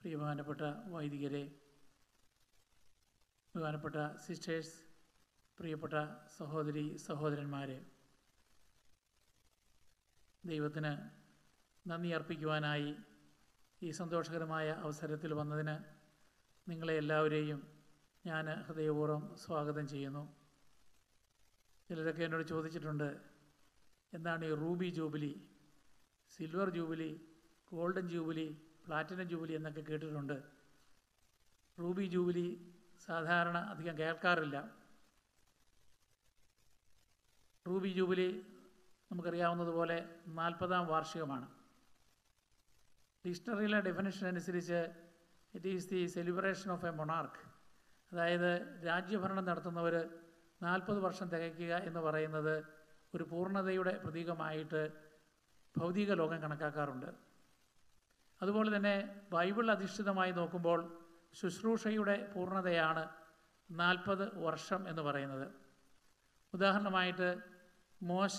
പ്രിയ ബഹുമാനപ്പെട്ട വൈദികരെ ബഹുമാനപ്പെട്ട സിസ്റ്റേഴ്സ് പ്രിയപ്പെട്ട സഹോദരി സഹോദരന്മാരെ ദൈവത്തിന് നന്ദി അർപ്പിക്കുവാനായി ഈ സന്തോഷകരമായ അവസരത്തിൽ വന്നതിന് നിങ്ങളെ എല്ലാവരെയും ഞാൻ ഹൃദയപൂർവ്വം സ്വാഗതം ചെയ്യുന്നു ചിലരൊക്കെ എന്നോട് ചോദിച്ചിട്ടുണ്ട് എന്താണ് ഈ ruby jubilee silver jubilee golden jubilee platinum jubilee എന്നൊക്കെ കേട്ടിട്ടുണ്ട് റൂബി ജൂബിലി സാധാരണ അധികം കേൾക്കാറില്ല റൂബി ജൂബിലി നമുക്കറിയാവുന്നതുപോലെ നാൽപ്പതാം വാർഷികമാണ് ഡിക്ഷണറിയിലെ ഡെഫിനേഷൻ അനുസരിച്ച് it is the celebration of a monarch അതായത് രാജ്യഭരണം നടത്തുന്നവർ നാൽപ്പത് വർഷം തികയ്ക്കുക എന്ന് പറയുന്നത് ഒരു പൂർണ്ണതയുടെ പ്രതീകമായിട്ട് ഭൗതിക ലോകം കണക്കാക്കാറുണ്ട് അതുപോലെ തന്നെ ബൈബിൾ അധിഷ്ഠിതമായി നോക്കുമ്പോൾ ശുശ്രൂഷയുടെ പൂർണ്ണതയാണ് നാൽപ്പത് വർഷം എന്ന് പറയുന്നത് ഉദാഹരണമായിട്ട് മോശ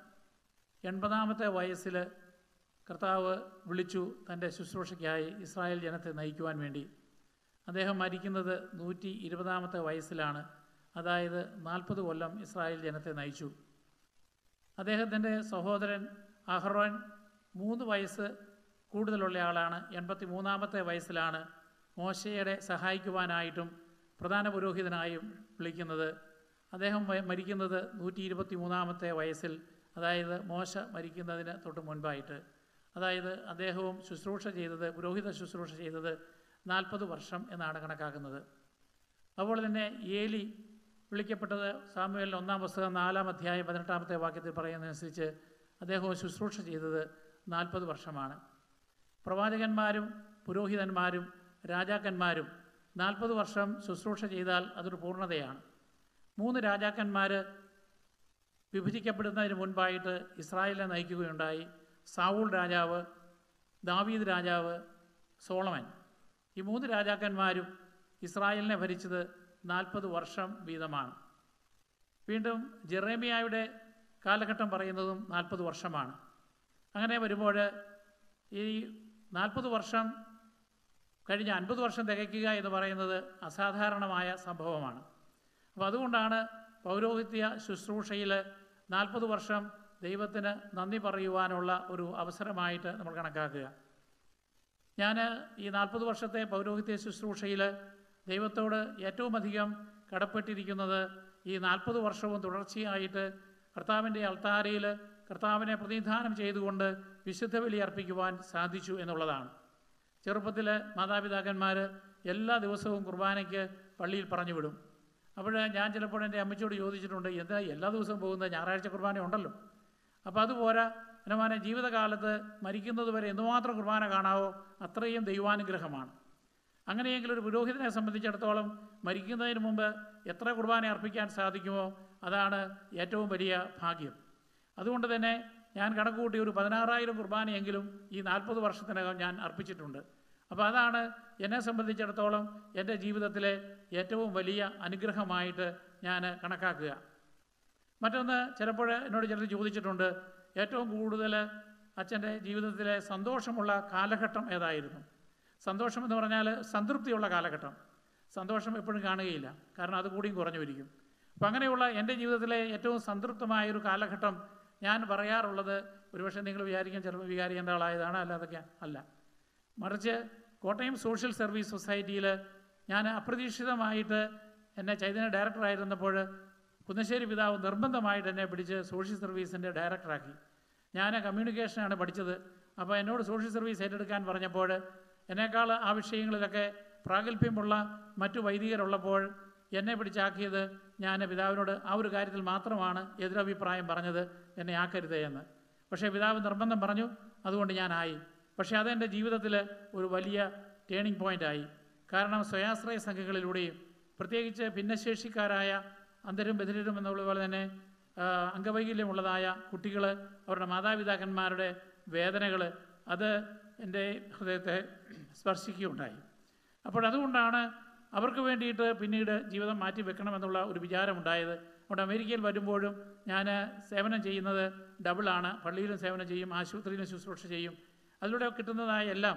എൺപതാമത്തെ വയസ്സിൽ കർത്താവ് വിളിച്ചു തൻ്റെ ശുശ്രൂഷയ്ക്കായി ഇസ്രായേൽ ജനത്തെ നയിക്കുവാൻ വേണ്ടി അദ്ദേഹം മരിക്കുന്നത് നൂറ്റി ഇരുപതാമത്തെ വയസ്സിലാണ് അതായത് നാൽപ്പത് കൊല്ലം ഇസ്രായേൽ ജനത്തെ നയിച്ചു അദ്ദേഹത്തിൻ്റെ സഹോദരൻ അഹ്റോൻ മൂന്ന് വയസ്സ് കൂടുതലുള്ള ആളാണ് എൺപത്തി മൂന്നാമത്തെ വയസ്സിലാണ് മോശയുടെ സഹായിക്കുവാനായിട്ടും പ്രധാന പുരോഹിതനായും വിളിക്കുന്നത് അദ്ദേഹം വ- മരിക്കുന്നത് നൂറ്റി ഇരുപത്തി മൂന്നാമത്തെ വയസ്സിൽ അതായത് മോശ മരിക്കുന്നതിന് തൊട്ട് മുൻപായിട്ട് അതായത് അദ്ദേഹവും ശുശ്രൂഷ ചെയ്തത് പുരോഹിത ശുശ്രൂഷ ചെയ്തത് നാൽപ്പത് വർഷം എന്നാണ് കണക്കാക്കുന്നത് അതുപോലെ തന്നെ ഏലി വിളിക്കപ്പെട്ടത് സാമുവേലിൻ്റെ ഒന്നാം പുസ്തകം നാലാം അധ്യായം പതിനെട്ടാമത്തെ വാക്യത്തിൽ പറയുന്നതനുസരിച്ച് അദ്ദേഹവും ശുശ്രൂഷ ചെയ്തത് നാൽപ്പത് വർഷമാണ് പ്രവാചകന്മാരും പുരോഹിതന്മാരും രാജാക്കന്മാരും നാൽപ്പത് വർഷം ശുശ്രൂഷ ചെയ്താൽ അതൊരു പൂർണ്ണതയാണ് മൂന്ന് രാജാക്കന്മാർ വിഭജിക്കപ്പെടുന്നതിന് മുൻപായിട്ട് ഇസ്രായേലിനെ നയിക്കുകയുണ്ടായി സാവൂൾ രാജാവ് ദാവീദ് രാജാവ് സോളമൻ ഈ മൂന്ന് രാജാക്കന്മാരും ഇസ്രായേലിനെ ഭരിച്ചത് നാൽപ്പത് വർഷം വീതമാണ് വീണ്ടും ജെറേമിയായുടെ കാലഘട്ടം പറയുന്നതും നാൽപ്പത് വർഷമാണ് അങ്ങനെ വരുമ്പോൾ ഈ നാൽപ്പത് വർഷം കഴിഞ്ഞ അൻപത് വർഷം തികയ്ക്കുക എന്ന് പറയുന്നത് അസാധാരണമായ സംഭവമാണ് അപ്പോൾ അതുകൊണ്ടാണ് പൗരോഹിത്യ ശുശ്രൂഷയിൽ നാൽപ്പത് വർഷം ദൈവത്തിന് നന്ദി പറയുവാനുള്ള ഒരു അവസരമായിട്ട് നമ്മൾ കണക്കാക്കുക ഞാൻ ഈ നാൽപ്പത് വർഷത്തെ പൗരോഹിത്യ ശുശ്രൂഷയിൽ ദൈവത്തോട് ഏറ്റവും അധികം കടപ്പെട്ടിരിക്കുന്നത് ഈ നാൽപ്പത് വർഷവും തുടർച്ചയായിട്ട് കർത്താവിൻ്റെ അൾത്താരയിൽ കർത്താവിനെ പ്രതിനിധാനം ചെയ്തുകൊണ്ട് വിശുദ്ധ ബലി അർപ്പിക്കുവാൻ സാധിച്ചു എന്നുള്ളതാണ് ചെറുപ്പത്തിൽ മാതാപിതാക്കന്മാർ എല്ലാ ദിവസവും കുർബാനയ്ക്ക് പള്ളിയിൽ പറഞ്ഞു വിടും അപ്പോൾ ഞാൻ ചിലപ്പോൾ എൻ്റെ അമ്മച്ചിയോട് ചോദിച്ചിട്ടുണ്ട് എന്താ എല്ലാ ദിവസവും പോകുന്നത് ഞായറാഴ്ച കുർബാന ഉണ്ടല്ലോ അപ്പോൾ അതുപോരാ ഹനുമാനെ ജീവിതകാലത്ത് മരിക്കുന്നത് വരെ എന്തുമാത്രം കുർബാന കാണാവോ അത്രയും ദൈവാനുഗ്രഹമാണ് അങ്ങനെയെങ്കിൽ ഒരു പുരോഹിതനെ സംബന്ധിച്ചിടത്തോളം മരിക്കുന്നതിന് മുമ്പ് എത്ര കുർബാന അർപ്പിക്കാൻ സാധിക്കുമോ അതാണ് ഏറ്റവും വലിയ ഭാഗ്യം അതുകൊണ്ട് തന്നെ ഞാൻ കണക്കുകൂട്ടി ഒരു പതിനാറായിരം കുർബാനയെങ്കിലും ഈ നാൽപ്പത് വർഷത്തിനകം ഞാൻ അർപ്പിച്ചിട്ടുണ്ട് അപ്പോൾ അതാണ് എന്നെ സംബന്ധിച്ചിടത്തോളം എൻ്റെ ജീവിതത്തിലെ ഏറ്റവും വലിയ അനുഗ്രഹമായിട്ട് ഞാൻ കണക്കാക്കുക മറ്റൊന്ന് ചിലപ്പോൾ എന്നോട് ചിലർ ചോദിച്ചിട്ടുണ്ട് ഏറ്റവും കൂടുതൽ അച്ഛൻ്റെ ജീവിതത്തിലെ സന്തോഷമുള്ള കാലഘട്ടം ഏതായിരുന്നു സന്തോഷം എന്ന് പറഞ്ഞാൽ സംതൃപ്തിയുള്ള കാലഘട്ടം സന്തോഷം എപ്പോഴും കാണുകയില്ല കാരണം അത് കൂടിയും കുറഞ്ഞു വരിക്കും അപ്പം അങ്ങനെയുള്ള എൻ്റെ ജീവിതത്തിലെ ഏറ്റവും സംതൃപ്തമായൊരു കാലഘട്ടം ഞാൻ പറയാറുള്ളത് ഒരുപക്ഷെ നിങ്ങൾ വിചാരിക്കാൻ ചിലപ്പോൾ വിചാരിക്കേണ്ട ആളായതാണ് അല്ലാതൊക്കെ അല്ല മറിച്ച് കോട്ടയം സോഷ്യൽ സർവീസ് സൊസൈറ്റിയിൽ ഞാൻ അപ്രതീക്ഷിതമായിട്ട് എന്നെ ചൈതന്യ ഡയറക്ടറായിരുന്നപ്പോൾ കുന്നശ്ശേരി പിതാവ് നിർബന്ധമായിട്ട് എന്നെ പിടിച്ച് സോഷ്യൽ സർവീസിൻ്റെ ഡയറക്ടറാക്കി ഞാൻ കമ്മ്യൂണിക്കേഷനാണ് പഠിച്ചത് അപ്പോൾ എന്നോട് സോഷ്യൽ സർവീസ് ഏറ്റെടുക്കാൻ പറഞ്ഞപ്പോൾ എന്നേക്കാൾ ആ വിഷയങ്ങളിലൊക്കെ പ്രാഗൽഭ്യമുള്ള മറ്റു വൈദികരുള്ളപ്പോൾ എന്നെ പിടിച്ചാക്കിയത് ഞാൻ പിതാവിനോട് ആ ഒരു കാര്യത്തിൽ മാത്രമാണ് എതിരഭിപ്രായം പറഞ്ഞത് എന്നെ ആക്കരുതേ എന്ന് പക്ഷേ പിതാവ് നിർബന്ധം പറഞ്ഞു അതുകൊണ്ട് ഞാനായി പക്ഷേ അതെൻ്റെ ജീവിതത്തിൽ ഒരു വലിയ ടേണിംഗ് പോയിൻ്റായി കാരണം സ്വയാശ്രയ സംഘങ്ങളിലൂടെയും പ്രത്യേകിച്ച് ഭിന്നശേഷിക്കാരായ അന്തരും ബധിരരും എന്നുള്ള പോലെ തന്നെ ആ, അംഗവൈകല്യമുള്ളതായ കുട്ടികൾ അവരുടെ മാതാപിതാക്കന്മാരുടെ വേദനകൾ അത് എൻ്റെ ഹൃദയത്തെ സ്പർശിക്കുകയുണ്ടായി അപ്പോൾ അതുകൊണ്ടാണ് അവർക്ക് വേണ്ടിയിട്ട് പിന്നീട് ജീവിതം മാറ്റി വെക്കണമെന്നുള്ള ഒരു വിചാരമുണ്ടായത് അതുകൊണ്ട് അമേരിക്കയിൽ വരുമ്പോഴും ഞാൻ സേവനം ചെയ്യുന്നത് ഡബിളാണ് പള്ളിയിലും സേവനം ചെയ്യും ആശുപത്രിയിലും ശുശ്രൂഷ ചെയ്യും അതിലൂടെ കിട്ടുന്നതായ എല്ലാം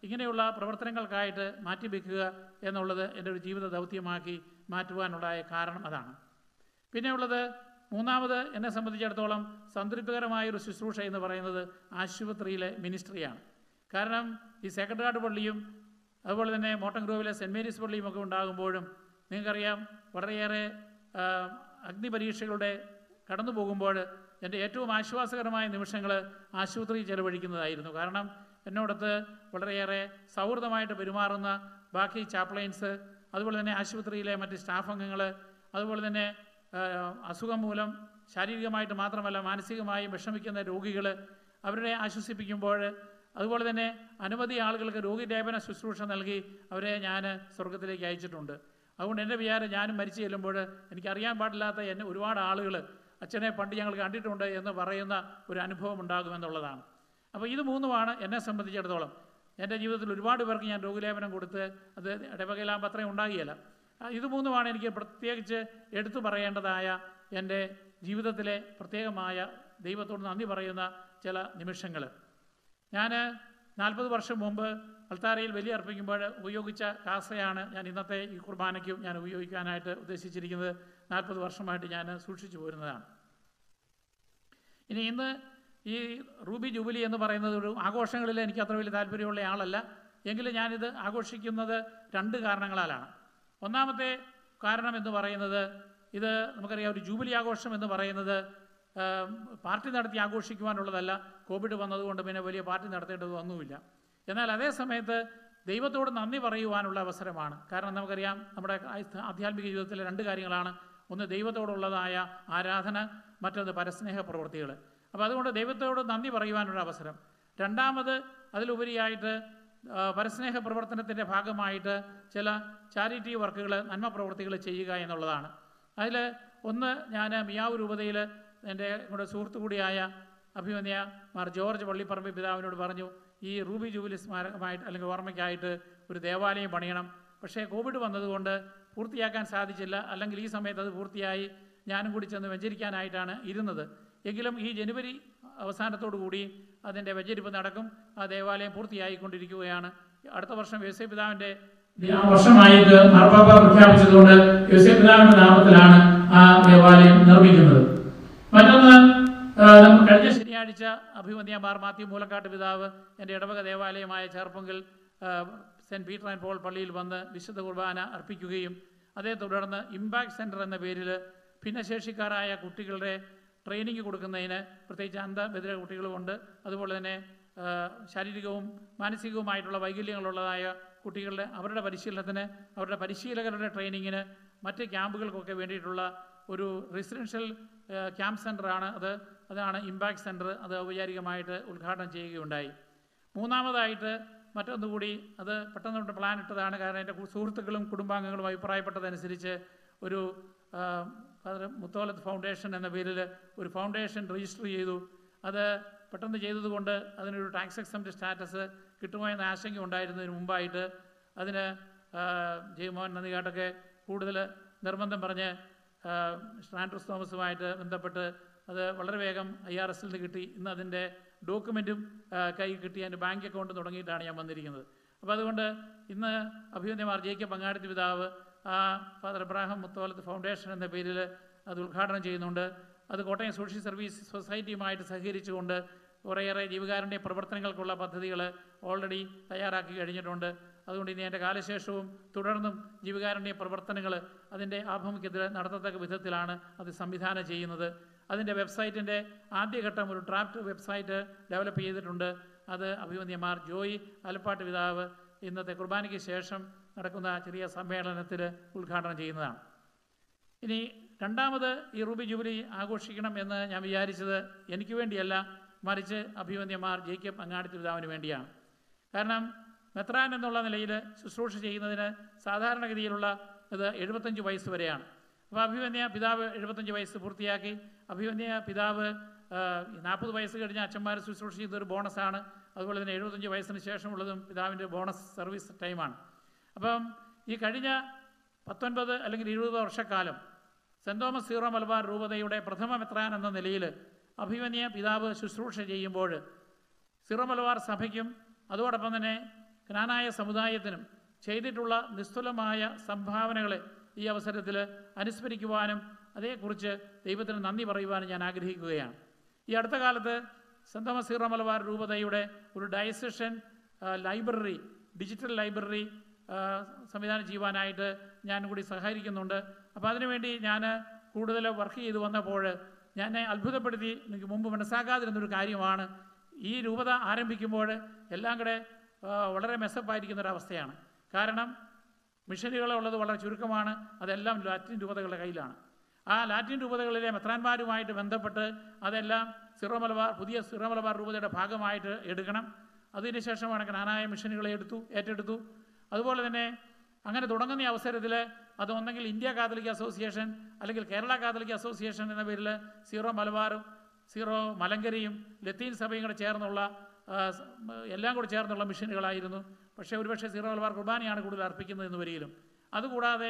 ഇങ്ങനെയുള്ള പ്രവർത്തനങ്ങൾക്കായിട്ട് മാറ്റിവെക്കുക എന്നുള്ളത് എൻ്റെ ഒരു ജീവിത ദൗത്യമാക്കി മാറ്റുവാനുണ്ടായ കാരണം അതാണ് പിന്നെയുള്ളത് മൂന്നാമത് എന്നെ സംബന്ധിച്ചിടത്തോളം സംതൃപ്തികരമായ ഒരു ശുശ്രൂഷ എന്ന് പറയുന്നത് ആശുപത്രിയിലെ മിനിസ്ട്രിയാണ് കാരണം ഈ സെക്രട്ടേറിയറ്റ് പള്ളിയും അതുപോലെ തന്നെ മോട്ടൻഗ്രോവിലെ സെൻറ്റ് മേരീസ് പള്ളിയും ഒക്കെ ഉണ്ടാകുമ്പോഴും നിങ്ങൾക്കറിയാം വളരെയേറെ ആ, അഗ്നിപരീക്ഷകളുടെ കടന്നു പോകുമ്പോൾ എൻ്റെ ഏറ്റവും ആശ്വാസകരമായ നിമിഷങ്ങൾ ആശുപത്രിയിൽ ചെലവഴിക്കുന്നതായിരുന്നു കാരണം എന്നോടത്ത് വളരെയേറെ സൗഹൃദമായിട്ട് പെരുമാറുന്ന ബാക്കി ചാപ്ലൈൻസ് അതുപോലെ തന്നെ ആശുപത്രിയിലെ മറ്റ് സ്റ്റാഫ് അംഗങ്ങൾ അതുപോലെ തന്നെ ആ, അസുഖം മൂലം ശാരീരികമായിട്ട് മാത്രമല്ല മാനസികമായും വിഷമിക്കുന്ന രോഗികൾ അവരെ ആശ്വസിപ്പിക്കുമ്പോൾ അതുപോലെ തന്നെ അനവധി ആളുകൾക്ക് രോഗിലേപന ശുശ്രൂഷ നൽകി അവരെ ഞാൻ സ്വർഗത്തിലേക്ക് അയച്ചിട്ടുണ്ട് അതുകൊണ്ട് എൻ്റെ വിചാരം ഞാനും മരിച്ചു ചെല്ലുമ്പോൾ എനിക്കറിയാൻ പാടില്ലാത്ത എന്നെ ഒരുപാട് ആളുകൾ അച്ഛനെ പണ്ട് ഞങ്ങൾ കണ്ടിട്ടുണ്ട് എന്ന് പറയുന്ന ഒരു അനുഭവം ഉണ്ടാകുമെന്നുള്ളതാണ് അപ്പോൾ ഇത് മൂന്നുമാണ് എന്നെ സംബന്ധിച്ചിടത്തോളം എൻ്റെ ജീവിതത്തിൽ ഒരുപാട് പേർക്ക് ഞാൻ രോഗിലേപനം കൊടുത്ത് അത് ഇടവകയിലാകുമ്പോൾ അത്രയും ഉണ്ടാകുകയില്ല ആ, ഇത് മൂന്നുമാണ് എനിക്ക് പ്രത്യേകിച്ച് എടുത്തു പറയേണ്ടതായ എൻ്റെ ജീവിതത്തിലെ പ്രത്യേകമായ ദൈവത്തോട് നന്ദി പറയുന്ന ചില നിമിഷങ്ങൾ ഞാൻ നാൽപ്പത് വർഷം മുമ്പ് അൾത്താരയിൽ ബലി അർപ്പിക്കുമ്പോൾ ഉപയോഗിച്ച കാസയാണ് ഞാൻ ഇന്നത്തെ ഈ കുർബാനയ്ക്കും ഞാൻ ഉപയോഗിക്കാനായിട്ട് ഉദ്ദേശിച്ചിരിക്കുന്നത് നാൽപ്പത് വർഷമായിട്ട് ഞാൻ സൂക്ഷിച്ചു പോരുന്നതാണ് ഇനി ഇന്ന് ഈ റൂബി ജൂബിലി എന്ന് പറയുന്നത് ഒരു ആഘോഷങ്ങളിൽ എനിക്ക് അത്ര വലിയ താല്പര്യമുള്ള ആളല്ല എങ്കിലും ഞാനിത് ആഘോഷിക്കുന്നത് രണ്ട് കാരണങ്ങളാലാണ് ഒന്നാമത്തെ കാരണം എന്ന് പറയുന്നത് ഇത് നമുക്കറിയാം ഒരു ജൂബിലി ആഘോഷം എന്ന് പറയുന്നത് ആം, പാർട്ടി നടത്തി ആഘോഷിക്കുവാനുള്ളതല്ല കോവിഡ് വന്നതുകൊണ്ട് പിന്നെ വലിയ പാർട്ടി നടത്തേണ്ടത് ഒന്നുമില്ല എന്നാൽ അതേ സമയത്ത് ദൈവത്തോട് നന്ദി പറയുവാനുള്ള അവസരമാണ് കാരണം നമുക്കറിയാം നമ്മുടെ ആധ്യ- ആധ്യാത്മിക ജീവിതത്തിലെ രണ്ട് കാര്യങ്ങളാണ് ഒന്ന് ദൈവത്തോടുള്ളതായ ആരാധന മറ്റൊന്ന് പരസ്നേഹ പ്രവൃത്തികൾ അപ്പോൾ അതുകൊണ്ട് ദൈവത്തോട് നന്ദി പറയുവാനുള്ള അവസരം രണ്ടാമത് അതിലുപരിയായിട്ട് ആ, പരസ്നേഹ പ്രവർത്തനത്തിൻ്റെ ഭാഗമായിട്ട് ചില ചാരിറ്റി വർക്കുകൾ നന്മ പ്രവൃത്തികൾ ചെയ്യുക എന്നുള്ളതാണ് അതിൽ ഒന്ന് ഞാൻ മിയാവ് രൂപതയിൽ എൻ്റെ കൂടെ സുഹൃത്തു കൂടിയായ അഭിമന്യ മാർ ജോർജ് പള്ളിപ്പറമ്പ് പിതാവിനോട് പറഞ്ഞു ഈ റൂബി ജൂബിലി സ്മാരകമായിട്ട് അല്ലെങ്കിൽ ഓർമ്മയ്ക്കായിട്ട് ഒരു ദേവാലയം പണിയണം പക്ഷേ കോവിഡ് വന്നതുകൊണ്ട് പൂർത്തിയാക്കാൻ സാധിച്ചില്ല അല്ലെങ്കിൽ ഈ സമയത്ത് അത് പൂർത്തിയായി ഞാനും കൂടി ചെന്ന് വെഞ്ചരിക്കാനായിട്ടാണ് ഇരുന്നത് എങ്കിലും ഈ ജനുവരി അവസാനത്തോടു കൂടി അതിൻ്റെ വെഞ്ചരിപ്പ് നടക്കും ആ ദേവാലയം പൂർത്തിയായിക്കൊണ്ടിരിക്കുകയാണ് അടുത്ത വർഷം യേശു പിതാവിൻ്റെ വർഷമായിട്ട് മാർപ്പാപ്പ പ്രഖ്യാപിച്ചതുകൊണ്ട് യേശു പിതാവിൻ്റെ നാമത്തിലാണ് ആ ദേവാലയം നിർമ്മിക്കുന്നത് മറ്റൊന്ന് ആ, നമ്മൾ കഴിഞ്ഞ ശനിയാഴ്ച അഭിമന്യ മാർ മാത്യു മൂലക്കാട്ട് പിതാവ് എൻ്റെ ഇടവക ദേവാലയമായ ചേർപ്പങ്കിൽ ആ, സെൻറ്റ് പീറ്റർ ആൻഡ് പോൾ പള്ളിയിൽ വന്ന് വിശുദ്ധ കുർബാന അർപ്പിക്കുകയും അതേ തുടർന്ന് ഇമ്പാക്ട് സെൻറ്റർ എന്ന പേരിൽ ഭിന്നശേഷിക്കാരായ കുട്ടികളുടെ ട്രെയിനിങ് കൊടുക്കുന്നതിന് പ്രത്യേകിച്ച് അന്ധബധിര കുട്ടികളുമുണ്ട് അതുപോലെ തന്നെ ആ, ശാരീരികവും മാനസികവുമായിട്ടുള്ള വൈകല്യങ്ങളുള്ളതായ കുട്ടികളുടെ അവരുടെ പരിശീലനത്തിന് അവരുടെ പരിശീലകരുടെ ട്രെയിനിങ്ങിന് മറ്റ് ക്യാമ്പുകൾക്കൊക്കെ വേണ്ടിയിട്ടുള്ള ഒരു റെസിഡൻഷ്യൽ ക്യാമ്പ് സെൻ്ററാണ് അത് അതാണ് ഇമ്പാക്ട് സെൻറ്റർ അത് ഔപചാരികമായിട്ട് ഉദ്ഘാടനം ചെയ്യുകയുണ്ടായി മൂന്നാമതായിട്ട് മറ്റൊന്നുകൂടി അത് പെട്ടെന്ന് പ്ലാൻ ഇട്ടതാണ് കാരണം എൻ്റെ കു- സുഹൃത്തുക്കളും കുടുംബാംഗങ്ങളും അഭിപ്രായപ്പെട്ടതനുസരിച്ച് ഒരു ആ, ഫാദർ മുത്തോലത്ത് ഫൗണ്ടേഷൻ എന്ന പേരിൽ ഒരു ഫൗണ്ടേഷൻ രജിസ്റ്റർ ചെയ്തു അത് പെട്ടെന്ന് ചെയ്തതുകൊണ്ട് അതിനൊരു ടാക്സ് എക്സംറ്റ് സ്റ്റാറ്റസ് കിട്ടുമോ എന്ന ആശങ്ക ഉണ്ടായിരുന്നതിന് മുമ്പായിട്ട് അതിന് ആ, ജയമോഹൻ നന്ദികാട്ടൊക്കെ കൂടുതൽ നിർബന്ധം പറഞ്ഞ് ആ, സ്ട്രാൻഡ്രസ് തോമസുമായിട്ട് ബന്ധപ്പെട്ട് അത് വളരെ വേഗം ഐ ആർ എസിൽ നിന്ന് കിട്ടി ഇന്ന് അതിൻ്റെ ഡോക്യുമെൻറ്റും കൈ കിട്ടി അതിൻ്റെ ബാങ്ക് അക്കൗണ്ട് തുടങ്ങിയിട്ടാണ് ഞാൻ വന്നിരിക്കുന്നത് അപ്പോൾ അതുകൊണ്ട് ഇന്ന് അഭിമന്യമാർ ജയിക്ക പങ്കാളിത്ത പിതാവ് ആ ഫാദർ എബ്രാഹിം മുത്തോലത്ത് ഫൗണ്ടേഷൻ എന്ന പേരിൽ അത് ഉദ്ഘാടനം ചെയ്യുന്നുണ്ട് അത് കോട്ടയം സോഷ്യൽ സർവീസ് സൊസൈറ്റിയുമായിട്ട് സഹകരിച്ചുകൊണ്ട് കുറേയേറെ ജീവകാരുണ്യ പ്രവർത്തനങ്ങൾക്കുള്ള പദ്ധതികൾ ഓൾറെഡി തയ്യാറാക്കി കഴിഞ്ഞിട്ടുണ്ട് അതുകൊണ്ട് ഇനി എൻ്റെ കാലശേഷവും തുടർന്നും ജീവകാരുണ്യ പ്രവർത്തനങ്ങൾ അതിൻ്റെ ആഭിമുഖ്യത്തിൽ നടത്തത്തക്ക വിധത്തിലാണ് അത് സംവിധാനം ചെയ്യുന്നത് അതിൻ്റെ വെബ്സൈറ്റിൻ്റെ ആദ്യഘട്ടം ഒരു ഡ്രാഫ്റ്റ് വെബ്സൈറ്റ് ഡെവലപ്പ് ചെയ്തിട്ടുണ്ട് അത് അഭിമന്യമാർ ജോയി ആലപ്പാട്ട് പിതാവ് ഇന്നത്തെ കുർബാനയ്ക്ക് ശേഷം നടക്കുന്ന ചെറിയ സമ്മേളനത്തിൽ ഉദ്ഘാടനം ചെയ്യുന്നതാണ് ഇനി രണ്ടാമത് ഈ റൂബി ജൂബിലി ആഘോഷിക്കണം എന്ന് ഞാൻ വിചാരിച്ചത് എനിക്ക് വേണ്ടിയല്ല മറിച്ച് അഭിമന്യമാർ ജേക്കബ് അങ്ങാടിത്ത് പിതാവിന് വേണ്ടിയാണ് കാരണം മെത്രാൻ എന്നുള്ള നിലയിൽ ശുശ്രൂഷ ചെയ്യുന്നതിന് സാധാരണഗതിയിലുള്ള ഇത് എഴുപത്തഞ്ച് വയസ്സ് വരെയാണ് അപ്പോൾ അഭിമന്യ പിതാവ് എഴുപത്തഞ്ച് വയസ്സ് പൂർത്തിയാക്കി അഭിമന്യ പിതാവ് നാൽപ്പത് വയസ്സ് കഴിഞ്ഞ അച്ഛന്മാർ ശുശ്രൂഷ ചെയ്തൊരു ബോണസാണ് അതുപോലെ തന്നെ എഴുപത്തഞ്ച് വയസ്സിന് ശേഷമുള്ളതും പിതാവിൻ്റെ ബോണസ് സർവീസ് ടൈമാണ് അപ്പം ഈ കഴിഞ്ഞ പത്തൊൻപത് അല്ലെങ്കിൽ ഇരുപത് വർഷക്കാലം സെൻറ് തോമസ് സീറോ മലബാർ രൂപതയുടെ പ്രഥമ മെത്രാൻ എന്ന നിലയിൽ അഭിമന്യ പിതാവ് ശുശ്രൂഷ ചെയ്യുമ്പോൾ സീറോ മലബാർ സഭയ്ക്കും അതോടൊപ്പം തന്നെ ജ്ഞാനായ സമുദായത്തിനും ചെയ്തിട്ടുള്ള നിസ്തുലമായ സംഭാവനകളെ ഈ അവസരത്തിൽ അനുസ്മരിക്കുവാനും അതേക്കുറിച്ച് ദൈവത്തിന് നന്ദി പറയുവാനും ഞാൻ ആഗ്രഹിക്കുകയാണ് ഈ അടുത്ത കാലത്ത് സെന്റ് തോമസ് സീറോ മലബാർ രൂപതയുടെ ഒരു ഡയസഷൻ ലൈബ്രറി ഡിജിറ്റൽ ലൈബ്രറി ആ, സംവിധാനം ചെയ്യുവാനായിട്ട് ഞാൻ കൂടി സഹകരിക്കുന്നുണ്ട് അപ്പോൾ അതിനുവേണ്ടി ഞാൻ കൂടുതൽ വർക്ക് ചെയ്തു വന്നപ്പോൾ ഞാൻ അത്ഭുതപ്പെടുത്തി എനിക്ക് മുമ്പ് മനസ്സാക്കാതിരുന്നൊരു കാര്യമാണ് ഈ രൂപത ആരംഭിക്കുമ്പോൾ എല്ലാം കൂടെ ആ, വളരെ മെസ്സപ്പായിരിക്കുന്ന ഒരവസ്ഥയാണ് കാരണം മിഷനുകളുള്ളത് വളരെ ചുരുക്കമാണ് അതെല്ലാം ലാറ്റിൻ രൂപതകളുടെ കയ്യിലാണ് ആ ലാറ്റിൻ രൂപതകളിലെ മെത്രാന്മാരുമായിട്ട് ബന്ധപ്പെട്ട് അതെല്ലാം സിറോ മലബാർ പുതിയ സിറോ മലബാർ രൂപതയുടെ ഭാഗമായിട്ട് എടുക്കണം അതിനുശേഷമാണ് ജ്ഞാനായ മിഷനുകളെ എടുത്തു ഏറ്റെടുത്തു അതുപോലെ തന്നെ അങ്ങനെ തുടങ്ങുന്ന ഈ അവസരത്തിൽ അത് ഒന്നെങ്കിൽ ഇന്ത്യ കാത്തലിക് അസോസിയേഷൻ അല്ലെങ്കിൽ കേരള കാത്തലിക് അസോസിയേഷൻ എന്ന പേരിൽ സീറോ മലബാറും സീറോ മലങ്കരയും ലത്തീൻ സഭയും കൂടെ ചേർന്നുള്ള ആ, സ- എല്ലാം കൂടെ ചേർന്നുള്ള മിഷനുകളായിരുന്നു പക്ഷേ ഒരുപക്ഷെ സീറോ മലബാർ കുർബാനയാണ് കൂടുതൽ അർപ്പിക്കുന്നത് എന്ന് വരികയിലും അതുകൂടാതെ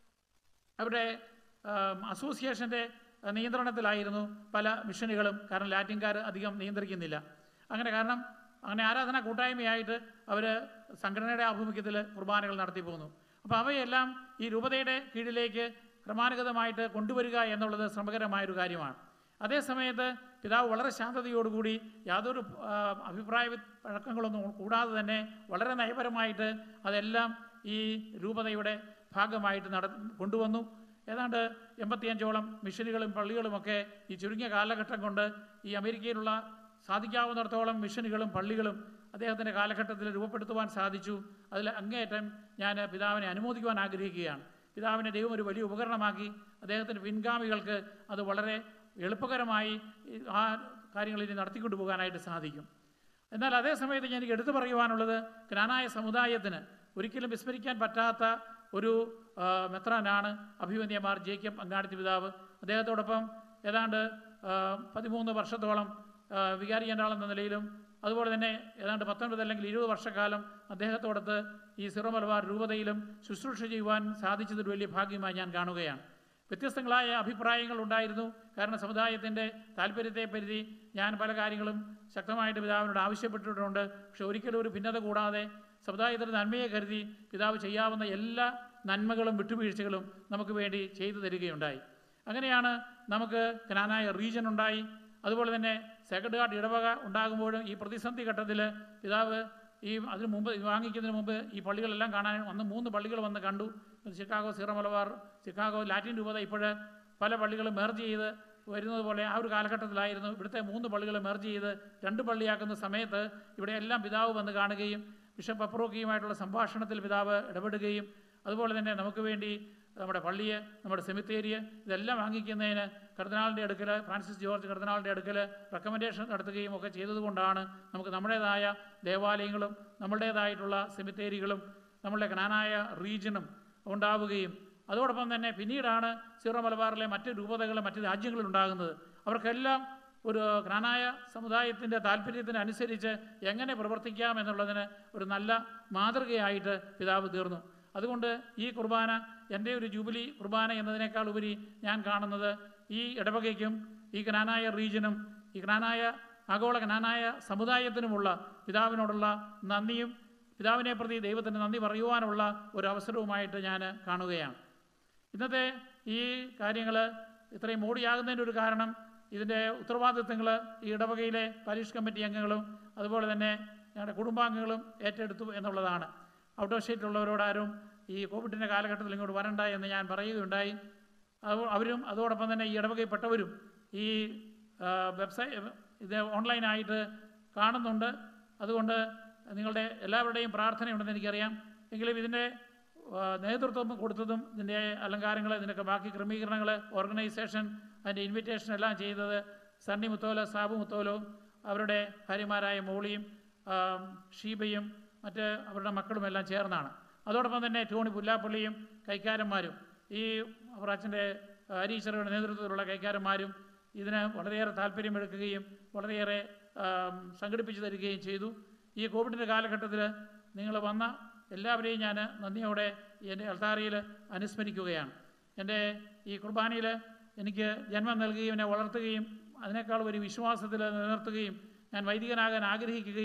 അവരുടെ ആം, അസോസിയേഷൻ്റെ നിയന്ത്രണത്തിലായിരുന്നു പല മിഷനുകളും കാരണം ലാറ്റിൻകാർ അധികം നിയന്ത്രിക്കുന്നില്ല അങ്ങനെ കാരണം അങ്ങനെ ആരാധന കൂട്ടായ്മയായിട്ട് അവർ സംഘടനയുടെ ആഭിമുഖ്യത്തിൽ കുർബാനകൾ നടത്തി പോകുന്നു അപ്പോൾ അവയെല്ലാം ഈ രൂപതയുടെ കീഴിലേക്ക് ക്രമാനുഗതമായിട്ട് കൊണ്ടുവരിക എന്നുള്ളത് ശ്രമകരമായൊരു കാര്യമാണ് അതേ സമയത്ത് പിതാവ് വളരെ ശാന്തതയോടുകൂടി യാതൊരു ആ, അഭിപ്രായ വ്യത്- വഴക്കങ്ങളൊന്നും കൂടാതെ തന്നെ വളരെ നയപരമായിട്ട് അതെല്ലാം ഈ രൂപതയുടെ ഭാഗമായിട്ട് നട കൊണ്ടുവന്നു ഏതാണ്ട് എൺപത്തിയഞ്ചോളം മിഷനുകളും പള്ളികളുമൊക്കെ ഈ ചുരുങ്ങിയ കാലഘട്ടം കൊണ്ട് ഈ അമേരിക്കയിലുള്ള സാധിക്കാവുന്നിടത്തോളം മിഷനുകളും പള്ളികളും അദ്ദേഹത്തിൻ്റെ കാലഘട്ടത്തിൽ രൂപപ്പെടുത്തുവാൻ സാധിച്ചു അതിൽ അങ്ങേയറ്റം ഞാൻ പിതാവിനെ അനുമോദിക്കുവാൻ ആഗ്രഹിക്കുകയാണ് പിതാവിനെ ദൈവം ഒരു വലിയ ഉപകരണമാക്കി അദ്ദേഹത്തിൻ്റെ പിൻഗാമികൾക്ക് അത് വളരെ എളുപ്പകരമായി ഈ ആ കാര്യങ്ങൾ ഇനി നടത്തിക്കൊണ്ടു പോകാനായിട്ട് സാധിക്കും എന്നാൽ അതേ സമയത്ത് എനിക്ക് എടുത്തു പറയുവാനുള്ളത് ജ്ഞാനായ സമുദായത്തിന് ഒരിക്കലും വിസ്മരിക്കാൻ പറ്റാത്ത ഒരു ആ, മെത്രാനാണ് അഭിമന്യമാർ ജേക്കബ് അങ്ങാടിത്തി പിതാവ് അദ്ദേഹത്തോടൊപ്പം ഏതാണ്ട് ആ, പതിമൂന്ന് വർഷത്തോളം ആ, വികാരി ജനറാൾ എന്ന നിലയിലും അതുപോലെ തന്നെ ഏതാണ്ട് പത്തൊൻപത് അല്ലെങ്കിൽ ഇരുപത് വർഷക്കാലം അദ്ദേഹത്തോടൊത്ത് ഈ സിറോ മലബാർ രൂപതയിലും ശുശ്രൂഷ ചെയ്യുവാൻ സാധിച്ചതൊരു വലിയ ഭാഗ്യമായി ഞാൻ കാണുകയാണ് വ്യത്യസ്തങ്ങളായ അഭിപ്രായങ്ങൾ ഉണ്ടായിരുന്നു കാരണം സമുദായത്തിൻ്റെ താല്പര്യത്തെ പരിധി ഞാൻ പല കാര്യങ്ങളും ശക്തമായിട്ട് പിതാവിനോട് ആവശ്യപ്പെട്ടിട്ടുണ്ട് പക്ഷെ ഒരിക്കലും ഒരു ഭിന്നത കൂടാതെ സമുദായത്തിൻ്റെ നന്മയെ കരുതി പിതാവ് ചെയ്യാവുന്ന എല്ലാ നന്മകളും വിട്ടുവീഴ്ചകളും നമുക്ക് വേണ്ടി ചെയ്തു തരികയുണ്ടായി അങ്ങനെയാണ് നമുക്ക് ജ്ഞാനായ റീജൻ ഉണ്ടായി അതുപോലെ തന്നെ സെക്രട്ടറി ഗാർഡ് ഇടവക ഉണ്ടാകുമ്പോഴും ഈ പ്രതിസന്ധി ഘട്ടത്തിൽ പിതാവ് ഈ അതിന് മുമ്പ് ഇത് വാങ്ങിക്കുന്നതിന് മുമ്പ് ഈ പള്ളികളെല്ലാം കാണാൻ അന്ന് മൂന്ന് പള്ളികൾ വന്ന് കണ്ടു Chicago Syro Malabar Chicago Latin രൂപത ഇപ്പോൾ പല പള്ളികളും മെർജ് ചെയ്ത് വരുന്നത് പോലെ ആ ഒരു കാലഘട്ടത്തിലായിരുന്നു ഇവിടുത്തെ മൂന്ന് പള്ളികൾ മെർജ് ചെയ്ത് രണ്ട് പള്ളിയാക്കുന്ന സമയത്ത് ഇവിടെ എല്ലാം പിതാവ് വന്ന് കാണുകയും ബിഷപ്പ് അപ്രോക്കിയുമായിട്ടുള്ള സംഭാഷണത്തിൽ പിതാവ് ഇടപെടുകയും അതുപോലെ തന്നെ നമുക്ക് വേണ്ടി നമ്മുടെ പള്ളിയെ നമ്മുടെ സെമിത്തേരിയെ ഇതെല്ലാം വാങ്ങിക്കുന്നതിന് കർദിനാളിൻ്റെ അടുക്കൽ ഫ്രാൻസിസ് ജോർജ് കർദിനാളിൻ്റെ അടുക്കൽ റെക്കമെൻഡേഷൻ നടത്തുകയും ഒക്കെ ചെയ്തതുകൊണ്ടാണ് നമുക്ക് നമ്മുടേതായ ദേവാലയങ്ങളും നമ്മുടേതായിട്ടുള്ള സെമിത്തേരികളും നമ്മളുടെ ജ്ഞാനായ റീജിയനും ഉണ്ടാവുകയും അതോടൊപ്പം തന്നെ പിന്നീടാണ് സീറോ മലബാറിലെ മറ്റ് രൂപതകൾ മറ്റ് രാജ്യങ്ങളുണ്ടാകുന്നത് അവർക്കെല്ലാം ഒരു ജ്ഞാനായ സമുദായത്തിൻ്റെ താല്പര്യത്തിനനുസരിച്ച് എങ്ങനെ പ്രവർത്തിക്കാം എന്നുള്ളതിന് ഒരു നല്ല മാതൃകയായിട്ട് പിതാവ് തീർന്നു അതുകൊണ്ട് ഈ കുർബാന എൻ്റെ ഒരു ജൂബിലി കുർബാന എന്നതിനേക്കാൾ ഉപരി ഞാൻ കാണുന്നത് ഈ ഇടവകയ്ക്കും ഈ ജ്ഞാനായ റീജിയനും ഈ ജ്ഞാനായ ആഗോള ജ്ഞാനായ സമുദായത്തിനുമുള്ള പിതാവിനോടുള്ള നന്ദിയും പിതാവിനെ പ്രതി ദൈവത്തിന് നന്ദി പറയുവാനുള്ള ഒരു അവസരവുമായിട്ട് ഞാൻ കാണുകയാണ് ഇന്നത്തെ ഈ കാര്യങ്ങൾ ഇത്രയും മോടിയാകുന്നതിൻ്റെ ഒരു കാരണം ഇതിൻ്റെ ഉത്തരവാദിത്തങ്ങൾ ഈ ഇടവകയിലെ പാരീഷ് കമ്മിറ്റി അംഗങ്ങളും അതുപോലെ തന്നെ ഞങ്ങളുടെ കുടുംബാംഗങ്ങളും ഏറ്റെടുത്തു എന്നുള്ളതാണ് ഔട്ട് ഓഫ് സ്റ്റേറ്റിലുള്ളവരോടാരും ഈ കോവിഡിൻ്റെ കാലഘട്ടത്തിൽ ഇങ്ങോട്ട് വരണ്ട എന്ന് ഞാൻ പറയുകയുണ്ടായി അത് അവരും അതോടൊപ്പം തന്നെ ഈ ഇടവകയിൽപ്പെട്ടവരും ഈ വെബ്സൈറ്റ് ഇത് ഓൺലൈനായിട്ട് കാണുന്നുണ്ട് അതുകൊണ്ട് നിങ്ങളുടെ എല്ലാവരുടെയും പ്രാർത്ഥനയുണ്ടെന്ന് എനിക്കറിയാം എങ്കിലും ഇതിൻ്റെ ആ, നേതൃത്വം കൊടുത്തതും ഇതിൻ്റെ അലങ്കാരങ്ങൾ ഇതിൻ്റെയൊക്കെ ബാക്കി ക്രമീകരണങ്ങൾ ഓർഗനൈസേഷൻ അതിൻ്റെ ഇൻവിറ്റേഷൻ എല്ലാം ചെയ്തത് സണ്ണി മുത്തോല സാബു മുത്തോലോ അവരുടെ ഭാര്യമാരായ മോളിയും ആ, ഷീബയും മറ്റ് അവരുടെ മക്കളും എല്ലാം ചേർന്നാണ് അതോടൊപ്പം തന്നെ ടോണി പുല്ലാപ്പള്ളിയും കൈക്കാരന്മാരും ഈ അവർ അച്ഛൻ്റെ ഹരീശ്വരയുടെ നേതൃത്വത്തിലുള്ള കൈക്കാരന്മാരും ഇതിന് വളരെയേറെ താല്പര്യമെടുക്കുകയും വളരെയേറെ ആം, സംഘടിപ്പിച്ചു തരികയും ചെയ്തു ഈ കോവിഡിൻ്റെ കാലഘട്ടത്തിൽ നിങ്ങൾ വന്ന എല്ലാവരെയും ഞാൻ നന്ദിയോടെ എൻ്റെ അൾത്താരയിൽ അനുസ്മരിക്കുകയാണ് എൻ്റെ ഈ കുർബാനയിൽ എനിക്ക് ജന്മം നൽകുകയും എന്നെ വളർത്തുകയും അതിനേക്കാൾ ഒരു വിശ്വാസത്തിൽ നിലനിർത്തുകയും ഞാൻ വൈദികനാകാൻ ആഗ്രഹിക്കുകയും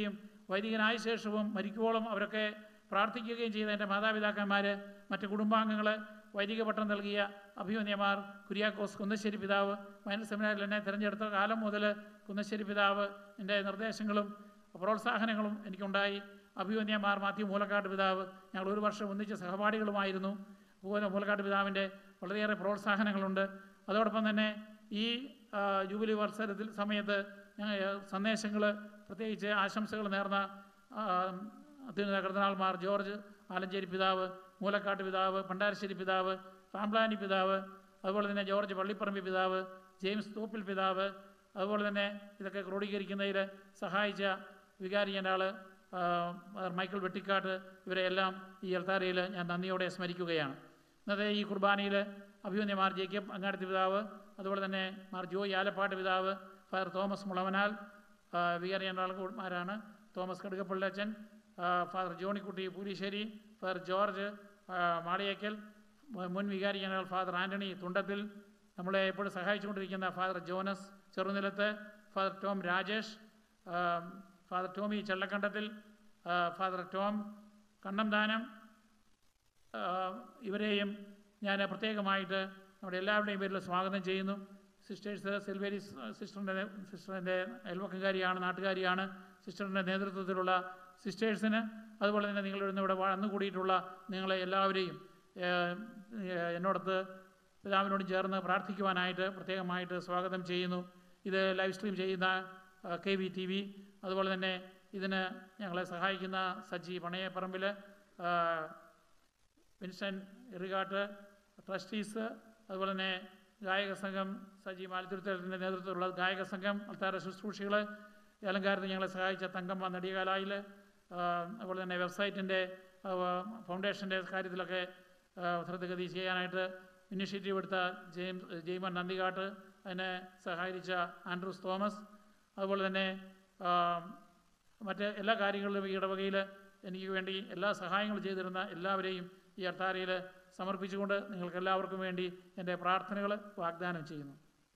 വൈദികനായ ശേഷവും മരിക്കുവോളം അവരൊക്കെ പ്രാർത്ഥിക്കുകയും ചെയ്ത എൻ്റെ മാതാപിതാക്കന്മാർ മറ്റ് കുടുംബാംഗങ്ങൾ വൈദിക പട്ടം നൽകിയ അഭിമന്യമാർ കുര്യാക്കോസ് കുന്നശ്ശേരി പിതാവ് മൈനർ സെമിനാറിൽ എന്നെ തിരഞ്ഞെടുത്ത കാലം മുതൽ കുന്നശ്ശേരി പിതാവ് എൻ്റെ നിർദ്ദേശങ്ങളും പ്രോത്സാഹനങ്ങളും എനിക്കുണ്ടായി അഭിമന്യമാർ മാത്യു മൂലക്കാട്ട് പിതാവ് ഞങ്ങൾ ഒരു വർഷം ഒന്നിച്ച് സഹപാഠികളുമായിരുന്നു അതുപോലെ മൂലക്കാട്ട് പിതാവിൻ്റെ വളരെയേറെ പ്രോത്സാഹനങ്ങളുണ്ട് അതോടൊപ്പം തന്നെ ഈ ആ, ജൂബിലി വത്സരത്തിൽ സമയത്ത് ഞങ്ങൾ സന്ദേശങ്ങൾ പ്രത്യേകിച്ച് ആശംസകൾ നേർന്ന ആ, അത്യുന്നത കർദിനാൾമാർ ജോർജ് ആലഞ്ചേരി പിതാവ് മൂലക്കാട്ട് പിതാവ് പണ്ടാരശ്ശേരി പിതാവ് പാമ്പ്ലാനി പിതാവ് അതുപോലെ തന്നെ ജോർജ് പള്ളിപ്പറമ്പി പിതാവ് ജെയിംസ് തോപ്പിൽ പിതാവ് അതുപോലെ തന്നെ ഇതൊക്കെ ക്രോഡീകരിക്കുന്നതിൽ സഹായിച്ച വികാരി ജനറാൾ മൈക്കിൾ വെട്ടിക്കാട്ട് ഇവരെയെല്ലാം ഈ എൽത്താരയിൽ ഞാൻ നന്ദിയോടെ സ്മരിക്കുകയാണ് ഇന്നത്തെ ഈ കുർബാനയിൽ അഭിമന്യമാർ ജേക്കബ് അങ്ങാടത്തി പിതാവ് അതുപോലെ തന്നെ മാർ ജോയ് ആലപ്പാട്ട് പിതാവ് ഫാദർ തോമസ് മുളവനാൽ ആ, വികാരി ജനറാൾമാരാണ് തോമസ് കടുകപ്പള്ളച്ചൻ ആ, father Johnykutty Poolissery father George ആ, മാളിയേക്കൽ മു- മുൻ വികാരി ജനറൽ ഫാദർ ആൻ്റണി തുണ്ടത്തിൽ നമ്മളെ എപ്പോഴും സഹായിച്ചുകൊണ്ടിരിക്കുന്ന father Jonas Cherunilath father Tom Rajesh ആ, ഫാദർ ടോമി ചെള്ളക്കണ്ടത്തിൽ ആ, ഫാദർ ടോം കണ്ണംദാനം ആ, ഇവരെയും ഞാൻ പ്രത്യേകമായിട്ട് നമ്മുടെ എല്ലാവരുടെയും പേരിൽ സ്വാഗതം ചെയ്യുന്നു സിസ്റ്റേഴ്സ് സിൽവേരി സിസ്റ്ററിൻ്റെ സിസ്റ്ററിൻ്റെ അയൽവക്കക്കാരിയാണ് നാട്ടുകാരിയാണ് സിസ്റ്ററിൻ്റെ നേതൃത്വത്തിലുള്ള സിസ്റ്റേഴ്സിന് അതുപോലെ തന്നെ നിങ്ങളിവിടെ ഇവിടെ വന്നു കൂടിയിട്ടുള്ള നിങ്ങളെ എല്ലാവരെയും ഏഹ്, ഏഹ്, എന്നോടത്ത് പിതാവിനോട് ചേർന്ന് പ്രാർത്ഥിക്കുവാനായിട്ട് പ്രത്യേകമായിട്ട് സ്വാഗതം ചെയ്യുന്നു ഇത് ലൈവ് സ്ട്രീം ചെയ്യുന്ന കെ വി ടി വി അതുപോലെ തന്നെ ഇതിന് ഞങ്ങളെ സഹായിക്കുന്ന സജി പണയപ്പറമ്പിൽ വിൻസെൻ്റ് ഇറിഗാട്ട് ട്രസ്റ്റീസ് അതുപോലെ തന്നെ ഗായക സംഘം സജി മാലിത്തുരുത്തലിൻ്റെ നേതൃത്വത്തിലുള്ള ഗായക സംഘം അൾത്താര ശുശ്രൂഷികൾ ഈ അലങ്കാരത്തിൽ ഞങ്ങളെ സഹായിച്ച തങ്കമ്മ നെടിയകാലായിൽ അതുപോലെ തന്നെ വെബ്സൈറ്റിൻ്റെ ഫൗണ്ടേഷൻ്റെ കാര്യത്തിലൊക്കെ ആ, ദ്രുതഗതി ചെയ്യാനായിട്ട് ഇനിഷ്യേറ്റീവ് എടുത്ത ജെയിംസ് ജെയ്മൻ നന്ദികാട്ട് അതിനെ സഹായിച്ച ആൻഡ്രൂസ് തോമസ് അതുപോലെ തന്നെ ആ, മറ്റ് എല്ലാ കാര്യങ്ങളിലും ഈ ഇടവകയിൽ എനിക്ക് വേണ്ടി എല്ലാ സഹായങ്ങളും ചെയ്തിരുന്ന എല്ലാവരെയും ഈ അർത്താരയിൽ സമർപ്പിച്ചുകൊണ്ട് നിങ്ങൾക്ക് എല്ലാവർക്കും വേണ്ടി എൻ്റെ പ്രാർത്ഥനകൾ വാഗ്ദാനം ചെയ്യുന്നു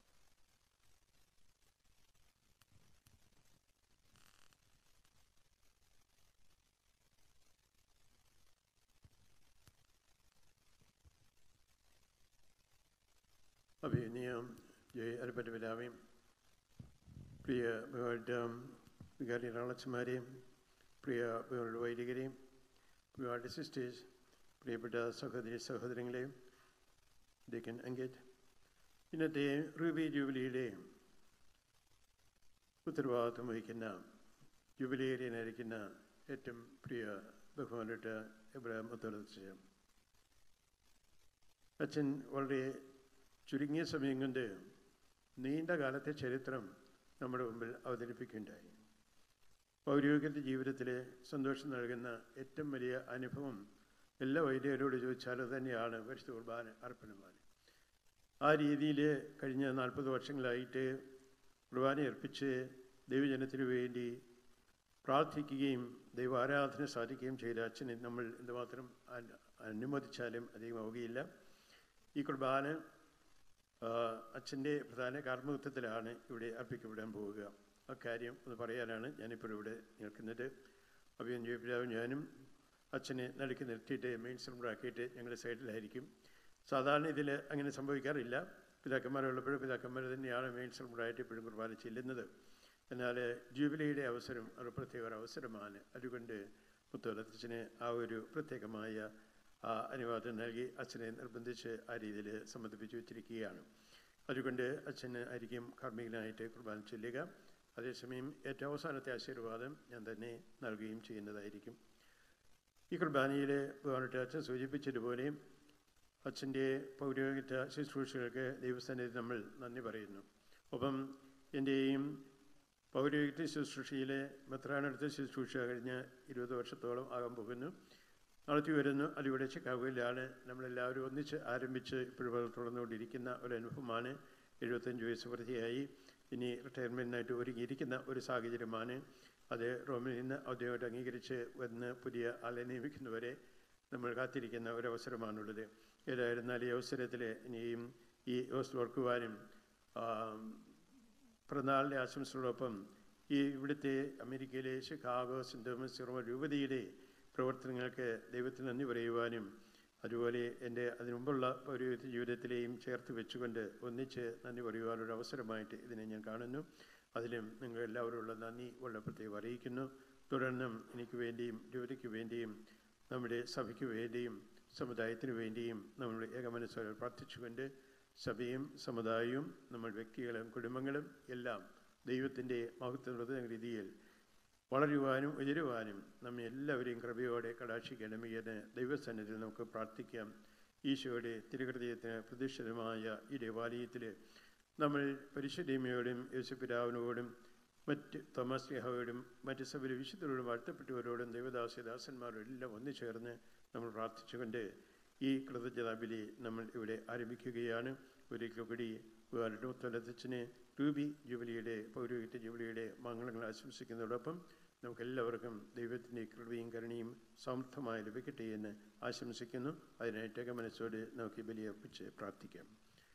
അഭിനയം ജയ് അരപ്പറ്റ പിതാവേയും പ്രിയ ബഹുമായിട്ട് വികാരി റാളച്ചന്മാരെയും പ്രിയ ബഹുമാരുടെ വൈദികരെയും ബഹുമാരുടെ സിസ്റ്റേഴ്സ് പ്രിയപ്പെട്ട സഹോദരി സഹോദരങ്ങളെയും ഡേക്കൻ അങ്കേറ്റ് ഇന്നത്തെ റൂബി ജൂബിലിയുടെ ഉത്തരവാദിത്വം വഹിക്കുന്ന ജൂബിലിയേറിയനായിരിക്കുന്ന ഏറ്റവും പ്രിയ ബഹുമാനപ്പെട്ട എബ്രഹാം മുത്തോലച്ച് അച്ഛൻ വളരെ ചുരുങ്ങിയ സമയം കൊണ്ട് നീണ്ട കാലത്തെ ചരിത്രം നമ്മുടെ മുമ്പിൽ അവതരിപ്പിക്കുകയുണ്ടായി പൗരോഹിക ജീവിതത്തിലെ സന്തോഷം നൽകുന്ന ഏറ്റവും വലിയ അനുഭവം എല്ലാ വൈദികരോട് ചോദിച്ചാൽ അത് തന്നെയാണ് പരിശുദ്ധ കുർബാന അർപ്പണമാണ് ആ രീതിയിൽ കഴിഞ്ഞ നാൽപ്പത് വർഷങ്ങളായിട്ട് കുർബാന അർപ്പിച്ച് ദൈവജനത്തിനു വേണ്ടി പ്രാർത്ഥിക്കുകയും ദൈവാരാധന സാധിക്കുകയും ചെയ്ത അച്ഛനെ നമ്മൾ എന്തുമാത്രം അന- അനുമതിച്ചാലും അധികമാവുകയില്ല ഈ കുർബാന ആ, അച്ഛൻ്റെ പ്രധാന കാർമ്മികത്വത്തിലാണ് ഇവിടെ അർപ്പിക്കപ്പെടാൻ പോവുക അക്കാര്യം ഒന്ന് പറയാനാണ് ഞാനിപ്പോൾ ഇവിടെ നിൽക്കുന്നത് അഭിയൻ ജയപിതാവ് ഞാനും അച്ഛനെ നടുക്ക് നിർത്തിയിട്ട് മെയിൻ സിലിണ്ടറാക്കിയിട്ട് ഞങ്ങളുടെ സൈഡിലായിരിക്കും സാധാരണ ഇതിൽ അങ്ങനെ സംഭവിക്കാറില്ല പിതാക്കന്മാരുള്ളപ്പോഴും പിതാക്കന്മാർ തന്നെയാണ് മെയിൻ സിലിണ്ടറായിട്ട് ഇപ്പോഴും കുർബാന ചെല്ലുന്നത് എന്നാൽ ജൂബിലിയുടെ അവസരം ഒരു പ്രത്യേക ഒരു അവസരമാണ് അതുകൊണ്ട് മുത്തോലത്തച്ഛന് ആ ഒരു പ്രത്യേകമായ ആ അനുവാദം നൽകി അച്ഛനെ നിർബന്ധിച്ച് ആ രീതിയിൽ സമ്മതിപ്പിച്ചു വെച്ചിരിക്കുകയാണ് അതുകൊണ്ട് അച്ഛന് ആയിരിക്കും കാർമ്മികനായിട്ട് കുർബാന ചൊല്ലുക അതേസമയം ഏറ്റവും അവസാനത്തെ ആശീർവാദം ഞാൻ തന്നെ നൽകുകയും ചെയ്യുന്നതായിരിക്കും ഈ കുർബാനയിൽ ബഹുമാനത്തെ അച്ഛൻ സൂചിപ്പിച്ചതുപോലെ അച്ഛൻ്റെ പൗരോഹിത ശുശ്രൂഷകൾക്ക് ദൈവസ്ഥാനത്ത് നമ്മൾ നന്ദി പറയുന്നു ഒപ്പം എൻ്റെയും പൗരോഹിത ശുശ്രൂഷയിലെ മെത്രാനടുത്ത ശുശ്രൂഷ കഴിഞ്ഞ് ഇരുപത് വർഷത്തോളം ആകാൻ പോകുന്നു നടത്തി വരുന്നു അതിവിടെ ചിക്കാഗോയിലാണ് നമ്മളെല്ലാവരും ഒന്നിച്ച് ആരംഭിച്ച് ഇപ്പോഴും തുടർന്നുകൊണ്ടിരിക്കുന്ന ഒരു അനുഭവമാണ് എഴുപത്തഞ്ച് വയസ്സ് പൂർത്തിയായി ഇനി റിട്ടയർമെൻറ്റിനായിട്ട് ഒരുങ്ങിയിരിക്കുന്ന ഒരു സാഹചര്യമാണ് അത് റോമിൽ നിന്ന് ഔദ്യോഗികമായിട്ട് അംഗീകരിച്ച് വന്ന് പുതിയ ആളെ നിയമിക്കുന്നവരെ നമ്മൾ കാത്തിരിക്കുന്ന ഒരവസരമാണുള്ളത് ഏതായിരുന്നാലും ഈ അവസരത്തിൽ ഇനിയും ഈ ഹോസ്റ്റ് ഓർക്കുവാനും ആം, പിറന്നാളിൻ്റെ ആശംസകളോടൊപ്പം ഈ ഇവിടുത്തെ അമേരിക്കയിലെ ഷിക്കാഗോ സെൻറ് തോമസ് സിറോ രൂപതയുടെ പ്രവർത്തനങ്ങൾക്ക് ദൈവത്തിന് നന്ദി പറയുവാനും അതുപോലെ എൻ്റെ അതിനു മുമ്പുള്ള ഒരു ജീവിതത്തിലെയും ചേർത്ത് വെച്ചുകൊണ്ട് ഒന്നിച്ച് നന്ദി പറയുവാനൊരു അവസരമായിട്ട് ഇതിനെ ഞാൻ കാണുന്നു അതിലും നിങ്ങൾ എല്ലാവരുമുള്ള നന്ദി വളരെ പ്രത്യേകം അറിയിക്കുന്നു തുടർന്നും എനിക്ക് വേണ്ടിയും രൂപതയ്ക്ക് വേണ്ടിയും നമ്മുടെ സഭയ്ക്ക് വേണ്ടിയും സമുദായത്തിന് വേണ്ടിയും നമ്മൾ ഏകമനസ്സോടെ പ്രാർത്ഥിച്ചുകൊണ്ട് സഭയും സമുദായവും നമ്മൾ വ്യക്തികളും കുടുംബങ്ങളും എല്ലാം ദൈവത്തിൻ്റെ മഹത്വ രീതിയിൽ വളരുവാനും ഉയരുവാനും നമ്മെ എല്ലാവരെയും കൃപയോടെ കടാക്ഷിക്കണമേ എന്ന് ദൈവസന്നിധിയിൽ നമുക്ക് പ്രാർത്ഥിക്കാം ഈശോയുടെ തിരുഹൃദയത്തിന് പ്രതിഷ്ഠിതമായ ഈ ദേവാലയത്തിൽ നമ്മൾ പരിശുദ്ധീമയോടും യേശുപിതാവിനോടും മറ്റ് തോമസ് യഹോയോടും മറ്റ് സഭയിലെ വിശുദ്ധരോടും വാഴ്ത്തപ്പെട്ടവരോടും ദേവദാസ്യദാസന്മാരോടും എല്ലാം ഒന്നുചേർന്ന് നമ്മൾ പ്രാർത്ഥിച്ചുകൊണ്ട് ഈ കൃതജ്ഞതാബലി നമ്മൾ ഇവിടെ ആരംഭിക്കുകയാണ് ഒരിക്കൽ കൂടി തൊലത്തച്ഛന് രൂപി ജൂബിലിയുടെ പൗരോഹിത്യ ജൂബിലിയുടെ മംഗളങ്ങൾ ആശംസിക്കുന്നതോടൊപ്പം നമുക്കെല്ലാവർക്കും ദൈവത്തിൻ്റെ കൃപയും കരുണയും സമർത്ഥമായി ലഭിക്കട്ടെ എന്ന് ആശംസിക്കുന്നു അതിനായിട്ട് മനസ്സോട് നമുക്ക് ഈ ബലിയർപ്പിച്ച് പ്രാർത്ഥിക്കാം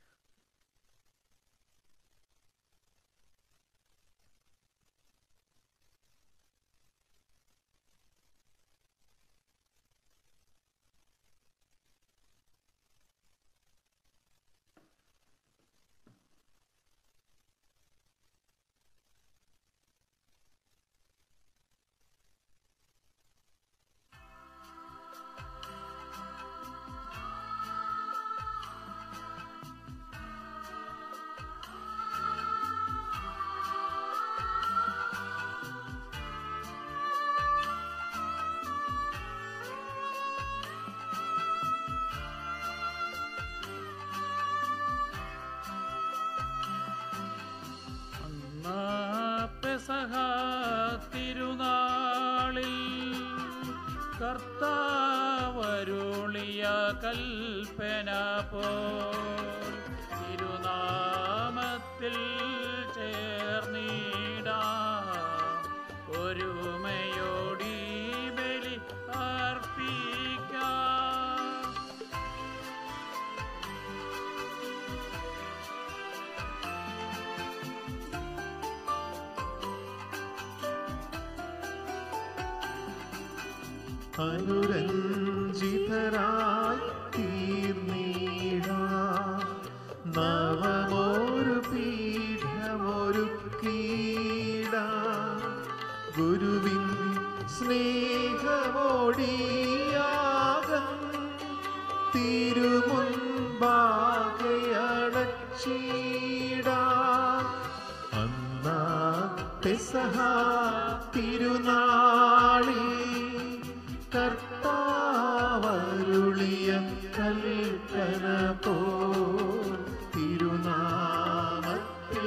അന്നാ പെസഹ തിരുനാളിൽ കർത്താവരുളിയ കൽപ്പന പോൽ തിരുനാമത്തിൽ ചേർന്നിടാ ഒരുമയോടി ബലി അർപ്പിക്കാം അനുരഞ്ജിതരായി തീർന്നീട നവമൊരു പീഠമൊരു കീട ഗുരുവിൻ സ്നേഹമോടിയാകം തിരുമുൻപാകയടച്ചീട അന്നാ പെസഹ തിരുനാളി കർത്താവരുളിയ കൽപ്പന പോ തിരുനാമത്തിൽ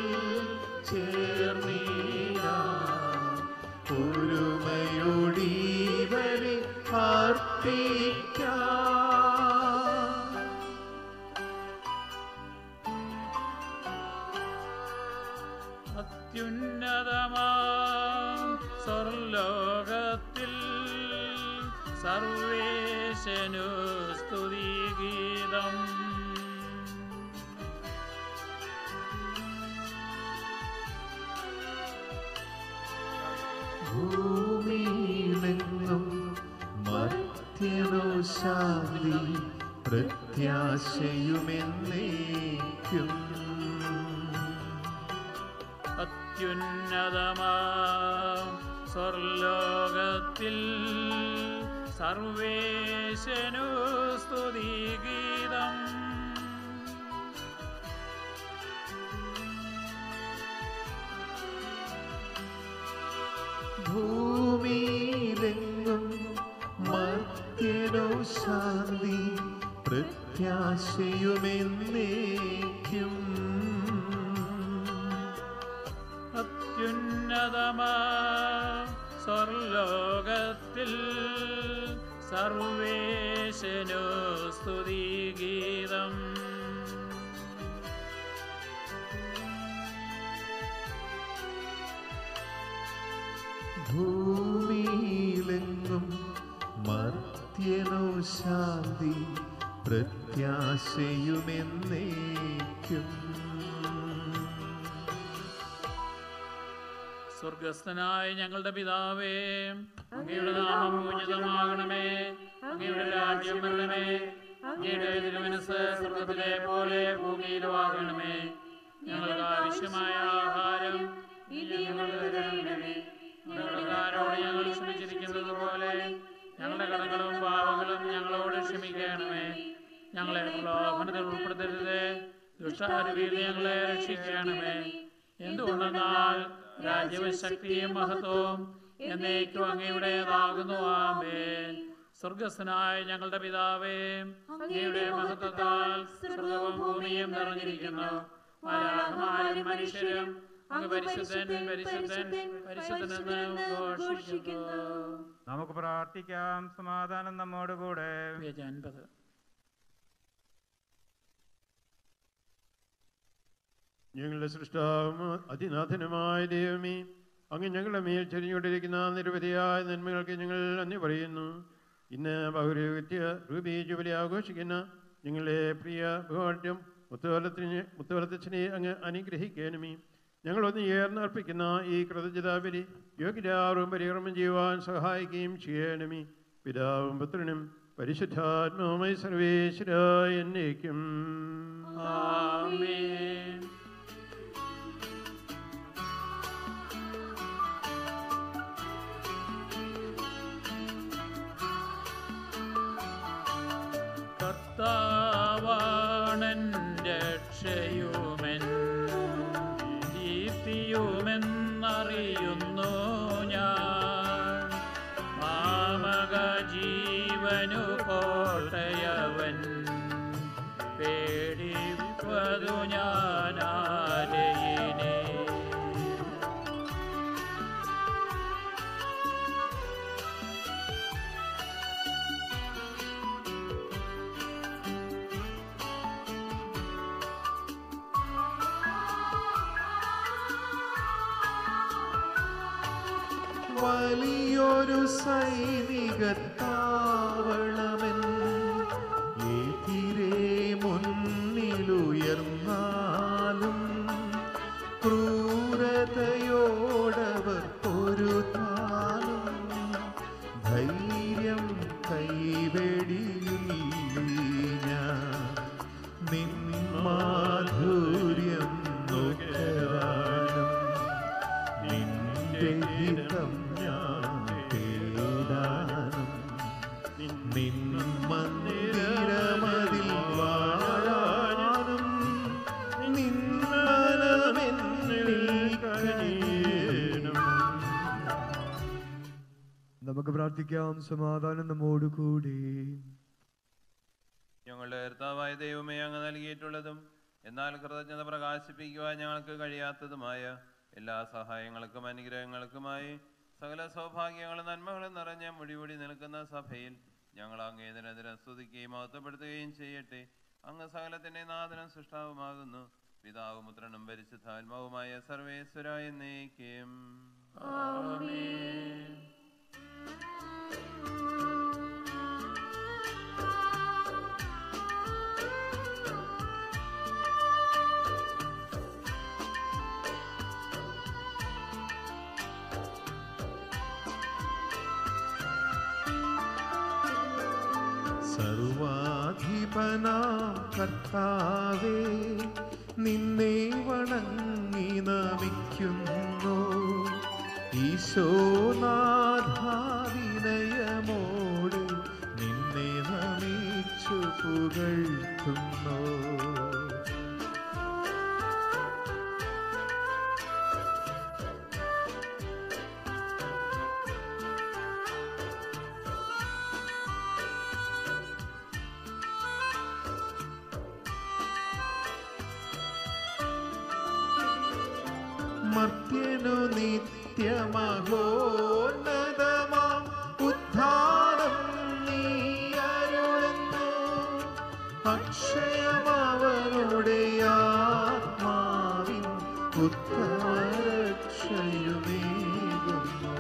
ചേർന്നീര ഒരുമയോടി ബലി അർപ്പിക്കാം അത്യുന്നതമാ സ്വർലോകത്തിൽ സർവേശനു സ്തുതിഗീതം ഭൂമിയിലെങ്ങും മർത്യനോ ശാന്തി പ്രത്യാശയുമെന്നേക്കും അത്യുന്നതമാ സ്വർലോകത്തിൽ സർവേശനു സ്തുതിഗീതം ഭൂമിയിലെങ്ങും മർത്യനോ ശാന്തി പ്രത്യാശയുമെന്നേക്കും അത്യുന്നതമാ സ്വർലോകത്തിൽ സർവേശനു സ്തുതിഗീതം ഭൂമിയിലെങ്ങും മർത്യനോ ശാന്തി പ്രത്യാശയുമെന്നേക്കും സ്വർഗസ്ഥനായ ഞങ്ങളുടെ പിതാവേ അങ്ങയുടെ നാമം പൂജിതമാകണമേ അങ്ങയുടെ രാജ്യം വരണമേ അങ്ങയുടെ തിരുമനസ് സ്വർഗത്തിലെ പോലെ ഭൂമിയിലും ആകണമേ ഞങ്ങൾക്ക് ആവശ്യമായ ആഹാരം ഇനി ഞങ്ങൾക്ക് തരണമേ ഞങ്ങളുടെക്കാരോട് ഞങ്ങൾ ക്ഷമിച്ചിരിക്കുന്നത് പോലെ ഞങ്ങളുടെ കടങ്ങളും പാവങ്ങളും ഞങ്ങളോട് ക്ഷമിക്കണമേ ഞങ്ങളെ പ്രലോഭനത്തിൽ ഉൾപ്പെടുത്തരുത് ദുഷ്ടാരുവിയിൽ ഞങ്ങളെ രക്ഷിക്കണമേ എന്തുകൊണ്ടെന്നാൽ രാജ്യവും ശക്തിയും മഹത്വവും എന്നേക്കും അങ്ങയുടേതാകുന്നു ആമേൻ സ്വർഗസ്ഥനായ ഞങ്ങളുടെ പിതാവേ അങ്ങയുടെ മഹത്വത്താൽ സ്വർഗവും ഭൂമിയും നിറഞ്ഞിരിക്കുന്നു മാലാഖമാരും മനുഷ്യരും അങ്ങ് പരിശുദ്ധൻ പരിശുദ്ധൻ പരിശുദ്ധനെന്ന് ഘോഷിക്കുന്നു നമുക്ക് പ്രാർത്ഥിക്കാം സമാധാനം നമ്മോടുകൂടെ പേജ് അൻപത് ഞങ്ങളുടെ സൃഷ്ടാവും അതിനാഥനുമായ ദൈവമേ അങ്ങ് ഞങ്ങളുടെ മേൽ ചൊരിഞ്ഞുകൊണ്ടിരിക്കുന്ന നിരവധിയായ നന്മകൾക്ക് ഞങ്ങൾ നന്ദി പറയുന്നു ഇന്ന് പൗരോഹിത്യ രൂപീ ജൂബിലി ആഘോഷിക്കുന്ന ഞങ്ങളുടെ പ്രിയ ഭഗവാട്യം മുത്തുവലത്തിന് മുത്തുവലത്തച്ഛനെ അങ്ങ് അനുഗ്രഹിക്കണമേ ഞങ്ങളൊന്ന് ചേർന്ന് അർപ്പിക്കുന്ന ഈ കൃതജ്ഞതാബലി യോഗ്യരാറും പരികർമ്മം ചെയ്യുവാൻ സഹായിക്കുകയും ചെയ്യണമേ പിതാവും പുത്രനും പരിശുദ്ധാത്മാവുമായി സർവേശ്വരായ എന്നേക്കും ആമേൻ കർത്താവാണൻ രക്ഷയുമെൻ ദീപ്തിയുമെന്നറിയുന്നു ഞാൻ മാമക ജീവനു കോട്ടയവൻ പേടിപ്പതു ഞാനാരയിനെ വലിയൊരു സൈനിക താവളമൻ എതിരെ മുന്നിലുയർന്നാലും ക്രൂരതയോടവർ പൊരുതാലും ധൈര്യം കൈവെടിയില്ല നിൻ മാധുര്യം നുകരാനും നിന്റെ ഹിതം ഞാൻ തേടാനും നിൻ മന്ദിരമതിൽ വാഴാനും നിൻ മനമെന്നിൽ കഴിയണം നമുക്ക് പ്രാർത്ഥിക്കാം സമാധാനം നമ്മോട് കൂടി ഞങ്ങളുടെ കർത്താവായ ദൈവമേ അങ്ങ് നൽകിയിട്ടുള്ളതും എന്നാൽ കൃതജ്ഞത പ്രകാശിപ്പിക്കുവാൻ ഞങ്ങൾക്ക് കഴിയാത്തതുമായ എല്ലാ സഹായങ്ങൾക്കും അനുഗ്രഹങ്ങൾക്കുമായി സകല സൗഭാഗ്യങ്ങളും നന്മകളും നിറഞ്ഞ മുടിപൊടി നിൽക്കുന്ന സഭയിൽ ഞങ്ങൾ അങ്ങേതിനെതിരെ സ്തുതിക്കുകയും മഹത്വപ്പെടുത്തുകയും ചെയ്യട്ടെ അങ്ങ് സകലത്തിന്റെ നാഥനും സൃഷ്ടാവുമാകുന്നു പിതാവും പുത്രനും പരിശുദ്ധാത്മാവുമായ സർവേശ്വരായ എന്നേക്കും ആമേൻ സർവാധിപനാം കർത്താവേ നിന്നെ വണങ്ങി നമിക്കുന്നു ഈശോനാഥാവിനയമോട് നിന്നെ നമിച്ചു പുകഴ്ത്തുന്നു മർത്യനു നിത്യമഹോന്നതമാം ഉദ്ധാനം നീ അരുളുന്നു അക്ഷയമവരുടെ ആത്മാവിൻ ഉത്തരക്ഷയുമേകുന്നു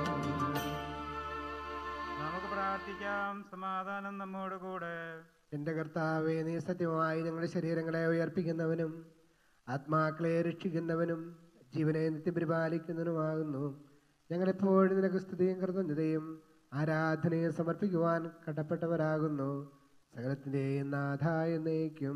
നമുക്ക് പ്രാർത്ഥിക്കാം സമാധാനം നമ്മോട് കൂടെ എൻ്റെ കർത്താവെ നീ സത്യമായി ഞങ്ങളുടെ ശരീരങ്ങളെ ഉയർപ്പിക്കുന്നവനും ആത്മാക്കളെ രക്ഷിക്കുന്നവനും ജീവനെ നിത്യം പരിപാലിക്കുന്നതിനുമാകുന്നു ഞങ്ങളെപ്പോഴും നിനക്ക് സ്തുതിയും കൃതജ്ഞതയും ആരാധനയും സമർപ്പിക്കുവാൻ കടപ്പെട്ടവരാകുന്നു സകലത്തിൻ്റെയും നാഥ എന്നേക്കും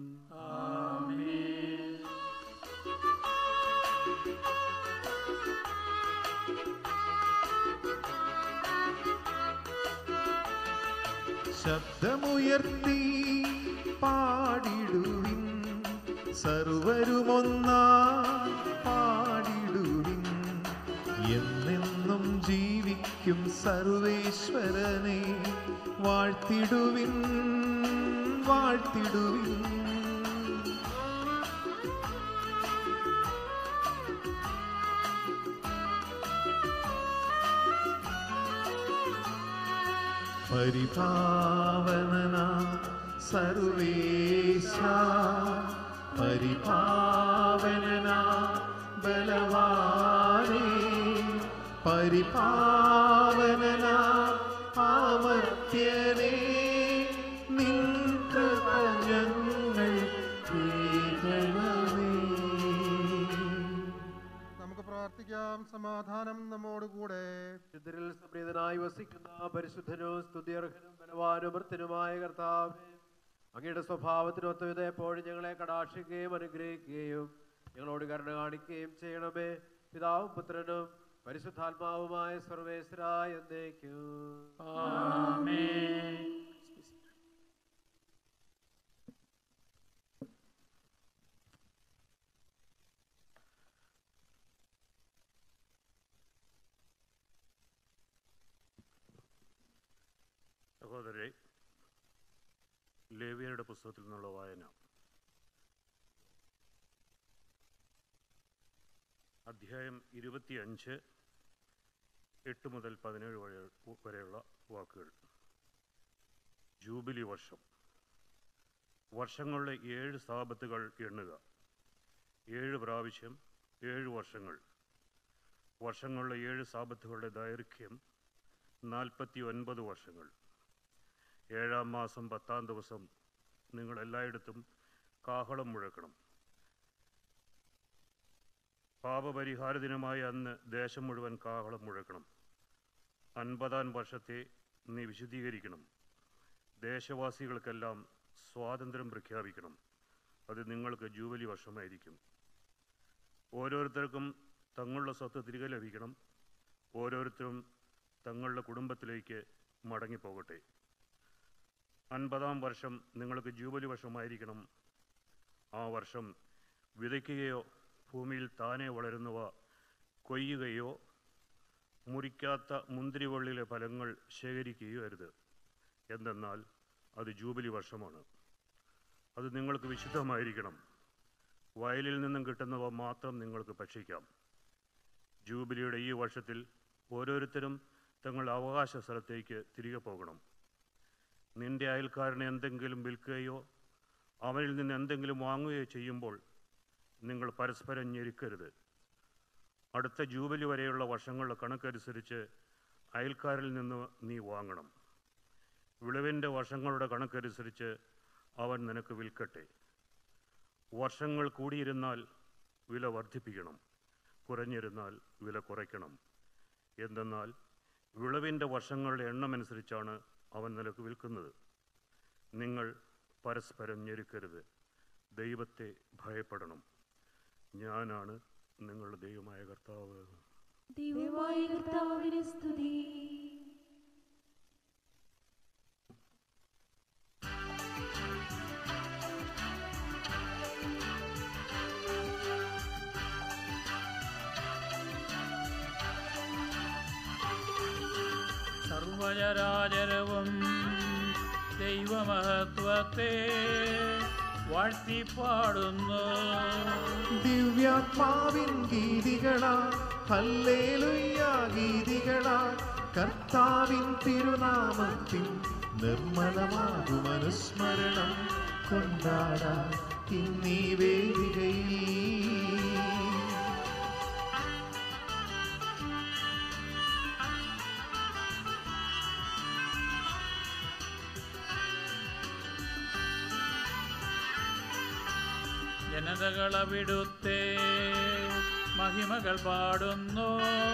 ശബ്ദമുയർത്തി പാടിടുവിൻ സർവരുമൊന്നാ പാടിടുവിൻ എന്നെന്നും ജീവിക്കും സർവേശ്വരനെ വാഴ്ത്തിടുവിൻ വാഴ്ത്തിടുവിൻ പരിപാവനന സർവേശ പരിപാവനന ബലവാനേ പരിപാവനന ആമർത്യനേ നിൻ കൃപ ഞങ്ങൾ കേൾക്കണമേ നമുക്ക് പ്രാർത്ഥിക്കാം സമാധാനം നമ്മോടുകൂടെ ശുദ്ധരിൽ സംപ്രീതനായി വസിക്കുന്ന പരിശുദ്ധനും സ്തുതിയർഹനും ബലവാനും വൃത്തനുമായ കർത്താവേ അങ്ങയുടെ സ്വഭാവത്തിനൊത്ത വിധം എപ്പോഴും ഞങ്ങളെ കടാക്ഷിക്കുകയും അനുഗ്രഹിക്കുകയും ഞങ്ങളോട് കരുണ കാണിക്കുകയും ചെയ്യണമേ പിതാവും പുത്രനും പരിശുദ്ധാത്മാവുമായ സർവേശ്വരായ എന്നേക്കും ആമേൻ സഹോദരരെ ലേവിയരുടെ പുസ്തകത്തിൽ നിന്നുള്ള വായന അധ്യായം ഇരുപത്തിയഞ്ച് എട്ട് മുതൽ പതിനേഴ് വരെ വരെയുള്ള വാക്കുകൾ ജൂബിലി വർഷം വർഷങ്ങളുടെ ഏഴ് സ്ഥാപത്തുകൾ എണ്ണുക ഏഴ് പ്രാവശ്യം ഏഴ് വർഷങ്ങൾ വർഷങ്ങളുടെ ഏഴ് സാപത്തുകളുടെ ദൈർഘ്യം നാൽപ്പത്തി ഒൻപത് വർഷങ്ങൾ ഏഴാം മാസം പത്താം ദിവസം നിങ്ങൾ എല്ലായിടത്തും കാഹളം മുഴക്കണം പാപപരിഹാര ദിനമായ അന്ന് ദേശം മുഴുവൻ കാഹളം മുഴക്കണം അൻപതാം വർഷത്തെ നീ വിശദീകരിക്കണം ദേശവാസികൾക്കെല്ലാം സ്വാതന്ത്ര്യം പ്രഖ്യാപിക്കണം അത് നിങ്ങൾക്ക് ജൂബിലി വർഷമായിരിക്കും ഓരോരുത്തർക്കും തങ്ങളുടെ സ്വത്ത് തിരികെ ലഭിക്കണം ഓരോരുത്തരും തങ്ങളുടെ കുടുംബത്തിലേക്ക് മടങ്ങിപ്പോകട്ടെ അൻപതാം വർഷം നിങ്ങൾക്ക് ജൂബിലി വർഷമായിരിക്കണം ആ വർഷം വിതയ്ക്കുകയോ ഭൂമിയിൽ താനെ വളരുന്നവ കൊയ്യുകയോ മുറിക്കാത്ത മുന്തിരിവള്ളിയിലെ ഫലങ്ങൾ ശേഖരിക്കുകയോ അരുത് എന്തെന്നാൽ അത് ജൂബിലി വർഷമാണ് അത് നിങ്ങൾക്ക് വിശുദ്ധമായിരിക്കണം വയലിൽ നിന്നും കിട്ടുന്നവ മാത്രം നിങ്ങൾക്ക് ഭക്ഷിക്കാം ജൂബിലിയുടെ ഈ വർഷത്തിൽ ഓരോരുത്തരും തങ്ങളുടെ അവകാശ സ്ഥലത്തേക്ക് തിരികെ പോകണം നിന്റെ അയൽക്കാരനെ എന്തെങ്കിലും വിൽക്കുകയോ അവനിൽ നിന്ന് എന്തെങ്കിലും വാങ്ങുകയോ ചെയ്യുമ്പോൾ നിങ്ങൾ പരസ്പരം ഞെരുക്കരുത് അടുത്ത ജൂബിലി വരെയുള്ള വർഷങ്ങളുടെ കണക്കനുസരിച്ച് അയൽക്കാരിൽ നിന്ന് നീ വാങ്ങണം വിളവിൻ്റെ വർഷങ്ങളുടെ കണക്കനുസരിച്ച് അവൻ നിനക്ക് വിൽക്കട്ടെ വർഷങ്ങൾ കൂടിയിരുന്നാൽ വില വർദ്ധിപ്പിക്കണം കുറഞ്ഞിരുന്നാൽ വില കുറയ്ക്കണം എന്തെന്നാൽ വിളവിൻ്റെ വർഷങ്ങളുടെ എണ്ണമനുസരിച്ചാണ് അവൻ നിനക്ക് വിൽക്കുന്നത് നിങ്ങൾ പരസ്പരം ഞെരുക്കരുത് ദൈവത്തെ ഭയപ്പെടണം ഞാനാണ് നിങ്ങളുടെ ദൈവമായ കർത്താവ് ദൈവമായ കർത്താവിന് സ്തുതി സർവചരാചരവും ദൈവമഹത്വത്തെ വാഴ്ത്തിപ്പാടുന്നു ദിവ്യാത്മാവിൻ ഗീതികളാ ഹല്ലേലൂയ ഗീതികളാ കർത്താവിൻ തിരുനാമത്തിൻ നിർമ്മലമാകും അനുസ്മരണം കൊണ്ടാടാ ഇന്നീ വേദികയിൽ ജനതകളവിടുത്തെ മഹിമകൾ പാടുന്നു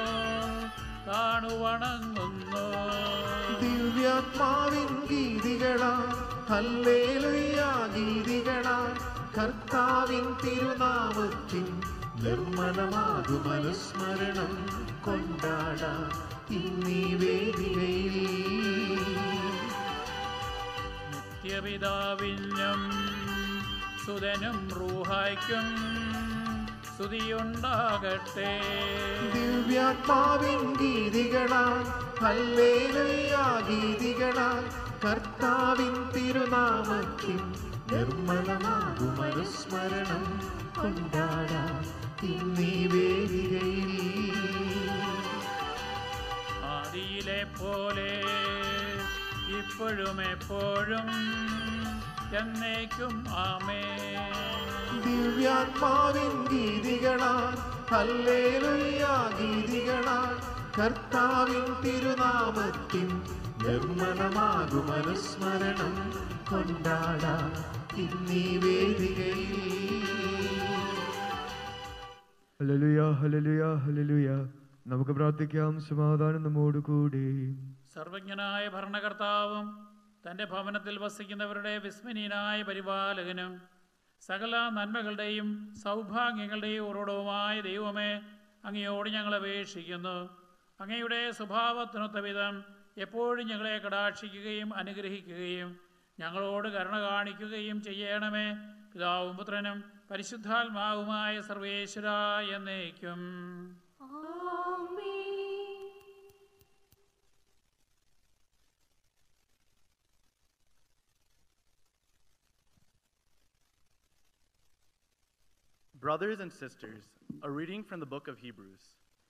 കാണുവണങ്ങുന്നു ദിവ്യാത്മാവിൻ ഗീതികളാ ഹല്ലേലൂയ ഗീതികളാ കർത്താവിൻ തിരുനാമത്തിൻ നിർമ്മലമാകും അനുസ്മരണം കൊണ്ടാടാം ഇന്നീ വേദികയിൽ നിത്യപിതാവിനും സുതനും റൂഹായ്ക്കും സ്തുതിയുണ്ടാകട്ടെ ദിവ്യാത്മാവിൻ ഗീതികളാ ഹല്ലേലൂയ ഗീതികളാ കർത്താവിൻ തിരുനാമത്തിൻ നിർമ്മലമാകും അനുസ്മരണം കൊണ്ടാടാം ഇന്നീ വേദികയിൽ ആദിയിലെ പോലെ ഇപ്പോഴും എപ്പോഴും എന്നേക്കും ആമേ ദിവ്യാത്മാവിൻ ഗീതികളാ ഹല്ലേലൂയ ഗീതികളാ കർത്താവിൻ തിരുനാമത്തിൻ നിർമ്മലമാകും അനുസ്മരണം കൊണ്ടാടാം ഇന്നീ വേദികയിൽ ഹല്ലേലൂയ ഹല്ലേലൂയ ഹല്ലേലൂയ നമുക്ക് പ്രാർത്ഥിക്കാം സമാധാനം നമ്മോട് കൂടി സർവജ്ഞനായ ഭരണകർത്താവും തൻ്റെ ഭവനത്തിൽ വസിക്കുന്നവരുടെ വിസ്മനീയനായ പരിപാലകനും സകല നന്മകളുടെയും സൗഭാഗ്യങ്ങളുടെയും ഉറവിടവുമായ ദൈവമേ അങ്ങയോട് ഞങ്ങൾ അപേക്ഷിക്കുന്നു അങ്ങയുടെ സ്വഭാവത്തിനൊത്ത വിധം എപ്പോഴും ഞങ്ങളെ കടാക്ഷിക്കുകയും അനുഗ്രഹിക്കുകയും ഞങ്ങളോട് കരുണ കാണിക്കുകയും ചെയ്യണമേ പിതാവും പുത്രനും പരിശുദ്ധാത്മാവുമായ സർവേശ്വര എന്നേക്കും Brothers and sisters, a reading from the book of Hebrews.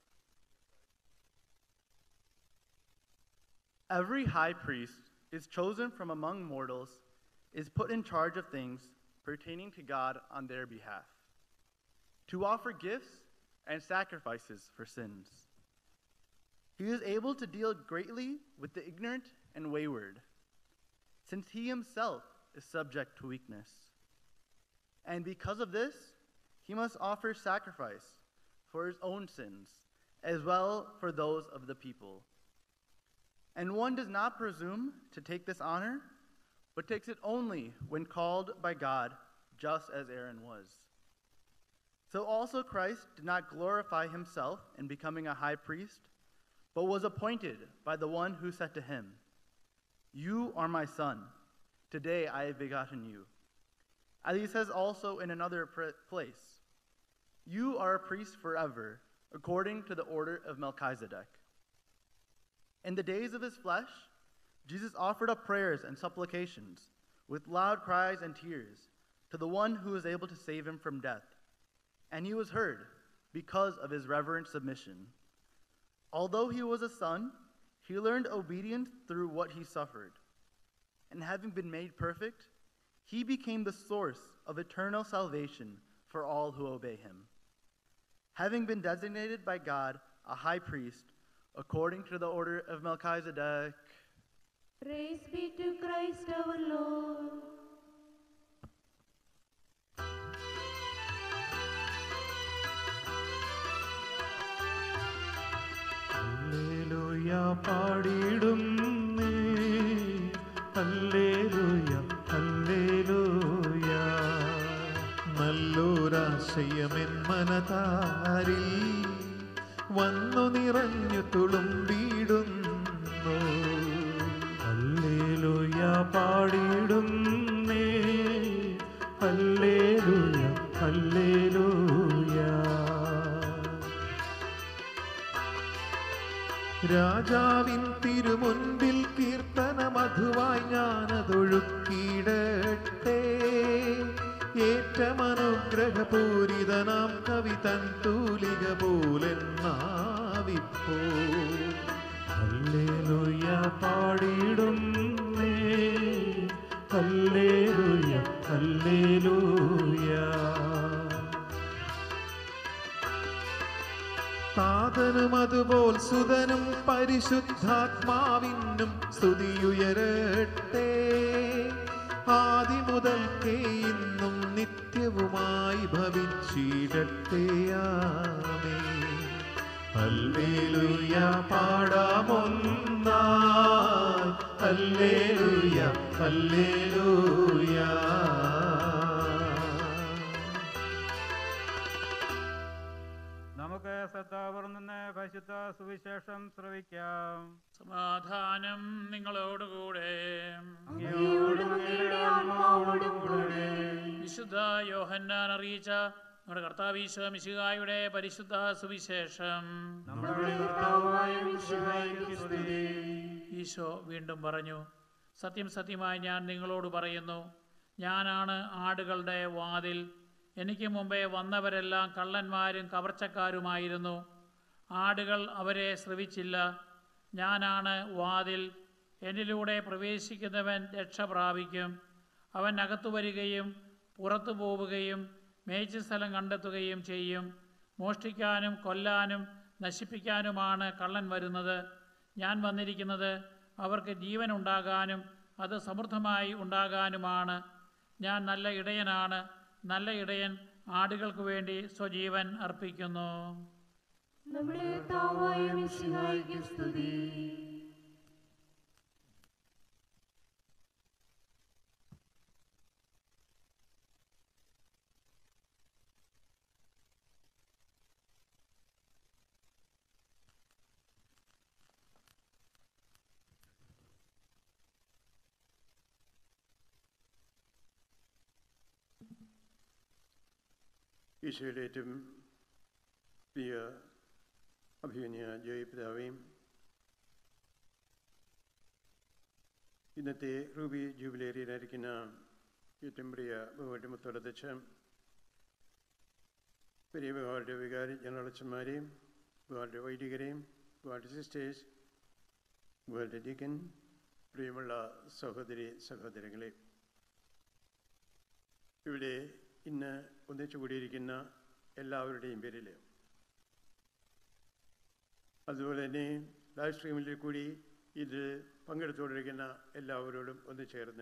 Every high priest is chosen from among mortals, is put in charge of things pertaining to God on their behalf, to offer gifts and sacrifices for sins. He is able to deal greatly with the ignorant and wayward, since he himself is subject to weakness. And because of this, he must offer sacrifice for his own sins, as well for those of the people. And one does not presume to take this honor, but takes it only when called by God, just as Aaron was. So also Christ did not glorify himself in becoming a high priest, but was appointed by the one who said to him, You are my son, today I have begotten you. As he says also in another pr- place, You are a priest forever, according to the order of Melchizedek. In the days of his flesh, Jesus offered up prayers and supplications with loud cries and tears to the one who was able to save him from death. And he was heard because of his reverent submission. Although he was a son, he learned obedience through what he suffered. And having been made perfect, he became the source of eternal salvation for all who obey him. Having been designated by God a high priest, according to the order of Melchizedek, Praise be to Christ our Lord. ഹല്ലേലൂയ പാടിയിടും ഹല്ലേലൂയ ഹല്ലേലൂയ നല്ലൊരാശയമെൻ മനതാരിൽ വന്നു നിറഞ്ഞു തുളുമ്പിടുന്നു ഹല്ലേലൂയ പാടിയിടും ഹല്ലേലൂയ ഹല്ലേലൂയ രാജാവിൻ തിരുമുൻപിൽ കീർത്തന മധുവായി ഞാനതൊഴുക്കിയിടട്ടെ ഏറ്റമനുഗ്രഹപൂരിതനാം കവി തൻ തൂലിക പോലെന്നാവിപ്പോ ഹല്ലേലൂയ പാടിയിടും ഹല്ലേലൂയ ഹല്ലേലൂയ താതനും അതുപോൽ സുതനും പരിശുദ്ധാത്മാവിനും സ്തുതിയുയരട്ടെ ആദി മുതൽക്കേ ഇന്നും നിത്യവും എങ്ങുമായി ഭവിച്ചിടട്ടെ ആമേ ഹല്ലേലൂയ പാടാമൊന്നായി ഹല്ലേലൂയ ഹല്ലേലൂയ നമുക്ക് ശ്രദ്ധാപൂർവം നിന്ന് പരിശുദ്ധ സുവിശേഷം ശ്രവിക്കാം സമാധാനം നിങ്ങളോടുകൂടെ വിശുദ്ധ യോഹന്നാൻ അറിയിച്ച നമ്മുടെ കർത്താവീശോ മിശിഹായുടെ പരിശുദ്ധ സുവിശേഷം ഈശോ വീണ്ടും പറഞ്ഞു സത്യം സത്യമായി ഞാൻ നിങ്ങളോട് പറയുന്നു ഞാനാണ് ആടുകളുടെ വാതിൽ എനിക്ക് മുമ്പേ വന്നവരെല്ലാം കള്ളന്മാരും കവർച്ചക്കാരുമായിരുന്നു ആടുകൾ അവരെ ശ്രവിച്ചില്ല ഞാനാണ് വാതിൽ എന്നിലൂടെ പ്രവേശിക്കുന്നവൻ രക്ഷ പ്രാപിക്കും അവൻ അകത്തു വരികയും പുറത്തു പോവുകയും മേய்ച്ച സ്ഥലം കണ്ടെത്തുകയും ചെയ്യും മോഷ്ടിക്കാനും കൊല്ലാനും നശിപ്പിക്കാനുമാണ് കള്ളൻ വരുന്നത് ഞാൻ വന്നിരിക്കുന്നത് അവർക്ക് ജീവൻ ഉണ്ടാകാനും അത് സമൃദ്ധമായി ഉണ്ടാകാനുമാണ് ഞാൻ നല്ല ഇടയനാണ് നല്ല ഇടയൻ ആടുകൾക്ക് വേണ്ടി സ്വജീവൻ അർപ്പിക്കുന്നു നമ്മുടെ കർത്താവായ മിശിഹായിക്ക് സ്തുതി ഈശോയുടെ ഏറ്റവും പ്രിയ അഭിമന്യ ജയപിതാവേയും ഇന്നത്തെ റൂബി ജൂബിലേറിയനായിരിക്കുന്ന ഏറ്റവും പ്രിയ ബഹുമായിട്ട് മുത്തോടത്തച്ഛ പെരിയ ബഹുമാരുടെ വികാരി ജനറലച്ചന്മാരെയും ബഹുമാരുടെ വൈദികരെയും ബഹുമാരുടെ സിസ്റ്റേഴ്സ് ബഹുമാരുടെ ഡീക്കൻ പ്രിയമുള്ള സഹോദരി സഹോദരങ്ങളെ ഇവിടെ ഇന്ന് ഒന്നിച്ചു കൂടിയിരിക്കുന്ന എല്ലാവരുടെയും പേരിൽ അതുപോലെ തന്നെ ലൈവ് സ്ട്രീമിൽ കൂടി ഇത് പങ്കെടുത്തുകൊണ്ടിരിക്കുന്ന എല്ലാവരോടും ഒന്ന് ചേർന്ന്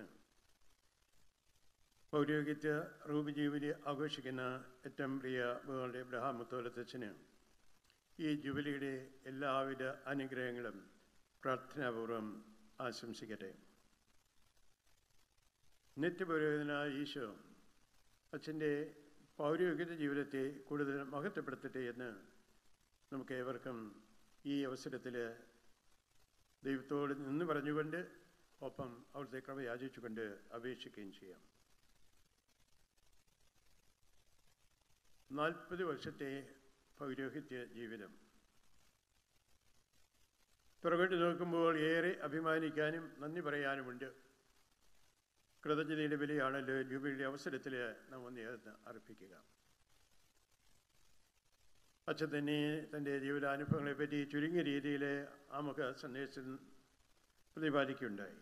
പൗരോഹിത്യ റൂബി ജൂബിലി ആഘോഷിക്കുന്ന ഏറ്റവും പ്രിയ ബഹുമാനുടെ ഇബ്രഹാം മുത്തോലത്തച്ഛന് ഈ ജൂബിലിയുടെ എല്ലാവിധ അനുഗ്രഹങ്ങളും പ്രാർത്ഥനാപൂർവം ആശംസിക്കട്ടെ നിത്യപുരോഹിതനായ ഈശോ അച്ഛൻ്റെ പൗരോഹിക ജീവിതത്തെ കൂടുതൽ മഹത്വപ്പെടുത്തട്ടെ എന്ന് നമുക്ക് ഏവർക്കും ഈ അവസരത്തിൽ ദൈവത്തോട് നിന്ന് പറഞ്ഞുകൊണ്ട് ഒപ്പം അവിടുത്തെ കൃപ യാചിച്ചുകൊണ്ട് അപേക്ഷിക്കുകയും ചെയ്യാം നാൽപ്പത് വർഷത്തെ പൗരോഹിത്യ ജീവിതം പുറകോട്ട് നോക്കുമ്പോൾ ഏറെ അഭിമാനിക്കാനും നന്ദി പറയാനുമുണ്ട് കൃതജ്ഞതയുടെ വിലയാണല്ലോ ജൂബിലിയുടെ അവസരത്തിൽ നാം ഒന്ന് അർപ്പിക്കുക അച്ഛൻ തന്നെ തൻ്റെ ജീവിതാനുഭവങ്ങളെപ്പറ്റി ചുരുങ്ങിയ രീതിയിൽ ആമുഖ സന്ദേശം പ്രതിപാദിക്കുകയുണ്ടായി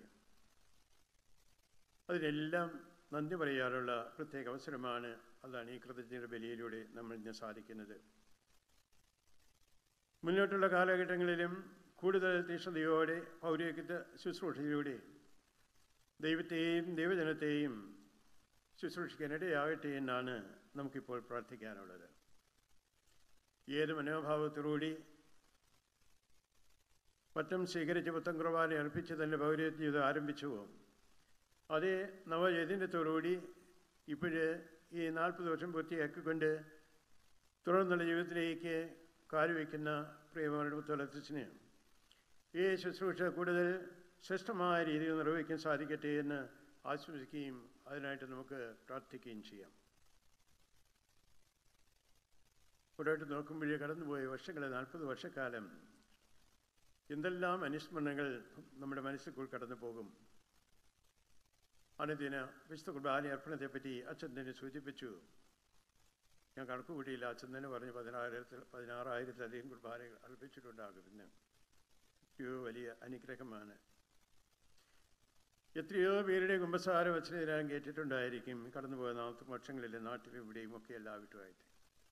അതിനെല്ലാം നന്ദി പറയാനുള്ള പ്രത്യേക അവസരമാണ് അതാണ് ഈ കൃതജ്ഞയുടെ ബലിയിലൂടെ നമ്മൾ ഇന്ന് സാധിക്കുന്നത് മുന്നോട്ടുള്ള കാലഘട്ടങ്ങളിലും കൂടുതൽ തീഷ്ണതയോടെ പൗരോഹിത്യ ശുശ്രൂഷയിലൂടെ ദൈവത്തെയും ദൈവജനത്തെയും ശുശ്രൂഷിക്കാനിടയാകട്ടെ എന്നാണ് നമുക്കിപ്പോൾ പ്രാർത്ഥിക്കാനുള്ളത് ഏത് മനോഭാവത്തോടുകൂടി പറ്റം സ്വീകരിച്ച് പുത്തൻ കുർബാന അർപ്പിച്ച് തന്നെ പൗരത്വ ജീവിതം ആരംഭിച്ചുവോ അതേ നവചൈതന്യത്തോടുകൂടി ഇപ്പോഴ് ഈ നാൽപ്പത് വർഷം പൂർത്തിയാക്കിക്കൊണ്ട് തുടർന്നുള്ള ജീവിതത്തിലേക്ക് കാലുവയ്ക്കുന്ന പ്രിയമാരുടെ മുത്തോലത്തച്ഛന് ഈ ശുശ്രൂഷ കൂടുതൽ ശ്രേഷ്ഠമായ രീതിയിൽ നിർവഹിക്കാൻ സാധിക്കട്ടെ എന്ന് ആശംസിക്കുകയും അതിനായിട്ട് നമുക്ക് പ്രാർത്ഥിക്കുകയും ചെയ്യാം പുറകോട്ട് നോക്കുമ്പോഴേ കടന്നുപോയ വർഷങ്ങളെ നാൽപ്പത് വർഷക്കാലം എന്തെല്ലാം അനുസ്മരണങ്ങൾ നമ്മുടെ മനസ്സിൽ കൂടി കടന്നു പോകും അനുദിന വിശുദ്ധ കുർബാന അർപ്പണത്തെപ്പറ്റി അച്ഛൻ തന്നെ സൂചിപ്പിച്ചു ഞാൻ കണക്ക് കൂട്ടിയില്ല അച്ഛൻ തന്നെ പറഞ്ഞു പതിനായിരത്തിൽ പതിനാറായിരത്തിലധികം കുർബാനകൾ അർപ്പിച്ചിട്ടുണ്ടാകും ഇന്ന് എത്രയോ വലിയ അനുഗ്രഹമാണ് എത്രയോ പേരുടെ കുമ്പസാരം അച്ഛനെ തരാൻ കേട്ടിട്ടുണ്ടായിരിക്കും കടന്നുപോയ നാൽപ്പത് വർഷങ്ങളിൽ നാട്ടിലും ഇവിടെയും ഒക്കെ എല്ലാവിട്ടുമായിട്ട്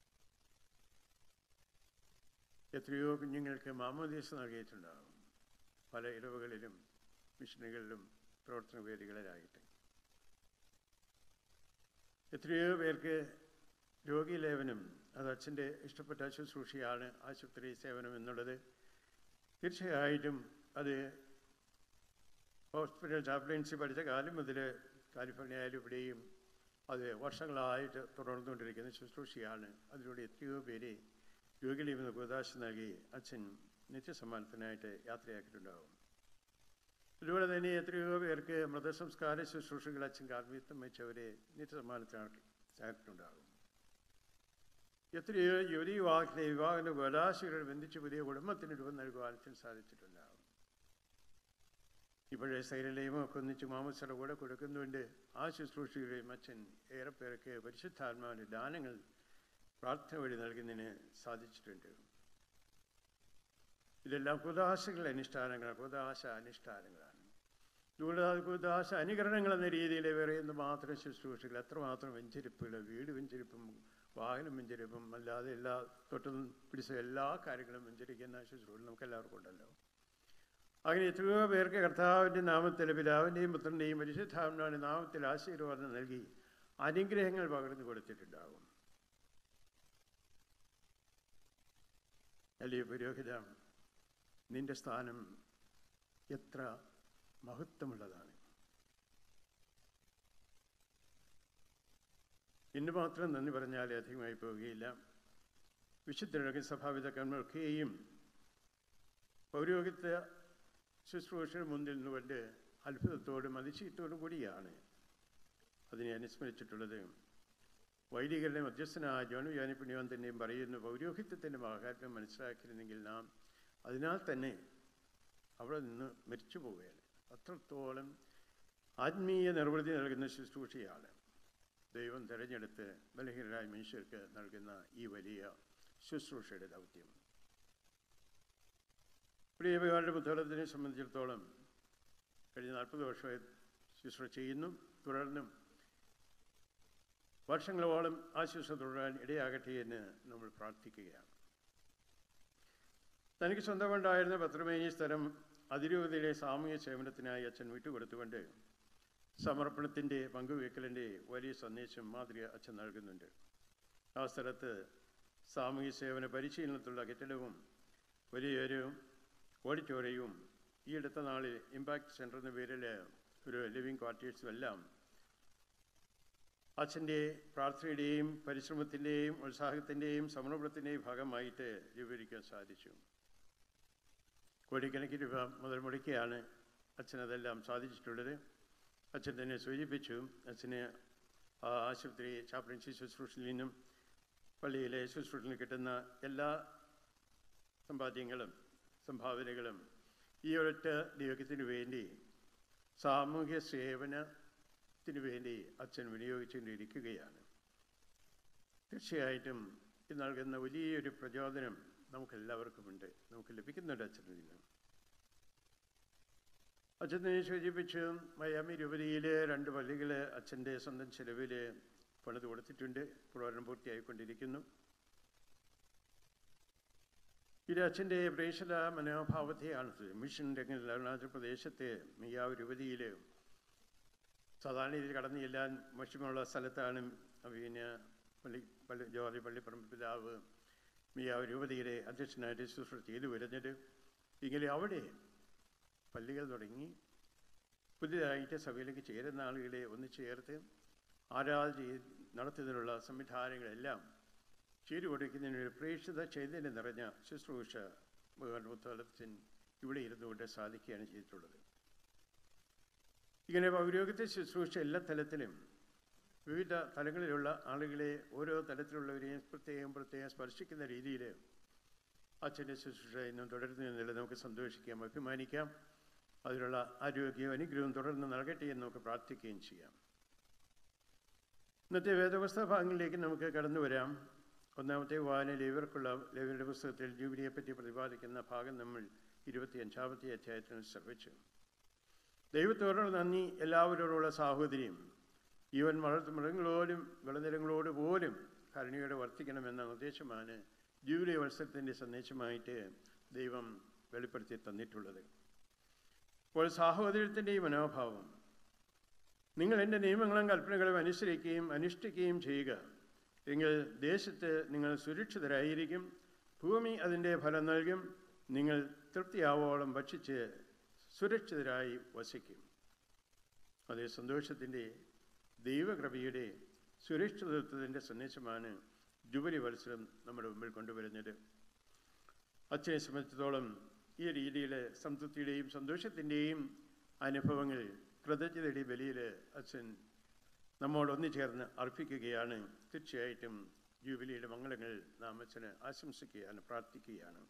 എത്രയോ കുഞ്ഞുങ്ങൾക്ക് മാമോദീസ നൽകിയിട്ടുണ്ടാകും പല ഇടവുകളിലും മിഷനുകളിലും പ്രവർത്തന വേദികളിലായിട്ട് എത്രയോ പേർക്ക് രോഗീലേപനം അത് അച്ഛൻ്റെ ഇഷ്ടപ്പെട്ട ശുശ്രൂഷയാണ് ആശുപത്രി സേവനം എന്നുള്ളത് തീർച്ചയായിട്ടും അത് ഹോസ്പിറ്റൽ ചാപ്ലൻസി പഠിച്ച കാലം മുതൽ കാലിഫോർണിയയിലും ഇവിടെയും അത് വർഷങ്ങളായിട്ട് തുടർന്നുകൊണ്ടിരിക്കുന്ന ശുശ്രൂഷയാണ് അതിലൂടെ എത്രയോ പേരെ രോഗിലേപന ഉപദാശം നൽകി അച്ഛൻ നിത്യസമ്മാനത്തിനായിട്ട് യാത്രയാക്കിയിട്ടുണ്ടാകും അതുപോലെ തന്നെ എത്രയോ പേർക്ക് മൃതസംസ്കാര ശുശ്രൂഷകൾ അച്ഛൻ കാർമ്മിത്വം വെച്ചവരെ നിത്യസമ്മാനത്തിനാക്കി ചേർത്തിട്ടുണ്ടാകും എത്രയോ യുവതി വിവാഹത്തിലെ വിവാഹത്തിന്റെ ഗോലാശികൾ ബന്ധിച്ച് പുതിയ കുടുംബത്തിന് രൂപം നൽകുവാൻ അച്ഛൻ സാധിച്ചിട്ടുണ്ടാകും ഇപ്പോഴേ സൈരലയും ഒക്കെ ഒന്നിച്ച് മാമസയുടെ കൂടെ കൊടുക്കുന്നുണ്ട് ആ ശുശ്രൂഷകളെയും അച്ഛൻ ഏറെ പേർക്ക് പരിശുദ്ധാത്മാവിൻ്റെ ദാനങ്ങൾ പ്രാർത്ഥന വഴി നൽകുന്നതിന് സാധിച്ചിട്ടുണ്ട് ഇതെല്ലാം കുദാശകളുടെ അനുഷ്ഠാനങ്ങളാണ് കുദാശ അനുഷ്ഠാനങ്ങളാണ് കൂടാതെ കുദാശ അനുകരണങ്ങൾ എന്ന രീതിയിൽ വേറെ എന്ത് മാത്രം ശുശ്രൂഷകൾ എത്രമാത്രം വെഞ്ചരിപ്പുകൾ വീട് വെഞ്ചരിപ്പും വാഹനം വെഞ്ചരിപ്പും അല്ലാതെ എല്ലാ തൊട്ടും പിടിച്ച എല്ലാ കാര്യങ്ങളും വെഞ്ചരിക്കുന്ന ശുശ്രൂഷ നമുക്ക് എല്ലാവർക്കും ഉണ്ടല്ലോ അങ്ങനെ എത്രയോ പേർക്ക് കർത്താവിൻ്റെ നാമത്തിൽ പിതാവിൻ്റെയും പുത്രൻ്റെയും പരിശുദ്ധാത്മാവിൻ്റെ നാമത്തിൽ ആശീർവാദം നൽകി അനുഗ്രഹങ്ങൾ പകർന്നു കൊടുത്തിട്ടുണ്ടാകും അല്ലേ പുരോഹിത നിന്റെ സ്ഥാനം എത്ര മഹത്വമുള്ളതാണ് ഇന്ന് മാത്രം നന്ദി പറഞ്ഞാൽ അധികമായി പോവുകയില്ല വിശുദ്ധരുടെ സഭാപിതാക്കന്മാർക്കെയും പൗരോഹിത്യ ശുശ്രൂഷ മുന്നിൽ നിന്നുകൊണ്ട് അത്ഭുതത്തോടും അതിശയത്തോടും കൂടിയാണ് അതിനെ അനുസ്മരിച്ചിട്ടുള്ളത് വൈദികരുടെ മധ്യസ്ഥനായ ജോൺ വ്യാനിപ്പുണ്യവൻ തന്നെയും പറയുന്നു പൗരോഹിത്യത്തിൻ്റെ മഹാത്മ്യം മനസ്സിലാക്കിയിരുന്നെങ്കിൽ നാം അതിനാൽ തന്നെ അവിടെ നിന്ന് മരിച്ചു പോവുകയാണ് അത്രത്തോളം ആത്മീയ നിർവൃത്തി നൽകുന്ന ശുശ്രൂഷയാണ് ദൈവം തിരഞ്ഞെടുത്ത് ബലഹീനരായ മനുഷ്യർക്ക് നൽകുന്ന ഈ വലിയ ശുശ്രൂഷയുടെ ദൗത്യം പ്രിയവകാരുടെ പുസ്തകത്തിനെ സംബന്ധിച്ചിടത്തോളം കഴിഞ്ഞ നാൽപ്പത് വർഷമായി ശുശ്രൂഷ ചെയ്യുന്നു തുടർന്നും വർഷങ്ങളോളം ആ ശുശ്രൂഷ തുടരാൻ ഇടയാകട്ടെ എന്ന് നമ്മൾ പ്രാർത്ഥിക്കുകയാണ് തനിക്ക് സ്വന്തമുണ്ടായിരുന്ന പത്രമേനി സ്ഥലം അതിരൂപതയിലെ സാമൂഹ്യ സേവനത്തിനായി അച്ഛൻ വിട്ടുകൊടുത്തുകൊണ്ട് സമർപ്പണത്തിൻ്റെ പങ്കുവയ്ക്കലിൻ്റെ വലിയ സന്ദേശം മാതൃക അച്ഛൻ നൽകുന്നുണ്ട് ആ സ്ഥലത്ത് സാമൂഹ്യ സേവന പരിശീലനത്തിലുള്ള കെട്ടിടവും വലിയൊരു ഓഡിറ്റോറിയവും ഈ അടുത്ത നാളിൽ ഇമ്പാക്ട് സെൻ്റർ എന്ന പേരിൽ ഒരു ലിവിങ് ക്വാർട്ടേഴ്സും എല്ലാം അച്ഛൻ്റെ പ്രാർത്ഥനയുടെയും പരിശ്രമത്തിൻ്റെയും ഉത്സാഹത്തിൻ്റെയും സമർപ്പണത്തിൻ്റെയും ഭാഗമായിട്ട് രൂപീകരിക്കാൻ സാധിച്ചു കോടിക്കണക്കിന് രൂപ മുതൽ മുടക്കിയാണ് അച്ഛനതെല്ലാം സാധിച്ചിട്ടുള്ളത് അച്ഛൻ തന്നെ സൂചിപ്പിച്ചു അച്ഛന് ആ ആശുപത്രി ചാപ്ലൻസി ശുശ്രൂഷയിൽ നിന്നും പള്ളിയിലെ ശുശ്രൂഷയിൽ കിട്ടുന്ന എല്ലാ സമ്പാദ്യങ്ങളും സംഭാവനകളും ഈ ഒരൊറ്റ ദൈവത്തിന് വേണ്ടി സാമൂഹ്യ സേവനത്തിന് വേണ്ടി അച്ഛൻ വിനിയോഗിച്ചുകൊണ്ടിരിക്കുകയാണ് തീർച്ചയായിട്ടും ഇത് നൽകുന്ന വലിയൊരു പ്രചോദനം നമുക്കെല്ലാവർക്കുമുണ്ട് നമുക്ക് ലഭിക്കുന്നുണ്ട് അച്ഛനിൽ നിന്ന് അച്ഛനെ സൂചിപ്പിച്ച് മയാമി രൂപതയിലെ രണ്ട് പള്ളികൾ അച്ഛൻ്റെ സ്വന്തം ചെലവിൽ പണിത് കൊടുത്തിട്ടുണ്ട് പ്രവർത്തനം പൂർത്തിയായിക്കൊണ്ടിരിക്കുന്നു ഇത് അച്ഛൻ്റെ പ്രേക്ഷക മനോഭാവത്തെയാണ് മിഷൻ രംഗിൽ അരുണാചൽ പ്രദേശത്തെ മിയാവ് രൂപതയിൽ സാധാരണ രീതിയിൽ കടന്നു ചെല്ലാൻ മോശമുള്ള സ്ഥലത്താണ് പിന്നെ പള്ളി പള്ളി ജോർജ് പള്ളിപ്പറമ്പ് പിതാവ് മിയാവ് രൂപതയുടെ അധ്യക്ഷനായിട്ട് ശുശ്രൂഷ ചെയ്തു വരുന്നത് ഇങ്ങനെ അവിടെ പള്ളികൾ തുടങ്ങി പുതിയതായിട്ട് സഭയിലേക്ക് ചേരുന്ന ആളുകളെ ഒന്ന് ചേർത്ത് ആരാധന നടത്തുന്നതിനുള്ള സംവിധാനങ്ങളെല്ലാം ചെയ്തു കൊടുക്കുന്നതിന് ഒരു പ്രേക്ഷിത ചൈതന്യം നിറഞ്ഞ ശുശ്രൂഷ പുസ്തകത്തിന് ഇവിടെ ഇരുന്നുകൊണ്ട് സാധിക്കുകയാണ് ചെയ്തിട്ടുള്ളത് ഇങ്ങനെ പൗരോഗത്യ ശുശ്രൂഷ എല്ലാ തലത്തിലും വിവിധ തലങ്ങളിലുള്ള ആളുകളെ ഓരോ തലത്തിലുള്ളവരെയും പ്രത്യേകം പ്രത്യേകം സ്പർശിക്കുന്ന രീതിയിൽ അച്ഛൻ്റെ ശുശ്രൂഷ ഇന്നും തുടരുന്നു എന്നുള്ളത് നമുക്ക് സന്തോഷിക്കാം അഭിമാനിക്കാം അതിനുള്ള ആരോഗ്യവും അനുഗ്രഹവും തുടർന്ന് നൽകട്ടെ എന്ന് നമുക്ക് പ്രാർത്ഥിക്കുകയും ചെയ്യാം ഇന്നത്തെ വേദപുസ്തക ഭാഗങ്ങളിലേക്ക് നമുക്ക് കടന്നു വരാം ഒന്നാമത്തെ വായന ലേവർക്കുള്ള ലേവരുടെ പുസ്തകത്തിൽ ജൂബിലിയെപ്പറ്റി പ്രതിപാദിക്കുന്ന ഭാഗം നമ്മൾ ഇരുപത്തിയഞ്ചാമത്തെ അധ്യായത്തിൽ ശ്രമിച്ചു ദൈവത്തോടുള്ള നന്ദി എല്ലാവരോടുള്ള സാഹോദര്യം ഈവൻ വളർത്തു മൃഗങ്ങളോടും വിളനിലങ്ങളോട് പോലും കരുണയോടെ വർത്തിക്കണമെന്ന നിർദ്ദേശമാണ് ജൂബിലി വത്സരത്തിൻ്റെ സന്ദേശമായിട്ട് ദൈവം വെളിപ്പെടുത്തി തന്നിട്ടുള്ളത് അപ്പോൾ സാഹോദര്യത്തിൻ്റെ ഈ മനോഭാവം നിങ്ങൾ എൻ്റെ നിയമങ്ങളും കൽപ്പനകളും അനുസരിക്കുകയും അനുഷ്ഠിക്കുകയും ചെയ്യുക എങ്കിൽ ദേശത്ത് നിങ്ങൾ സുരക്ഷിതരായിരിക്കും ഭൂമി അതിൻ്റെ ഫലം നൽകും നിങ്ങൾ തൃപ്തിയാവോളം ഭക്ഷിച്ച് സുരക്ഷിതരായി വസിക്കും അതേ സന്തോഷത്തിൻ്റെ ദൈവകൃപയുടെ സുരക്ഷിതത്വത്തിൻ്റെ സന്ദേശമാണ് ജുബലി വത്സരം നമ്മുടെ മുമ്പിൽ കൊണ്ടുവരുന്നത് അച്ഛനെ സംബന്ധിച്ചിടത്തോളം ഈ രീതിയിൽ സംതൃപ്തിയുടെയും സന്തോഷത്തിൻ്റെയും അനുഭവങ്ങൾ കൃതജ്ഞതയുടെ ബലിയിൽ അച്ഛൻ നമ്മോട് ഒന്നുചേർന്ന് അർപ്പിക്കുകയാണ് തീർച്ചയായിട്ടും ജൂബിലിയുടെ മംഗളങ്ങൾ നാം അച്ഛന് ആശംസിക്കുകയാണ് പ്രാർത്ഥിക്കുകയാണ്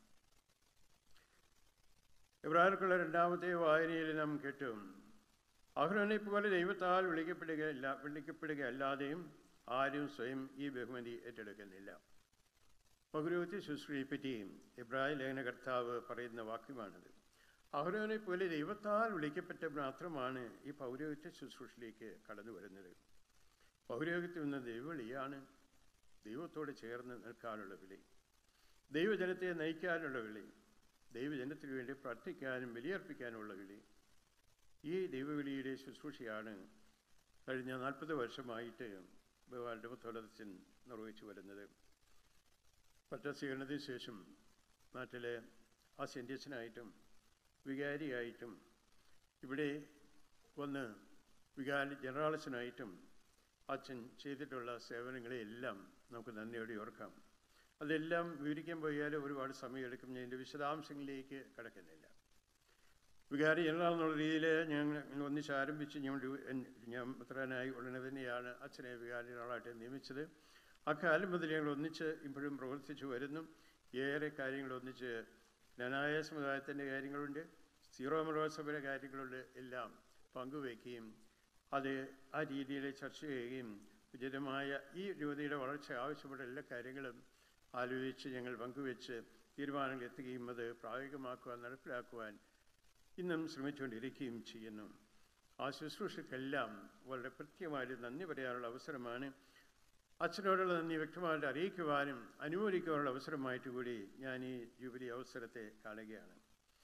ഇബ്രാഹിർക്കുള്ള രണ്ടാമത്തെ വായനയിൽ നാം കേട്ടു അഹ്റോനെ പോലെ ദൈവത്താൽ വിളിക്കപ്പെടുകയല്ല വിളിക്കപ്പെടുകയല്ലാതെയും ആരും സ്വയം ഈ ബഹുമതി ഏറ്റെടുക്കുന്നില്ല പൗരോഹിത്യ ശുശ്രൂഷയെപ്പറ്റിയും ഇബ്രാഹിം ലേഖന കർത്താവ് പറയുന്ന വാക്യമാണിത് അഹ്റോനെ പോലെ ദൈവത്താൽ വിളിക്കപ്പെട്ട മാത്രമാണ് ഈ പൗരോഹിത്യ ശുശ്രൂഷയിലേക്ക് കടന്നു വരുന്നത് പൗരോഹിത്യം എന്ന ദൈവവിളിയാണ് ദൈവത്തോട് ചേർന്ന് നിൽക്കാനുള്ള വിളി ദൈവജനത്തെ നയിക്കാനുള്ള വിളി ദൈവജനത്തിനു വേണ്ടി പ്രാർത്ഥിക്കാനും ബലിയർപ്പിക്കാനുള്ള വിളി ഈ ദൈവവിളിയുടെ ശുശ്രൂഷയാണ് കഴിഞ്ഞ നാൽപ്പത് വർഷമായിട്ട് ഭഗവാൻ ഡെമത്തോളച്ചൻ നിർവഹിച്ചു വരുന്നത് പട്ടസ്വീകരണത്തിന് ശേഷം നാട്ടിലെ ആ സെൻറ്റേഴ്സിനായിട്ടും വികാരിയായിട്ടും ഇവിടെ വന്ന് വികാരി ജനറാളിസനായിട്ടും അച്ഛൻ ചെയ്തിട്ടുള്ള സേവനങ്ങളെയെല്ലാം നമുക്ക് നന്ദിയോടെ ഓർക്കാം അതെല്ലാം വിവരിക്കാൻ പോയാൽ ഒരുപാട് സമയമെടുക്കും ഞാൻ എൻ്റെ വിശദാംശങ്ങളിലേക്ക് കടക്കുന്നില്ല വികാരി ജനറൽ എന്നുള്ള രീതിയിൽ ഞങ്ങൾ ഒന്നിച്ച് ആരംഭിച്ച് ഞാൻ ഞാൻ പുത്രനായി ഉടനെ തന്നെയാണ് അച്ഛനെ വികാരി ജനറലായിട്ട് നിയമിച്ചത് അക്കാലം മുതൽ ഞങ്ങൾ ഒന്നിച്ച് ഇപ്പോഴും പ്രവർത്തിച്ചു വരുന്നു ഏറെ കാര്യങ്ങൾ ഒന്നിച്ച് ജ്ഞാനായ സമുദായത്തിൻ്റെ കാര്യങ്ങളുണ്ട് സീറോ മലോത്സവയുടെ കാര്യങ്ങളുണ്ട് എല്ലാം പങ്കുവയ്ക്കുകയും അത് ആ രീതിയിൽ ചർച്ച ചെയ്യുകയും ഉചിതമായ ഈ രൂപതയുടെ വളർച്ച ആവശ്യപ്പെട്ട എല്ലാ കാര്യങ്ങളും ആലോചിച്ച് ഞങ്ങൾ പങ്കുവെച്ച് തീരുമാനങ്ങൾ എത്തുകയും അത് പ്രായോഗികമാക്കുവാൻ നടപ്പിലാക്കുവാൻ ഇന്നും ശ്രമിച്ചുകൊണ്ടിരിക്കുകയും ചെയ്യുന്നു ആ ശുശ്രൂഷക്കെല്ലാം വളരെ കൃത്യമായിട്ട് നന്ദി പറയാനുള്ള അവസരമാണ് അച്ഛനോടുള്ള നന്ദി വ്യക്തമായിട്ട് അറിയിക്കുവാനും അനുമോദിക്കുവാനുള്ള അവസരമായിട്ട് കൂടി ഞാൻ ഈ ജൂബിലി അവസരത്തെ കാണുകയാണ്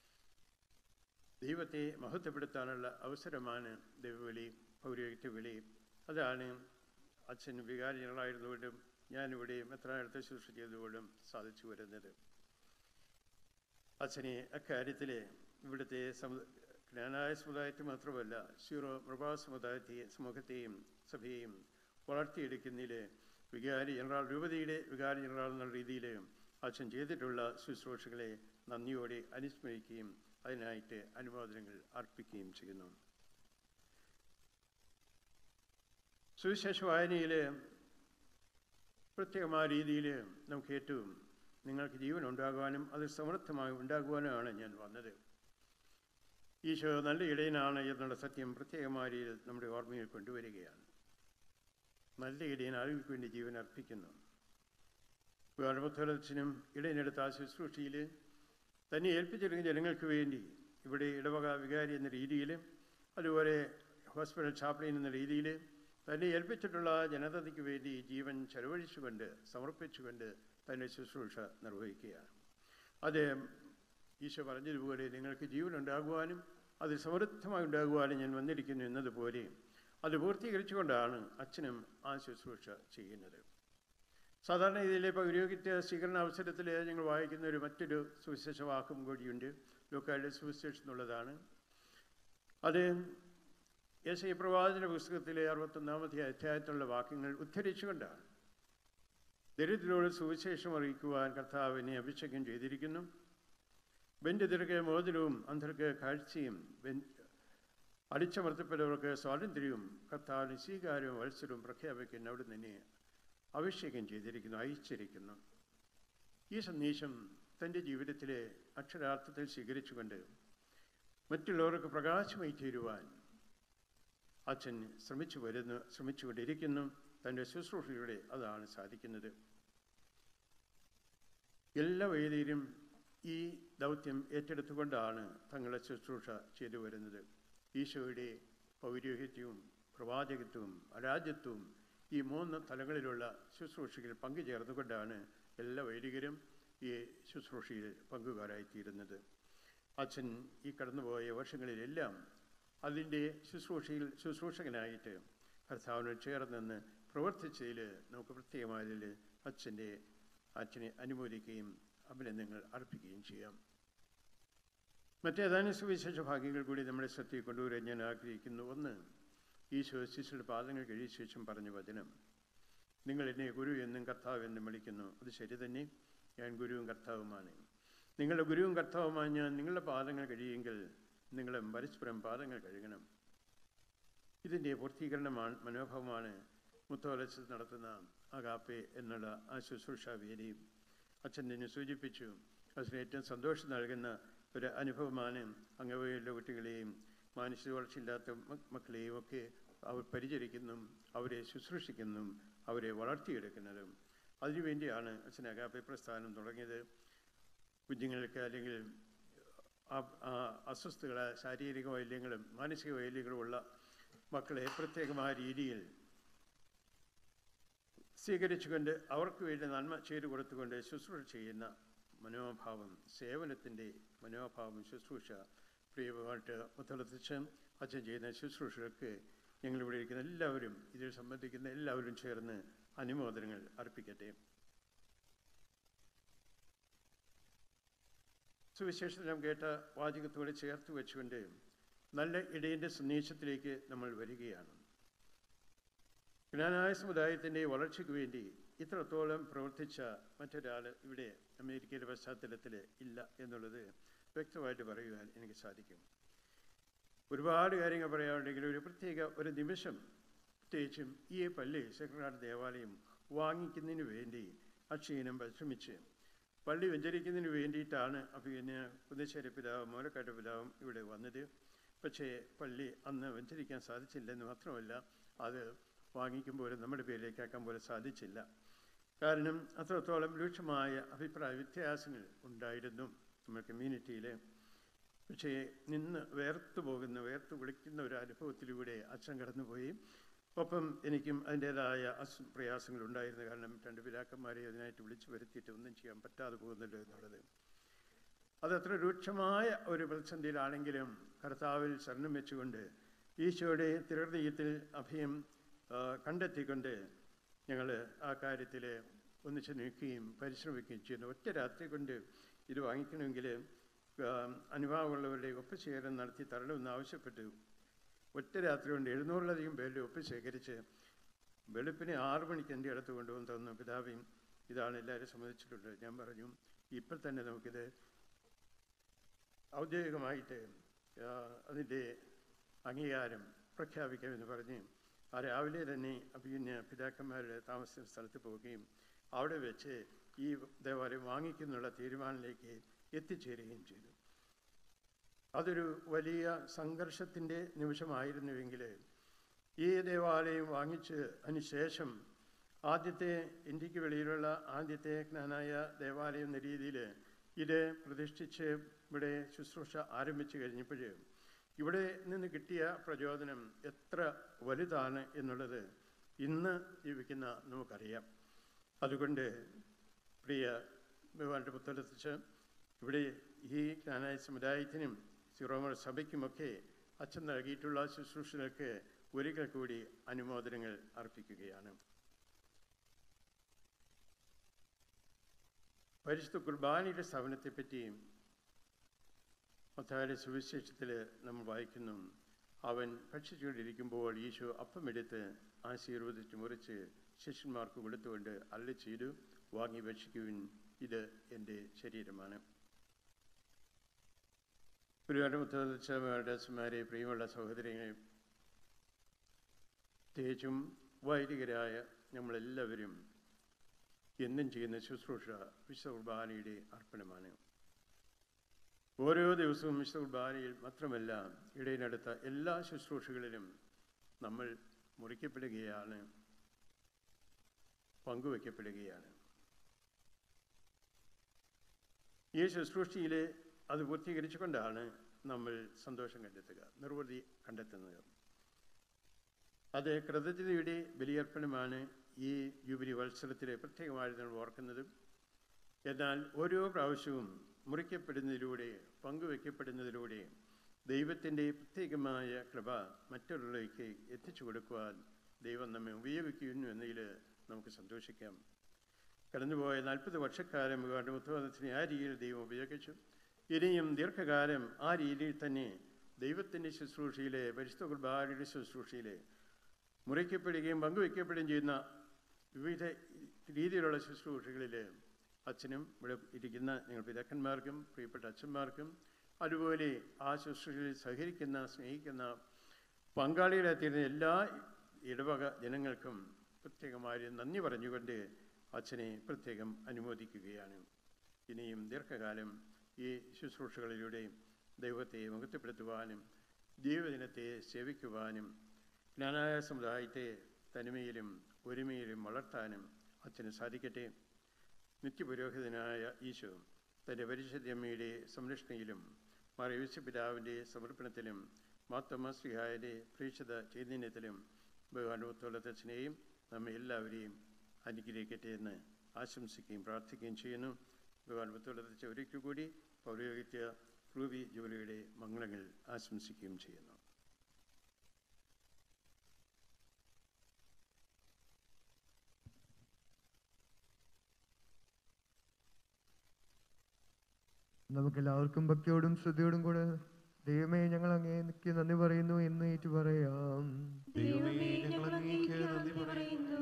ദൈവത്തെ മഹത്വപ്പെടുത്താനുള്ള അവസരമാണ് ദൈവവിളി പൗരോഹിത്യ വിളി അതാണ് അച്ഛൻ വികാരി ജനറലായിരുന്നുകൊണ്ടും ഞാനിവിടെ മെത്രാനടുത്ത് ശുശ്രൂഷ ചെയ്തുകൊണ്ടും സാധിച്ചു വരുന്നത് അച്ഛനെ അക്കാര്യത്തിൽ ഇവിടുത്തെ സമു ജ്ഞാനായ സമുദായത്തെ മാത്രമല്ല സീറോ മൃഭാ സമുദായത്തെ സമൂഹത്തെയും സഭയെയും വളർത്തിയെടുക്കുന്നതിൽ വികാരി ജനറൽ രൂപതയുടെ വികാരി ജനറൽ എന്നുള്ള രീതിയിൽ അച്ഛൻ ചെയ്തിട്ടുള്ള ശുശ്രൂഷകളെ നന്ദിയോടെ അനുസ്മരിക്കുകയും അതിനായിട്ട് അനുമോദനങ്ങൾ അർപ്പിക്കുകയും ചെയ്യുന്നു സുവിശേഷ വായനയിൽ പ്രത്യേകമായ രീതിയിൽ നമുക്ക് ഏറ്റവും നിങ്ങൾക്ക് ജീവൻ ഉണ്ടാകുവാനും അത് സമൃദ്ധമായി ഉണ്ടാകുവാനുമാണ് ഞാൻ വന്നത് ഈശോ നല്ല ഇടയനാണ് എന്നുള്ള സത്യം പ്രത്യേകമായ രീതിയിൽ നമ്മുടെ ഓർമ്മയിൽ കൊണ്ടുവരികയാണ് നല്ല ഇടയൻ ആളുകൾക്ക് വേണ്ടി ജീവൻ അർപ്പിക്കുന്നു ഗർഭത്തോലച്ചനും ഇടയനെടുത്ത ആ ശുശ്രൂഷയിൽ തന്നെ ഏൽപ്പിച്ചിരിക്കുന്ന ജനങ്ങൾക്ക് വേണ്ടി ഇവിടെ ഇടവക വികാരി എന്ന രീതിയിൽ അതുപോലെ ഹോസ്പിറ്റൽ ചാപ്ലിൻ എന്ന രീതിയിൽ തന്നെ ഏൽപ്പിച്ചിട്ടുള്ള ജനതയ്ക്ക് വേണ്ടി ജീവൻ ചെലവഴിച്ചുകൊണ്ട് സമർപ്പിച്ചുകൊണ്ട് തൻ്റെ ശുശ്രൂഷ നിർവഹിക്കുകയാണ് അത് ഈശോ പറഞ്ഞതുപോലെ നിങ്ങൾക്ക് ജീവൻ ഉണ്ടാകുവാനും അത് സമൃദ്ധമായി ഉണ്ടാകുവാനും ഞാൻ വന്നിരിക്കുന്നു എന്നതുപോലെ അത് പൂർത്തീകരിച്ചുകൊണ്ടാണ് അച്ഛനും ആ ശുശ്രൂഷ ചെയ്യുന്നത് സാധാരണ ഇതിലെ പൗരോഹിത്യ സ്വീകരണ അവസരത്തിൽ ഞങ്ങൾ വായിക്കുന്ന ഒരു മറ്റൊരു സുവിശേഷ വാക്കും കൂടിയുണ്ട് ലോക്കായുടെ സുവിശേഷം എന്നുള്ളതാണ് അത് യേശ പ്രവാചന പുസ്തകത്തിലെ അറുപത്തൊന്നാമത്തെ അധ്യായത്തിലുള്ള വാക്യങ്ങൾ ഉദ്ധരിച്ചുകൊണ്ടാണ് ദരിദ്രരോട് സുവിശേഷം അറിയിക്കുവാൻ കർത്താവിനെ അഭിഷേകം ചെയ്തിരിക്കുന്നു ബന്ധിതർക്ക് മോചനവും അന്ധർക്ക് കാഴ്ചയും അടിച്ചമർത്തപ്പെട്ടവർക്ക് സ്വാതന്ത്ര്യവും കർത്താവിന് സ്വീകാര്യവും മത്സരവും പ്രഖ്യാപിക്കുന്ന അവിടെ തന്നെ അഭിഷേകം ചെയ്തിരിക്കുന്നു അയച്ചിരിക്കുന്നു ഈ സന്ദേശം തൻ്റെ ജീവിതത്തിലെ അക്ഷരാർത്ഥത്തിൽ സ്വീകരിച്ചുകൊണ്ട് മറ്റുള്ളവർക്ക് പ്രകാശമായി തീരുവാൻ അച്ഛൻ ശ്രമിച്ചു വരുന്നു ശ്രമിച്ചുകൊണ്ടിരിക്കുന്നു തൻ്റെ ശുശ്രൂഷയിലൂടെ അതാണ് സാധിക്കുന്നത് എല്ലാ വേദിയിലും ഈ ദൗത്യം ഏറ്റെടുത്തുകൊണ്ടാണ് തങ്ങളുടെ ശുശ്രൂഷ ചെയ്തു വരുന്നത് ഈശോയുടെ പൗരോഹിത്യവും പ്രവാചകത്വവും അരാജ്യത്വവും ഈ മൂന്ന് തലങ്ങളിലുള്ള ശുശ്രൂഷയിൽ പങ്കുചേർന്നുകൊണ്ടാണ് എല്ലാ വൈദികരും ഈ ശുശ്രൂഷയിൽ പങ്കുകാരായിത്തീരുന്നത് അച്ഛൻ ഈ കടന്നുപോയ വർഷങ്ങളിലെല്ലാം അതിൻ്റെ ശുശ്രൂഷയിൽ ശുശ്രൂഷകനായിട്ട് കർത്താവിനോട് ചേർന്ന് പ്രവർത്തിച്ചതിൽ നമുക്ക് പ്രത്യേകമായതിൽ അച്ഛൻ്റെ അച്ഛനെ അനുമോദിക്കുകയും അഭിനന്ദനങ്ങൾ അർപ്പിക്കുകയും ചെയ്യാം മറ്റേതാനും സുവിശേഷ ഭാഗ്യങ്ങൾ കൂടി നമ്മുടെ ശ്രദ്ധയിൽ കൊണ്ടുവരാൻ ഞാൻ ആഗ്രഹിക്കുന്നു ഒന്ന് ഈശോ ശിശുയുടെ പാദങ്ങൾ കഴിയ ശേഷം പറഞ്ഞ വചനം നിങ്ങൾ എന്നെ ഗുരു എന്നും കർത്താവ് എന്നും വിളിക്കുന്നു അത് ശരി തന്നെ ഞാൻ ഗുരുവും കർത്താവുമാണ് നിങ്ങളുടെ ഗുരുവും കർത്താവുമായി ഞാൻ നിങ്ങളുടെ പാദങ്ങൾ കഴിയുമെങ്കിൽ നിങ്ങളെ പരസ്പരം പാദങ്ങൾ കഴുകണം ഇതിൻ്റെ പൂർത്തീകരണമാണ് മനോഭാവമാണ് മുത്തോലച്ച് നടത്തുന്ന അകാപ്പെ എന്നുള്ള ആ ശുശ്രൂഷ വേദി അച്ഛൻ തന്നെ സൂചിപ്പിച്ചു അതിന് ഏറ്റവും സന്തോഷം നൽകുന്ന ഒരു അനുഭവമാണ് അംഗവയുള്ള കുട്ടികളെയും മാനസിക വളർച്ചയില്ലാത്ത മക്കളെയും ഒക്കെ അവർ പരിചരിക്കുന്നു അവരെ ശുശ്രൂഷിക്കുന്നു അവരെ വളർത്തിയെടുക്കുന്നതും അതിനുവേണ്ടിയാണ് അച്ഛൻ അകാപ്പെ പ്രസ്ഥാനം തുടങ്ങിയത് കുഞ്ഞുങ്ങൾക്ക് അല്ലെങ്കിൽ അസ്വസ്ഥത ശാരീരിക വൈല്യങ്ങളും മാനസിക വൈല്യങ്ങളും ഉള്ള മക്കളെ പ്രത്യേകമായ രീതിയിൽ സ്വീകരിച്ചുകൊണ്ട് അവർക്ക് വേണ്ടി നന്മ ചെയ്തു കൊടുത്തുകൊണ്ട് ശുശ്രൂഷ ചെയ്യുന്ന മനോഭാവം സേവനത്തിൻ്റെ മനോഭാവം ശുശ്രൂഷ പ്രിയമായിട്ട് മുത്തലത്തിച്ച് അച്ഛൻ ചെയ്യുന്ന ശുശ്രൂഷകൾക്ക് ഞങ്ങളിവിടെ ഇരിക്കുന്ന എല്ലാവരും ഇതിൽ സംബന്ധിക്കുന്ന എല്ലാവരും ചേർന്ന് അനുമോദനങ്ങൾ അർപ്പിക്കട്ടെ സുവിശേഷത്തിൽ നാം കേട്ട വാചകത്തോടെ ചേർത്ത് വെച്ചുകൊണ്ട് നല്ല ഇടയൻ്റെ സന്ദേശത്തിലേക്ക് നമ്മൾ വരികയാണ് ജ്ഞാനായ സമുദായത്തിൻ്റെ വളർച്ചയ്ക്ക് വേണ്ടി ഇത്രത്തോളം പ്രവർത്തിച്ച മറ്റൊരാൾ ഇവിടെ അമേരിക്കയുടെ പശ്ചാത്തലത്തിൽ ഇല്ല എന്നുള്ളത് വ്യക്തമായിട്ട് പറയുവാൻ എനിക്ക് സാധിക്കും ഒരുപാട് കാര്യങ്ങൾ പറയാനുണ്ടെങ്കിൽ ഒരു പ്രത്യേക ഒരു നിമിഷം പ്രത്യേകിച്ചും ഈ പള്ളി സെക്രട്ടറി ദേവാലയം വാങ്ങിക്കുന്നതിന് വേണ്ടി അക്ഷീണം പരിശ്രമിച്ച് പള്ളി വെഞ്ചരിക്കുന്നതിന് വേണ്ടിയിട്ടാണ് പിന്നെ കുന്നശ്ശേരി പിതാവും മൂലക്കാട്ട് പിതാവും ഇവിടെ വന്നത് പക്ഷേ പള്ളി അന്ന് വെഞ്ചരിക്കാൻ സാധിച്ചില്ലെന്ന് മാത്രമല്ല അത് വാങ്ങിക്കുമ്പോൾ നമ്മുടെ പേരിലേക്ക് ആക്കാൻ പോലും സാധിച്ചില്ല കാരണം അത്രത്തോളം രൂക്ഷമായ അഭിപ്രായ വ്യത്യാസങ്ങൾ ഉണ്ടായിരുന്നു നമ്മുടെ കമ്മ്യൂണിറ്റിയിൽ പക്ഷേ നിന്ന് വേർത്തു പോകുന്ന വേർത്തു വിളിക്കുന്ന ഒരു അനുഭവത്തിലൂടെ അച്ഛൻ കടന്നുപോയി ഒപ്പം എനിക്കും അതിൻ്റേതായ അസ് പ്രയാസങ്ങൾ ഉണ്ടായിരുന്നു കാരണം രണ്ട് പിതാക്കന്മാരെ അതിനായിട്ട് വിളിച്ചു വരുത്തിയിട്ട് ഒന്നും ചെയ്യാൻ പറ്റാതെ പോകുന്നല്ലോ എന്നുള്ളത് അതത്ര രൂക്ഷമായ ഒരു പ്രതിസന്ധിയിലാണെങ്കിലും കർത്താവിൽ ശരണം വെച്ചുകൊണ്ട് ഈശോയുടെ തിരുഹൃദയത്തിൽ അഭയം കണ്ടെത്തിക്കൊണ്ട് ഞങ്ങൾ ആ കാര്യത്തിൽ ഒന്നിച്ച് നിൽക്കുകയും പരിശ്രമിക്കുകയും ചെയ്യുന്നു ഒറ്റ രാത്രി കൊണ്ട് ഇത് വാങ്ങിക്കണമെങ്കിൽ അനുഭാവമുള്ളവരുടെ ഒപ്പുശേഖരം നടത്തി തരണമെന്ന് ആവശ്യപ്പെട്ടു ഒറ്റ രാത്രി കൊണ്ട് എഴുന്നൂറിലധികം പേരുടെ ഒപ്പ് ശേഖരിച്ച് വെളുപ്പിനെ ആറു മണിക്ക് എൻ്റെ അടുത്ത് കൊണ്ടുവന്ന് തന്നു പിതാവിയും ഇതാണ് എല്ലാവരും സമ്മതിച്ചിട്ടുണ്ട് ഞാൻ പറഞ്ഞു ഇപ്പം തന്നെ നമുക്കിത് ഔദ്യോഗികമായിട്ട് അതിൻ്റെ അംഗീകാരം പ്രഖ്യാപിക്കാമെന്ന് പറഞ്ഞ് ആ രാവിലെ തന്നെ പിന്നെ പിതാക്കന്മാരുടെ താമസിക്കുന്ന സ്ഥലത്ത് പോവുകയും അവിടെ വെച്ച് ഈ ദേവാലയം വാങ്ങിക്കുന്നുള്ള തീരുമാനത്തിലേക്ക് എത്തിച്ചേരുകയും ചെയ്തു അതൊരു വലിയ സംഘർഷത്തിൻ്റെ നിമിഷമായിരുന്നുവെങ്കിൽ ഈ ദേവാലയം വാങ്ങിച്ച് അതിനുശേഷം ആദ്യത്തെ ഇന്ത്യക്ക് വെളിയിലുള്ള ആദ്യത്തെ ജ്ഞാനായ ദേവാലയം എന്ന രീതിയിൽ ഇത് പ്രതിഷ്ഠിച്ച് ഇവിടെ ശുശ്രൂഷ ആരംഭിച്ചു കഴിഞ്ഞപ്പോൾ ഇവിടെ നിന്ന് കിട്ടിയ പ്രചോദനം എത്ര വലുതാണ് എന്നുള്ളത് ഇന്ന് ജീവിക്കുന്ന നമുക്കറിയാം അതുകൊണ്ട് പ്രിയ ബഹുമാന്റെ പുത്തലത്തിച്ച് ഇവിടെ ഈ ജ്ഞാനായ സമുദായത്തിനും സിറോമർ സഭയ്ക്കുമൊക്കെ അച്ഛൻ നൽകിയിട്ടുള്ള ശുശ്രൂഷകൾക്ക് ഒരിക്കൽ കൂടി അനുമോദനങ്ങൾ അർപ്പിക്കുകയാണ് പരിശുദ്ധ കുർബാനയുടെ സ്ഥാപനത്തെപ്പറ്റിയും മത്തായുടെ സുവിശേഷത്തിൽ നമ്മൾ വായിക്കുന്നു അവൻ ഭക്ഷിച്ചുകൊണ്ടിരിക്കുമ്പോൾ ഈശോ അപ്പമെടുത്ത് ആശീർവദിച്ച് മുറിച്ച് ശിഷ്യന്മാർക്ക് കൊടുത്തുകൊണ്ട് അല്ല ചെയ്തു വാങ്ങി ഭക്ഷിക്കുവിൻ ഇത് എൻ്റെ ശരീരമാണ് ഒരുപാട് മുത്തച്ഛമാരെ പ്രിയമുള്ള സഹോദരങ്ങളെ പ്രത്യേകിച്ചും വൈദികരായ നമ്മളെല്ലാവരും എന്നും ചെയ്യുന്ന ശുശ്രൂഷ വിശുദ്ധ കുർബാനയുടെ അർപ്പണമാണ് ഓരോ ദിവസവും വിശുദ്ധ കുർബാനയിൽ മാത്രമല്ല ഇടയിനടുത്ത എല്ലാ ശുശ്രൂഷകളിലും നമ്മൾ മുറിക്കപ്പെടുകയാണ് പങ്കുവയ്ക്കപ്പെടുകയാണ് ഈ ശുശ്രൂഷയിൽ അത് പൂർത്തീകരിച്ചുകൊണ്ടാണ് നമ്മൾ സന്തോഷം കണ്ടെത്തുക നിർവൃതി കണ്ടെത്തുന്നത് അത് കൃതജ്ഞതയുടെ ബലിയർപ്പണമാണ് ഈ ജൂബിലി വത്സരത്തിലെ പ്രത്യേകമായി നമ്മൾ ഓർക്കുന്നതും എന്നാൽ ഓരോ പ്രാവശ്യവും മുറിക്കപ്പെടുന്നതിലൂടെ പങ്കുവെക്കപ്പെടുന്നതിലൂടെ ദൈവത്തിൻ്റെ പ്രത്യേകമായ കൃപ മറ്റുള്ളവരിലേക്ക് എത്തിച്ചു കൊടുക്കുവാൻ ദൈവം നമ്മെ ഉപയോഗിക്കുന്നു എന്നതിൽ നമുക്ക് സന്തോഷിക്കാം കടന്നുപോയ നാൽപ്പത് വർഷക്കാലം മുത്തോദത്തിനെ ആ രീതിയിൽ ദൈവം ഉപയോഗിച്ചു ഇനിയും ദീർഘകാലം ആ രീതിയിൽ തന്നെ ദൈവത്തിൻ്റെ ശുശ്രൂഷയിലെ പരിശുദ്ധ കുർബാനയുടെ ശുശ്രൂഷയിലെ മുറിക്കപ്പെടുകയും പങ്കുവയ്ക്കപ്പെടുകയും ചെയ്യുന്ന വിവിധ രീതിയിലുള്ള ശുശ്രൂഷകളിൽ അച്ഛനും ഇവിടെ ഇരിക്കുന്ന ഞങ്ങൾ പിതാക്കന്മാർക്കും പ്രിയപ്പെട്ട അച്ഛന്മാർക്കും അതുപോലെ ആ ശുശ്രൂഷയിൽ സഹകരിക്കുന്ന സ്നേഹിക്കുന്ന പങ്കാളികളെത്തിയിരുന്ന എല്ലാ ഇടവക ജനങ്ങൾക്കും പ്രത്യേകമായി നന്ദി പറഞ്ഞുകൊണ്ട് അച്ഛനെ പ്രത്യേകം അനുമോദിക്കുകയാണ് ഇനിയും ദീർഘകാലം ഈ ശുശ്രൂഷകളിലൂടെ ദൈവത്തെ മുഖത്തപ്പെടുത്തുവാനും ദൈവദിനത്തെ സേവിക്കുവാനും ജ്ഞാനായ സമുദായത്തെ തനിമയിലും ഒരുമയിലും വളർത്താനും അച്ഛന് സാധിക്കട്ടെ നിത്യപുരോഹിതനായ ഈശോ തൻ്റെ പരിശുദ്ധമ്മയുടെ സംരക്ഷണയിലും മാർ യേശുപിതാവിൻ്റെ സമർപ്പണത്തിലും മാത്തമ്മശ്രീഹായുടെ പ്രേക്ഷിത ചൈതന്യത്തിലും ബഹുമാനോത്തോളത്തച്ഛനെയും നമ്മെ എല്ലാവരെയും അനുഗ്രഹിക്കട്ടെ എന്ന് ആശംസിക്കുകയും പ്രാർത്ഥിക്കുകയും ചെയ്യുന്നു ബഹുമാനോത്തോളത്തച്ഛ ഒരിക്കൽ കൂടി പൗരോഹിത്യ റൂബി ജോലിയുടെ മംഗളങ്ങൾ ആശംസിക്കുകയും ചെയ്യുന്നു നമുക്കെല്ലാവർക്കും ഭക്തിയോടും ശ്രദ്ധയോടും കൂടെ ദൈവമേ ഞങ്ങൾ അങ്ങേക്ക് നന്ദി പറയുന്നു എന്ന് ഏറ്റു പറയാം ദൈവമേ ഞങ്ങൾ അങ്ങേക്ക് നന്ദി പറയുന്നു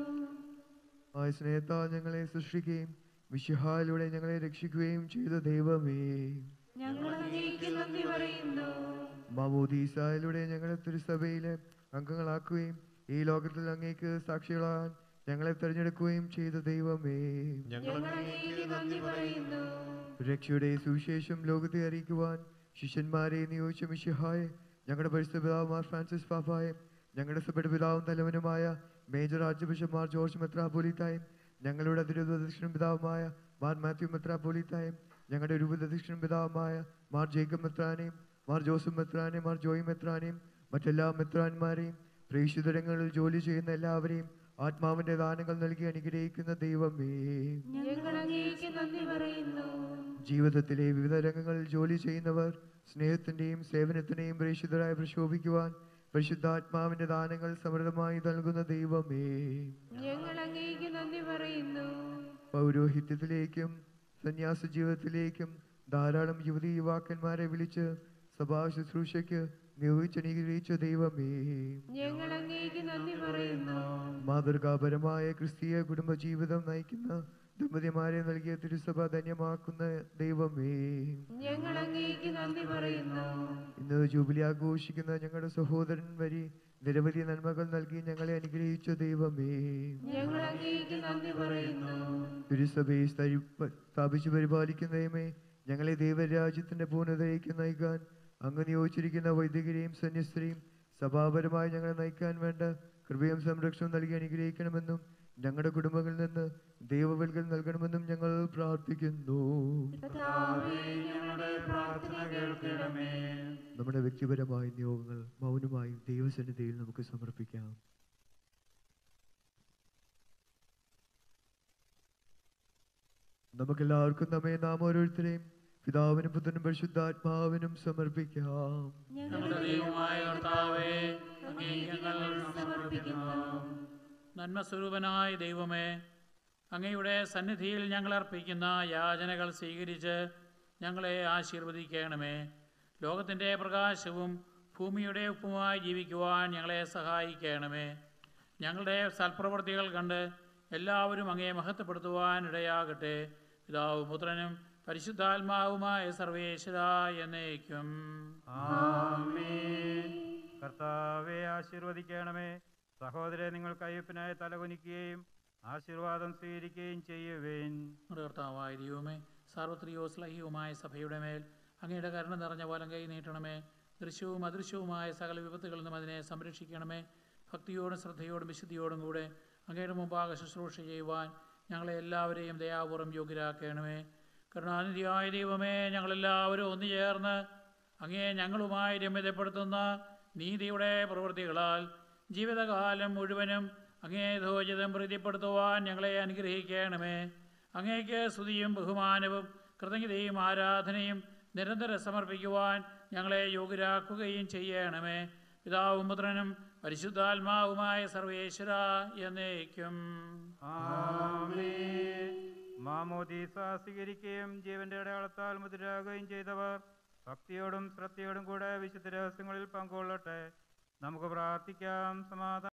ആ സ്നേഹത്താൽ ഞങ്ങളെ സൃഷ്ടിക്കുകയും വിശുഹായിലൂടെ ഞങ്ങളെ രക്ഷിക്കുകയും ചെയ്ത ദൈവമേ ഞങ്ങൾ അങ്ങേക്ക് നന്ദി പറയുന്നു മാമോദീസായിലൂടെ ഞങ്ങളെ തിരുസഭയിലെ അംഗങ്ങളാക്കുകയും ഈ ലോകത്തിൽ അങ്ങേക്ക് സാക്ഷികളാൻ ഞങ്ങളെ തിരഞ്ഞെടുക്കുകയും ചെയ്ത ദൈവമേ ഞങ്ങൾ അങ്ങേക്ക് നന്ദി പറയുന്നു രക്ഷയുടെ സുവിശേഷം ലോകത്തെ അറിയിക്കുവാൻ ശിഷ്യന്മാരെ നിയോഗിച്ച മിഷിഹായെ ഞങ്ങളുടെ പരിസ്ഥിതി പിതാവ് മാർ ഫ്രാൻസിസ് പാപ്പായെ ഞങ്ങളുടെ സഭയുടെ പിതാവും തലവനുമായ major archbishop Mar George മെത്രാപോലിത്തായും ഞങ്ങളുടെ അതിരൂപദക്ഷിണ പിതാവുമായ മാർ മാത്യു മെത്രാപോലിത്തായും ഞങ്ങളുടെ രൂപദക്ഷിണ പിതാവുമായ മാർ ജേക്കബ് മെത്രാനെയും മാർ ജോസഫ് മെത്രാനെയും മാർ ജോയി മെത്രാനെയും മറ്റെല്ലാ മെത്രാന്മാരെയും പ്രേക്ഷിതരങ്ങളിൽ ജോലി ചെയ്യുന്ന എല്ലാവരെയും ആത്മാവിന്റെ ദാനങ്ങൾ നൽകി അനുഗ്രഹിക്കുന്ന ദൈവമേ ഞങ്ങൾ അങ്ങേക്ക് നന്ദി പറയുന്നു ജീവിതത്തിലെ വിവിധ രംഗങ്ങളിൽ ജോലി ചെയ്യുന്നവർ സ്നേഹത്തിന്റെയും സേവനത്തിന്റെയും പ്രേക്ഷിതരായി പ്രശോഭിക്കുവാൻ പരിശുദ്ധാത്മാവിന്റെ ദാനങ്ങൾ സമൃദ്ധമായി നൽകുന്ന ദൈവമേ ഞങ്ങൾ അങ്ങേക്ക് നന്ദി പറയുന്നു പൗരോഹിത്യത്തിലേക്കും സന്യാസ ജീവിതത്തിലേക്കും ധാരാളം യുവതി യുവാക്കന്മാരെ വിളിച്ച് സഭാ ശുശ്രൂഷയ്ക്ക് നിയോഗിച്ചനുഗ്രഹിച്ച ദൈവമേ ഞങ്ങൾ അങ്ങേക്ക് നന്ദി പറയുന്നു മാതൃകാപരമായ ക്രിസ്തീയ കുടുംബജീവിതം നയിക്കുന്ന ദമ്പതിമാരെ നൽകിയ തിരുസഭ ധന്യമാക്കുന്ന ദൈവമേ ഞങ്ങൾ അങ്ങേക്ക് നന്ദി പറയുന്നു ഇന്ന് ജൂബിലി ആഘോഷിക്കുന്ന ഞങ്ങളുടെ സഹോദരൻ വരി നിരവധി നന്മകൾ നൽകി ഞങ്ങളെ അനുഗ്രഹിച്ച ദൈവമേ ഞങ്ങൾ അങ്ങേക്ക് നന്ദി പറയുന്നു തിരുസഭയെ സ്ഥരി- പ- സ്ഥാപിച്ചു പരിപാലിക്കുന്ന ദൈവമേ ഞങ്ങളെ ദൈവരാജ്യത്തിന്റെ പൂർണ്ണതയിലേക്ക് നയിക്കാൻ അങ്ങ് നിയോഗിച്ചിരിക്കുന്ന വൈദികരെയും സന്യസ്തരെയും സഭാപരമായി ഞങ്ങളെ നയിക്കാൻ വേണ്ട കൃപയും സംരക്ഷണവും നൽകി അനുഗ്രഹിക്കണമെന്നും ഞങ്ങളുടെ കുടുംബങ്ങളിൽ നിന്ന് ദൈവവൽകൾ നൽകണമെന്നും ഞങ്ങൾ പ്രാർത്ഥിക്കുന്നു കർത്താവേ, ഞങ്ങളുടെ പ്രാർത്ഥന കേൾക്കണമേ നമ്മുടെ വ്യക്തിപരമായ നിയോഗങ്ങൾ മൗനമായും ദൈവസന്നിധിയിൽ നമുക്ക് സമർപ്പിക്കാം നമുക്കെല്ലാവർക്കും നമ്മെ നാം ഓരോരുത്തരെയും പിതാവിനും പുത്രനും പരിശുദ്ധാത്മാവിനും സമർപ്പിക്കാം ഞങ്ങളുടെ ദൈവമായ കർത്താവേ അങ്ങേക്ക് ഞങ്ങൾ സമർപ്പിക്കുന്നു നന്മ സ്വരൂപനായ ദൈവമേ അങ്ങയുടെ സന്നിധിയിൽ ഞങ്ങൾ അർപ്പിക്കുന്ന യാചനകൾ സ്വീകരിച്ച് ഞങ്ങളെ ആശീർവദിക്കണമേ ലോകത്തിൻ്റെ പ്രകാശവും ഭൂമിയുടെ ഉപ്പുമായി ജീവിക്കുവാൻ ഞങ്ങളെ സഹായിക്കണമേ ഞങ്ങളുടെ സൽപ്രവൃത്തികൾ കണ്ട് എല്ലാവരും അങ്ങേ മഹത്വപ്പെടുത്തുവാൻ ഇടയാകട്ടെ പിതാവും പുത്രനും പരിശുദ്ധാത്മാവുമായ സർവേശ്വര എന്നേക്കും ആമേൻ. കർത്താവെ ആശീർവദിക്കണമേ സഹോദരെ നിങ്ങൾ കയ്യപ്പിനായി തലകുനിക്കുകയും ആശീർവാദം സ്വീകരിക്കുകയും ചെയ്യുവേൻ നമ്മുടെ കർത്താവായ ദൈവമേ സാർവത്രികവും സ്ലഹീയവുമായ സഭയുടെ മേൽ അങ്ങയുടെ കരുണ നിറഞ്ഞ വലം കൈ നീട്ടണമേ ദൃശ്യവും അദൃശ്യവുമായ സകല വിപത്തുകളിൽ നിന്നും അതിനെ സംരക്ഷിക്കണമേ ഭക്തിയോടും ശ്രദ്ധയോടും വിശുദ്ധിയോടും കൂടെ അങ്ങയുടെ മുമ്പാകെ ശുശ്രൂഷ ചെയ്യുവാൻ ഞങ്ങളെ എല്ലാവരെയും ദയാപൂർവ്വം യോഗ്യരാക്കണമേ കരുണാനിധിയായ ദൈവമേ ഞങ്ങളെല്ലാവരും ഒന്നു ചേർന്ന് അങ്ങേ ഞങ്ങളുമായി രമ്യതപ്പെടുത്തുന്ന നീതിയുടെ പ്രവൃത്തികളാൽ ജീവിതകാലം മുഴുവനും അങ്ങേ ധോജിതം പ്രീതിപ്പെടുത്തുവാൻ ഞങ്ങളെ അനുഗ്രഹിക്കണമേ അങ്ങേക്ക് സ്തുതിയും ബഹുമാനവും കൃതജ്ഞതയും ആരാധനയും നിരന്തരം സമർപ്പിക്കുവാൻ ഞങ്ങളെ യോഗ്യരാക്കുകയും ചെയ്യണമേ പിതാവും പുത്രനും പരിശുദ്ധാത്മാവുമായ സർവേശ്വര എന്നേക്കും മാമോദീസ സ്വീകരിക്കുകയും ജീവന്റെ അടയാളത്താൽ മുദ്രാകുകയും ചെയ്തവർ ഭക്തിയോടും ശ്രദ്ധയോടും കൂടെ വിശുദ്ധ രഹസ്യങ്ങളിൽ പങ്കുകൊള്ളട്ടെ നമുക്ക് പ്രാർത്ഥിക്കാം സമാധാനം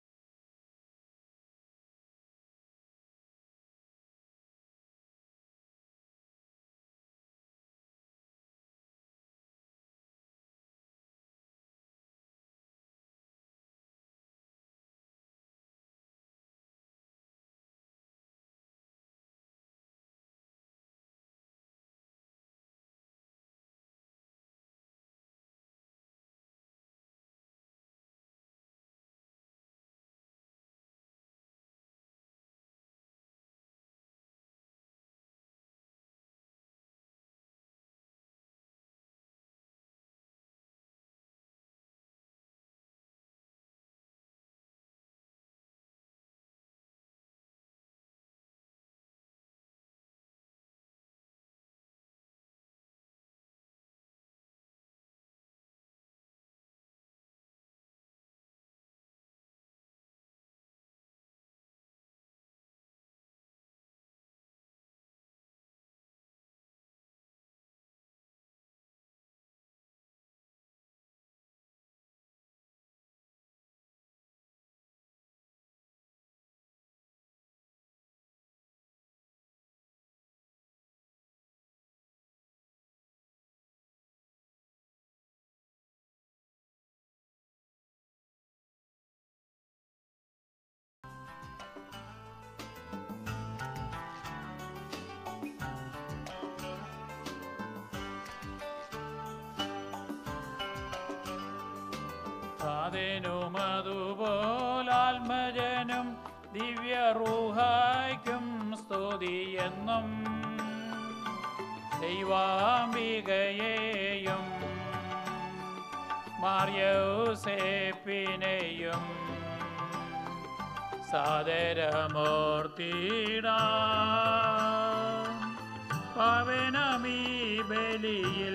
സാധനും അതുപോലാത്മജനും ദിവ്യറൂഹായ്ക്കും സ്തുതിയെന്നും ദൈവാംബികയെയും മാർയൗസേപ്പിനെയും സാദരമൂർത്തിടാ പവനമീ ബലിയിൽ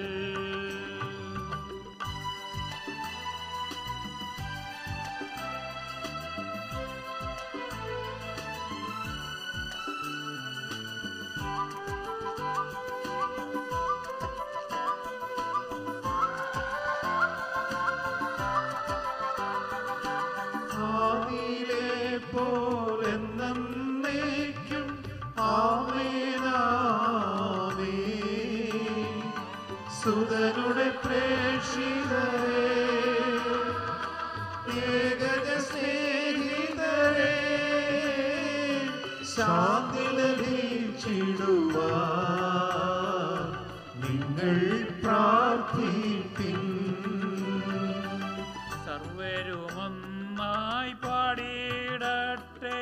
ആദിയിലെ പോലെന്നേക്കും ആമേനാമേ സുതനുടെ പ്രേക്ഷിതരെ ഏകജ സ്നേഹിതരെ ശാന്തി ലഭിച്ചിടുവാൻ നിങ്ങൾ പ്രാർത്ഥിപ്പിൻ സർവരുമൊന്നായി പാടിയിടട്ടെ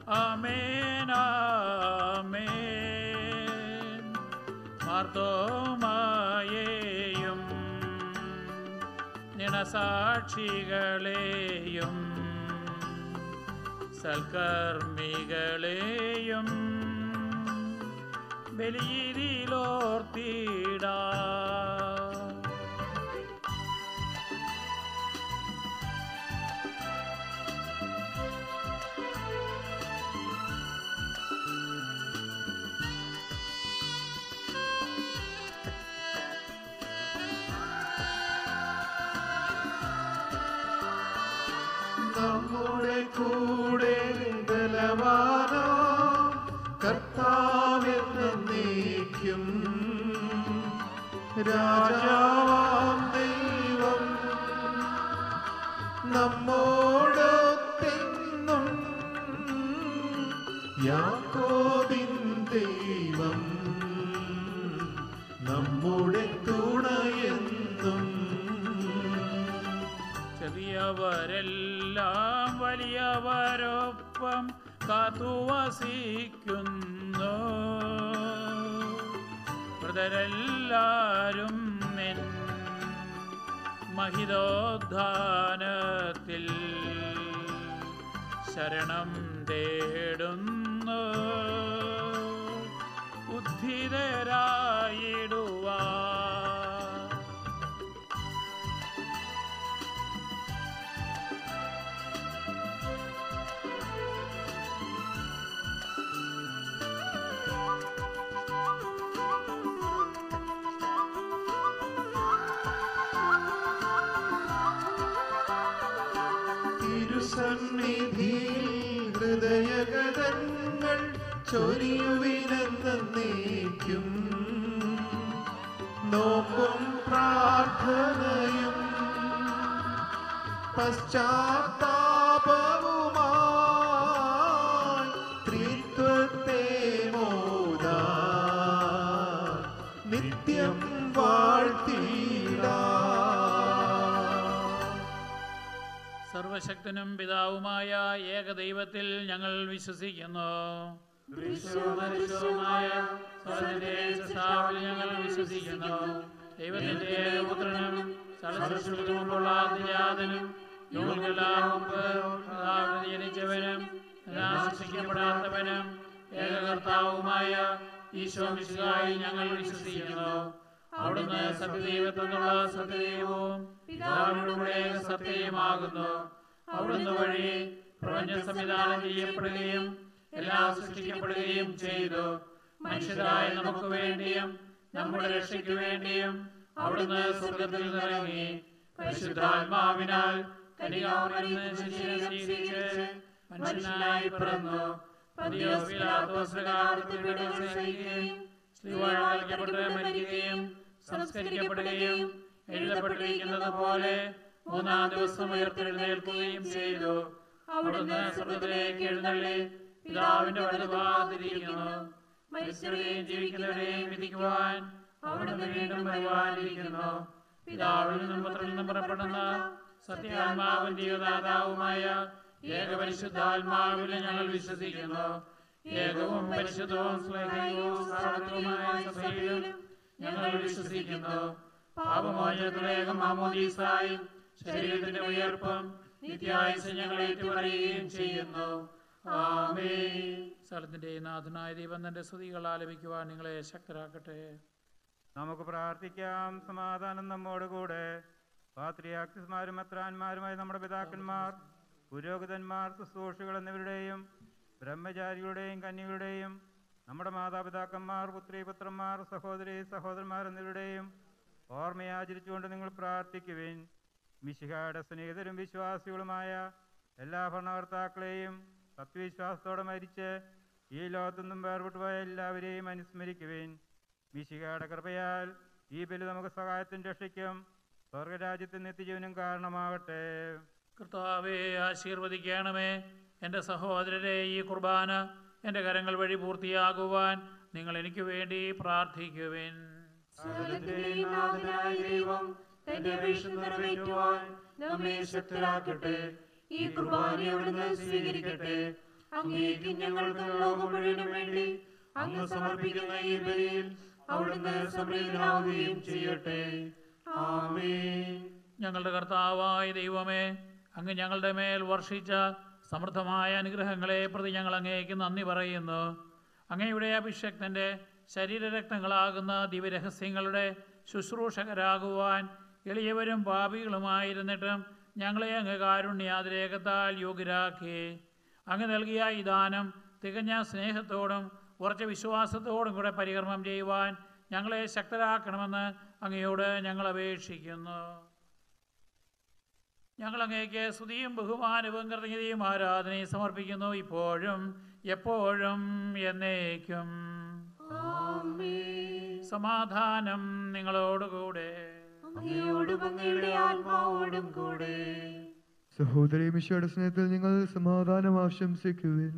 അമേനാമേൻ മാർത്തോമായേയും നിണസാക്ഷികളെയും സൽക്കർമ്മികളെയും ബലിയിലോർത്തിടാ നമ്മുടെ കൂടെ ബലവാനോ കർത്താവെന്നേക്കും രാജാവാം ദൈവം നമ്മോടൊത്തെന്നും യാക്കോബിൻ ദൈവം നമ്മുടെ തുണയെന്നും ചെറിയവരെല്ലാം വലിയവരൊപ്പം കാത്തുവസിക്കുന്നു മൃതരെല്ലാരും നിൻ മഹിതോദ്ധാനത്തിൽ ശരണം തേടുന്നു ഉദ്ധിതരായിടുവാ തിരുസന്നിധിയിൽ ഹൃദയഗതങ്ങൾ ചൊരിയുവിനെന്നേക്കും നോക്കും പ്രാർത്ഥനയും പശ്ചാത്താപവുമായി ത്രിത്വത്തെ മോദാ നിത്യം വാഴ്ത്തിടാ സർവശക്തനും പിതാവുമായ ഏകദൈവത്തിൽ ഞങ്ങൾ വിശ്വസിക്കുന്നു ദൃശ്യവുമായ സ്വർഗ്ഗത്തിലെ സൃഷ്ടാവിൽ ഞങ്ങൾ വിശ്വസിക്കുന്നു ദൈവത്തിന്റെ ഏകപുത്രനും സർവസൃഷ്ടിക്കുമുള്ള അതിജാതനും യുഗങ്ങളെല്ലാം മുമ്പ് പിതാവിൽ ജനിച്ചവനും നിരാശിക്കപ്പെടാത്തവനും ഏകകർത്താവുമായ ഈശോ മിശിഹായിൽ ഞങ്ങൾ വിശ്വസിക്കുന്നു അവിടുന്ന് സത്യദൈവത്തെന്നുള്ള സത്യദൈവവും പിതാവിനോടുകൂടെ സത്യമാകുന്നു അവിടുന്ന് വഴി പ്രപഞ്ച സംവിധാനം ചെയ്യപ്പെടുകയും എല്ലാം സൃഷ്ടിക്കപ്പെടുകയും ചെയ്തു മനുഷ്യരായ നമുക്ക് വേണ്ടിയും നമ്മുടെ രക്ഷയ്ക്ക് വേണ്ടിയും അവിടുന്ന് സ്വർഗത്തിൽ നിറങ്ങി പരിശുദ്ധാത്മാവിനാൽ കനികാമറിന്ന് ശിശിരെ സ്വീകരിച്ച് മനുഷ്യനായി പിറന്നു പതിയോ സഹിക്കുകയും ശ്രീവാഴ്ക്കപ്പെട്ട് മരിക്കുകയും സംസ്കരിക്കപ്പെടുകയും എഴുതപ്പെട്ടിരിക്കുന്നത് പോലെ മൂന്നാം ദിവസം ഉയർത്തെഴുന്നേൽക്കുകയും ചെയ്തു അവിടുന്ന് സ്വർഗത്തിലേക്ക് എഴുന്നള്ളി പിതാവിന്റെ വലതുഭാഗത്തിരിക്കുന്നു മരിച്ചവരെയും ജീവിക്കുന്നവരെയും വിധിക്കുവാൻ അവിടുന്ന് വീണ്ടും വരുവാനിരിക്കുന്നു പിതാവിൽ നിന്നും പുത്രനിൽ നിന്നും പുറപ്പെടുന്ന സത്യാത്മാവും ജീവദാതാവുമായ ഏകപരിശുദ്ധാത്മാവിൽ ഞങ്ങൾ വിശ്വസിക്കുന്നു ഏകവും പരിശുദ്ധവും സ്നേഹവും സാർവത്രികവുമായ സഭയിലും ഞങ്ങൾ വിശ്വസിക്കുന്നു പാപമോചനത്തിലേകം മാമോദീസായും ശരീരത്തിന്റെ ഉയർപ്പും നിത്യായുസ് ഞങ്ങൾ ഏറ്റുപറയുകയും ചെയ്യുന്നു ആമേ സ്ഥലത്തിന്റെ നാഥനായ ദൈവം തന്റെ സ്തുതികൾ ആലപിക്കുവാൻ നിങ്ങളെ ശക്തരാക്കട്ടെ നമുക്ക് പ്രാർത്ഥിക്കാം സമാധാനം നമ്മോടുകൂടെ പാത്രിയാക്സിസ്മാരും മെത്രാന്മാരുമായ നമ്മുടെ പിതാക്കന്മാർ പുരോഹിതന്മാർ ശുശ്രൂഷികൾ എന്നിവരുടെയും ബ്രഹ്മചാരികളുടെയും കന്യകളുടെയും നമ്മുടെ മാതാപിതാക്കന്മാർ പുത്രി പുത്രന്മാർ സഹോദരി സഹോദരന്മാർ എന്നിവരുടെയും ഓർമ്മയാചരിച്ചുകൊണ്ട് നിങ്ങൾ പ്രാർത്ഥിക്കുവിൻ മിശിഹായുടെ സ്നേഹിതരും വിശ്വാസികളുമായ എല്ലാ ഭരണകർത്താക്കളെയും സത്വിശ്വാസത്തോടെ മരിച്ച് ഈ ലോകത്തുനിന്നും വേർപെട്ടുപോയ എല്ലാവരെയും അനുസ്മരിക്കുവിൻ മിശിഹായുടെ കൃപയാൽ ഈ ബലി നമുക്ക് സഹായത്തിനും രക്ഷയ്ക്കും സ്വർഗരാജ്യത്തിന് നിത്യജീവനും കാരണമാകട്ടെ കർത്താവെ ആശീർവദിക്കണമേ എൻ്റെ സഹോദരരെ ഈ കുർബാന എൻ്റെ കരങ്ങൾ വഴി പൂർത്തിയാകുവാൻ നിങ്ങൾ എനിക്ക് വേണ്ടി പ്രാർത്ഥിക്കുവിൻ സകലത്തിന്റെയും നാഥനായ ദൈവം തന്റെ അപേക്ഷ നിറവേറ്റുവാൻ നമ്മെ ശക്തരാക്കട്ടെ ഈ കുർബാന അവിടുന്ന് സ്വീകരിക്കട്ടെ അങ്ങേക്കും ഞങ്ങൾക്ക് ലോകം മുഴുവനും വേണ്ടി അങ്ങ് സമർപ്പിക്കുന്ന ഈ ബലിയിൽ അവിടുന്ന് സംപ്രീതനാവുകയും ചെയ്യട്ടെ ആമേൻ ഞങ്ങളുടെ കർത്താവായ ദൈവമേ അങ്ങ് ഞങ്ങളുടെ മേൽ വർഷിച്ച സമൃദ്ധമായ അനുഗ്രഹങ്ങളെ പ്രതി ഞങ്ങൾ അങ്ങേക്ക് നന്ദി പറയുന്നു അങ്ങയുടെ അഭിഷക്തൻ്റെ ശരീരരക്തങ്ങളാകുന്ന ദിവ്യരഹസ്യങ്ങളുടെ ശുശ്രൂഷകരാകുവാൻ എളിയവരും പാപികളുമായിരുന്നിട്ടും ഞങ്ങളെ അങ്ങ് കാരുണ്യാതിരേകത്താൽ യോഗ്യരാക്കി അങ്ങ് നൽകിയ ഈ ദാനം തികഞ്ഞ സ്നേഹത്തോടും ഉറച്ച വിശ്വാസത്തോടും കൂടെ പരികർമ്മം ചെയ്യുവാൻ ഞങ്ങളെ ശക്തരാക്കണമെന്ന് അങ്ങയോട് ഞങ്ങൾ അപേക്ഷിക്കുന്നു ഞങ്ങൾ അങ്ങേക്ക് സ്തുതിയും ബഹുമാനവും കൃതജ്ഞതയും ആരാധനയും സമർപ്പിക്കുന്നു ഇപ്പോഴും എപ്പോഴും എന്നേക്കും സമാധാനം നിങ്ങളോടുകൂടെ അങ്ങയോടും അങ്ങയുടെ ആത്മാവോടും കൂടെ സഹോദരി മിശയുടെ സ്നേഹത്തിൽ നിങ്ങൾ സമാധാനം ആശംസിക്കുവിൻ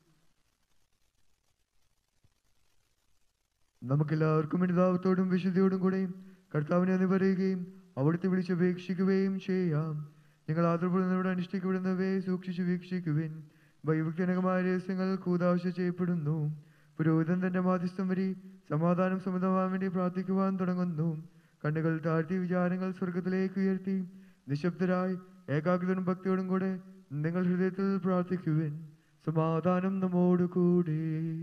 നമുക്കെല്ലാവർക്കും അനുതാപത്തോടും വിശുദ്ധിയോടും കൂടെ കർത്താവിനെ എന്ന് പറയുകയും അവിടുത്തെ വിളിച്ചപേക്ഷിക്കുകയും ചെയ്യാം നിങ്ങൾ ആദരപ്പെടുന്നവരോട് അനുഷ്ഠിക്കപ്പെടുന്നവയെ സൂക്ഷിച്ചു വീക്ഷിക്കുവിൻ വൈവിധ്യനകമായ രഹസ്യങ്ങൾ കൂതാശ ചെയ്യപ്പെടുന്നു പുരോഹിതൻ തന്റെ മാധ്യസ്ഥം വരി സമാധാനം സമ്മതമാകാൻ വേണ്ടി പ്രാർത്ഥിക്കുവാൻ തുടങ്ങുന്നു കണ്ണുകൾ താഴ്ത്തി വിചാരങ്ങൾ സ്വർഗത്തിലേക്ക് ഉയർത്തി നിശബ്ദരായി ഏകാഗ്രതയും ഭക്തിയോടും കൂടെ നിങ്ങൾ ഹൃദയത്തിൽ പ്രാർത്ഥിക്കുവിൻ സമാധാനം നമ്മോടുകൂടെ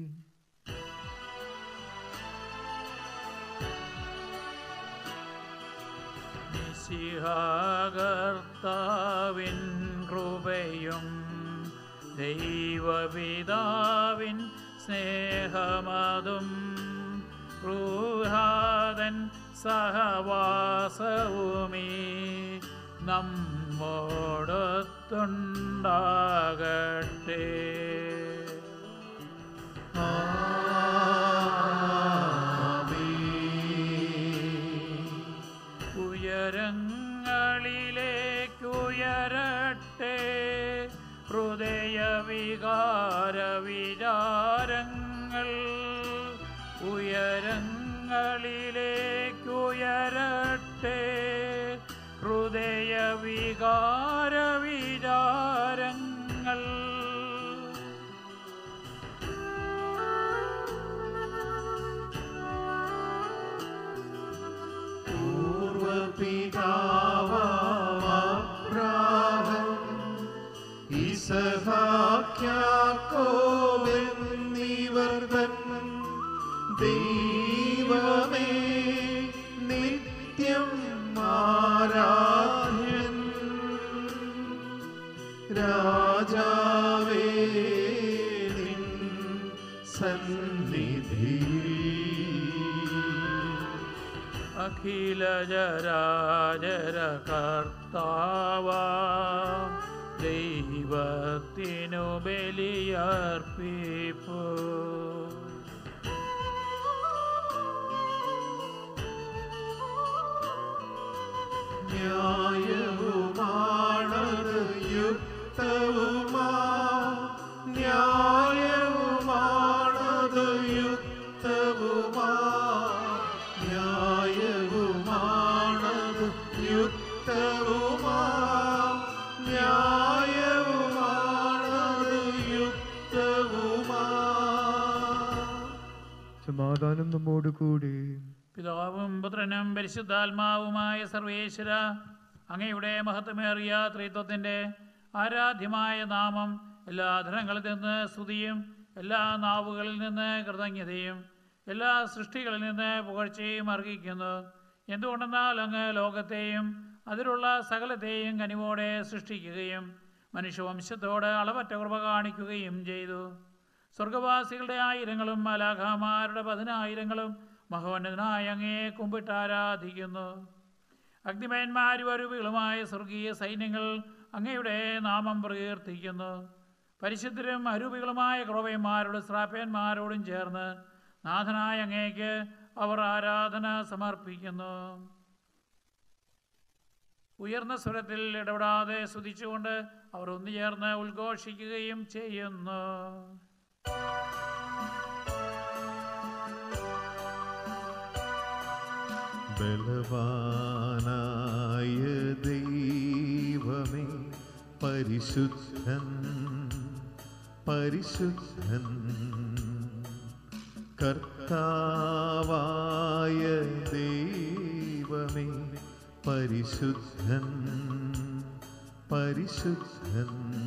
കർത്താവിൻ കൃപയും ദൈവപിതാവിൻ സ്നേഹമതും റൂഹാദൻ സഹവാസവുമീ നമ്മോടൊത്തുണ്ടാകട്ടെ ഉയരങ്ങളിലേക്കുയരട്ടെ ഹൃദയവികാര വിചാരങ്ങൾ ഉയരങ്ങളിലേക്കുയരട്ടെ ഹൃദയവികാര വിചാരങ്ങൾ ിവർദ്ധൻ ദൈവമേ നിത്യം ആരാധ്യൻ രാജാവേ നിൻ സന്നിധി അഖില ജരാജര കർത്താവ ദൈവത്തിനു ബലിയർപ്പിപ്പു ന്യായവുമാണത് യുക്തവുമാ ന്യായവുമാണത് യുക്തവുമാ ന്യായവുമാണത് യുക്തവുമാ ന്യായവുമാണത് യുക്തവുമാ സമാധാനം നമ്മോട് കൂടെ പിതാവും പുത്രനും പരിശുദ്ധാത്മാവുമായ സർവേശ്വര അങ്ങയുടെ മഹത്വമേറിയ ത്രിത്വത്തിൻ്റെ ആരാധ്യമായ നാമം എല്ലാ ധനങ്ങളിൽ നിന്ന് സ്തുതിയും എല്ലാ നാവുകളിൽ നിന്ന് കൃതജ്ഞതയും എല്ലാ സൃഷ്ടികളിൽ നിന്ന് പുകഴ്ചയും അർഹിക്കുന്നു എന്തുകൊണ്ടെന്നാൽ അങ്ങ് ലോകത്തെയും അതിലുള്ള സകലത്തെയും കനിവോടെ സൃഷ്ടിക്കുകയും മനുഷ്യവംശത്തോട് അളവറ്റ കൃപ കാണിക്കുകയും ചെയ്തു സ്വർഗവാസികളുടെ ആയിരങ്ങളും മലാഖാമാരുടെ പതിനായിരങ്ങളും മഹോന്നതനായ അങ്ങയെ കുമ്പിട്ട് ആരാധിക്കുന്നു അഗ്നിമയന്മാരും അരുവികളുമായ സ്വർഗീയ സൈന്യങ്ങൾ അങ്ങയുടെ നാമം പ്രകീർത്തിക്കുന്നു പരിശുദ്ധരും അരൂപികളുമായ ക്രോവയന്മാരോടും ശ്രാപ്യന്മാരോടും ചേർന്ന് നാഥനായ അങ്ങേക്ക് അവർ ആരാധന സമർപ്പിക്കുന്നു ഉയർന്ന സ്വരത്തിൽ ഇടപെടാതെ സ്തുതിച്ചുകൊണ്ട് അവർ ഒന്നുചേർന്ന് ഉദ്ഘോഷിക്കുകയും ചെയ്യുന്നു ബലവാനായ ദൈവമേ പരിശുദ്ധൻ പരിശുദ്ധൻ കർത്താവായ ദൈവമേ പരിശുദ്ധൻ പരിശുദ്ധൻ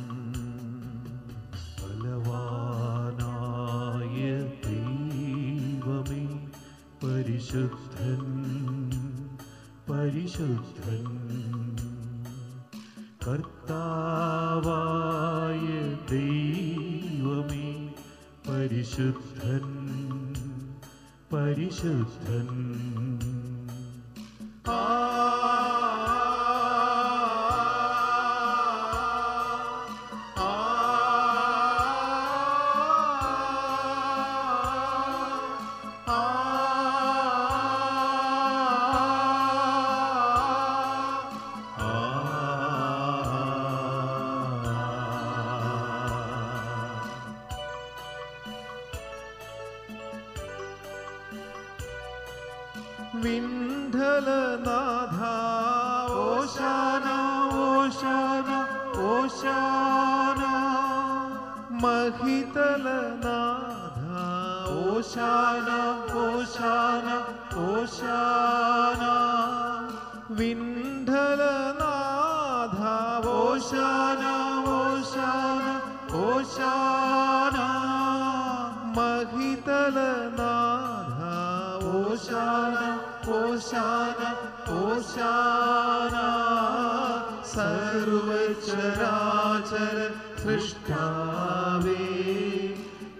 ബലവാനായ ദൈവമേ പരിശുദ്ധൻ പരിശുദ്ധൻ കർത്താവായ ദൈവമേ പരിശുദ്ധൻ പരിശുദ്ധൻ വിണ്ഠലനാഥ ഓശാന ഓശാന ഓശാന മഹിതലനാഥ ഓശാന ഓശാന ഓശാന വിണ്ഠലനാഥ ഓശാന ഓശാന ഓശാന മഹിതലനാഥ ഓശാന ഓശാന ഓശാന സർവചരാചര സൃഷ്ടാവേ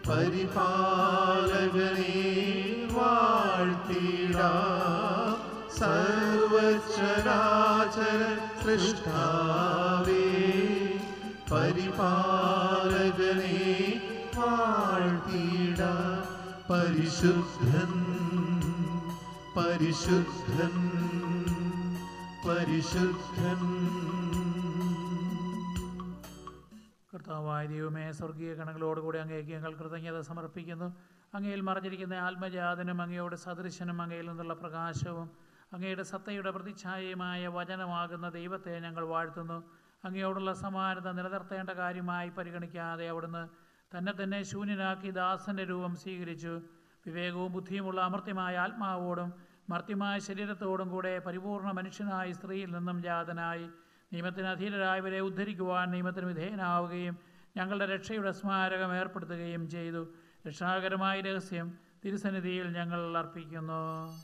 പരിപാലകനെ വാഴ്ത്തിടാം സർവചരാചര സൃഷ്ടാവേ പരിപാലകനെ വാഴ്ത്തിട പരിശുദ്ധൻ പരിശുദ്ധൻ പരിശുദ്ധൻ കർത്താവായ ദൈവമേ സ്വർഗീയ കണങ്ങളോടുകൂടി അങ്ങേക്ക് ഞങ്ങൾ കൃതജ്ഞത സമർപ്പിക്കുന്നു അങ്ങയിൽ മറഞ്ഞിരിക്കുന്ന ആത്മജാതനും അങ്ങയോട് സദൃശനും അങ്ങയിൽ നിന്നുള്ള പ്രകാശവും അങ്ങയുടെ സത്തയുടെ പ്രതിച്ഛായയുമായ വചനമാകുന്ന ദൈവത്തെ ഞങ്ങൾ വാഴ്ത്തുന്നു അങ്ങയോടുള്ള സമാനത നിലനിർത്തേണ്ട കാര്യമായി പരിഗണിക്കാതെ അവിടുന്ന് തന്നെ തന്നെ ശൂന്യനാക്കി ദാസന്റെ രൂപം സ്വീകരിച്ചു വിവേകവും ബുദ്ധിയുമുള്ള അമർത്യമായ ആത്മാവോടും മർത്യമായ ശരീരത്തോടും കൂടെ പരിപൂർണ മനുഷ്യനായി സ്ത്രീയിൽ നിന്നും ജാതനായി നിയമത്തിന് അധീനരായവരെ ഉദ്ധരിക്കുവാൻ നിയമത്തിന് വിധേയനാവുകയും ഞങ്ങളുടെ രക്ഷയുടെ സ്മാരകം ഏർപ്പെടുത്തുകയും ചെയ്തു രക്ഷാകരമായ രഹസ്യം തിരുസന്നിധിയിൽ ഞങ്ങൾ അർപ്പിക്കുന്നു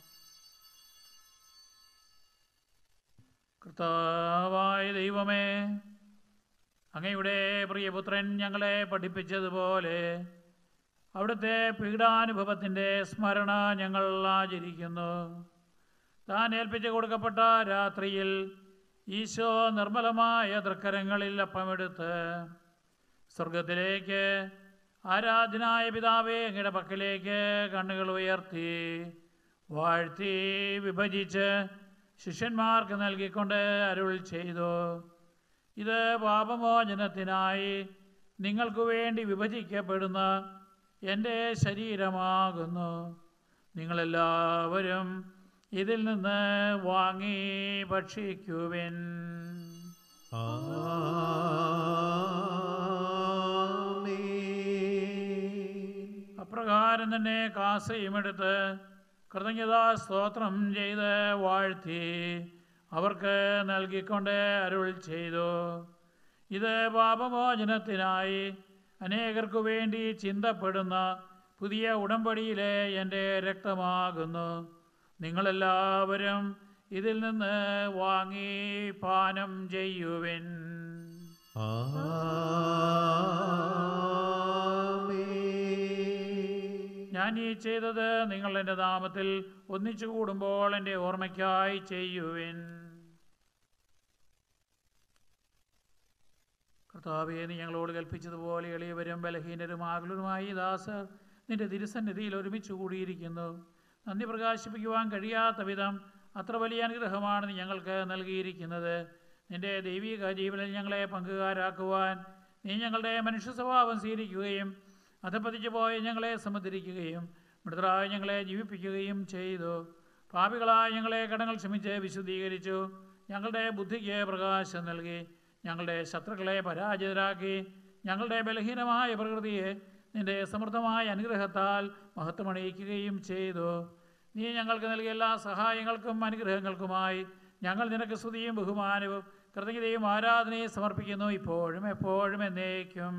കർത്താവായ ദൈവമേ അങ്ങയുടെ പ്രിയപുത്രൻ ഞങ്ങളെ പഠിപ്പിച്ചതുപോലെ അവിടുത്തെ പീഡാനുഭവത്തിൻ്റെ സ്മരണ ഞങ്ങൾ ആചരിക്കുന്നു താൻ ഏൽപ്പിച്ചു കൊടുക്കപ്പെട്ട രാത്രിയിൽ ഈശോ നിർമ്മലമായ തൃക്കരങ്ങളിൽ അപ്പമെടുത്ത് സ്വർഗത്തിലേക്ക് ആരാധനായ പിതാവേ അങ്ങയുടെ പക്കലേക്ക് കണ്ണുകൾ ഉയർത്തി വാഴ്ത്തി വിഭജിച്ച് ശിഷ്യന്മാർക്ക് നൽകിക്കൊണ്ട് അരുൾ ചെയ്തു ഇത് പാപമോചനത്തിനായി നിങ്ങൾക്ക് വേണ്ടി വിഭജിക്കപ്പെടുന്ന എൻ്റെ ശരീരമാകുന്നു നിങ്ങളെല്ലാവരും ഇതിൽ നിന്ന് വാങ്ങി ഭക്ഷിക്കുവിൻ അപ്രകാരം തന്നെ കാസയും എടുത്ത് കൃതജ്ഞതാ സ്തോത്രം ചെയ്ത് വാഴ്ത്തി അവർക്ക് നൽകിക്കൊണ്ട് അരുൾ ചെയ്തു ഇത് പാപമോചനത്തിനായി അനേകർക്കു വേണ്ടി ചിന്തപ്പെടുന്ന പുതിയ ഉടമ്പടിയിലെ എൻ്റെ രക്തമാകുന്നു നിങ്ങളെല്ലാവരും ഇതിൽ നിന്ന് വാങ്ങി പാനം ചെയ്യുവിൻ ഞാൻ ഈ ചെയ്തത് നിങ്ങൾ എൻ്റെ നാമത്തിൽ ഒന്നിച്ചു കൂടുമ്പോൾ എൻ്റെ ഓർമ്മയ്ക്കായി ചെയ്യുവിൻ കർത്താവെ നീ ഞങ്ങളോട് കൽപ്പിച്ചതുപോലെ എളിയവരും ബലഹീനരും ആകുലരുമായി ദാസർ നിന്റെ തിരുസന്നിധിയിൽ ഒരുമിച്ച് കൂടിയിരിക്കുന്നു നന്ദി പ്രകാശിപ്പിക്കുവാൻ കഴിയാത്ത വിധം അത്ര വലിയ അനുഗ്രഹമാണ് നീ ഞങ്ങൾക്ക് നൽകിയിരിക്കുന്നത് നിന്റെ ദൈവിക ജീവനിൽ ഞങ്ങളെ പങ്കുകാരാക്കുവാൻ നീ ഞങ്ങളുടെ മനുഷ്യ സ്വഭാവം സ്വീകരിക്കുകയും അധപ്പതിച്ചു പോയ ഞങ്ങളെ സമുദ്രിക്കുകയും മൃതരായ ഞങ്ങളെ ജീവിപ്പിക്കുകയും ചെയ്തു പാപികളായ ഞങ്ങളെ കടങ്ങൾ ക്ഷമിച്ച് വിശുദ്ധീകരിച്ചു ഞങ്ങളുടെ ബുദ്ധിക്ക് പ്രകാശം നൽകി ഞങ്ങളുടെ ശത്രുക്കളെ പരാജിതരാക്കി ഞങ്ങളുടെ ബലഹീനമായ പ്രകൃതിയെ നിന്റെ സമൃദ്ധമായ അനുഗ്രഹത്താൽ മഹത്വമണിയിക്കുകയും ചെയ്തു നീ ഞങ്ങൾക്ക് നൽകിയ എല്ലാ സഹായങ്ങൾക്കും അനുഗ്രഹങ്ങൾക്കുമായി ഞങ്ങൾ നിനക്ക് സ്തുതിയും ബഹുമാനവും കൃതജ്ഞതയും ആരാധനയും സമർപ്പിക്കുന്നു ഇപ്പോഴും എപ്പോഴും എന്നേക്കും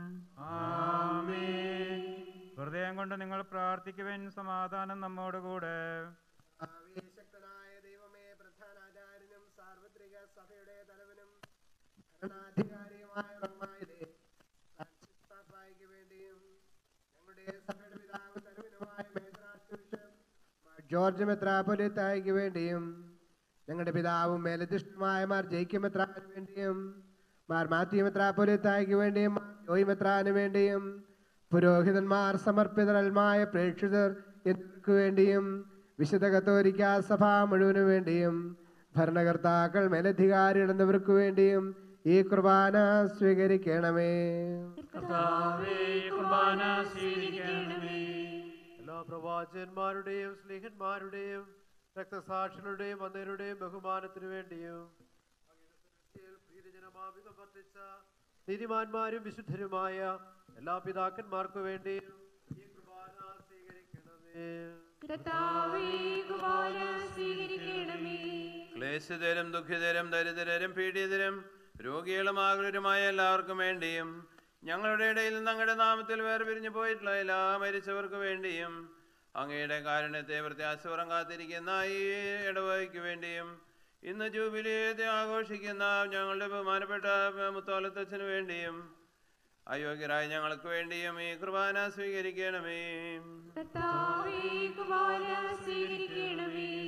ഹൃദയം കൊണ്ട് നിങ്ങൾ പ്രാർത്ഥിക്കുവിൻ സമാധാനം നമ്മോടുകൂടെ ശക്തനായ ദൈവമേ പ്രധാനാചാര്യനും സാർവത്രിക സഭയുടെ തലവനും ഭരണാധികാരിയുമായ റഹ്മാനിലെ ഫ്രാൻസിസ് പാപ്പായ്ക്ക് വേണ്ടിയും ഞങ്ങളുടെ സഭയുടെ പിതാവും തലവനുമായ major archbishop Mar George മെത്രാപൊലിത്തായ്ക്ക് വേണ്ടിയും ഞങ്ങളുടെ പിതാവും മേലധിഷ്ഠുമായ മാർ ജയിക്ക മെത്രാന് വേണ്ടിയും മാർ മാത്യു മെത്രാപൊലിത്തായ്ക്ക് വേണ്ടിയും മാർ ജോയ് മെത്രാന് വേണ്ടിയും പുരോഹിതന്മാർ സമർപ്പിതരൽമായ പ്രേക്ഷിതർ എന്നിവർക്ക് വേണ്ടിയും വിശുദ്ധ കത്തോലിക്ക സഭ മുഴുവനു വേണ്ടിയും ഭരണകർത്താക്കൾ മേലധികാരികൾ എന്നിവർക്ക് വേണ്ടിയും ഈ കുർബാന സ്വീകരിക്കണമേ കർത്താവേ കുർബാന സ്വീകരിക്കണമേ എല്ലാ പ്രവാചകന്മാരുടെയും സ്നേഹന്മാരുടെയും രക്തസാക്ഷികളുടെയും വന്നവരുടെയും ബഹുമാനത്തിനു വേണ്ടിയും പ്രീതിജനമാവിധം വർദ്ധിച്ച നീതിമാന്മാരും വിശുദ്ധരുമായ എല്ലാ പിതാക്കന്മാർക്കു വേണ്ടിയും ഈ കുർബാന സ്വീകരിക്കണമേ കർത്താവേ കുർബാന സ്വീകരിക്കണമേ ക്ലേശിതരും ദുഃഖിതരും ദരിദ്രരും പീഡിതരും രോഗികളും ആകുലരുമായ എല്ലാവർക്കും വേണ്ടിയും ഞങ്ങളുടെ ഇടയിൽ നിന്ന് അങ്ങയുടെ നാമത്തിൽ വേർപിരിഞ്ഞു പോയിട്ടുള്ള എല്ലാ മരിച്ചവർക്ക് വേണ്ടിയും അങ്ങയുടെ കാരുണ്യത്തെ പ്രത്യാശപുറം കാത്തിരിക്കുന്ന ഈ ഇടവകയ്ക്ക് വേണ്ടിയും ഇന്ന് ജൂബിലിയത്തെ ആഘോഷിക്കുന്ന ഞങ്ങളുടെ ബഹുമാനപ്പെട്ട മുത്തോലത്തച്ഛന് വേണ്ടിയും അയോഗ്യരായ ഞങ്ങൾക്ക് വേണ്ടിയും ഈ കുർബാന സ്വീകരിക്കണമേ കർത്താവേ കുർബാന സ്വീകരിക്കണമേ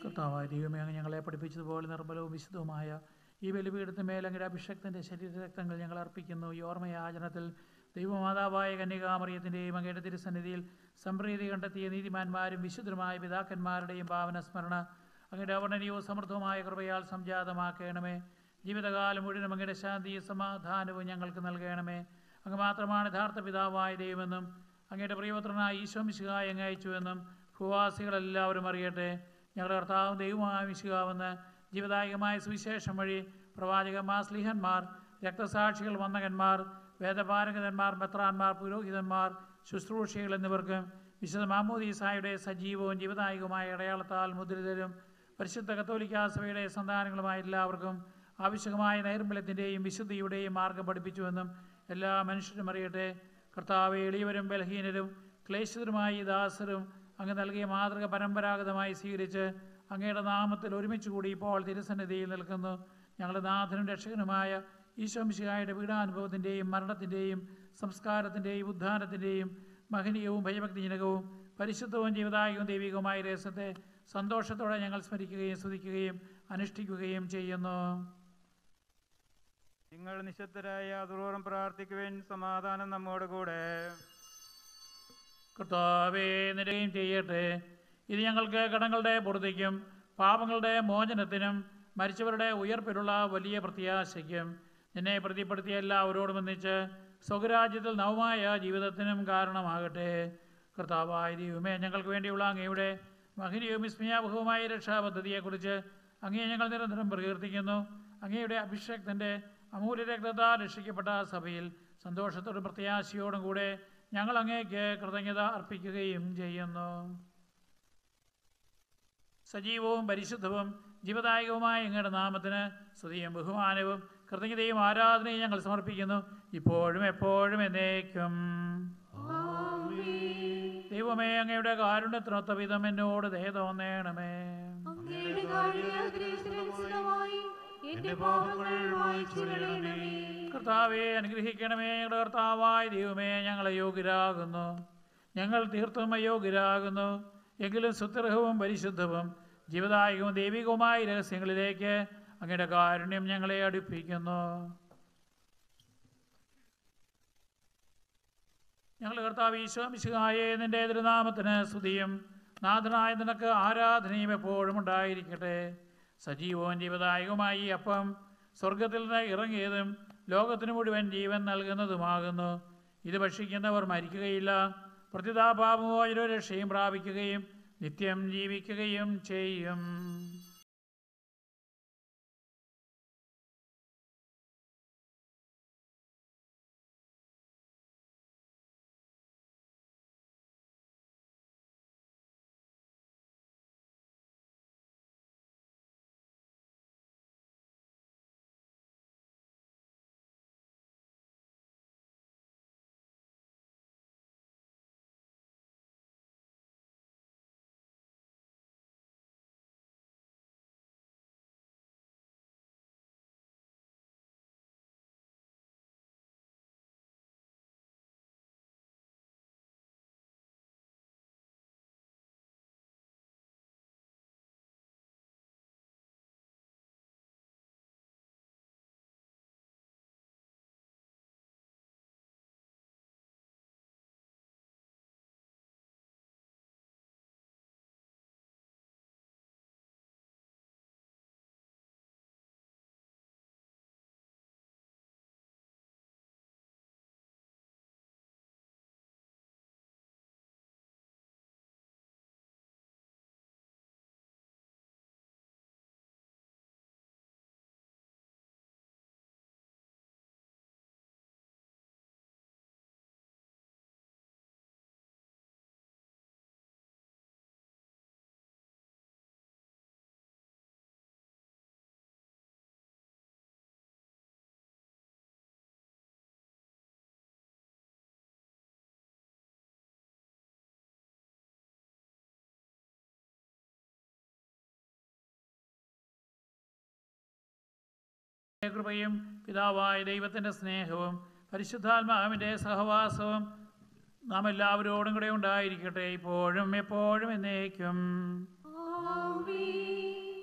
കർത്താവായ ദൈവമേ അങ്ങ് ഞങ്ങളെ പഠിപ്പിച്ചതുപോലെ നിർമ്മലവും വിശുദ്ധവുമായ ഈ ബലിപീഠത്തിന് മേൽ അങ്ങയുടെ അഭിഷക്തൻ്റെ ശരീരരക്തങ്ങൾ ഞങ്ങൾ അർപ്പിക്കുന്നു ഈ ഓർമ്മയാചരണത്തിൽ ദൈവമാതാവായ കന്യകാമറിയത്തിൻ്റെയും അങ്ങയുടെ തിരുസന്നിധിയിൽ സംപ്രീതി കണ്ടെത്തിയ നീതിമാന്മാരും വിശുദ്ധരുമായ പിതാക്കന്മാരുടെയും പാവന സ്മരണ അങ്ങയുടെ അവർണനീയവും സമൃദ്ധവുമായ കൃപയാൽ സംജാതമാക്കണമേ ജീവിതകാലം മുഴുവനും അങ്ങയുടെ ശാന്തിയും സമാധാനവും ഞങ്ങൾക്ക് നൽകണമേ അങ്ങ് മാത്രമാണ് യഥാർത്ഥ പിതാവായ ദൈവമെന്നും അങ്ങയുടെ പ്രിയപുത്രനായ ഈശോ മിശിഹായ അങ്ങ് അയച്ചുവെന്നും ഭൂവാസികളെല്ലാവരും അറിയട്ടെ ഞങ്ങളുടെ കർത്താവും ദൈവമായ മിശിഹാവെന്ന് ജീവദായകമായ സുവിശേഷം വഴി പ്രവാചകന്മാർ സ്ലിഹന്മാർ രക്തസാക്ഷികൾ വന്ദകന്മാർ വേദപാരംഗതന്മാർ മെത്രാന്മാർ പുരോഹിതന്മാർ ശുശ്രൂഷികൾ എന്നിവർക്കും വിശുദ്ധ മാമോദീസായുടെ സജീവവും ജീവദായകവുമായ അടയാളത്താൽ മുദ്രിതരും പരിശുദ്ധ കത്തോലിക്കാ സഭയുടെ സന്താനങ്ങളുമായ എല്ലാവർക്കും ആവശ്യമായ നൈർമല്യത്തിൻ്റെയും വിശുദ്ധിയുടെയും മാർഗം പഠിപ്പിച്ചുവെന്നും എല്ലാ മനുഷ്യരും അറിയട്ടെ കർത്താവ് എളിയവരും ബലഹീനരും ക്ലേശിതരുമായ ഈ ദാസരും അങ്ങ് നൽകിയ മാതൃക പരമ്പരാഗതമായി സ്വീകരിച്ച് അങ്ങയുടെ നാമത്തിൽ ഒരുമിച്ച് കൂടി ഇപ്പോൾ തിരുസന്നിധിയിൽ നിൽക്കുന്നു ഞങ്ങളുടെ നാഥനും രക്ഷകനുമായ ഈശോമിശിഹായുടെ പീഡാനുഭവത്തിൻ്റെയും മരണത്തിൻ്റെയും സംസ്കാരത്തിൻ്റെയും ഉദ്ധാനത്തിൻ്റെയും മഹനീയവും ഭയഭക്തിജനകവും പരിശുദ്ധവും ജീവദായകവും ദൈവികവുമായ രഹസ്യത്തെ സന്തോഷത്തോടെ ഞങ്ങൾ സ്മരിക്കുകയും സ്തുതിക്കുകയും അനുഷ്ഠിക്കുകയും ചെയ്യുന്നു നിങ്ങൾ നിശബ്ദരായ അതുറോറും പ്രാർത്ഥിക്കുവാൻ സമാധാനം നമ്മോട് കൂടെ കർത്താവേ നിരയും ചെയ്യട്ടെ ഇത് ഞങ്ങൾക്ക് കടങ്ങളുടെ പൂർത്തിക്കും പാപങ്ങളുടെ മോചനത്തിനും മരിച്ചവരുടെ ഉയർപ്പിലുള്ള വലിയ പ്രത്യാശയ്ക്കും നിന്നെ പ്രതിപ്പെടുത്തിയ എല്ലാവരോടും ഒന്നിച്ച് സ്വകരാജ്യത്തിൽ നവമായ ജീവിതത്തിനും കാരണമാകട്ടെ കർത്താവായ ദൈവമേ ഞങ്ങൾക്ക് വേണ്ടിയുള്ള അങ്ങയുടെ മഹനീയവും വിസ്മയാവഹവുമായ രക്ഷാപദ്ധതിയെക്കുറിച്ച് അങ്ങയെ ഞങ്ങൾ നിരന്തരം പ്രകീർത്തിക്കുന്നു അങ്ങയുടെ അഭിഷേകത്തിൻ്റെ അമൂല്യ രക്തത്താൽ രക്ഷിക്കപ്പെട്ട സഭയിൽ സന്തോഷത്തോടും പ്രത്യാശയോടും കൂടെ ഞങ്ങൾ അങ്ങേക്ക് കൃതജ്ഞത അർപ്പിക്കുകയും ചെയ്യുന്നു സജീവവും പരിശുദ്ധവും ജീവദായകവുമായ അങ്ങയുടെ നാമത്തിന് സ്തുതിയും ബഹുമാനവും കൃതജ്ഞതയും ആരാധനയും ഞങ്ങൾ സമർപ്പിക്കുന്നു ഇപ്പോഴും എപ്പോഴും എന്നേക്കും ദൈവമേ അങ്ങയുടെ കാരുണ്യത്തിനൊത്ത വിധം എന്നോട് ദയ തോന്നേണമേ അങ്ങയുടെ കാരുണ്യാഗ്രഹിതമായി എന്റെ പാപങ്ങൾ വായിച്ചുകൊള്ളണമേ കർത്താവെ അനുഗ്രഹിക്കണമേ ഞങ്ങളുടെ കർത്താവായ ദൈവമേ ഞങ്ങളെ യോഗ്യരാകുന്നു ഞങ്ങൾ തീർത്തും അയോഗ്യരാകുന്നു എങ്കിലും സുത്രഹവും പരിശുദ്ധവും ജീവദായകവും ദൈവികവുമായ രഹസ്യങ്ങളിലേക്ക് അങ്ങയുടെ കാരുണ്യം ഞങ്ങളെ അടുപ്പിക്കുന്നു ഞങ്ങളുടെ കർത്താവ് ഈശോമിശുഹായെ നിന്റെ തിരുനാമത്തിന് സ്തുതിയും നാഥനായ നിനക്ക് ആരാധനയും എപ്പോഴും ഉണ്ടായിരിക്കട്ടെ സജീവവും ജീവദായകവുമായി ഈ അപ്പം സ്വർഗത്തിൽ നിന്ന് ഇറങ്ങിയതും ലോകത്തിന് മുഴുവൻ ജീവൻ നൽകുന്നതുമാകുന്നു ഇത് ഭക്ഷിക്കുന്നവർ മരിക്കുകയില്ല പ്രതിതാപാപമോചനോ രക്ഷയും പ്രാപിക്കുകയും നിത്യം ജീവിക്കുകയും ചെയ്യും കൃപയും പിതാവായ ദൈവത്തിൻ്റെ സ്നേഹവും പരിശുദ്ധാത്മാവിൻ്റെ സഹവാസവും നാം എല്ലാവരോടും കൂടെ ഉണ്ടായിരിക്കട്ടെ ഇപ്പോഴും എപ്പോഴും എന്നേക്കും ആമേൻ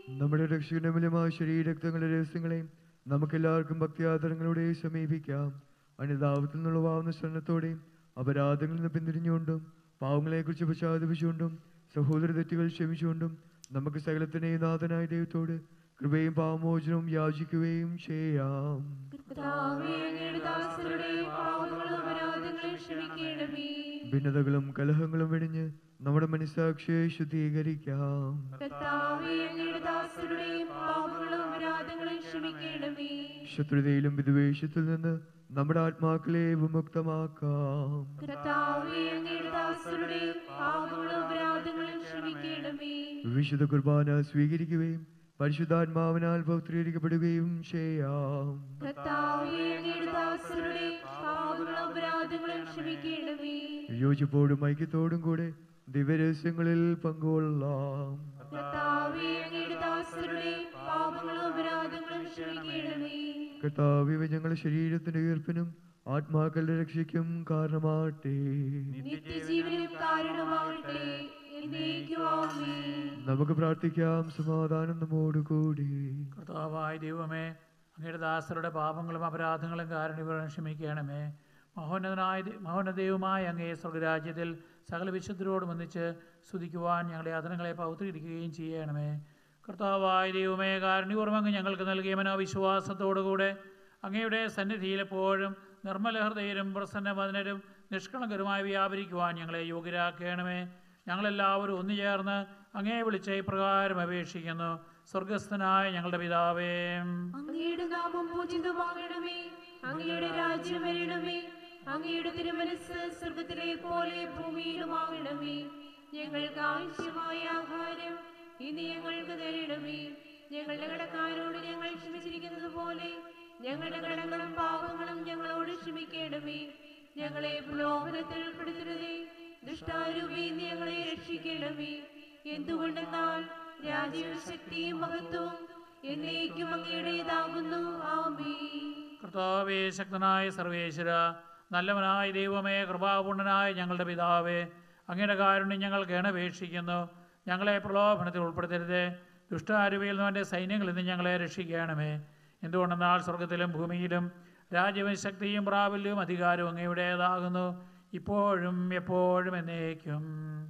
നമ്മുടെ രക്ഷകന്റെ മൂലമായ ശരീരക്തങ്ങളുടെ രഹസ്യങ്ങളെയും നമുക്കെല്ലാവർക്കും ഭക്തിയാദരങ്ങളോടെ സമീപിക്കാം അനുതാപത്തിൽ നിന്നുള്ളവാവുന്ന ശ്രദ്ധത്തോടെയും അപരാധങ്ങളിൽ നിന്ന് പിന്തിരിഞ്ഞുകൊണ്ടും പാവങ്ങളെക്കുറിച്ച് പശ്ചാത്തപിച്ചുകൊണ്ടും സഹോദര തെറ്റുകൾ ക്ഷമിച്ചുകൊണ്ടും നമുക്ക് സകലത്തിനെയും നാഥനായ ദൈവത്തോട് കൃപയും പാവമോചനവും യാചിക്കുകയും ചെയ്യാം കർത്താവേ, അങ്ങയുടെ ദാസരുടെ പാപങ്ങളും അപരാധങ്ങളും ക്ഷമിക്കണമേ. ഭിന്നതകളും കലഹങ്ങളും വെടിഞ്ഞ് നമ്മുടെ മനസ്സാക്ഷിയെ ശുദ്ധീകരിക്കാം കർത്താവേ, അങ്ങയുടെ ദാസരുടെ പാപങ്ങളും അപരാധങ്ങളും ക്ഷമിക്കണമേ. ശത്രുതയിലും വിദ്വേഷത്തിൽ നിന്ന് നമ്മുടെ ആത്മാക്കളെ വിമുക്തമാക്കാം കർത്താവേ, അങ്ങയുടെ ദാസരുടെ പാപങ്ങളും അപരാധങ്ങളും ക്ഷമിക്കണമേ. വിശുദ്ധ കുർബാന സ്വീകരിക്കുകയും പരിശുദ്ധാത്മാവിനാൽ പൗത്രീകരിക്കപ്പെടുകയും ചെയ്യാം കർത്താവേ, അങ്ങയുടെ ദാസരുടെ പാപങ്ങളും അപരാധങ്ങളും ക്ഷമിക്കണമേ. യോജിപ്പോടും ഐക്യത്തോടും കൂടെ ദിവ്യരഹസ്യങ്ങളിൽ പങ്കുകൊള്ളാം കർത്താവേ, അങ്ങയുടെ ദാസരുടെ പാപങ്ങളും അപരാധങ്ങളും ക്ഷമിക്കണമേ. കർത്താവിവ ഞങ്ങളുടെ ശരീരത്തിന്റെ ഉയർപ്പിനും ആത്മാക്കളുടെ രക്ഷയ്ക്കും കാരണമാട്ടെ നിത്യജീവനും കാരണമാകട്ടെ എന്നേക്കും ആമേൻ. നമുക്ക് പ്രാർത്ഥിക്കാം സമാധാനം നമ്മോട് കൂടി കർത്താവായ ദൈവമേ അങ്ങയുടെ ദാസരുടെ പാപങ്ങളും അപരാധങ്ങളും കാരണവിവരം ക്ഷമിക്കണമേ മഹോന്നതനായ ദൈ- മഹോന്നതയുമായ അങ്ങേ സ്വർഗരാജ്യത്തിൽ സകല വിശുദ്ധരോടും ഒന്നിച്ച് സ്തുതിക്കുവാൻ ഞങ്ങളുടെ യാതനകളെ പൗത്രീകരിക്കുകയും ചെയ്യണമേ കർത്താവായ ദൈവമേ കാരുണ്യപൂർവ്വം അങ്ങ് ഞങ്ങൾക്ക് നൽകിയ മനോവിശ്വാസത്തോടുകൂടെ അങ്ങയുടെ സന്നിധിയിൽ എപ്പോഴും നിർമ്മലഹൃദയരും പ്രസന്നവദനരും നിഷ്കളങ്കരുമായി വ്യാപരിക്കുവാൻ ഞങ്ങളെ യോഗ്യരാക്കണമേ ഞങ്ങളെല്ലാവരും ഒന്നുചേർന്ന് അങ്ങേ വിളിച്ച ഇപ്രകാരം അപേക്ഷിക്കുന്നു സ്വർഗസ്ഥനായ ഞങ്ങളുടെ പിതാവേ അങ്ങയുടെ നാമം പൂജിതമാകണമേ അങ്ങയുടെ രാജ്യം വരണമേ അങ്ങയുടെ തിരുമനസ് സ്വർഗത്തിലെ പോലെ ഭൂമിയിലുമാകണമേ ഞങ്ങൾക്ക് ആവശ്യമായ ആഹാരം ഇനി ഞങ്ങൾക്ക് തരണമേ ഞങ്ങളുടെ കടക്കാരോട് ഞങ്ങൾ ക്ഷമിച്ചിരിക്കുന്നത് പോലെ ഞങ്ങളുടെ കടങ്ങളും പാപങ്ങളും ഞങ്ങളോട് ക്ഷമിക്കണമേ ഞങ്ങളെ പ്രലോഭനത്തിൽ ഉൾപ്പെടുത്തരുതേ ദുഷ്ടാരൂപി ഞങ്ങളെ രക്ഷിക്കണമേ എന്തുകൊണ്ടെന്നാൽ രാജ്യവും ശക്തിയും മഹത്വവും എന്നേക്കും അങ്ങയുടേതാകുന്നു ആമേ കർത്താവേ ശക്തനായ സർവേശ്വര നല്ലവനായ ദൈവമേ കൃപാപൂർണനായ ഞങ്ങളുടെ പിതാവേ അങ്ങയുടെ കാരുണ്യം ഞങ്ങൾ ഗണപേക്ഷിക്കുന്നു ഞങ്ങളെ പ്രലോഭനത്തിൽ ഉൾപ്പെടുത്തരുതേ ദുഷ്ടാരുവിയിൽ നിന്നെ സൈന്യങ്ങളിൽ നിന്ന് ഞങ്ങളെ രക്ഷിക്കണമേ എന്തുകൊണ്ടെന്നാൽ സ്വർഗത്തിലും ഭൂമിയിലും രാജ്യവും ശക്തിയും പ്രാബല്യവും അധികാരവും അങ്ങയുടേതാകുന്നു ഇപ്പോഴും എപ്പോഴും എന്നേക്കും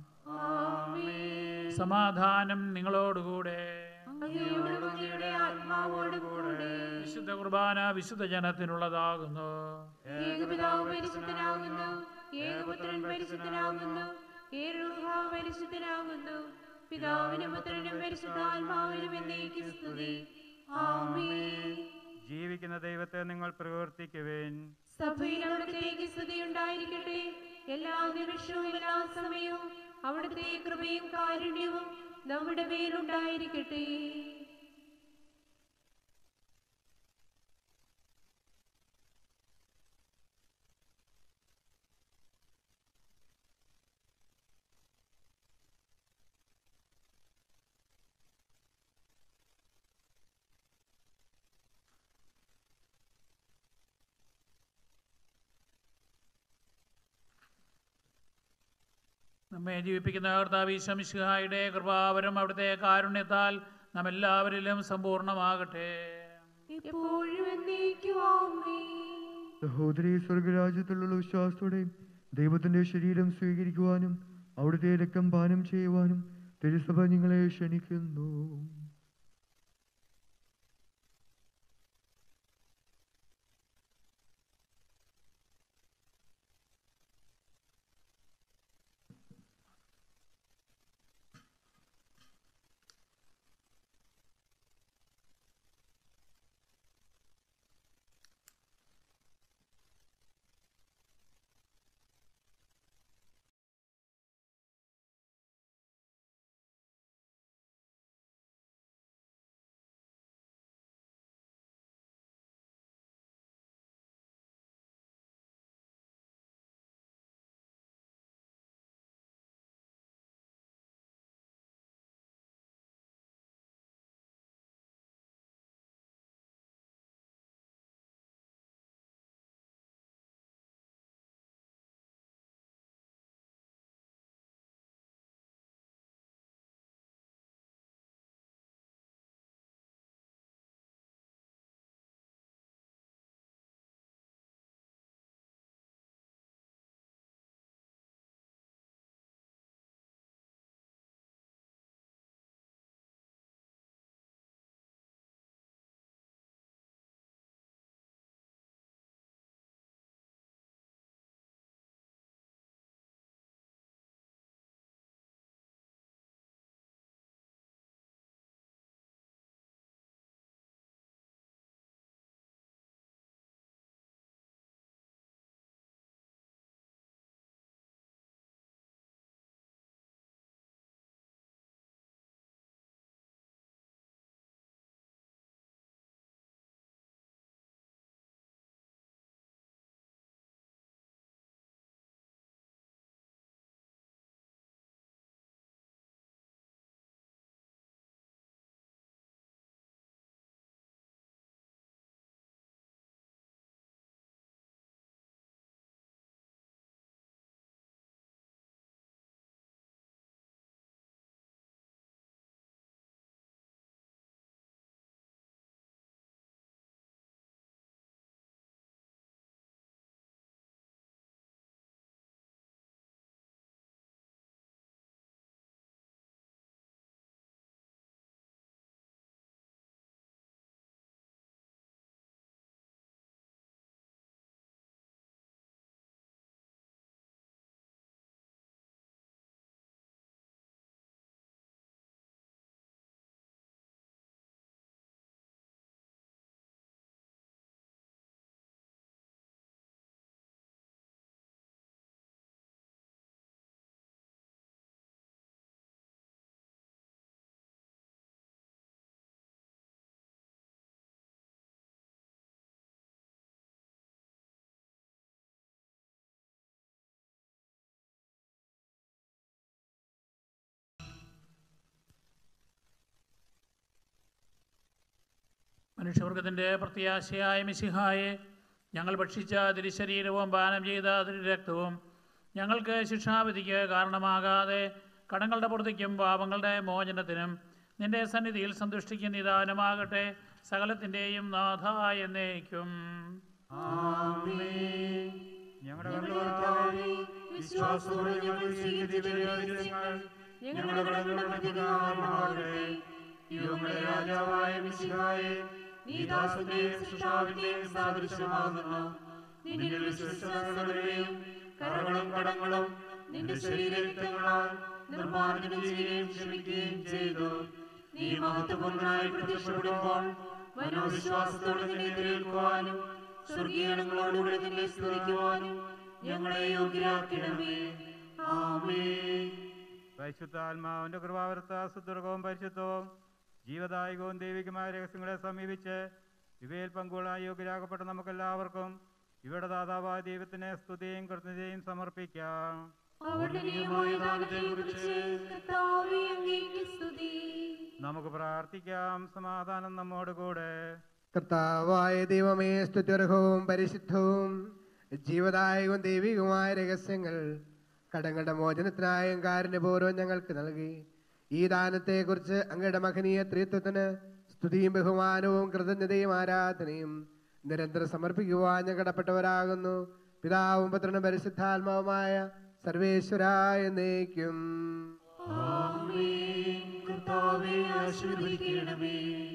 സമാധാനം നിങ്ങളോടുകൂടെ അങ്ങയോടും അങ്ങയുടെ ആത്മാവോടും കൂടെ വിശുദ്ധ കുർബാന വിശുദ്ധ ജനത്തിനുള്ളതാകുന്നു ഏകപിതാവ് പരിശുദ്ധനാകുന്നു ഏകപുത്രൻ പരിശുദ്ധനാകുന്നു ഏറുഹ പരിശുദ്ധനാകുന്നു പിതാവിനും പുത്രനും പരിശുദ്ധാത്മാവിനും എന്നേക്കും സ്തുതി ആമേൻ ജീവിക്കുന്ന ദൈവത്തെ നിങ്ങൾ പ്രവർത്തിക്കുവേൻ സഭയിൽ അവിടുത്തേക്ക് സ്തുതി ഉണ്ടായിരിക്കട്ടെ എല്ലാ നിമിഷവും എല്ലാ സമയവും അവിടുത്തെ കൃപയും കാരുണ്യവും നമ്മുടെ മേലുണ്ടായിരിക്കട്ടെ നമ്മെ ജീവിപ്പിക്കുന്ന കർത്താവ് ശംഷിഹായുടെ കൃപാവരം അവിടുത്തെ കാരുണ്യത്താൽ നാം എല്ലാവരിലും സമ്പൂർണ്ണമാകട്ടെ എപ്പോഴും എന്നേക്കും ആമേൻ സഹോദരി സ്വർഗരാജ്യത്തിലുള്ള വിശ്വാസത്തോടെ ദൈവത്തിന്റെ ശരീരം സ്വീകരിക്കുവാനും അവിടുത്തെ രക്തം പാനം ചെയ്യുവാനും തിരുസഭ നിങ്ങളെ ക്ഷണിക്കുന്നു മനുഷ്യവർഗത്തിൻ്റെ പ്രത്യാശയായ മിശിഹായെ ഞങ്ങൾ ഭക്ഷിച്ച തിരുശരീരവും പാനം ചെയ്ത തിരുരക്തവും ഞങ്ങൾക്ക് ശിക്ഷാവിധിക്ക് കാരണമാകാതെ കടങ്ങളുടെ പൂർത്തിക്കും പാപങ്ങളുടെ മോചനത്തിനും നിന്റെ സന്നിധിയിൽ സന്തുഷ്ടിക്കുന്ന നിദാനമാകട്ടെ സകലത്തിൻ്റെയും നാഥ എന്നേക്കും ഞങ്ങളുടെ കർത്താവേ, വിശ്വാസത്തോടെ ഞങ്ങൾ സ്വീകരിച്ച ദിവ്യരഹസ്യങ്ങൾ ഞങ്ങളുടെ കടങ്ങളുടെ പ്രതികാരണമാകട്ടെ. യുഗങ്ങളുടെ രാജാവായ മിശിഹായെ, നീ ദാസന്റെയും സൃഷ്ടാവിന്റെയും സാദൃശ്യമാകുന്നു. നിന്നിൽ വിശ്വസ്തകളുടെയും കറകളും കടങ്ങളും നിന്റെ ശരീരരക്തങ്ങളാൽ നിർമ്മാർജ്ജനം ചെയ്യുകയും ക്ഷമിക്കുകയും ചെയ്തു നീ മഹത്വപൂർണ്ണനായി പ്രത്യക്ഷപ്പെടുമ്പോൾ മനോവിശ്വാസത്തോടെ നിന്നെ എതിരേൽക്കുവാനും സ്വർഗീയങ്ങളോടുകൂടെ നിന്നെ സ്തുതിക്കുവാനും ഞങ്ങളെ യോഗ്യരാക്കണമേ ആമേൻ പരിശുദ്ധാത്മാവിന്റെ കൃപാവൃത്ത സുദുർഗവും പരിശുദ്ധവും ജീവദായകവും ദൈവികമായ രഹസ്യങ്ങളെ സമീപിച്ച് ഇവയിൽ പങ്കുകൊള്ളാൻ യോഗ്യരാകപ്പെട്ട നമുക്കെല്ലാവർക്കും ഇവിടെ ദാതാവായ ദൈവത്തിന് സ്തുതിയും കൃത്യതയും സമർപ്പിക്കാം അവിടുത്തെ നിയമമായ ദാനത്തെക്കുറിച്ച് കർത്താവേ അങ്ങേക്ക് സ്തുതി നമുക്ക് പ്രാർത്ഥിക്കാം സമാധാനം നമ്മോട് കൂടെ കർത്താവായ ദൈവമേ സ്തുത്യർഹവും പരിശുദ്ധവും ജീവദായകവും ദൈവികവുമായ രഹസ്യങ്ങൾ കടങ്ങളുടെ മോചനത്തിനായും കാരുണ്യപൂർവ്വം ഞങ്ങൾക്ക് നൽകി ഈ ദാനത്തെക്കുറിച്ച് അങ്ങയുടെ മഹനീയ ത്രിത്വത്തിന് സ്തുതിയും ബഹുമാനവും കൃതജ്ഞതയും ആരാധനയും നിരന്തരം സമർപ്പിക്കുവാൻ ഞാൻ കടപ്പെട്ടവരാകുന്നു പിതാവും പുത്രനും പരിശുദ്ധാത്മാവുമായ സർവേശ്വരായ എന്നേക്കും കർത്താവേ ആശീർവദിക്കണമേ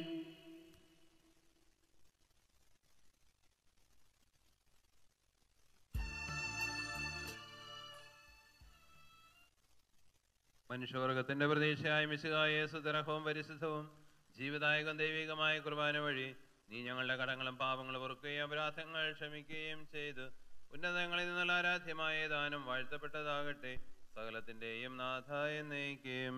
മനുഷ്യവർഗത്തിന്റെ പ്രതീക്ഷയായ മിശുകായ സുതരഹവും പരിശുദ്ധവും ജീവദായകം ദൈവികമായ കുർബാന വഴി നീ ഞങ്ങളുടെ കടങ്ങളും പാപങ്ങളും പൊറുക്കുകയും അപരാധങ്ങൾ ക്ഷമിക്കുകയും ചെയ്ത് ഉന്നതങ്ങളിൽ നിന്നുള്ള ആരാധ്യമായ ദാനം വാഴ്ത്തപ്പെട്ടതാകട്ടെ സകലത്തിന്റെയും നാഥ എന്നേക്കും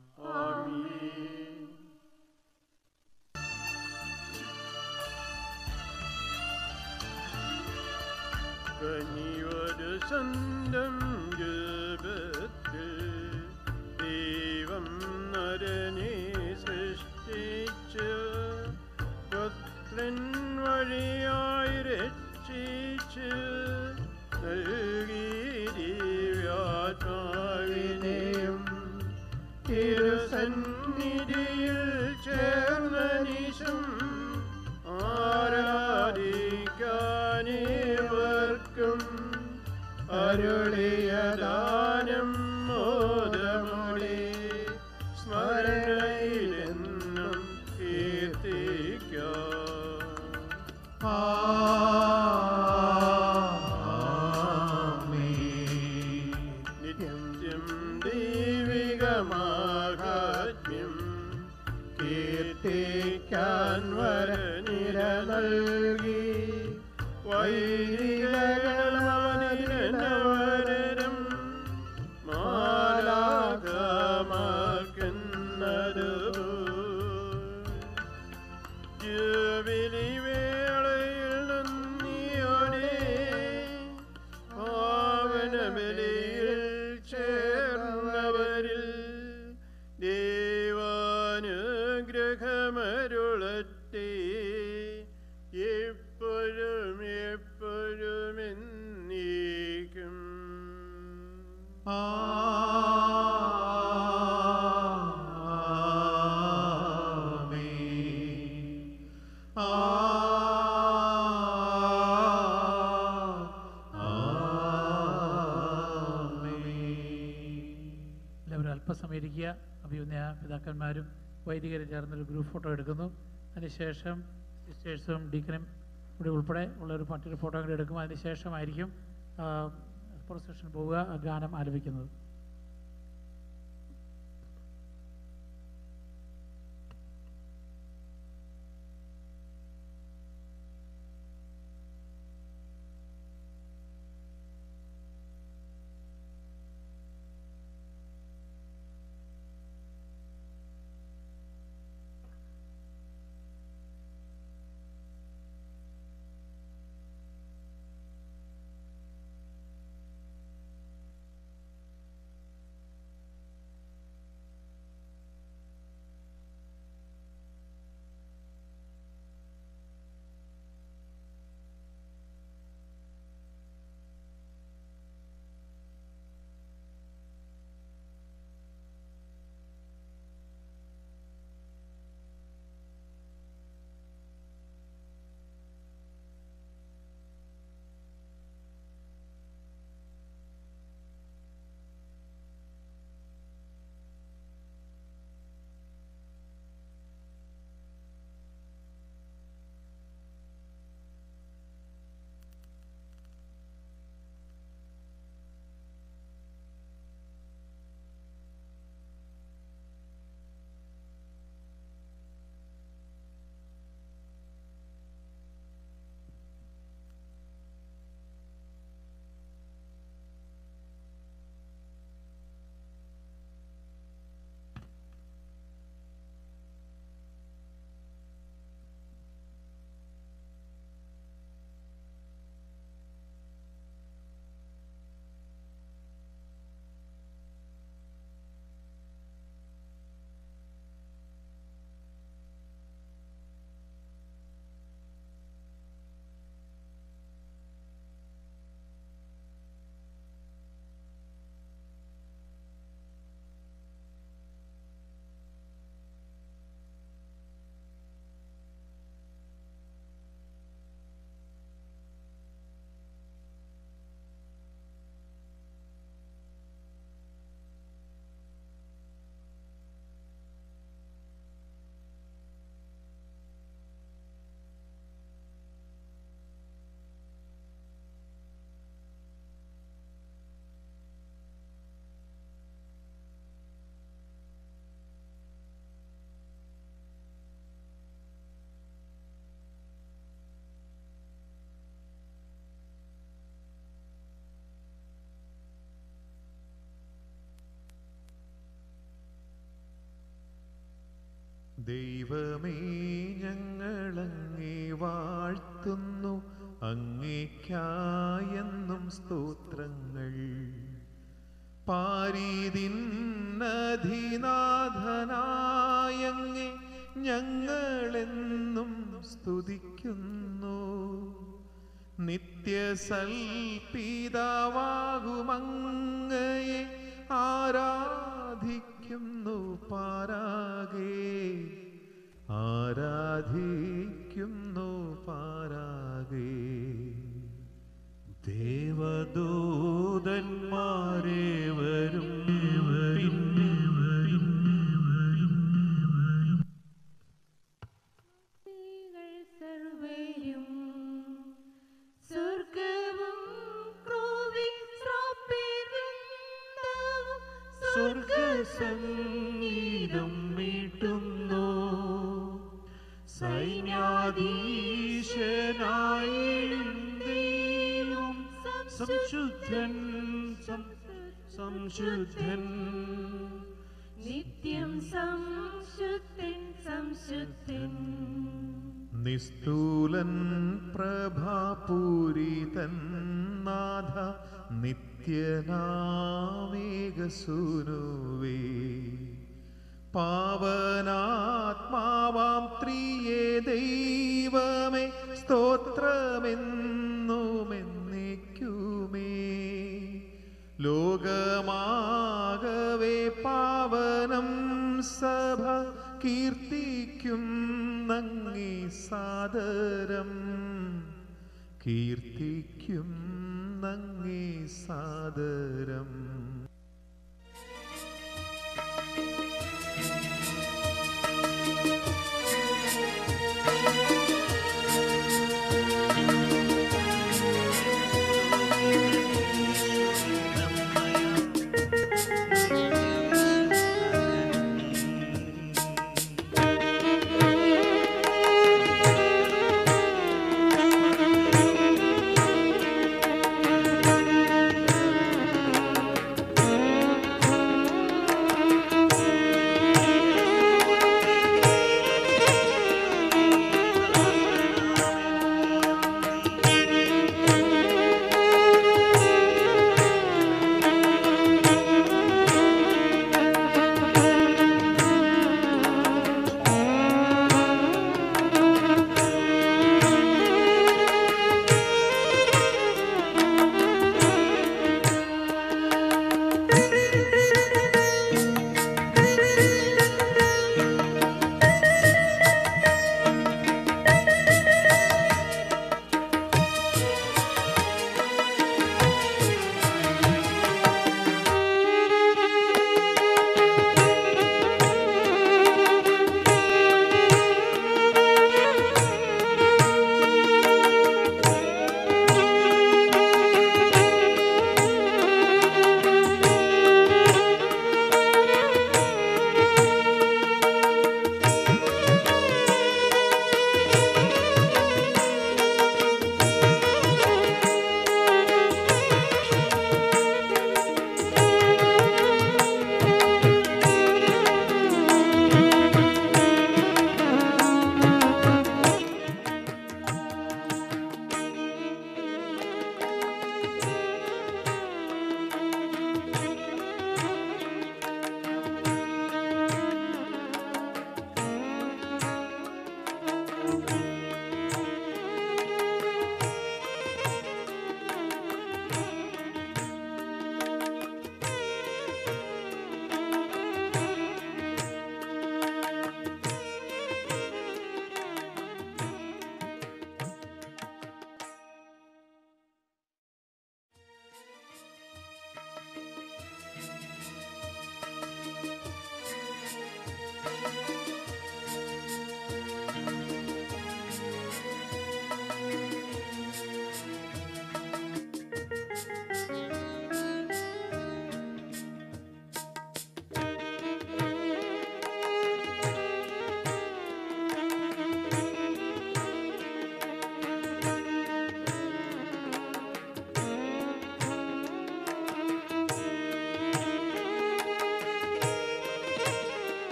കനിയൊരു സ്വന്തം രൂപത്തിൽ ദൈവം നരനെ സൃഷ്ടിച്ചു പുത്രൻ വഴിയായി രക്ഷിച്ച് നൽകി ദിവ്യാത്മാവിനെയും തിരുസന്നിധിയിൽ ചേർന്ന നിശം ആരാധിക്കാനിവർക്കും അരുളിയ ദാനം മോദമുടി സ്മരണയിലെന്നും കീർത്തിക്കാം നിത്യം ദൈവികമാഹാത്മ്യം കീർത്തിക്കാൻ വരനിര നൽകി വൈദികരണവരം മാലാകമാർക്കുന്നത് ജൂബിലി വേളയിൽ നന്ദിയോടെ പാവനബലിയിൽ ചേർന്നവരിൽ ദൈവാനുഗ്രഹമരുളത്തെ എപ്പോഴും എപ്പോഴും എന്നേക്കും എല്ലാവരും അല്പസമയം ഇരിക്കുക അഭിയുന്ന പിതാക്കന്മാരും വൈദികരും ചേർന്നൊരു ഗ്രൂപ്പ് ഫോട്ടോ എടുക്കുന്നു അതിനുശേഷം സിസ്റ്റേഴ്സും ഡീക്കനും ഇവിടെ ഉൾപ്പെടെ ഉള്ള ഒരു മറ്റൊരു ഫോട്ടോ കൂടി എടുക്കും അതിനുശേഷമായിരിക്കും പ്രൊസഷൻ പോവുക ആ ഗാനം ആലപിക്കുന്നത് ദൈവമേ ഞങ്ങളങ്ങേ വാഴ്ത്തുന്നു അങ്ങേക്കായെന്നും സ്തോത്രങ്ങൾ പാരീതിന്നധിനാഥനായങ്ങേ ഞങ്ങളെന്നും സ്തുതിക്കുന്നു നിത്യസൽപിതാവാകുമങ്ങയെ ആരാധിക്കുന്നു പാരാകേ ആരാധിക്കുന്നു പാരാകേ ദേവദൂതന്മാരെ വരും പിന്നെ സർവരും സ്വർഗവും ക്രൂവി ശ്രാപ്പേവൃന്ദവും സ്വർഗസംഗീതം മീട്ടുന്നു സൈന്യാധീശനായി ദൈവം സംശുദ്ധൻ സം- സംശുദ്ധൻ നിത്യം സംശുദ്ധൻ സംശുദ്ധൻ നിസ്തൂലൻ പ്രഭാപൂരിതൻ നാഥ നിത്യനാമേകസുനുവേ പാവനാത്മാവാം ത്രിയേ ദൈവമേ സ്തോത്രമെന്നുമെന്നേക്കുമേ ലോകമാകവേ പാവനം സഭ കീർത്തിക്കും നങ്ങി സാദരം കീർത്തിക്കും നങ്ങി സാദരം ും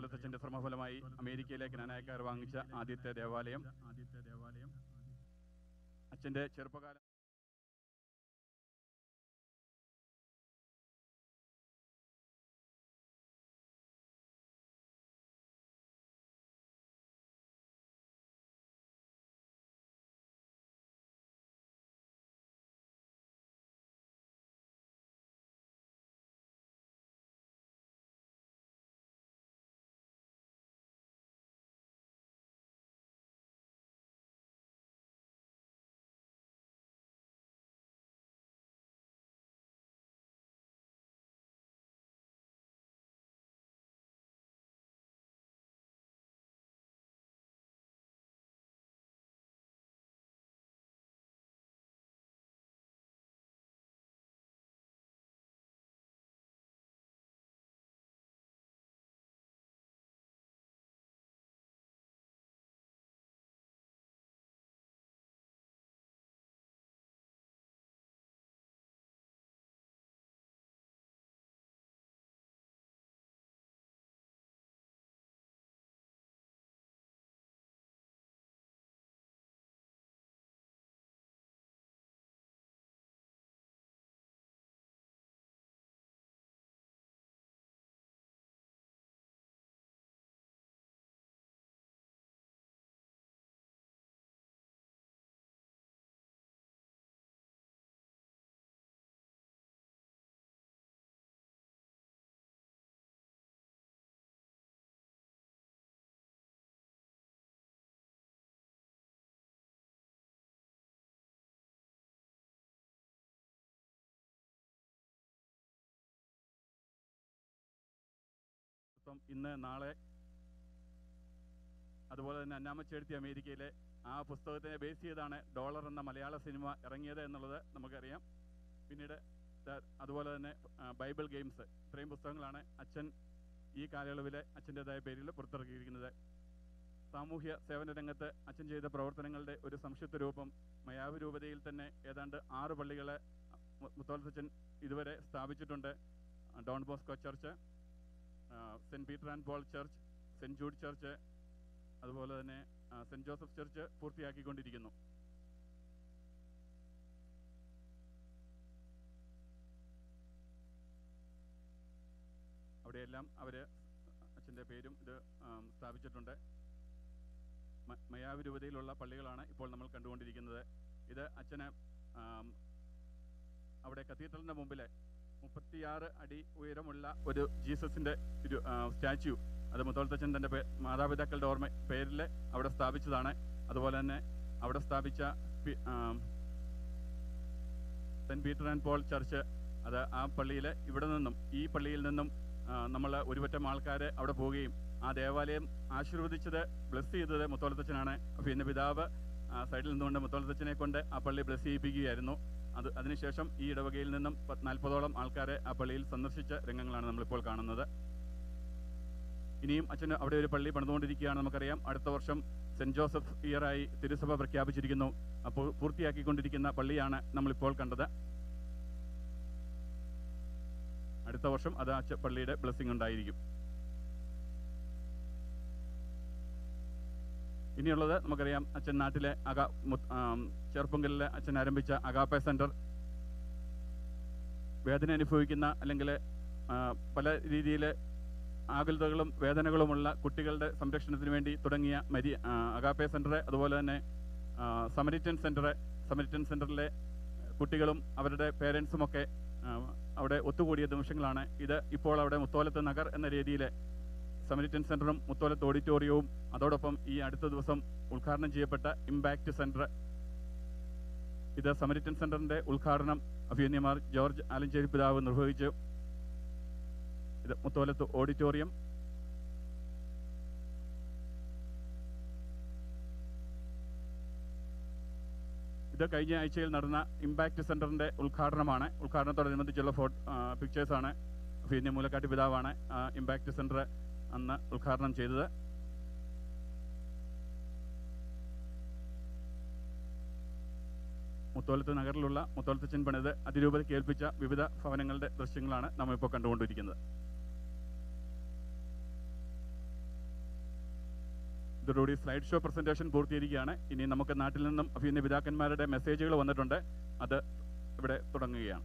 മുത്തോലത്തച്ഛൻ്റെ ശ്രമഫലമായി അമേരിക്കയിലെ ജ്ഞാനായക്കാർ വാങ്ങിച്ച ആദ്യത്തെ ദേവാലയം ആദ്യത്തെ ദേവാലയം അച്ഛൻ്റെ ചെറുപ്പകാലം ഇപ്പം ഇന്ന് നാളെ അതുപോലെ തന്നെ അന്നാമച്ചേഴ്ത്തി അമേരിക്കയിലെ ആ പുസ്തകത്തിനെ ബേസ് ചെയ്താണ് ഡോളർ എന്ന മലയാള സിനിമ ഇറങ്ങിയത് എന്നുള്ളത് നമുക്കറിയാം പിന്നീട് ദ- അതുപോലെ തന്നെ ആ, ബൈബിൾ ഗെയിംസ് ഇത്രയും പുസ്തകങ്ങളാണ് അച്ഛൻ ഈ കാലയളവിലെ അച്ഛൻ്റെതായ പേരിൽ പുറത്തിറക്കിയിരിക്കുന്നത് സാമൂഹ്യ സേവന രംഗത്ത് അച്ഛൻ ചെയ്ത പ്രവർത്തനങ്ങളുടെ ഒരു സംക്ഷിപ്ത രൂപം മയാവ് രൂപതയിൽ തന്നെ ഏതാണ്ട് ആറ് പള്ളികളെ മു- മുത്തോളത്തച്ഛൻ ഇതുവരെ സ്ഥാപിച്ചിട്ടുണ്ട് ആ, ഡോൺ ബോസ്കോ ചർച്ച് ആ, Saint Peter and Paul church Saint Jude church അതുപോലെ തന്നെ ആ, സെൻറ്റ് ജോസഫ് ചർച്ച് പൂർത്തിയാക്കിക്കൊണ്ടിരിക്കുന്നു അവിടെയെല്ലാം അവർ അച്ഛൻ്റെ പേരും ഇത് ആം, സ്ഥാപിച്ചിട്ടുണ്ട് മ- മയാവ് രൂപതയിലുള്ള പള്ളികളാണ് ഇപ്പോൾ നമ്മൾ കണ്ടുകൊണ്ടിരിക്കുന്നത് ഇത് അച്ഛന് ആം, അവിടെ കത്തീഡ്രലിൻ്റെ മുമ്പിൽ മുപ്പത്തിയാറ് അടി ഉയരമുള്ള ഒരു ജീസസിൻ്റെ ഒരു സ്റ്റാച്യു അത് മുത്തോളത്തച്ഛൻ തൻ്റെ പേ മാതാപിതാക്കളുടെ ഓർമ്മ പേരിൽ അവിടെ സ്ഥാപിച്ചതാണ് അതുപോലെ തന്നെ അവിടെ സ്ഥാപിച്ച പി- ആം, Saint Peter and Paul church അത് ആ പള്ളിയിൽ ഇവിടെ നിന്നും ഈ പള്ളിയിൽ നിന്നും നമ്മൾ ഒരുപറ്റം ആൾക്കാർ അവിടെ പോവുകയും ആ ദേവാലയം ആശീർവദിച്ചത് ബ്ലസ് ചെയ്തത് മുത്തോളത്തച്ഛനാണ് അപ്പോൾ ഇന്ന് പിതാവ് ആ സൈഡിൽ നിന്നുകൊണ്ട് മുത്തോളത്തച്ഛനെ കൊണ്ട് ആ പള്ളി ബ്ലസ് ചെയ്യിപ്പിക്കുകയായിരുന്നു അത് അതിനുശേഷം ഈ ഇടവകയിൽ നിന്നും പത്ത് നാൽപ്പതോളം ആൾക്കാരെ ആ പള്ളിയിൽ സന്ദർശിച്ച രംഗങ്ങളാണ് നമ്മളിപ്പോൾ കാണുന്നത് ഇനിയും അച്ഛന് അവിടെ ഒരു പള്ളി പണിതുകൊണ്ടിരിക്കുകയാണ് നമുക്കറിയാം അടുത്ത വർഷം സെൻറ് ജോസഫ് ഇയറായി തിരുസഭ പ്രഖ്യാപിച്ചിരിക്കുന്നു അപ്പോൾ പൂർത്തിയാക്കിക്കൊണ്ടിരിക്കുന്ന പള്ളിയാണ് നമ്മളിപ്പോൾ കണ്ടത് അടുത്ത വർഷം അത് അച്ഛ പള്ളിയുടെ ബ്ലെസ്സിങ് ഉണ്ടായിരിക്കും ഇനിയുള്ളത് നമുക്കറിയാം അച്ഛൻ നാട്ടിലെ അകാ മു- ആം, ചെറുപ്പങ്കലിലെ അച്ഛൻ ആരംഭിച്ച അഗാപ്പെ സെൻറ്റർ വേദന അനുഭവിക്കുന്ന അല്ലെങ്കിൽ ആ, പല രീതിയിൽ ആകുലതകളും വേദനകളുമുള്ള കുട്ടികളുടെ സംരക്ഷണത്തിന് വേണ്ടി തുടങ്ങിയ മരി ആ, അഗാപ്പെ സെൻറ്റർ അതുപോലെ തന്നെ ആ, സമരിറ്റൻ സെൻറ്റർ സമരിറ്റൻ സെൻറ്ററിലെ കുട്ടികളും അവരുടെ പേരൻസുമൊക്കെ ആ, അവിടെ ഒത്തുകൂടിയ നിമിഷങ്ങളാണ് ഇത് ഇപ്പോൾ അവിടെ മുത്തോലത്ത് നഗർ എന്ന രീതിയിൽ സമരിറ്റൻ സെൻറ്ററും മുത്തോലത്ത് ഓഡിറ്റോറിയവും അതോടൊപ്പം ഈ അടുത്ത ദിവസം ഉദ്ഘാടനം ചെയ്യപ്പെട്ട ഇമ്പാക്റ്റ് സെൻറ്റർ ഇത് സമരിറ്റൻ സെൻറ്ററിൻ്റെ ഉദ്ഘാടനം അഭിയന്യമാർ ജോർജ് ആലഞ്ചേരി പിതാവ് നിർവഹിച്ചു ഇത് മുത്തോലത്ത് ഓഡിറ്റോറിയം ഇത് കഴിഞ്ഞ ആഴ്ചയിൽ നടന്ന ഇമ്പാക്റ്റ് സെന്ററിന്റെ ഉദ്ഘാടനമാണ് ഉദ്ഘാടനത്തോടനുബന്ധിച്ചുള്ള ഫോ പിക്ചേഴ്സാണ് പിന്നെ മൂലക്കാട്ടി പിതാവാണ് ഇമ്പാക്റ്റ് സെന്റർ അന്ന് ഉദ്ഘാടനം ചെയ്തത് മുത്തോലത്ത് നഗറിലുള്ള മുത്തോലത്തച്ഛൻ പണിത് അതിരൂപതയ്ക്ക് ഏൽപ്പിച്ച വിവിധ ഭവനങ്ങളുടെ ദൃശ്യങ്ങളാണ് നമ്മൾ ഇപ്പോൾ കണ്ടുകൊണ്ടിരിക്കുന്നത് ഇതോടുകൂടി സ്ലൈഡ് ഷോ പ്രസന്റേഷൻ പൂർത്തീകരിക്കുകയാണ് ഇനി നമുക്ക് നാട്ടിൽ നിന്നും അഭിനയ പിതാക്കന്മാരുടെ മെസ്സേജുകൾ വന്നിട്ടുണ്ട് അത് ഇവിടെ തുടങ്ങുകയാണ്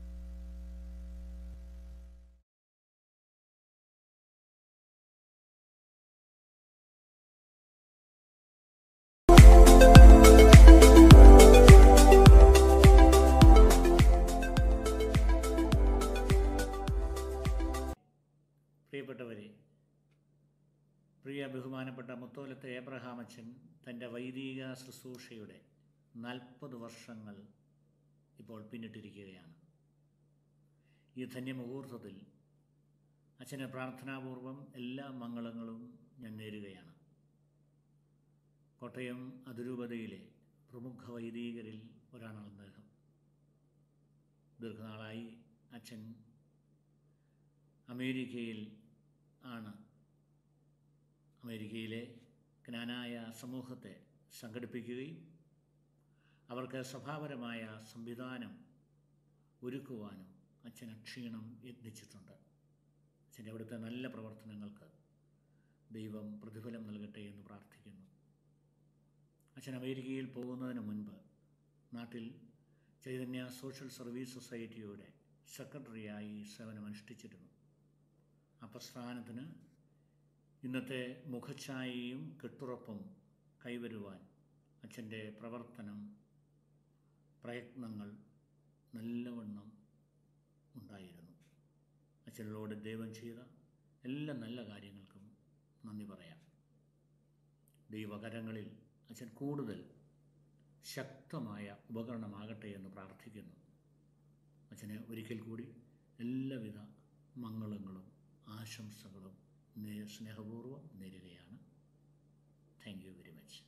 പ്രിയപ്പെട്ടവരെ പ്രിയ ബഹുമാനപ്പെട്ട മുത്തോലത്തെ ഏബ്രഹാം അച്ഛൻ തൻ്റെ വൈദിക ശുശ്രൂഷയുടെ നാൽപ്പത് വർഷങ്ങൾ ഇപ്പോൾ പിന്നിട്ടിരിക്കുകയാണ് ഈ ധന്യമുഹൂർത്തത്തിൽ അച്ഛന് പ്രാർത്ഥനാപൂർവം എല്ലാ മംഗളങ്ങളും ഞാൻ നേരുകയാണ് കോട്ടയം അതിരൂപതയിലെ പ്രമുഖ വൈദികരിൽ ഒരാളാണ് അദ്ദേഹം ദീർഘനാളായി അച്ഛൻ അമേരിക്കയിൽ ആണ് അമേരിക്കയിലെ ജ്ഞാനായ സമൂഹത്തെ സംഘടിപ്പിക്കുകയും അവർക്ക് സഭാപരമായ സംവിധാനം ഒരുക്കുവാനും അച്ഛൻ അക്ഷീണം യത്നിച്ചിട്ടുണ്ട് അച്ഛൻ്റെ അവിടുത്തെ നല്ല പ്രവർത്തനങ്ങൾക്ക് ദൈവം പ്രതിഫലം നൽകട്ടെ എന്ന് പ്രാർത്ഥിക്കുന്നു അച്ഛൻ അമേരിക്കയിൽ പോകുന്നതിന് മുൻപ് നാട്ടിൽ ചൈതന്യ സോഷ്യൽ സർവീസ് സൊസൈറ്റിയുടെ സെക്രട്ടറിയായി സേവനമനുഷ്ഠിച്ചിരുന്നു ആ പ്രസ്ഥാനത്തിന് ഇന്നത്തെ മുഖഛായയും കെട്ടുറപ്പും കൈവരുവാൻ അച്ഛൻ്റെ പ്രവർത്തനം പ്രയത്നങ്ങൾ നല്ലവണ്ണം ഉണ്ടായിരുന്നു അച്ഛനോട് ദൈവം ചെയ്ത എല്ലാ നല്ല കാര്യങ്ങൾക്കും നന്ദി പറയാം ദൈവകരങ്ങളിൽ അച്ഛൻ കൂടുതൽ ശക്തമായ ഉപകരണമാകട്ടെ എന്ന് പ്രാർത്ഥിക്കുന്നു അച്ഛനെ ഒരിക്കൽ കൂടി എല്ലാവിധ മംഗളങ്ങളും ആശംസകളും നേ- സ്നേഹപൂർവ്വം നേരുകയാണ് താങ്ക് യു വെരി മച്ച്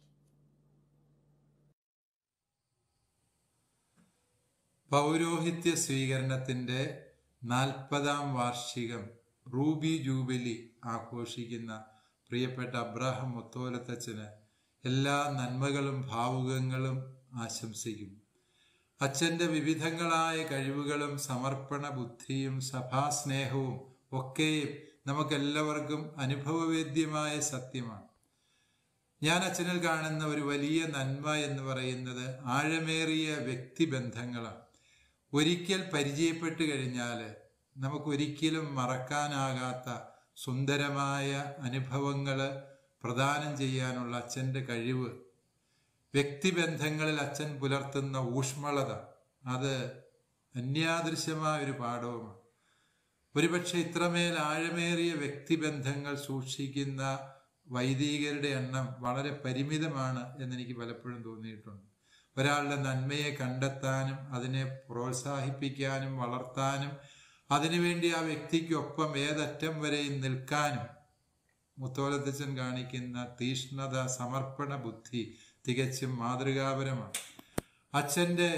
പൗരോഹിത്യ സ്വീകരണത്തിൻ്റെ നാൽപ്പതാം വാർഷികം റൂബി ജൂബിലി ആഘോഷിക്കുന്ന പ്രിയപ്പെട്ട അബ്രാഹം മുത്തോലത്തച്ഛന് എല്ലാ നന്മകളും ഭാവുകങ്ങളും ആശംസിക്കും അച്ഛൻ്റെ വിവിധങ്ങളായ കഴിവുകളും സമർപ്പണ ബുദ്ധിയും സഭാസ്നേഹവും ഒക്കെയും നമുക്കെല്ലാവർക്കും അനുഭവവേദ്യമായ സത്യമാണ് ഞാൻ അച്ഛനിൽ കാണുന്ന ഒരു വലിയ നന്മ എന്ന് പറയുന്നത് ആഴമേറിയ വ്യക്തിബന്ധങ്ങളാണ് ഒരിക്കൽ പരിചയപ്പെട്ട് കഴിഞ്ഞാൽ നമുക്കൊരിക്കലും മറക്കാനാകാത്ത സുന്ദരമായ അനുഭവങ്ങൾ പ്രദാനം ചെയ്യാനുള്ള അച്ഛൻ്റെ കഴിവ് വ്യക്തിബന്ധങ്ങളിൽ അച്ഛൻ പുലർത്തുന്ന ഊഷ്മളത അത് അന്യാദൃശ്യമായ ഒരു പാഠവുമാണ് ഒരുപക്ഷെ ഇത്രമേൽ ആഴമേറിയ വ്യക്തിബന്ധങ്ങൾ സൂക്ഷിക്കുന്ന വൈദികരുടെ എണ്ണം വളരെ പരിമിതമാണ് എന്നെനിക്ക് പലപ്പോഴും തോന്നിയിട്ടുണ്ട് ഒരാളുടെ നന്മയെ കണ്ടെത്താനും അതിനെ പ്രോത്സാഹിപ്പിക്കാനും വളർത്താനും അതിനുവേണ്ടി ആ വ്യക്തിക്കൊപ്പം ഏതറ്റം വരെയും നിൽക്കാനും മുത്തോലത്തച്ഛൻ കാണിക്കുന്ന തീഷ്ണത സമർപ്പണ ബുദ്ധി തികച്ചും മാതൃകാപരമാണ് അച്ഛൻ്റെ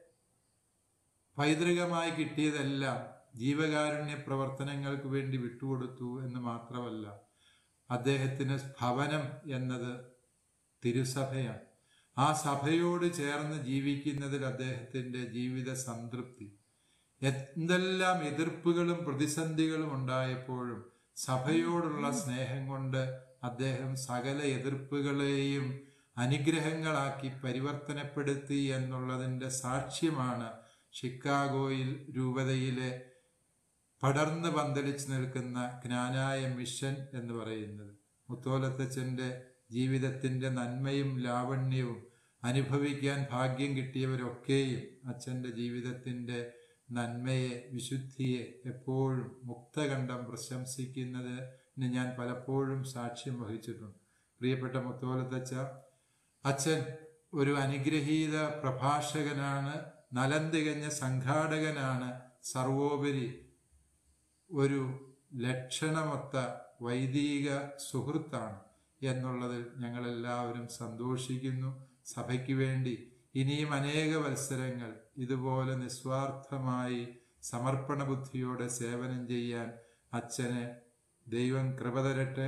പൈതൃകമായി കിട്ടിയതെല്ലാം ജീവകാരുണ്യ പ്രവർത്തനങ്ങൾക്ക് വേണ്ടി വിട്ടുകൊടുത്തു എന്ന് മാത്രമല്ല അദ്ദേഹത്തിന് ഭവനം എന്നത് തിരുസഭയാണ് ആ സഭയോട് ചേർന്ന് ജീവിക്കുന്നതിൽ അദ്ദേഹത്തിൻ്റെ ജീവിത സംതൃപ്തി എന്തെല്ലാം എതിർപ്പുകളും പ്രതിസന്ധികളും ഉണ്ടായപ്പോഴും സഭയോടുള്ള സ്നേഹം കൊണ്ട് അദ്ദേഹം സകല എതിർപ്പുകളെയും അനുഗ്രഹങ്ങളാക്കി പരിവർത്തനപ്പെടുത്തി എന്നുള്ളതിൻ്റെ സാക്ഷ്യമാണ് ഷിക്കാഗോയിൽ രൂപതയിലെ പടർന്ന് പന്തലിച്ച് നിൽക്കുന്ന ജ്ഞാനായ മിഷൻ എന്ന് പറയുന്നത് മുത്തോലത്തച്ഛൻ്റെ ജീവിതത്തിൻ്റെ നന്മയും ലാവണ്യവും അനുഭവിക്കാൻ ഭാഗ്യം കിട്ടിയവരൊക്കെയും അച്ഛൻ്റെ ജീവിതത്തിൻ്റെ നന്മയെ വിശുദ്ധിയെ എപ്പോഴും മുക്തകണ്ഠം പ്രശംസിക്കുന്നതിന് ഞാൻ പലപ്പോഴും സാക്ഷ്യം വഹിച്ചിട്ടുണ്ട് പ്രിയപ്പെട്ട മുത്തോലത്തച്ഛ അച്ഛൻ ഒരു അനുഗ്രഹീത പ്രഭാഷകനാണ് നലം തികഞ്ഞ സംഘാടകനാണ് സർവോപരി ഒരു ലക്ഷണമൊത്ത വൈദിക സുഹൃത്താണ് എന്നുള്ളതിൽ ഞങ്ങളെല്ലാവരും സന്തോഷിക്കുന്നു സഭയ്ക്ക് വേണ്ടി ഇനിയും അനേക വത്സരങ്ങൾ ഇതുപോലെ നിസ്വാർത്ഥമായി സമർപ്പണ ബുദ്ധിയോടെ സേവനം ചെയ്യാൻ അച്ഛന് ദൈവം കൃപ തരട്ടെ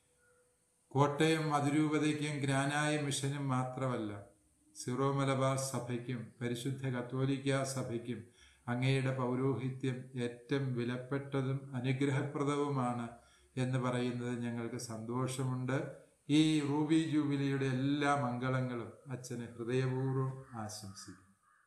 കോട്ടയം അതിരൂപതയ്ക്കും ജ്ഞാനായ മിഷനും മാത്രമല്ല സിറോ മലബാർ സഭയ്ക്കും പരിശുദ്ധ കത്തോലിക്ക സഭയ്ക്കും അങ്ങയുടെ പൗരോഹിത്യം ഏറ്റവും വിലപ്പെട്ടതും അനുഗ്രഹപ്രദവുമാണ് എന്ന് പറയുന്നത് ഞങ്ങൾക്ക് സന്തോഷമുണ്ട് ഈ റൂബി ജൂബിലിയുടെ എല്ലാ മംഗളങ്ങളും അച്ഛന് ഹൃദയപൂർവ്വം ആശംസിക്കുന്നു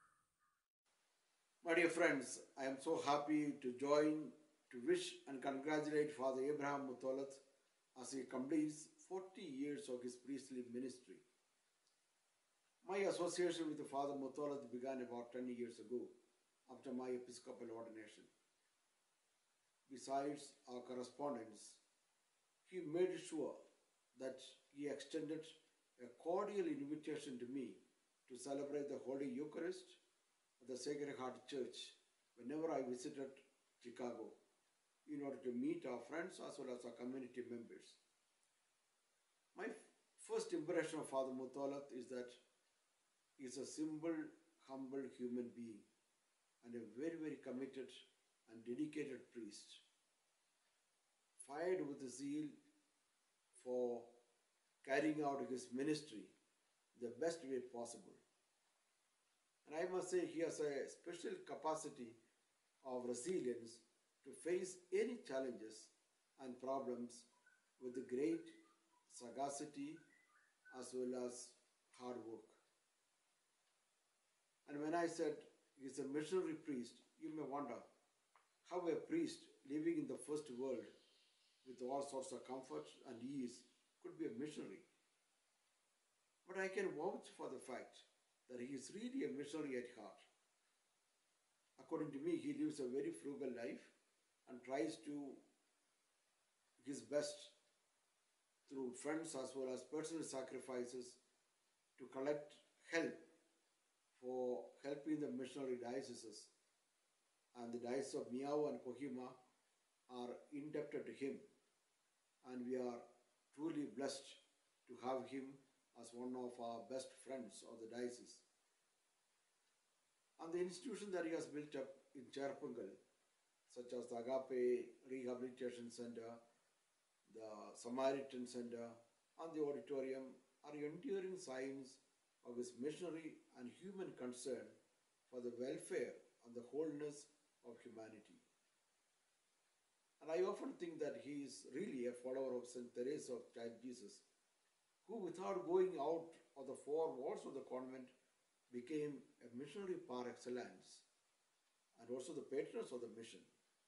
My dear friends, I am so happy to join to wish and congratulate Father Abraham Mutolat as he completes 40 years of his priestly ministry. My association with Father Mutolat began about 10 years ago after my episcopal ordination. Besides our correspondence, he made sure that he extended a cordial invitation to me to celebrate the Holy Eucharist at the Sacred Heart Church whenever I visited Chicago in order to meet our friends as well as our community members. My f- first impression of Father Muthalat is that he is a simple, humble human being and a very, very committed and dedicated priest, fired with zeal for carrying out his ministry the best way possible. And I must say, he has a special capacity of resilience to face any challenges and problems with great sagacity as well as hard work. And when I said he's a missionary priest, you may wonder how a priest living in the first world with all sorts of comfort and ease could be a missionary. But I can vouch for the fact that he is really a missionary at heart. According to me, he lives a very frugal life and tries to his best through friends as well as personal sacrifices to collect help for helping the missionary dioceses. And the dioceses of Miao and Kohima are indebted to him. And we are truly blessed to have him as one of our best friends of the diocese. And the institution that he has built up in Cherpungal, such as the Agape Rehabilitation Center, the Samaritan Center, and the auditorium, are enduring signs of his missionary and human concern for the welfare and the wholeness of humanity. And I often think that he is really a follower of St. Teresa of Child Jesus, who, without going out of the four walls of the convent, became a missionary par excellence and also the patroness of the mission.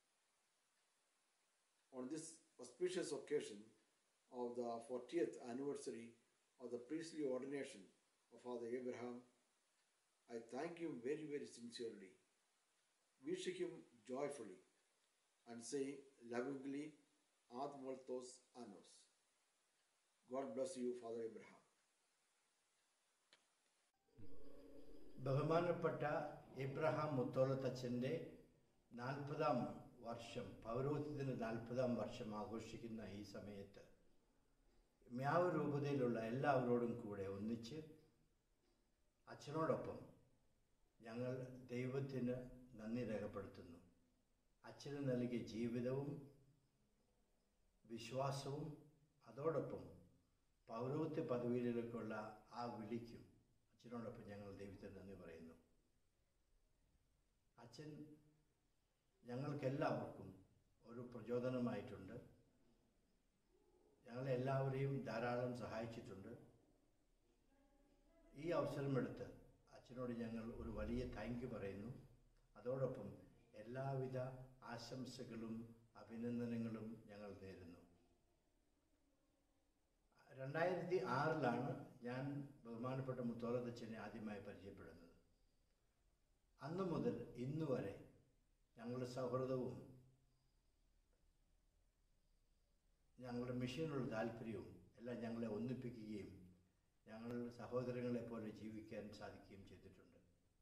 On this auspicious occasion of the 40th anniversary of the priestly ordination of Father Abraham, I thank him very, very sincerely, wish him joyfully, and say lovingly, Ad moltos annos. God bless you, Father Abraham. ബഹുമാനപ്പെട്ട ഇബ്രഹാം മുത്തോളത്തച്ഛൻ്റെ നാൽപ്പതാം വർഷം പൗരോഹിത്യത്തിൻ്റെ നാൽപ്പതാം വർഷം ആഘോഷിക്കുന്ന ഈ സമയത്ത് മ്യാവ് രൂപതയിലുള്ള എല്ലാവരോടും കൂടെ ഒന്നിച്ച് അച്ഛനോടൊപ്പം ഞങ്ങൾ ദൈവത്തിന് നന്ദി രേഖപ്പെടുത്തുന്നു അച്ഛന് നൽകിയ ജീവിതവും വിശ്വാസവും അതോടൊപ്പം പൗരോഹിത്യ പദവിയിലേക്കുള്ള ആ വിളിക്കും അച്ഛനോടൊപ്പം ഞങ്ങൾ ദൈവത്തിന് നന്ദി പറയുന്നു അച്ഛൻ ഞങ്ങൾക്കെല്ലാവർക്കും ഒരു പ്രചോദനമായിട്ടുണ്ട് ഞങ്ങളെല്ലാവരെയും ധാരാളം സഹായിച്ചിട്ടുണ്ട് ഈ അവസരമെടുത്ത് അച്ഛനോട് ഞങ്ങൾ ഒരു വലിയ താങ്ക് യു പറയുന്നു അതോടൊപ്പം എല്ലാവിധ ആശംസകളും അഭിനന്ദനങ്ങളും ഞങ്ങൾ നേരുന്നു രണ്ടായിരത്തി ആറിലാണ് ഞാൻ ബഹുമാനപ്പെട്ട മുത്തോലത്തച്ഛനെ ആദ്യമായി പരിചയപ്പെടുന്നത് അന്നു മുതൽ ഇന്നു വരെ ഞങ്ങളുടെ സൗഹൃദവും ഞങ്ങളുടെ മിഷനുള്ള താല്പര്യവും എല്ലാം ഞങ്ങളെ ഒന്നിപ്പിക്കുകയും ഞങ്ങൾ സഹോദരങ്ങളെ പോലെ ജീവിക്കാൻ സാധിക്കുകയും ചെയ്തിട്ടുണ്ട്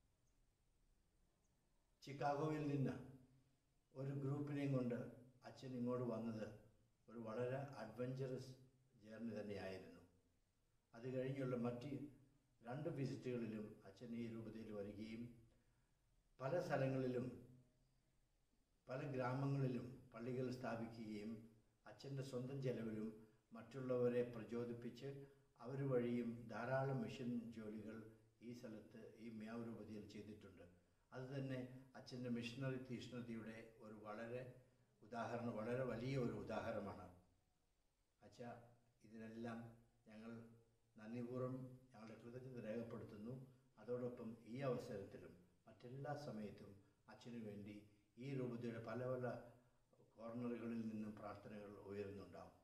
ചിക്കാഗോയിൽ നിന്ന് ഒരു ഗ്രൂപ്പിനെയും കൊണ്ട് അച്ഛൻ ഇങ്ങോട്ട് വന്നത് ഒരു വളരെ അഡ്വഞ്ചറസ് ജേർണി തന്നെയായിരുന്നു അത് കഴിഞ്ഞുള്ള മറ്റ് രണ്ട് വിസിറ്റുകളിലും അച്ഛൻ ഈ രൂപതയിൽ വരികയും പല സ്ഥലങ്ങളിലും പല ഗ്രാമങ്ങളിലും പള്ളികൾ സ്ഥാപിക്കുകയും അച്ഛൻ്റെ സ്വന്തം ചെലവിലും മറ്റുള്ളവരെ പ്രചോദിപ്പിച്ച് അവർ വഴിയും ധാരാളം മിഷൻ ജോലികൾ ഈ സ്ഥലത്ത് ഈ മ്യാവ് രൂപതയിൽ ചെയ്തിട്ടുണ്ട് അതുതന്നെ അച്ഛൻ്റെ മിഷണറി തീഷ്ണതയുടെ ഒരു വളരെ ഉദാഹരണം വളരെ വലിയ ഒരു ഉദാഹരണമാണ് അച്ഛ ഇതിനെല്ലാം ഞങ്ങൾ നന്ദിപൂർവ്വം ഞങ്ങളുടെ കൃതജ്ഞത രേഖപ്പെടുത്തുന്നു അതോടൊപ്പം ഈ അവസരത്തിലും മറ്റെല്ലാ സമയത്തും അച്ഛനു വേണ്ടി ഈ രൂപതയുടെ പല പല കോർണറുകളിൽ നിന്നും പ്രാർത്ഥനകൾ ഉയരുന്നുണ്ടാവും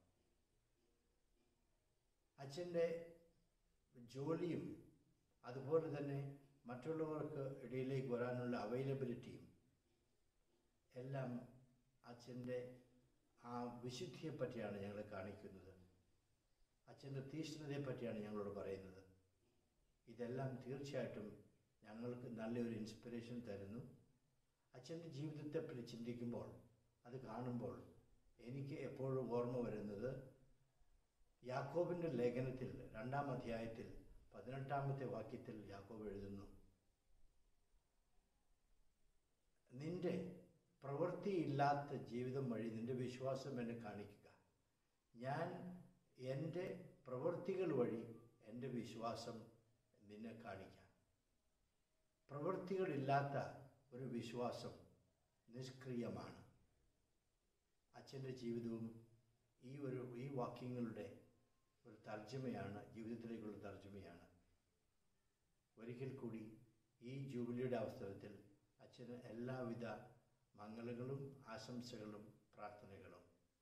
അച്ഛൻ്റെ ജോലിയും അതുപോലെ തന്നെ മറ്റുള്ളവർക്ക് ഇടയിലേക്ക് വരാനുള്ള അവൈലബിലിറ്റിയും എല്ലാം അച്ഛൻ്റെ ആ വിശുദ്ധിയെ പറ്റിയാണ് ഞങ്ങൾ കാണിക്കുന്നത് അച്ഛൻ്റെ തീഷ്ണതയെ പറ്റിയാണ് ഞങ്ങളോട് പറയുന്നത് ഇതെല്ലാം തീർച്ചയായിട്ടും ഞങ്ങൾക്ക് നല്ലൊരു ഇൻസ്പിറേഷൻ തരുന്നു അച്ഛൻ്റെ ജീവിതത്തെ പറ്റി ചിന്തിക്കുമ്പോൾ അത് കാണുമ്പോൾ എനിക്ക് എപ്പോഴും ഓർമ്മ വരുന്നത് യാക്കോബിൻ്റെ ലേഖനത്തിൽ രണ്ടാം അധ്യായത്തിൽ പതിനെട്ടാമത്തെ വാക്യത്തിൽ യാക്കോബ് എഴുതുന്നു നിന്റെ പ്രവൃത്തിയില്ലാത്ത ജീവിതം വഴി നിന്റെ വിശ്വാസം എന്നെ കാണിക്കുക ഞാൻ എൻ്റെ പ്രവൃത്തികൾ വഴി എൻ്റെ വിശ്വാസം നിന്നെ കാണിക്കാം പ്രവൃത്തികളില്ലാത്ത ഒരു വിശ്വാസം നിഷ്ക്രിയമാണ് അച്ഛൻ്റെ ജീവിതവും ഈ ഒരു ഈ വാക്യങ്ങളുടെ ഒരു തർജ്ജമയാണ് ജീവിതത്തിലേക്കുള്ള തർജ്ജമയാണ് ഒരിക്കൽ കൂടി ഈ ജൂബിലിയുടെ അവസരത്തിൽ അച്ഛന് എല്ലാവിധ മംഗളങ്ങളും ആശംസകളും പ്രാർത്ഥനകളും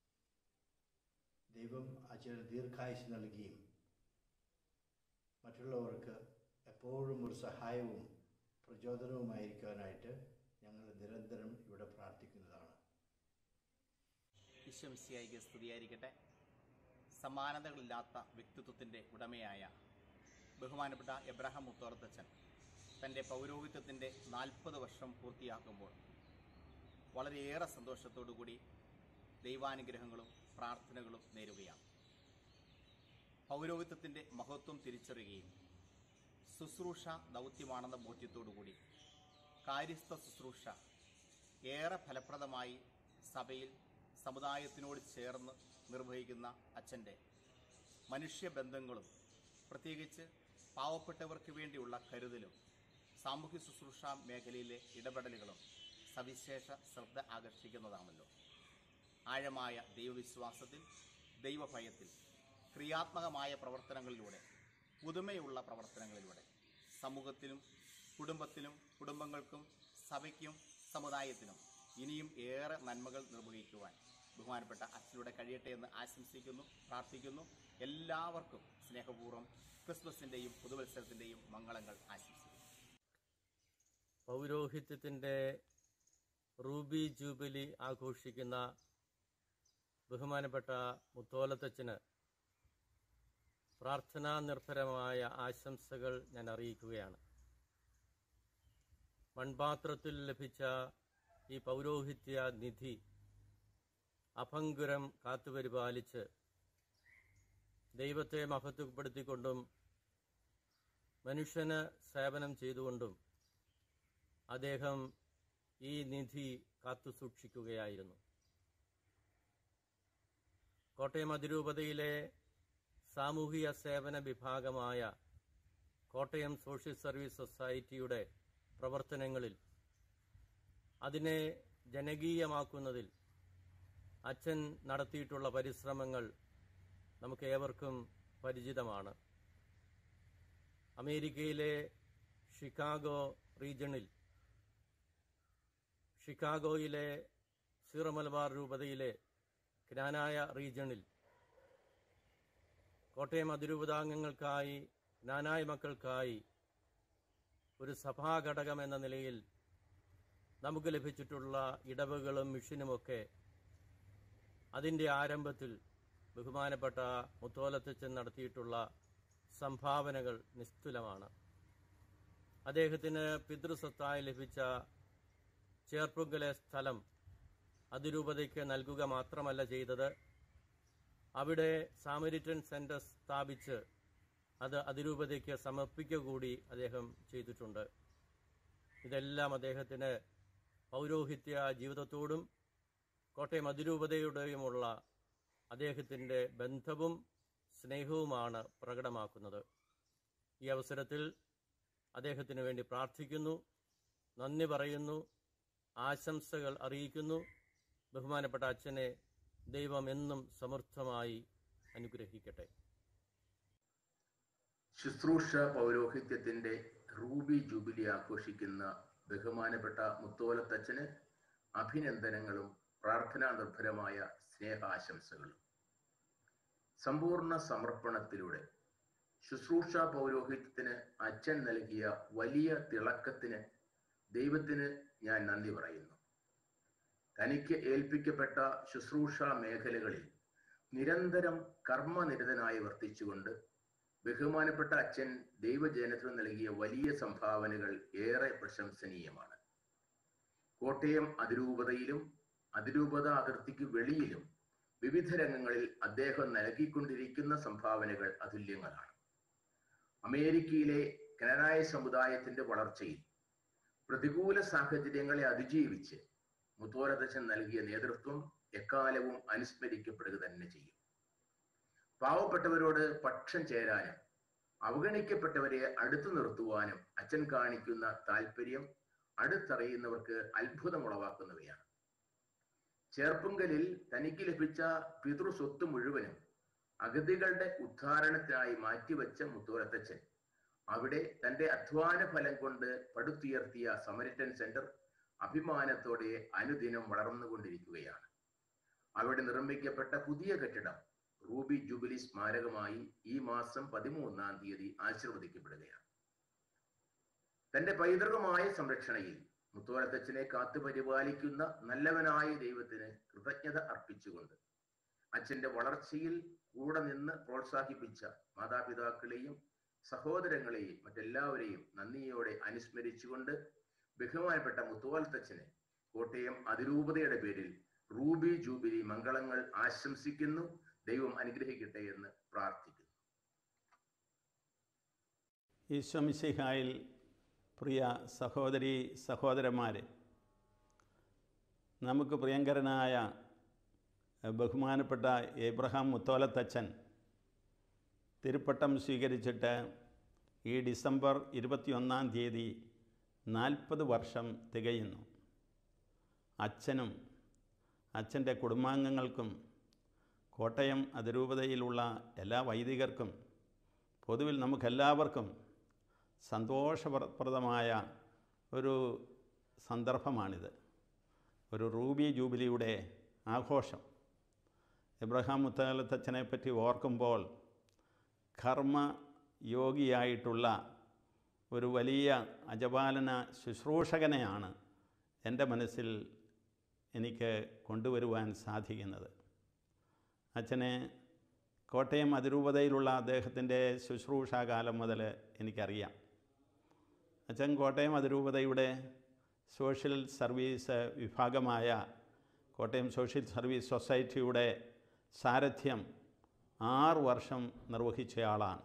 ദൈവം അച്ഛന് ദീർഘായുസ് നൽകിയും മറ്റുള്ളവർക്ക് എപ്പോഴും ഒരു സഹായവും പ്രചോദനവുമായിരിക്കാനായിട്ട് ഞങ്ങൾ നിരന്തരം ഇവിടെ പ്രാർത്ഥിക്കുന്നതാണ് ഈശ്വംസിയായിക്ക് സ്തുതിയായിരിക്കട്ടെ സമാനതകളില്ലാത്ത വ്യക്തിത്വത്തിൻ്റെ ഉടമയായ ബഹുമാനപ്പെട്ട എബ്രഹാം മുത്തോർത്തച്ഛൻ തൻ്റെ പൗരോഹിത്യത്തിൻ്റെ നാൽപ്പത് വർഷം പൂർത്തിയാക്കുമ്പോൾ വളരെയേറെ സന്തോഷത്തോടുകൂടി ദൈവാനുഗ്രഹങ്ങളും പ്രാർത്ഥനകളും നേരുകയാണ് പൗരോഹിത്യത്തിൻ്റെ മഹത്വം തിരിച്ചറിയുകയും ശുശ്രൂഷ ദൗത്യമാണെന്ന ബോധ്യത്തോടുകൂടി കാര്യസ്ഥ ശുശ്രൂഷ ഏറെ ഫലപ്രദമായി സഭയിൽ സമുദായത്തിനോട് ചേർന്ന് നിർവഹിക്കുന്ന അച്ഛൻ്റെ മനുഷ്യബന്ധങ്ങളും പ്രത്യേകിച്ച് പാവപ്പെട്ടവർക്ക് വേണ്ടിയുള്ള കരുതലും സാമൂഹ്യ ശുശ്രൂഷ മേഖലയിലെ ഇടപെടലുകളും സവിശേഷ ശ്രദ്ധ ആകർഷിക്കുന്നതാണല്ലോ ആഴമായ ദൈവവിശ്വാസത്തിൽ ദൈവഭയത്തിൽ ക്രിയാത്മകമായ പ്രവർത്തനങ്ങളിലൂടെ പുതുമയുള്ള പ്രവർത്തനങ്ങളിലൂടെ സമൂഹത്തിലും കുടുംബത്തിലും കുടുംബങ്ങൾക്കും സഭയ്ക്കും സമുദായത്തിനും ഇനിയും ഏറെ നന്മകൾ നിർവഹിക്കുവാൻ ബഹുമാനപ്പെട്ട അച്ഛനൂടെ കഴിയട്ടെ എന്ന് ആശംസിക്കുന്നു പ്രാർത്ഥിക്കുന്നു എല്ലാവർക്കും സ്നേഹപൂർവ്വം ക്രിസ്മസിൻ്റെയും പുതുവത്സരത്തിൻ്റെയും മംഗളങ്ങൾ ആശംസിക്കുന്നു പൗരോഹിത്യത്തിൻ്റെ റൂബി ജൂബിലി ആഘോഷിക്കുന്ന ബഹുമാനപ്പെട്ട മുത്തോലത്തച്ഛന് പ്രാർത്ഥനാ നിർഭരമായ ആശംസകൾ ഞാൻ അറിയിക്കുകയാണ് മൺപാത്രത്തിൽ ലഭിച്ച ഈ പൗരോഹിത്യ നിധി അഭങ്കുരം കാത്തുപരിപാലിച്ച് ദൈവത്തെ മഹത്വപ്പെടുത്തിക്കൊണ്ടും മനുഷ്യന് സേവനം ചെയ്തുകൊണ്ടും അദ്ദേഹം ഈ നിധി കാത്തുസൂക്ഷിക്കുകയായിരുന്നു കോട്ടയം അതിരൂപതയിലെ സാമൂഹിക സേവന വിഭാഗമായ കോട്ടയം സോഷ്യൽ സർവീസ് സൊസൈറ്റിയുടെ പ്രവർത്തനങ്ങളിൽ അതിനെ ജനകീയമാക്കുന്നതിൽ അച്ഛൻ നടത്തിയിട്ടുള്ള പരിശ്രമങ്ങൾ നമുക്ക് ഏവർക്കും പരിചിതമാണ് അമേരിക്കയിലെ ഷിക്കാഗോ റീജണിൽ ഷിക്കാഗോയിലെ സീറോ മലബാർ രൂപതയിലെ ജ്ഞാനായ റീജണിൽ കോട്ടയം അതിരൂപതാംഗങ്ങൾക്കായി ജ്ഞാനായ മക്കൾക്കായി ഒരു സഭാഘടകം എന്ന നിലയിൽ നമുക്ക് ലഭിച്ചിട്ടുള്ള ഇടവുകളും മിഷനുമൊക്കെ അതിൻ്റെ ആരംഭത്തിൽ ബഹുമാനപ്പെട്ട മുത്തോലത്തച്ഛൻ നടത്തിയിട്ടുള്ള സംഭാവനകൾ നിസ്തുലമാണ് അദ്ദേഹത്തിന് പിതൃസ്വത്തായി ലഭിച്ച ചേർപ്പുങ്കലെ സ്ഥലം അതിരൂപതയ്ക്ക് നൽകുക മാത്രമല്ല ചെയ്തത് അവിടെ സാമരിറ്റൻ സെന്റർ സ്ഥാപിച്ച് അത് അതിരൂപതയ്ക്ക് സമർപ്പിക്കുക കൂടി അദ്ദേഹം ചെയ്തിട്ടുണ്ട് ഇതെല്ലാം അദ്ദേഹത്തിന് പൗരോഹിത്യ ജീവിതത്തോടും കോട്ടയം അതിരൂപതയുടെയുമുള്ള അദ്ദേഹത്തിൻ്റെ ബന്ധവും സ്നേഹവുമാണ് പ്രകടമാക്കുന്നത് ഈ അവസരത്തിൽ അദ്ദേഹത്തിന് വേണ്ടി പ്രാർത്ഥിക്കുന്നു നന്ദി പറയുന്നു ആശംസകൾ അറിയിക്കുന്നു ബഹുമാനപ്പെട്ട അച്ഛനെ ദൈവം എന്നും സമൃദ്ധമായി അനുഗ്രഹിക്കട്ടെ ശുശ്രൂഷ പൗരോഹിത്യത്തിൻ്റെ റൂബി ജൂബിലി ആഘോഷിക്കുന്ന ബഹുമാനപ്പെട്ട മുത്തോലത്തച്ഛന് അഭിനന്ദനങ്ങളും പ്രാർത്ഥനാ നിർഭരമായ സ്നേഹാശംസകളും സമ്പൂർണ്ണ സമർപ്പണത്തിലൂടെ ശുശ്രൂഷ പൗരോഹിത്യത്തിന് അച്ഛൻ നൽകിയ വലിയ തിളക്കത്തിന് ദൈവത്തിന് ഞാൻ നന്ദി പറയുന്നു തനിക്ക് ഏൽപ്പിക്കപ്പെട്ട ശുശ്രൂഷ മേഖലകളിൽ നിരന്തരം കർമ്മനിരതനായി വർത്തിച്ചുകൊണ്ട് ബഹുമാനപ്പെട്ട അച്ഛൻ ദൈവജനത്തിന് നൽകിയ വലിയ സംഭാവനകൾ ഏറെ പ്രശംസനീയമാണ് കോട്ടയം അതിരൂപതയിലും അതിരൂപത അതിർത്തിക്ക് വെളിയിലും വിവിധ രംഗങ്ങളിൽ അദ്ദേഹം നൽകിക്കൊണ്ടിരിക്കുന്ന സംഭാവനകൾ അതുല്യങ്ങളാണ് അമേരിക്കയിലെ കനനായ സമുദായത്തിന്റെ വളർച്ചയിൽ പ്രതികൂല സാഹചര്യങ്ങളെ അതിജീവിച്ച് മുത്തോലതച്ഛൻ നൽകിയ നേതൃത്വം എക്കാലവും അനുസ്മരിക്കപ്പെടുക തന്നെ ചെയ്യും പാവപ്പെട്ടവരോട് പക്ഷം ചേരാനും അവഗണിക്കപ്പെട്ടവരെ അടുത്തു നിർത്തുവാനും അച്ഛൻ കാണിക്കുന്ന താല്പര്യം അടുത്തറിയുന്നവർക്ക് അത്ഭുതമുളവാക്കുന്നവയാണ് ചേർപ്പുങ്കലിൽ തനിക്ക് ലഭിച്ച പിതൃസ്വത്ത് മുഴുവനും അഗതികളുടെ ഉദ്ധാരണത്തിനായി മാറ്റിവെച്ച മുത്തോലത്തച്ഛൻ അവിടെ തന്റെ അധ്വാന ഫലം കൊണ്ട് പടുത്തുയർത്തിയ സമരിറ്റൻ സെന്റർ അഭിമാനത്തോടെ അനുദിനം വളർന്നുകൊണ്ടിരിക്കുകയാണ് അവിടെ നിർമ്മിക്കപ്പെട്ട പുതിയ കെട്ടിടം റൂബി ജൂബിലി സ്മാരകമായി ഈ മാസം പതിമൂന്നാം തീയതി ആശീർവദിക്കപ്പെടുകയാണ് തന്റെ പൈതൃകമായ സംരക്ഷണയിൽ മുത്തോലത്തച്ഛനെ കാത്തു പരിപാലിക്കുന്ന നല്ലവനായ ദൈവത്തിന് കൃതജ്ഞത അർപ്പിച്ചുകൊണ്ട് അച്ഛന്റെ വളർച്ചയിൽ കൂടെ നിന്ന് പ്രോത്സാഹിപ്പിച്ച മാതാപിതാക്കളെയും സഹോദരങ്ങളെയും മറ്റെല്ലാവരെയും നന്ദിയോടെ അനുസ്മരിച്ചുകൊണ്ട് ബഹുമാനപ്പെട്ട മുത്തോലത്തച്ഛനെ കോട്ടയം അതിരൂപതയുടെ പേരിൽ റൂബി ജൂബിലി മംഗളങ്ങൾ ആശംസിക്കുന്നു ദൈവം അനുഗ്രഹിക്കട്ടെ എന്ന് പ്രാർത്ഥിക്കുന്നു ഈശ്വമിശിഹായിൽ പ്രിയ സഹോദരി സഹോദരന്മാരെ നമുക്ക് പ്രിയങ്കരനായ ബഹുമാനപ്പെട്ട എബ്രഹാം മുത്തോലത്തച്ഛൻ തിരുപ്പട്ടം സ്വീകരിച്ചിട്ട് ഈ ഡിസംബർ ഇരുപത്തിയൊന്നാം തീയതി നാൽപ്പത് വർഷം തികയുന്നു അച്ഛനും അച്ഛൻ്റെ കുടുംബാംഗങ്ങൾക്കും കോട്ടയം അതിരൂപതയിലുള്ള എല്ലാ വൈദികർക്കും പൊതുവിൽ നമുക്കെല്ലാവർക്കും സന്തോഷപ്രദമായ ഒരു സന്ദർഭമാണിത് ഒരു റൂബി ജൂബിലിയുടെ ആഘോഷം എബ്രഹാം മുത്തലത്തച്ഛനെ പറ്റി ഓർക്കുമ്പോൾ കർമ്മ യോഗിയായിട്ടുള്ള ഒരു വലിയ അജപാലന ശുശ്രൂഷകനെയാണ് എൻ്റെ മനസ്സിൽ എനിക്ക് കൊണ്ടുവരുവാൻ സാധിക്കുന്നത് അച്ഛനെ കോട്ടയം അതിരൂപതയിലുള്ള അദ്ദേഹത്തിൻ്റെ ശുശ്രൂഷാകാലം മുതൽ എനിക്കറിയാം അച്ഛൻ കോട്ടയം അതിരൂപതയുടെ സോഷ്യൽ സർവീസ് വിഭാഗമായ കോട്ടയം സോഷ്യൽ സർവീസ് സൊസൈറ്റിയുടെ സാരഥ്യം ആറ് വർഷം നിർവഹിച്ചയാളാണ്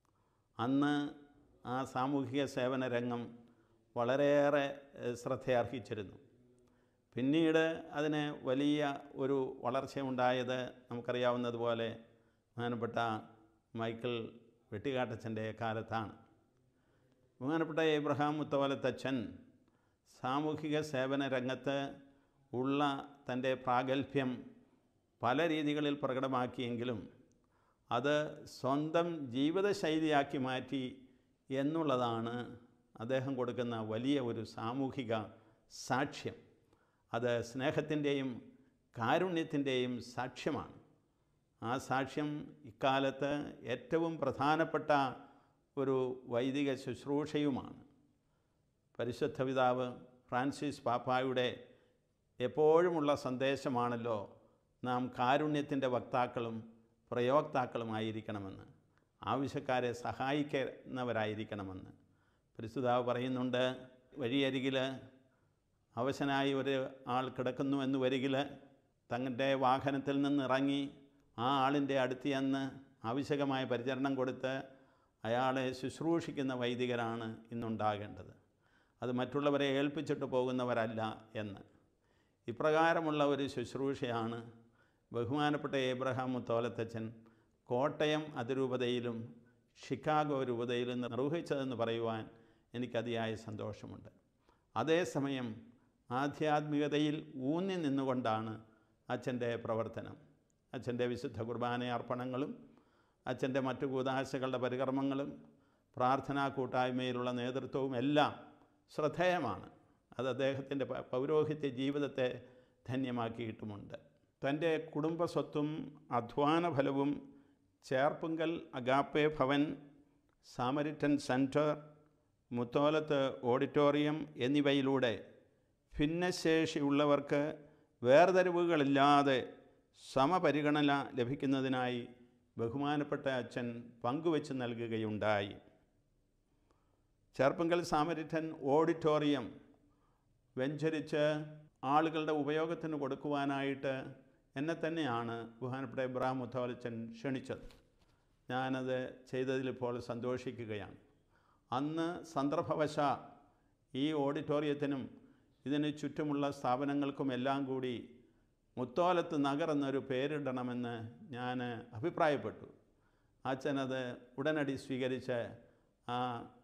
അന്ന് ആ സാമൂഹിക സേവന രംഗം വളരെയേറെ ശ്രദ്ധയർഹിച്ചിരുന്നു പിന്നീട് അതിന് വലിയ ഒരു വളർച്ചയുണ്ടായത് നമുക്കറിയാവുന്നതുപോലെ ബഹുമാനപ്പെട്ട മൈക്കിൾ വെട്ടിക്കാട്ടച്ചൻ്റെ കാലത്താണ് ബഹുമാനപ്പെട്ട എബ്രഹാം മുത്തവലത്തച്ഛൻ സാമൂഹിക സേവന രംഗത്ത് ഉള്ള തൻ്റെ പ്രാഗൽഭ്യം പല രീതികളിൽ പ്രകടമാക്കിയെങ്കിലും അത് സ്വന്തം ജീവിതശൈലിയാക്കി മാറ്റി എന്നുള്ളതാണ് അദ്ദേഹം കൊടുക്കുന്ന വലിയ ഒരു സാമൂഹിക സാക്ഷ്യം അത് സ്നേഹത്തിൻ്റെയും കാരുണ്യത്തിൻ്റെയും സാക്ഷ്യമാണ് ആ സാക്ഷ്യം ഇക്കാലത്ത് ഏറ്റവും പ്രധാനപ്പെട്ട ഒരു വൈദിക ശുശ്രൂഷയുമാണ് പരിശുദ്ധ പിതാവ് ഫ്രാൻസിസ് പാപ്പായുടെ എപ്പോഴുമുള്ള സന്ദേശമാണല്ലോ നാം കാരുണ്യത്തിൻ്റെ വക്താക്കളും പ്രയോക്താക്കളുമായിരിക്കണമെന്ന് ആവശ്യക്കാരെ സഹായിക്കുന്നവരായിരിക്കണമെന്ന് പരിശുദ്ധാവ് പറയുന്നുണ്ട് വഴിയരികിൽ അവശനായി ഒരു ആൾ കിടക്കുന്നു എന്ന് വരികിൽ തങ്ങളുടെ വാഹനത്തിൽ നിന്ന് ഇറങ്ങി ആ ആളിൻ്റെ അടുത്ത് ചെന്ന് ആവശ്യകമായ പരിചരണം കൊടുത്ത് അയാളെ ശുശ്രൂഷിക്കുന്ന വൈദികരാണ് ഇന്നുണ്ടാകേണ്ടത് അത് മറ്റുള്ളവരെ ഏൽപ്പിച്ചിട്ട് പോകുന്നവരല്ല എന്ന് ഇപ്രകാരമുള്ള ഒരു ശുശ്രൂഷയാണ് ബഹുമാനപ്പെട്ട ഏബ്രഹാം മുത്തോലത്തച്ഛൻ കോട്ടയം അതിരൂപതയിലും ഷിക്കാഗോ രൂപതയിലും നിർവഹിച്ചതെന്ന് പറയുവാൻ എനിക്കതിയായ സന്തോഷമുണ്ട് അതേസമയം ആധ്യാത്മികതയിൽ ഊന്നി നിന്നുകൊണ്ടാണ് അച്ഛൻ്റെ പ്രവർത്തനം അച്ഛൻ്റെ വിശുദ്ധ കുർബാന അർപ്പണങ്ങളും അച്ഛൻ്റെ മറ്റു കൂതാശകളുടെ പരികർമ്മങ്ങളും പ്രാർത്ഥനാ കൂട്ടായ്മയിലുള്ള നേതൃത്വവും എല്ലാം ശ്രദ്ധേയമാണ് അത് അദ്ദേഹത്തിൻ്റെ പ- പൗരോഹിത്യ ജീവിതത്തെ ധന്യമാക്കിയിട്ടുമുണ്ട് തൻ്റെ കുടുംബ സ്വത്തും അധ്വാന ഫലവും Cherpunkal Agape Bhavan Samaritan centre Mutholath auditorium എന്നിവയിലൂടെ ഭിന്നശേഷിയുള്ളവർക്ക് വേർതിരിവുകളില്ലാതെ സമപരിഗണന ലഭിക്കുന്നതിനായി ബഹുമാനപ്പെട്ട അച്ഛൻ പങ്കുവച്ച് നൽകുകയുണ്ടായി ചേർപ്പങ്കൽ സാമരിറ്റൻ ഓഡിറ്റോറിയം വെഞ്ചരിച്ച് ആളുകളുടെ ഉപയോഗത്തിന് കൊടുക്കുവാനായിട്ട് എന്നെ തന്നെയാണ് ബഹുമാനപ്പെട്ട ഇബ്രാഹിം മുത്തോലച്ചൻ ക്ഷണിച്ചത് ഞാനത് ചെയ്തതിലിപ്പോൾ സന്തോഷിക്കുകയാണ് അന്ന് സന്ദർഭവശ ഈ ഓഡിറ്റോറിയത്തിനും ഇതിന് ചുറ്റുമുള്ള സ്ഥാപനങ്ങൾക്കും എല്ലാം കൂടി മുത്തോലത്ത് നഗർ എന്നൊരു പേരിടണമെന്ന് ഞാൻ അഭിപ്രായപ്പെട്ടു അച്ഛനത് ഉടനടി സ്വീകരിച്ച് ആ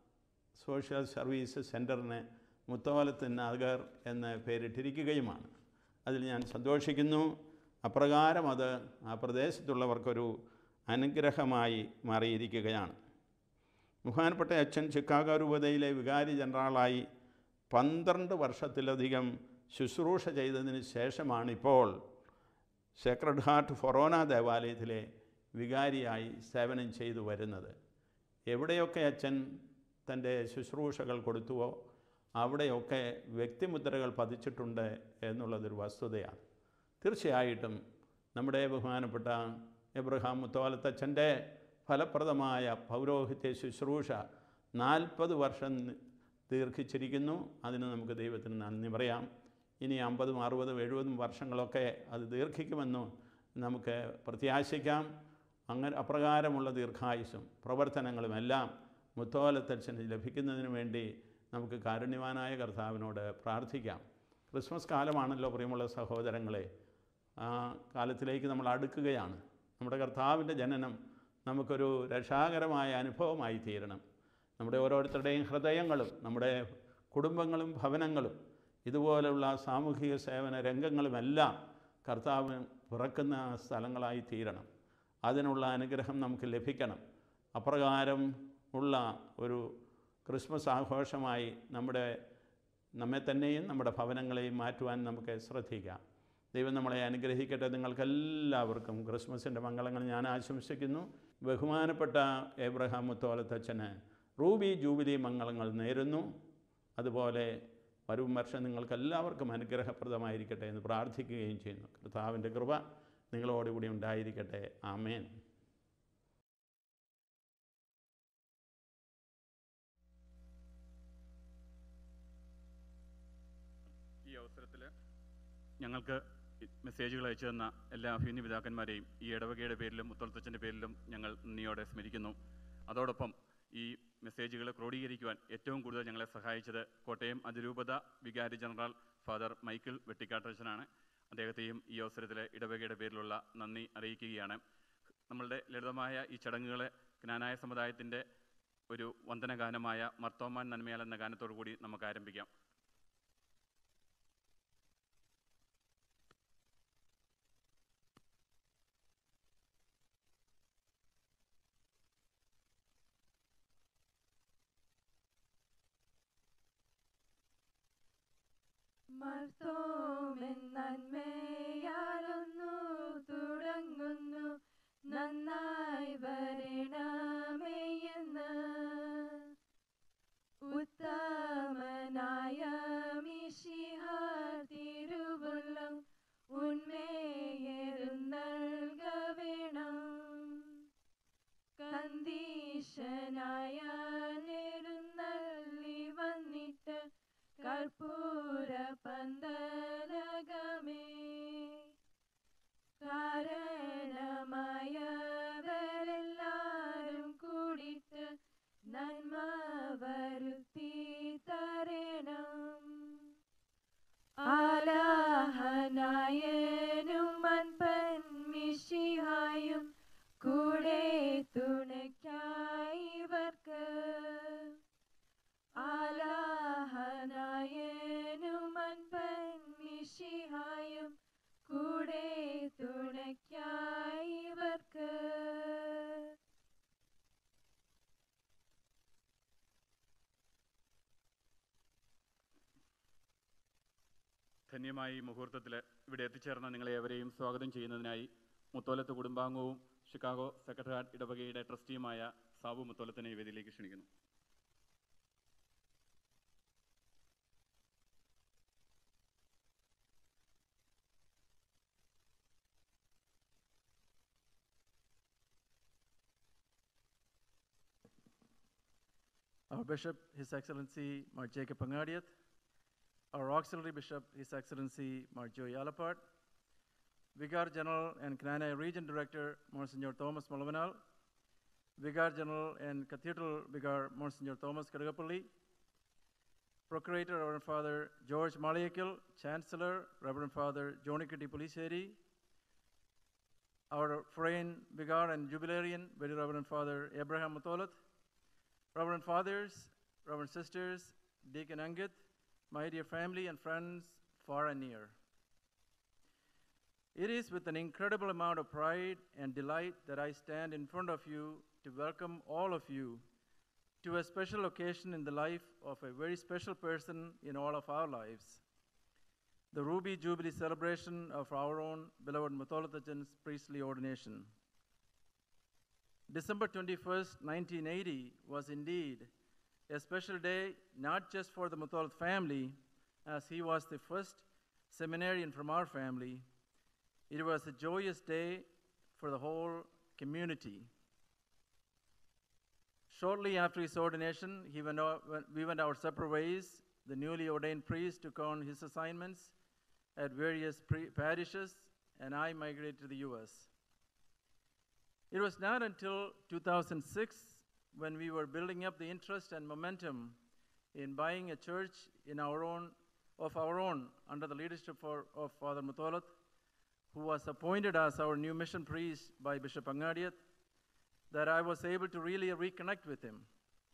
സോഷ്യൽ സർവീസ് സെൻറ്ററിന് മുത്തോലത്ത് നഗർ എന്ന് പേരിട്ടിരിക്കുകയുമാണ് അതിൽ ഞാൻ സന്തോഷിക്കുന്നു അപ്രകാരം അത് ആ പ്രദേശത്തുള്ളവർക്കൊരു അനുഗ്രഹമായി മാറിയിരിക്കുകയാണ് ബഹുമാനപ്പെട്ട അച്ഛൻ ചിക്കാഗോ രൂപതയിലെ വികാരി ജനറലായി പന്ത്രണ്ട് വർഷത്തിലധികം ശുശ്രൂഷ ചെയ്തതിന് ശേഷമാണിപ്പോൾ സേക്രഡ് ഹാർട്ട് ഫൊറോന ദേവാലയത്തിലെ വികാരിയായി സേവനം ചെയ്തു വരുന്നത് എവിടെയൊക്കെ അച്ഛൻ തൻ്റെ ശുശ്രൂഷകൾ കൊടുത്തുവോ അവിടെയൊക്കെ വ്യക്തിമുദ്രകൾ പതിച്ചിട്ടുണ്ട് എന്നുള്ളതൊരു വസ്തുതയാണ് തീർച്ചയായിട്ടും നമ്മുടെ ബഹുമാനപ്പെട്ട എബ്രഹാം മുത്തോലത്തച്ഛൻ്റെ ഫലപ്രദമായ പൗരോഹിത്യ ശുശ്രൂഷ നാൽപ്പത് വർഷം ദീർഘിച്ചിരിക്കുന്നു അതിന് നമുക്ക് ദൈവത്തിന് നന്ദി പറയാം ഇനി അമ്പതും അറുപതും എഴുപതും വർഷങ്ങളൊക്കെ അത് ദീർഘിക്കുമെന്ന് നമുക്ക് പ്രത്യാശിക്കാം അങ്ങനെ അപ്രകാരമുള്ള ദീർഘായുസും പ്രവർത്തനങ്ങളുമെല്ലാം മുത്തോലത്തച്ഛന് ലഭിക്കുന്നതിന് വേണ്ടി നമുക്ക് കാരുണ്യവാനായ കർത്താവിനോട് പ്രാർത്ഥിക്കാം ക്രിസ്മസ് കാലമാണല്ലോ പ്രിയമുള്ള സഹോദരങ്ങളെ ആ കാലത്തിലേക്ക് നമ്മൾ അടുക്കുകയാണ് നമ്മുടെ കർത്താവിൻ്റെ ജനനം നമുക്കൊരു രക്ഷാകരമായ അനുഭവമായി തീരണം നമ്മുടെ ഓരോരുത്തരുടെയും ഹൃദയങ്ങളും നമ്മുടെ കുടുംബങ്ങളും ഭവനങ്ങളും ഇതുപോലുള്ള സാമൂഹിക സേവന രംഗങ്ങളുമെല്ലാം കർത്താവ് പിറക്കുന്ന സ്ഥലങ്ങളായി തീരണം അതിനുള്ള അനുഗ്രഹം നമുക്ക് ലഭിക്കണം അപ്രകാരം ഉള്ള ഒരു ക്രിസ്മസ് ആഘോഷമായി നമ്മുടെ നമ്മെ തന്നെയും നമ്മുടെ ഭവനങ്ങളെയും മാറ്റുവാൻ നമുക്ക് ശ്രദ്ധിക്കാം ദൈവം നമ്മളെ അനുഗ്രഹിക്കട്ടെ നിങ്ങൾക്കെല്ലാവർക്കും ക്രിസ്മസിൻ്റെ മംഗളങ്ങൾ ഞാൻ ആശംസിക്കുന്നു ബഹുമാനപ്പെട്ട എബ്രഹാം മുത്തോലത്തച്ഛന് റൂബി ജൂബിലി മംഗളങ്ങൾ നേരുന്നു അതുപോലെ വരും വർഷം നിങ്ങൾക്കെല്ലാവർക്കും അനുഗ്രഹപ്രദമായിരിക്കട്ടെ എന്ന് പ്രാർത്ഥിക്കുകയും ചെയ്യുന്നു കർത്താവിൻ്റെ കൃപ നിങ്ങളോടുകൂടി ഉണ്ടായിരിക്കട്ടെ ആമേൻ ഈ അവസരത്തിൽ ഞങ്ങൾക്ക് ഈ മെസ്സേജുകൾ അയച്ചു തന്ന എല്ലാ അഭിനയ പിതാക്കന്മാരെയും ഈ ഇടവകയുടെ പേരിലും മുത്തോളത്തച്ഛൻ്റെ പേരിലും ഞങ്ങൾ നന്ദിയോടെ സ്മരിക്കുന്നു അതോടൊപ്പം ഈ മെസ്സേജുകൾ ക്രോഡീകരിക്കുവാൻ ഏറ്റവും കൂടുതൽ ഞങ്ങളെ സഹായിച്ചത് കോട്ടയം അതിരൂപത വികാരി ജനറൽ ഫാദർ മൈക്കിൾ വെട്ടിക്കാട്ടച്ചനാണ് അദ്ദേഹത്തെയും ഈ അവസരത്തിൽ ഇടവകയുടെ പേരിലുള്ള നന്ദി അറിയിക്കുകയാണ് നമ്മളുടെ ലളിതമായ ഈ ചടങ്ങുകളെ ജ്ഞാനായ സമുദായത്തിൻ്റെ ഒരു വന്ദനഗാനമായ മർത്തോമാൻ നന്മയാൽ എന്ന ഗാനത്തോടു കൂടി നമുക്ക് ആരംഭിക്കാം നന്മയാലൊന്നു തുടങ്ങുന്നു നന്നായി വരണമേയെന്ന് ഉത്തമനായ മിശിഹാർ തിരുവുള്ളം ഉന്മേയരും നൽകവേണം കന്തീശനായ നെരുന്നള്ളി വന്നിട്ട് കർപ്പൂര പന്തലകമേ കാരണമായവരെല്ലാരും കൂടിയിട്ട് നന്മ വരുത്തി തരണം ആലാഹനായനും മൻപൻമിഷിഹായും കൂടെ തുണയ്ക്കായിവർക്ക് ആലാഹനായനും മൻപൻ ധന്യമായി ഈ മുഹൂർത്തത്തിൽ ഇവിടെ എത്തിച്ചേർന്ന നിങ്ങളെ ഏവരെയും സ്വാഗതം ചെയ്യുന്നതിനായി മുത്തോലത്ത് കുടുംബാംഗവും ഷിക്കാഗോ സെക്രട്ടേറിയറ്റ് ഇടവകയുടെ ട്രസ്റ്റിയുമായ സാബു മുത്തോലത്തിനെ ഈ വേദിയിലേക്ക് ക്ഷണിക്കുന്നു Our Bishop, His Excellency Mar Jacob Pangadiath, our Auxiliary Bishop, His Excellency Mar Joy Alapart, Vicar General and Kananai Region Director, Monsignor Thomas Malavanal, Vicar General and Cathedral Vicar, Monsignor Thomas Kadagapalli, Procurator, Reverend Father George Malayakil, Chancellor, Reverend Father Jonikati Poliseri, our foreign Vicar and Jubilarian, Very Reverend Father Abraham Mutolat, Reverend Fathers, Reverend Sisters, Deacon Angit, my dear family and friends far and near. It is with an incredible amount of pride and delight that I stand in front of you to welcome all of you to a special occasion in the life of a very special person in all of our lives the Ruby Jubilee celebration of our own beloved Mutholathajan's priestly ordination. December 21st, 1980 was indeed a special day not just for the Mutholat family, as he was the first seminarian from our family. It was a joyous day for the whole community. Shortly after his ordination, he went out, we went our separate ways. The newly ordained priest took on his assignments at various pre- parishes, and I migrated to the U.S. It was not until 2006 when we were building up the interest and momentum in buying a church in our own, of our own under the leadership for, of Father Mutholat, who was appointed as our new mission priest by Bishop Angadiat, that I was able to really reconnect with him.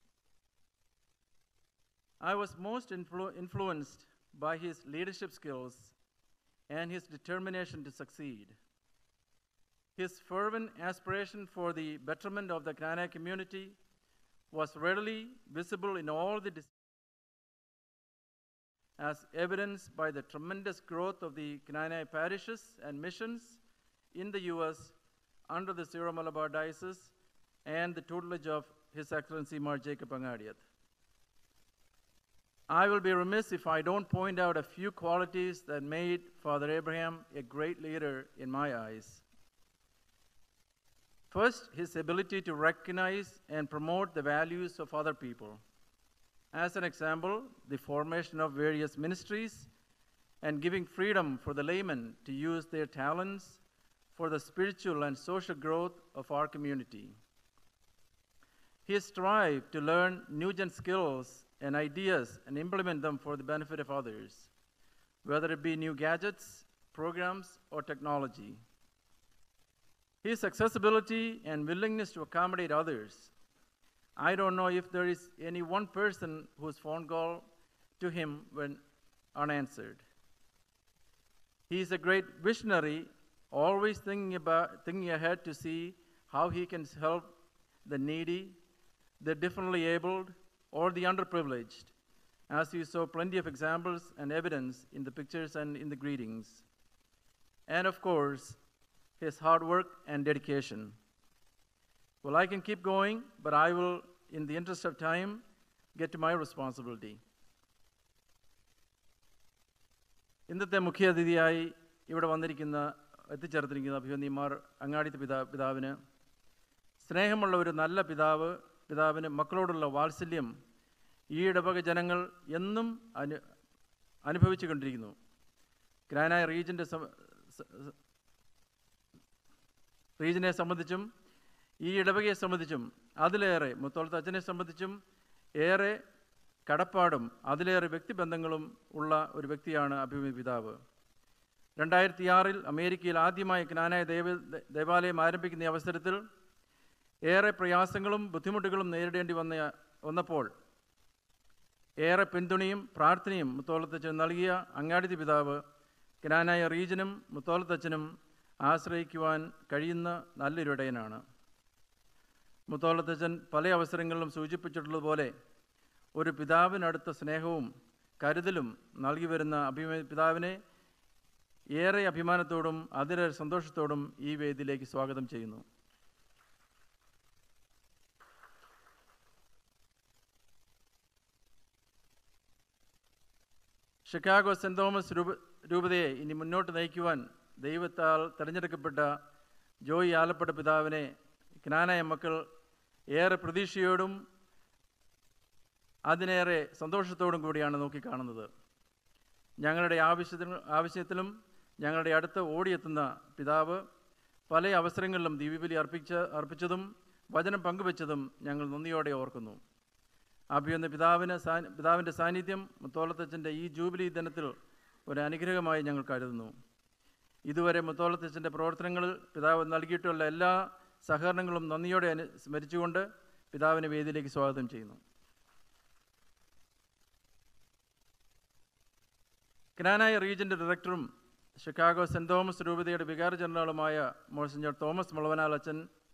I was most influ- influenced by his leadership skills and his determination to succeed. His fervent aspiration for the betterment of the Kanai community was readily visible in all the dis- as evidenced by the tremendous growth of the Kanai parishes and missions in the U.S. under the Syro Malabar Diocese and the tutelage of His Excellency Mar Jacob Angadiath. I will be remiss if I don't point out a few qualities that made Father Abraham a great leader in my eyes. First, his ability to recognize and promote the values of other people. As an example, the formation of various ministries and giving freedom for the laymen to use their talents for the spiritual and social growth of our community. He strived to learn new gen skills and ideas and implement them for the benefit of others, whether it be new gadgets, programs, or technology. His accessibility and willingness to accommodate others. I don't know if there is any one person whose phone call to him went unanswered. He is a great visionary, always thinking about thinking ahead to see how he can help the needy, the differently abled, or the underprivileged, as you saw plenty of examples and evidence in the pictures and in the greetings. And of course, his hard work and dedication. Well, I can keep going, but I will, in the interest of time, get to my responsibility. ഇന്നത്തെ മുഖ്യാതിഥിയായി ഇവിടെ വന്നിരിക്കുന്ന എത്തിച്ചേർത്തിരിക്കുന്ന അഭിമന്യന്മാർ അങ്ങാടിത്തെ പിതാ പിതാവിന് സ്നേഹമുള്ള ഒരു നല്ല പിതാവ് പിതാവിന് മക്കളോടുള്ള വാത്സല്യം ഈ ഇടവക ജനങ്ങൾ എന്നും അനു അനുഭവിച്ചു കൊണ്ടിരിക്കുന്നു ഗ്രാനായ റീജിൻ്റെ റീജിനെ സംബന്ധിച്ചും ഈ ഇടവകയെ സംബന്ധിച്ചും അതിലേറെ മുത്തോളത്ത് അച്ഛനെ സംബന്ധിച്ചും ഏറെ കടപ്പാടും അതിലേറെ വ്യക്തിബന്ധങ്ങളും ഉള്ള ഒരു വ്യക്തിയാണ് അഭിമന്യ പിതാവ് രണ്ടായിരത്തി ആറിൽ അമേരിക്കയിൽ ആദ്യമായി ജ്ഞാനായ ദേവ ദേവാലയം ആരംഭിക്കുന്ന ഈ അവസരത്തിൽ ഏറെ പ്രയാസങ്ങളും ബുദ്ധിമുട്ടുകളും നേരിടേണ്ടി വന്ന വന്നപ്പോൾ ഏറെ പിന്തുണയും പ്രാർത്ഥനയും മുത്തോളത്തച്ഛൻ നൽകിയ അങ്ങാടിതി പിതാവ് ജ്ഞാനായ റീജനും മുത്തോളത്തച്ഛനും ആശ്രയിക്കുവാൻ കഴിയുന്ന നല്ലൊരു ഇടയനാണ് മുത്തോളത്തച്ഛൻ പല അവസരങ്ങളിലും സൂചിപ്പിച്ചിട്ടുള്ളതുപോലെ ഒരു പിതാവിനടുത്ത സ്നേഹവും കരുതലും നൽകി വരുന്ന അഭിമ പിതാവിനെ ഏറെ അഭിമാനത്തോടും അതിലെ സന്തോഷത്തോടും ഈ വേദിയിലേക്ക് സ്വാഗതം ചെയ്യുന്നു ഷിക്കാഗോ സെൻറ് തോമസ് രൂപ രൂപതയെ ഇനി മുന്നോട്ട് നയിക്കുവാൻ ദൈവത്താൽ തിരഞ്ഞെടുക്കപ്പെട്ട ജോയി ആലപ്പട പിതാവിനെ ജ്ഞാനായ മക്കൾ ഏറെ പ്രതീക്ഷയോടും അതിനേറെ സന്തോഷത്തോടും കൂടിയാണ് നോക്കിക്കാണുന്നത് ഞങ്ങളുടെ ആവശ്യത്തിനും ആവശ്യത്തിലും ഞങ്ങളുടെ അടുത്ത് ഓടിയെത്തുന്ന പിതാവ് പല അവസരങ്ങളിലും ദിവ്യബലി അർപ്പിച്ച അർപ്പിച്ചതും വചനം പങ്കുവച്ചതും ഞങ്ങൾ നന്ദിയോടെ ഓർക്കുന്നു അഭിയൊന്ന പിതാവിന് സാ പിതാവിൻ്റെ സാന്നിധ്യം മുത്തോളത്തച്ഛൻ്റെ ഈ ജൂബിലി ദിനത്തിൽ ഒരു അനുഗ്രഹമായി ഞങ്ങൾ കരുതുന്നു ഇതുവരെ മുത്തോളത്തച്ഛൻ്റെ പ്രവർത്തനങ്ങളിൽ പിതാവ് നൽകിയിട്ടുള്ള എല്ലാ സഹകരണങ്ങളും നന്ദിയോടെ അനു സ്മരിച്ചുകൊണ്ട് പിതാവിനെ വേദിയിലേക്ക് സ്വാഗതം ചെയ്യുന്നു ക്നാനായ റീജിയൻ്റെ ഡയറക്ടറും ഷിക്കാഗോ സെൻറ് തോമസ് രൂപതയുടെ വികാര ജനറലുമായ മോഴ്സിഞ്ഞർ തോമസ് മുളവനാൽ അച്ഛൻ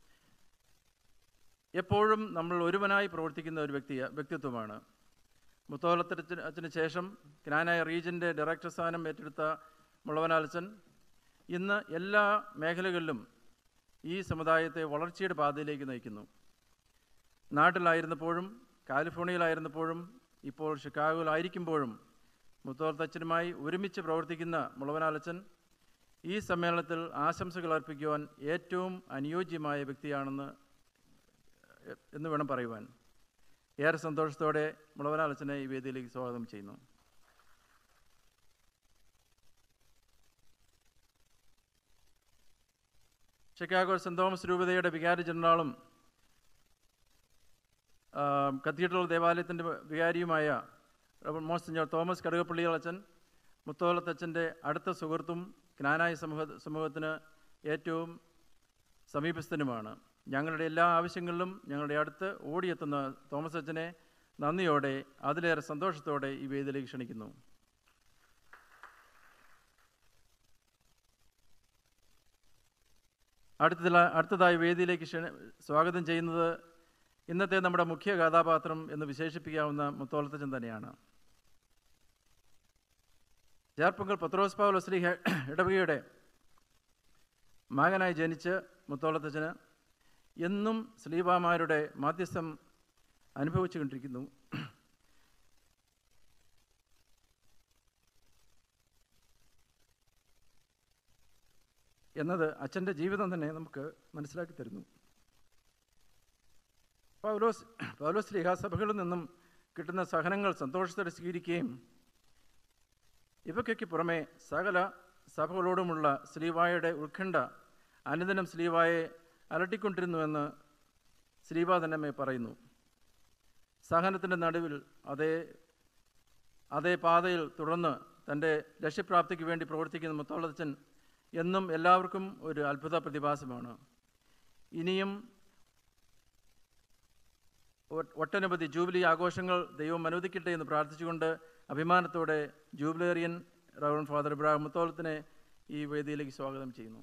എപ്പോഴും നമ്മൾ ഒരുവനായി പ്രവർത്തിക്കുന്ന ഒരു വ്യക്തി വ്യക്തിത്വമാണ് മുത്തോലത്തച്ഛന് അച്ഛന് ശേഷം ക്നാനായ റീജിയൻ്റെ ഡയറക്ടർ സ്ഥാനം ഏറ്റെടുത്ത മുളവനാലച്ചൻ ഇന്ന് എല്ലാ മേഖലകളിലും ഈ സമുദായത്തെ വളർച്ചയുടെ പാതയിലേക്ക് നയിക്കുന്നു നാട്ടിലായിരുന്നപ്പോഴും കാലിഫോർണിയയിലായിരുന്നപ്പോഴും ഇപ്പോൾ ഷിക്കാഗോയിലായിരിക്കുമ്പോഴും മുത്തോർത്തച്ഛനുമായി ഒരുമിച്ച് പ്രവർത്തിക്കുന്ന മുളവനാലച്ചൻ ഈ സമ്മേളനത്തിൽ ആശംസകൾ അർപ്പിക്കുവാൻ ഏറ്റവും അനുയോജ്യമായ വ്യക്തിയാണെന്ന് എന്ന് വേണം പറയുവാൻ ഏറെ സന്തോഷത്തോടെ മുളവനാലച്ചനെ ഈ വേദിയിലേക്ക് സ്വാഗതം ചെയ്യുന്നു ഷിക്കാഗോ സെൻറ് തോമസ് രൂപതയുടെ വികാരി ജനറാളും കത്തീഡ്രൽ ദേവാലയത്തിൻ്റെ വികാരിയുമായ മോസ്റ്റർ തോമസ് കടുകപ്പള്ളിയളച്ചൻ മുത്തോലത്തച്ഛൻ്റെ അടുത്ത സുഹൃത്തും ജ്ഞാനായ സമൂഹ സമൂഹത്തിന് ഏറ്റവും സമീപസ്ഥനുമാണ് ഞങ്ങളുടെ എല്ലാ ആവശ്യങ്ങളിലും ഞങ്ങളുടെ അടുത്ത് ഓടിയെത്തുന്ന തോമസ് അച്ഛനെ നന്ദിയോടെ അതിലേറെ സന്തോഷത്തോടെ ഈ വേദിയിലേക്ക് ക്ഷണിക്കുന്നു അടുത്തതില അടുത്തതായി വേദിയിലേക്ക് ക്ഷണ സ്വാഗതം ചെയ്യുന്നത് ഇന്നത്തെ നമ്മുടെ മുഖ്യ കഥാപാത്രം എന്ന് വിശേഷിപ്പിക്കാവുന്ന മുത്തോളത്തച്ഛൻ തന്നെയാണ് ചേർപ്പുങ്കൽ പത്രോസ് പൗലോസ്ലി ഇടവകയുടെ മകനായി ജനിച്ച് മുത്തോളത്തച്ഛന് എന്നും സ്ലീബാമാരുടെ മാധ്യസ്ഥം അനുഭവിച്ചു കൊണ്ടിരിക്കുന്നു എന്നത് അച്ഛൻ്റെ ജീവിതം തന്നെ നമുക്ക് മനസ്സിലാക്കി തരുന്നു പൗലോസ് പൗലോസ് ലിഹാസഭകളിൽ നിന്നും കിട്ടുന്ന സഹനങ്ങൾ സന്തോഷത്തോടെ സ്വീകരിക്കുകയും ഇവയ്ക്കൊക്കെ പുറമെ സകല സഭകളോടുമുള്ള ശ്രീവായുടെ ഉത്കണ്ഠ അനുദിനം ശ്രീവായെ അലട്ടിക്കൊണ്ടിരുന്നുവെന്ന് ശ്രീവ തന്നെ പറയുന്നു സഹനത്തിൻ്റെ നടുവിൽ അതേ അതേ പാതയിൽ തുടർന്ന് തൻ്റെ ലക്ഷ്യപ്രാപ്തിക്ക് വേണ്ടി പ്രവർത്തിക്കുന്ന മുത്തോളച്ചൻ എന്നും എല്ലാവർക്കും ഒരു അത്ഭുത പ്രതിഭാസമാണ് ഇനിയും ഒട്ടനവധി ജൂബിലി ആഘോഷങ്ങൾ ദൈവം അനുവദിക്കട്ടെ എന്ന് പ്രാർത്ഥിച്ചുകൊണ്ട് അഭിമാനത്തോടെ ജൂബിലേറിയൻ റവൺ ഫാദർ ഇബ്രാഹിം മുത്തോളത്തിനെ ഈ വേദിയിലേക്ക് സ്വാഗതം ചെയ്യുന്നു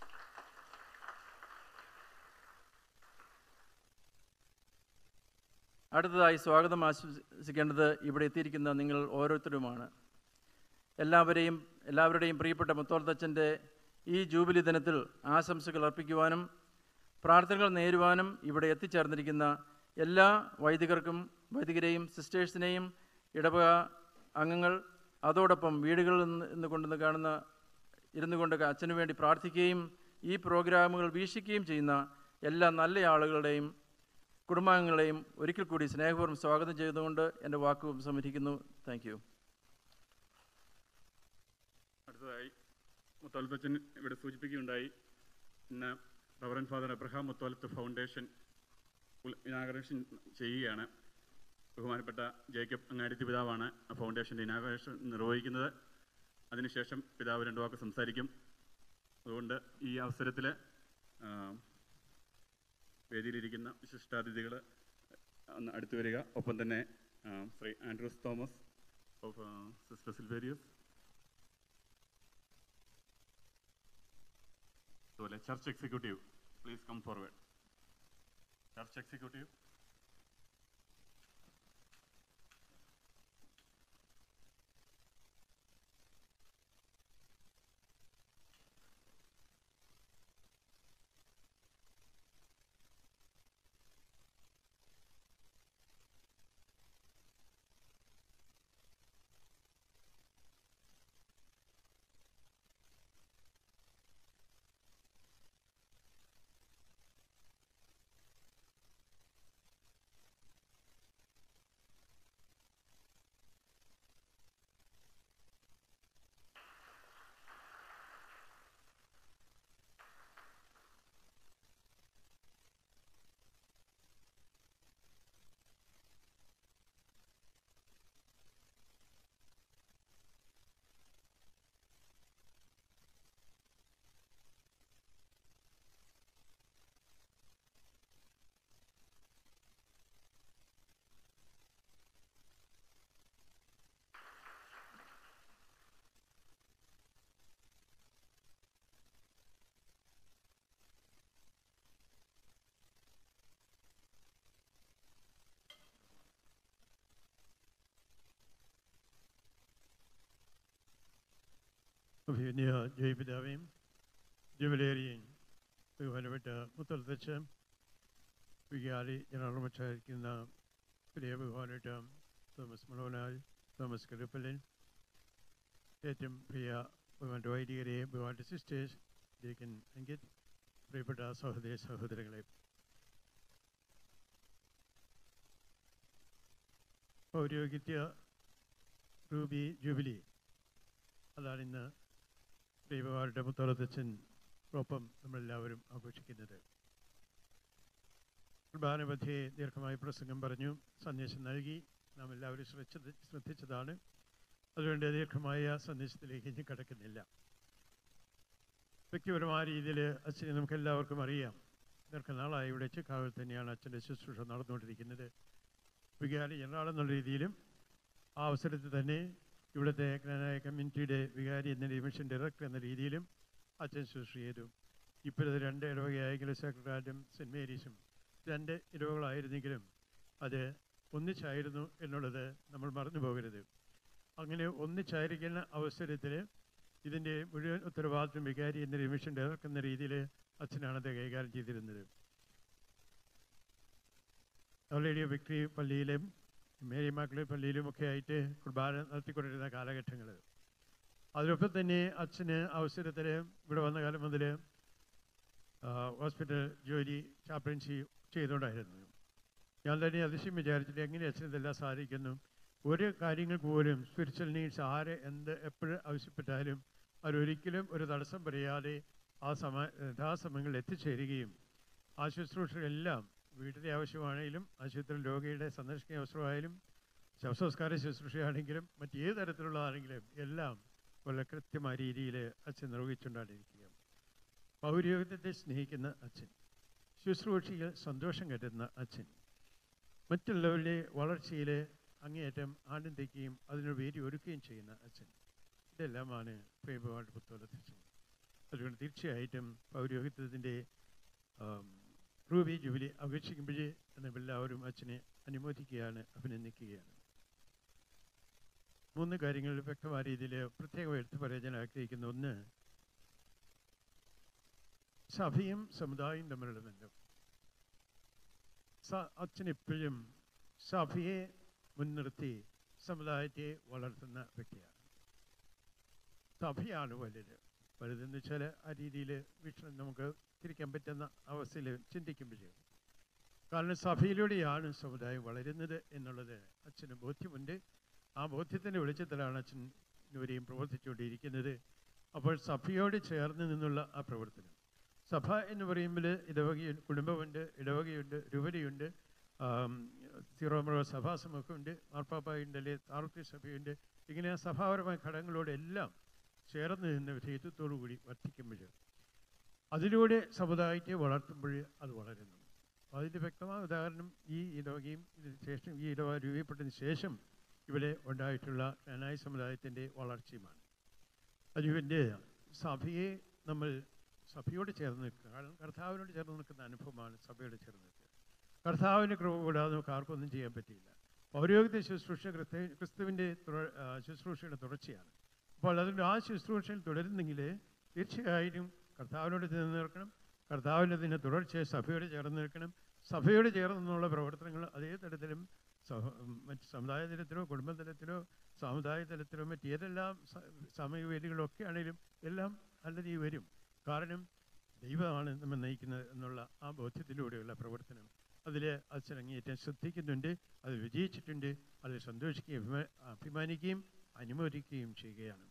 അടുത്തതായി സ്വാഗതം ആശംസിക്കേണ്ടത് ഇവിടെ എത്തിയിരിക്കുന്ന നിങ്ങൾ ഓരോരുത്തരുമാണ് എല്ലാവരെയും എല്ലാവരുടെയും പ്രിയപ്പെട്ട മുത്തോളത്തച്ഛൻ്റെ ഈ ജൂബിലി ദിനത്തിൽ ആശംസകൾ അർപ്പിക്കുവാനും പ്രാർത്ഥനകൾ നേരുവാനും ഇവിടെ എത്തിച്ചേർന്നിരിക്കുന്ന എല്ലാ വൈദികർക്കും വൈദികരെയും സിസ്റ്റേഴ്സിനെയും ഇടവക അംഗങ്ങൾ അതോടൊപ്പം വീടുകളിൽ നിന്ന് കൊണ്ടുവന്ന് കാണുന്ന ഇരുന്നു കൊണ്ട് അച്ഛനു വേണ്ടി പ്രാർത്ഥിക്കുകയും ഈ പ്രോഗ്രാമുകൾ വീക്ഷിക്കുകയും ചെയ്യുന്ന എല്ലാ നല്ല ആളുകളുടെയും കുടുംബാംഗങ്ങളെയും ഒരിക്കൽ കൂടി സ്നേഹപൂർവ്വം സ്വാഗതം ചെയ്തുകൊണ്ട് എൻ്റെ വാക്ക് സംഹരിക്കുന്നു താങ്ക് യു അടുത്തതായി മുത്തോലത്തച്ഛൻ ഇവിടെ സൂചിപ്പിക്കുകയുണ്ടായി ഇന്ന് reverend father Abraham Mutholath foundation inauguration ചെയ്യുകയാണ് ബഹുമാനപ്പെട്ട ജേക്കബ് അങ്ങാടിത്തി പിതാവാണ് ആ ഫൗണ്ടേഷൻ്റെ ഇനാഗറേഷൻ നിർവഹിക്കുന്നത് അതിനുശേഷം പിതാവ് രണ്ട് വാക്ക് സംസാരിക്കും അതുകൊണ്ട് ഈ അവസരത്തിൽ വേദിയിലിരിക്കുന്ന വിശിഷ്ടാതിഥികൾ അടുത്തു വരിക ഒപ്പം തന്നെ Shri Andrews Thomas of sister Silverius അതുപോലെ church executive please come forward church executive അഭിമന്യ ജയപിതാവേയും ജുവലേറിയും ബഹുമാനപ്പെട്ട മുത്തലത്തച്ഛ വികാരി ജനറൽ മച്ചായിരിക്കുന്ന പ്രിയ ബഹുമാനപ്പെട്ട തോമസ് മണോനാൽ തോമസ് കരുപ്പല്ലൻ ഏറ്റവും പ്രിയ ബഹുമാൻ്റെ വൈദികരെ ബഹുമാൻ്റെ സിസ്റ്റേഴ്സ് ഡീക്കൻ അങ്കിത് പ്രിയപ്പെട്ട സഹോദരി സഹോദരങ്ങളെ പൗരോഹിത്യ റൂബി ജൂബിലി അതാണ് ഇന്ന് ദൈവമാരുടെ മുത്തോളത്തച്ഛൻ ഒപ്പം നമ്മളെല്ലാവരും ആഘോഷിക്കുന്നത് കുർബാന മധ്യേ ദീർഘമായ പ്രസംഗം പറഞ്ഞു സന്ദേശം നൽകി നാം എല്ലാവരും ശ്രദ്ധിച്ചത് ശ്രദ്ധിച്ചതാണ് അതുകൊണ്ട് ദീർഘമായ സന്ദേശത്തിലേക്ക് ഇനി കടക്കുന്നില്ല വ്യക്തിപരമായ രീതിയിൽ അച്ഛനെ നമുക്ക് എല്ലാവർക്കും അറിയാം ദീർഘനാളായി ഇവിടെ ചിക്കാവിൽ തന്നെയാണ് അച്ഛൻ്റെ ശുശ്രൂഷ നടന്നുകൊണ്ടിരിക്കുന്നത് വികാരി ജനറൽ എന്നുള്ള രീതിയിലും ആ അവസരത്തിൽ തന്നെ ഇവിടുത്തെ ജ്ഞാനായ കമ്മ്യൂണിറ്റിയുടെ വികാരി എന്ന മിഷൻ ഡയറക്ടർ എന്ന രീതിയിലും അച്ഛൻ ശുശ്രൂഷ ചെയ്തു ഇപ്പോഴത്തെ രണ്ട് ഇടവകയായെങ്കിലും സെക്രട്ടറിയാറ്റും സെൻറ്റ് മേരീസും രണ്ട് ഇടവകളായിരുന്നെങ്കിലും അത് ഒന്നിച്ചായിരുന്നു എന്നുള്ളത് നമ്മൾ മറന്നു പോകരുത് അങ്ങനെ ഒന്നിച്ചായിരിക്കുന്ന അവസരത്തിൽ ഇതിൻ്റെ മുഴുവൻ ഉത്തരവാദിത്വം വികാരി എന്ന മിഷൻ ഡയറക്ടർ എന്ന രീതിയിൽ അച്ഛനാണത് കൈകാര്യം ചെയ്തിരുന്നത് ഓൾറെഡി വിക്ടറി പള്ളിയിലും മേരി മാക്കളി പള്ളിയിലുമൊക്കെ ആയിട്ട് കുർബാന നടത്തിക്കൊണ്ടിരുന്ന കാലഘട്ടങ്ങൾ അതിനൊപ്പം തന്നെ അച്ഛന് അവസരത്തിൽ ഇവിടെ വന്ന കാലം മുതൽ ഹോസ്പിറ്റൽ ജോലി ചാപ്ലൻസി ചെയ്തുകൊണ്ടായിരുന്നു ഞാൻ തന്നെ അതിശയം വിചാരിച്ചിട്ട് എങ്ങനെ അച്ഛന് ഇതെല്ലാം സാധിക്കുന്നു ഒരു കാര്യങ്ങൾക്ക് പോലും സ്പിരിച്വൽ നീഡ്സ് ആര് എന്ത് എപ്പോഴും ആവശ്യപ്പെട്ടാലും അവരൊരിക്കലും ഒരു തടസ്സം പറയാതെ ആ സമ യഥാസമയങ്ങളിൽ എത്തിച്ചേരുകയും ആ ശുശ്രൂഷകളെല്ലാം വീട്ടിലെ ആവശ്യമാണെങ്കിലും ആശുപത്രിയിൽ രോഗിയുടെ സന്ദർശിക്കുന്ന അവസരമായാലും ശവസംസ്കാര ശുശ്രൂഷയാണെങ്കിലും മറ്റേത് തരത്തിലുള്ളതാണെങ്കിലും എല്ലാം വളരെ കൃത്യമായ രീതിയിൽ അച്ഛൻ നിർവഹിച്ചുകൊണ്ടാണിരിക്കുക പൗരോഹിത്യത്തെ സ്നേഹിക്കുന്ന അച്ഛൻ ശുശ്രൂഷയിൽ സന്തോഷം കരുതുന്ന അച്ഛൻ മറ്റുള്ളവരുടെ വളർച്ചയിൽ അങ്ങേയറ്റം ആനന്ദിക്കുകയും അതിനു വേണ്ടി ഒരുക്കുകയും ചെയ്യുന്ന അച്ഛൻ ഇതെല്ലാമാണ് പ്രേമവാട് പുത്തോലത്തച്ഛൻ അതുകൊണ്ട് തീർച്ചയായിട്ടും പൗരോഹിത്യത്തിൻ്റെ റൂബി ജൂബിലി അപേക്ഷിക്കുമ്പോഴേ നമ്മളെല്ലാവരും അച്ഛനെ അനുമോദിക്കുകയാണ് അഭിനന്ദിക്കുകയാണ് മൂന്ന് കാര്യങ്ങൾ വ്യക്തമായ രീതിയിൽ പ്രത്യേകം എടുത്തു പറയാൻ ഞാൻ ആഗ്രഹിക്കുന്ന ഒന്ന് സഭയും സമുദായവും തമ്മിലുള്ള ബന്ധം അച്ഛൻ എപ്പോഴും സഭയെ മുൻനിർത്തി സമുദായത്തെ വളർത്തുന്ന വ്യക്തിയാണ് സഭയാണ് വലുത് വലുതെന്ന് വെച്ചാൽ ആ രീതിയിൽ വീക്ഷണം നമുക്ക് തിരിക്കാൻ പറ്റുന്ന അവസ്ഥയിൽ ചിന്തിക്കുമ്പോഴേ കാരണം സഭയിലൂടെയാണ് സമുദായം വളരുന്നത് എന്നുള്ളത് അച്ഛന് ബോധ്യമുണ്ട് ആ ബോധ്യത്തിൻ്റെ വെളിച്ചത്തിലാണ് അച്ഛൻ ഇവരെയും പ്രവർത്തിച്ചുകൊണ്ടിരിക്കുന്നത് അപ്പോൾ സഭയോട് ചേർന്ന് നിന്നുള്ള ആ പ്രവർത്തനം സഭ എന്ന് പറയുമ്പോൾ ഇടവക കുടുംബമുണ്ട് ഇടവകയുണ്ട് രൂപതയുണ്ട് സീറോമറോ സഭാസമൂഹമുണ്ട് മാർപ്പാപ്പയുണ്ട് അല്ലെ താർത്തി സഭയുണ്ട് ഇങ്ങനെ ആ സഭാപരമായ ഘടകങ്ങളോടെല്ലാം ചേർന്ന് നിന്ന് വിധേയത്വത്തോടു കൂടി വർദ്ധിക്കുമ്പോൾ അതിലൂടെ സമുദായത്തെ വളർത്തുമ്പോൾ അത് വളരുന്നു അതിൻ്റെ വ്യക്തമായ ഉദാഹരണം ഈ ഇടവകയും ഇതിന് ശേഷം ഈ ഇടവ രൂപപ്പെട്ടതിന് ശേഷം ഇവിടെ ഉണ്ടായിട്ടുള്ള ജ്ഞാനായ സമുദായത്തിൻ്റെ വളർച്ചയുമാണ് അതിൻ്റെ സഭയെ നമ്മൾ സഭയോട് ചേർന്ന് നിൽക്കുക കാരണം കർത്താവിനോട് ചേർന്ന് നിൽക്കുന്ന അനുഭവമാണ് സഭയോട് ചേർന്ന് നിൽക്കുക കർത്താവിൻ്റെ കൃപ കൂടാതെ നമുക്ക് ആർക്കൊന്നും ചെയ്യാൻ പറ്റിയില്ല പൗരോഹിത്യ ശുശ്രൂഷ ക്രിസ്തു ക്രിസ്തുവിൻ്റെ ശുശ്രൂഷയുടെ തുടർച്ചയാണ് അപ്പോൾ അതുകൊണ്ട് ആ ശുശ്രൂഷയിൽ തുടരുന്നെങ്കിൽ തീർച്ചയായിട്ടും കർത്താവിനോട് ചേർന്ന് നിൽക്കണം കർത്താവിൻ്റെ ഇതിനെ തുടർച്ചയായി സഭയോട് ചേർന്ന് നിൽക്കണം സഭയോട് ചേർന്നുള്ള പ്രവർത്തനങ്ങൾ അതേ തരത്തിലും സഹ മറ്റ് സമുദായ തലത്തിലോ കുടുംബ തലത്തിലോ സാമുദായ തലത്തിലോ മറ്റേതെല്ലാം സമയവേദികളൊക്കെ ആണെങ്കിലും എല്ലാം നല്ല രീതി വരും കാരണം ദൈവമാണ് നമ്മൾ നയിക്കുന്നത് എന്നുള്ള ആ ബോധ്യത്തിലൂടെയുള്ള പ്രവർത്തനം അതിൽ അച്ഛൻ അങ്ങേയറ്റം ശ്രദ്ധിക്കുന്നുണ്ട് അത് വിജയിച്ചിട്ടുണ്ട് അതിൽ സന്തോഷിക്കുകയും അഭിമാനിക്കുകയും അനുമോദിക്കുകയും ചെയ്യുകയാണ്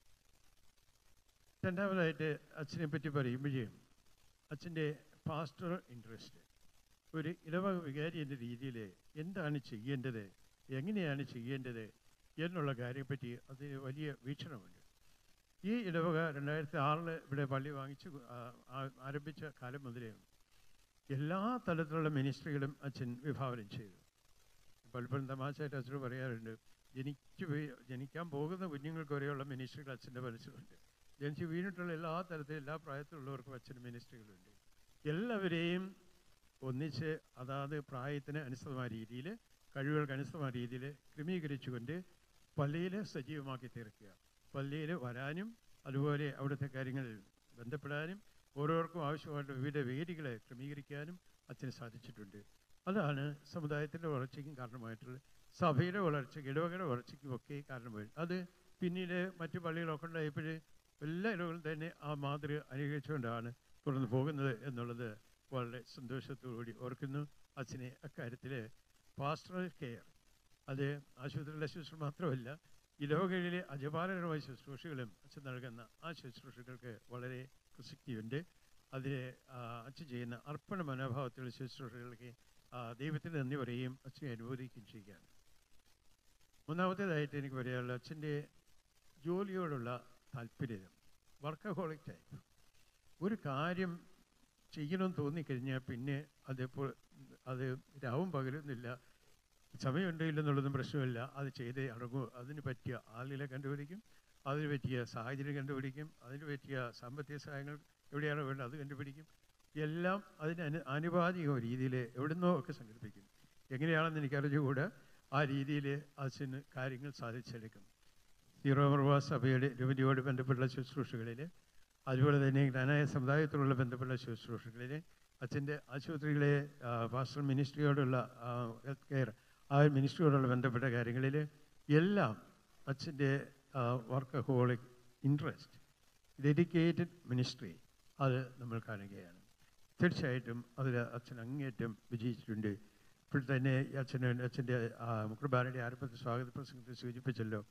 രണ്ടാമതായിട്ട് അച്ഛനെ പറ്റി പറയുമ്പോഴേ അച്ഛൻ്റെ പാസ്റ്റർ ഇൻട്രസ്റ്റ് ഒരു ഇടവക വികാരി എന്ന രീതിയിൽ എന്താണ് ചെയ്യേണ്ടത് എങ്ങനെയാണ് ചെയ്യേണ്ടത് എന്നുള്ള കാര്യത്തെപ്പറ്റി അതിന് വലിയ വീക്ഷണമുണ്ട് ഈ ഇടവക രണ്ടായിരത്തി ആറിൽ ഇവിടെ പള്ളി വാങ്ങിച്ച് ആരംഭിച്ച കാലം മുതലേ എല്ലാ തലത്തിലുള്ള മിനിസ്ട്രികളും അച്ഛൻ വിഭാവനം ചെയ്തു പലപ്പോഴും തമാശയായിട്ട് അച്ഛനോട് പറയാറുണ്ട് ജനിച്ചു ജനിക്കാൻ പോകുന്ന കുഞ്ഞുങ്ങൾക്ക് വരെയുള്ള മിനിസ്ട്രികൾ അച്ഛൻ്റെ മനസ്സിലുണ്ട് ജനിച്ച് വീണിട്ടുള്ള എല്ലാ തരത്തിലും എല്ലാ പ്രായത്തിലുള്ളവർക്കും അച്ഛന് മിനിസ്ട്രികളുണ്ട് എല്ലാവരെയും ഒന്നിച്ച് അതാത് പ്രായത്തിന് അനുസൃതമായ രീതിയിൽ കഴിവുകൾക്ക് അനുസൃതമായ രീതിയിൽ ക്രമീകരിച്ചുകൊണ്ട് പള്ളിയിൽ സജീവമാക്കി തീർക്കുക പള്ളിയിൽ വരാനും അതുപോലെ അവിടുത്തെ കാര്യങ്ങളിൽ ബന്ധപ്പെടാനും ഓരോരുത്തർക്കും ആവശ്യമായിട്ട് വിവിധ വേദികളെ ക്രമീകരിക്കാനും അച്ഛന് സാധിച്ചിട്ടുണ്ട് അതാണ് സമുദായത്തിൻ്റെ വളർച്ചയ്ക്കും കാരണമായിട്ടുള്ളത് സഭയുടെ വളർച്ചയ്ക്ക് ഇടവകയുടെ വളർച്ചയ്ക്കും ഒക്കെ കാരണമായി അത് പിന്നീട് മറ്റു പള്ളികളൊക്കെ ഉണ്ടായപ്പോൾ എല്ലാ ഇടവകളും തന്നെ ആ മാതൃ അനുകരിച്ചുകൊണ്ടാണ് തുടർന്ന് പോകുന്നത് എന്നുള്ളത് വളരെ സന്തോഷത്തോടുകൂടി ഓർക്കുന്നു അച്ഛനെ അക്കാര്യത്തിൽ പാസ്റ്ററൽ കെയർ അത് ആശുപത്രിയിലെ ശുശ്രൂഷ മാത്രമല്ല ഇടവകളിലെ അജപാലകരമായ ശുശ്രൂഷകളും അച്ഛൻ നൽകുന്ന ആ ശുശ്രൂഷകൾക്ക് വളരെ പ്രസക്തിയുണ്ട് അതിന് അച്ഛൻ ചെയ്യുന്ന അർപ്പണ മനോഭാവത്തിലുള്ള ശുശ്രൂഷകൾക്ക് ദൈവത്തിന് നന്ദി പറയുകയും അച്ഛനെ അനുമോദിക്കുകയും ചെയ്യുകയാണ് മൂന്നാമത്തേതായിട്ട് എനിക്ക് പറയാനുള്ള അച്ഛൻ്റെ ജോലിയോടുള്ള താല്പര്യം വർക്കഹോളിക് ടൈപ്പ് ഒരു കാര്യം ചെയ്യണമെന്ന് തോന്നിക്കഴിഞ്ഞാൽ പിന്നെ അതിപ്പോൾ അത് രാവും പകലൊന്നുമില്ല സമയമുണ്ടോ ഇല്ലെന്നുള്ളതും പ്രശ്നമില്ല അത് ചെയ്തേ അടങ്ങൂ അതിന് പറ്റിയ ആളുകളെ കണ്ടുപിടിക്കും അതിന് പറ്റിയ സാഹചര്യം കണ്ടുപിടിക്കും അതിന് പറ്റിയ സാമ്പത്തിക സഹായങ്ങൾ എവിടെയാണോ വേണ്ടത് അത് കണ്ടുപിടിക്കും എല്ലാം അതിന് അനു ആനുപാതിക രീതിയിൽ എവിടുന്നോ ഒക്കെ സംഘടിപ്പിക്കും എങ്ങനെയാണെന്ന് എനിക്കറിഞ്ഞുകൂടെ ആ രീതിയിൽ അച്ഛന് കാര്യങ്ങൾ സാധിച്ചെടുക്കും സീറോ മർവാ സഭയുടെ രൂപതയോട് ബന്ധപ്പെട്ട ശുശ്രൂഷകളിൽ അതുപോലെ തന്നെ ജ്ഞാനായ സമുദായത്തോടുള്ള ബന്ധപ്പെട്ട ശുശ്രൂഷകളിൽ അച്ഛൻ്റെ ആശുപത്രികളെ പാസ്റ്റർ മിനിസ്ട്രിയോടുള്ള ഹെൽത്ത് കെയർ ആ മിനിസ്ട്രിയോടുള്ള ബന്ധപ്പെട്ട കാര്യങ്ങളിൽ എല്ലാം അച്ഛൻ്റെ workaholic interest dedicated ministry അത് നമ്മൾ കാണുകയാണ് തീർച്ചയായിട്ടും അതിൽ അച്ഛൻ അങ്ങേറ്റം വിജയിച്ചിട്ടുണ്ട് ഇപ്പോൾ തന്നെ അച്ഛന് അച്ഛൻ്റെ കുർബാനയുടെ ആരംഭത്തിൽ സ്വാഗത പ്രസംഗത്തിൽ സൂചിപ്പിച്ചല്ലോ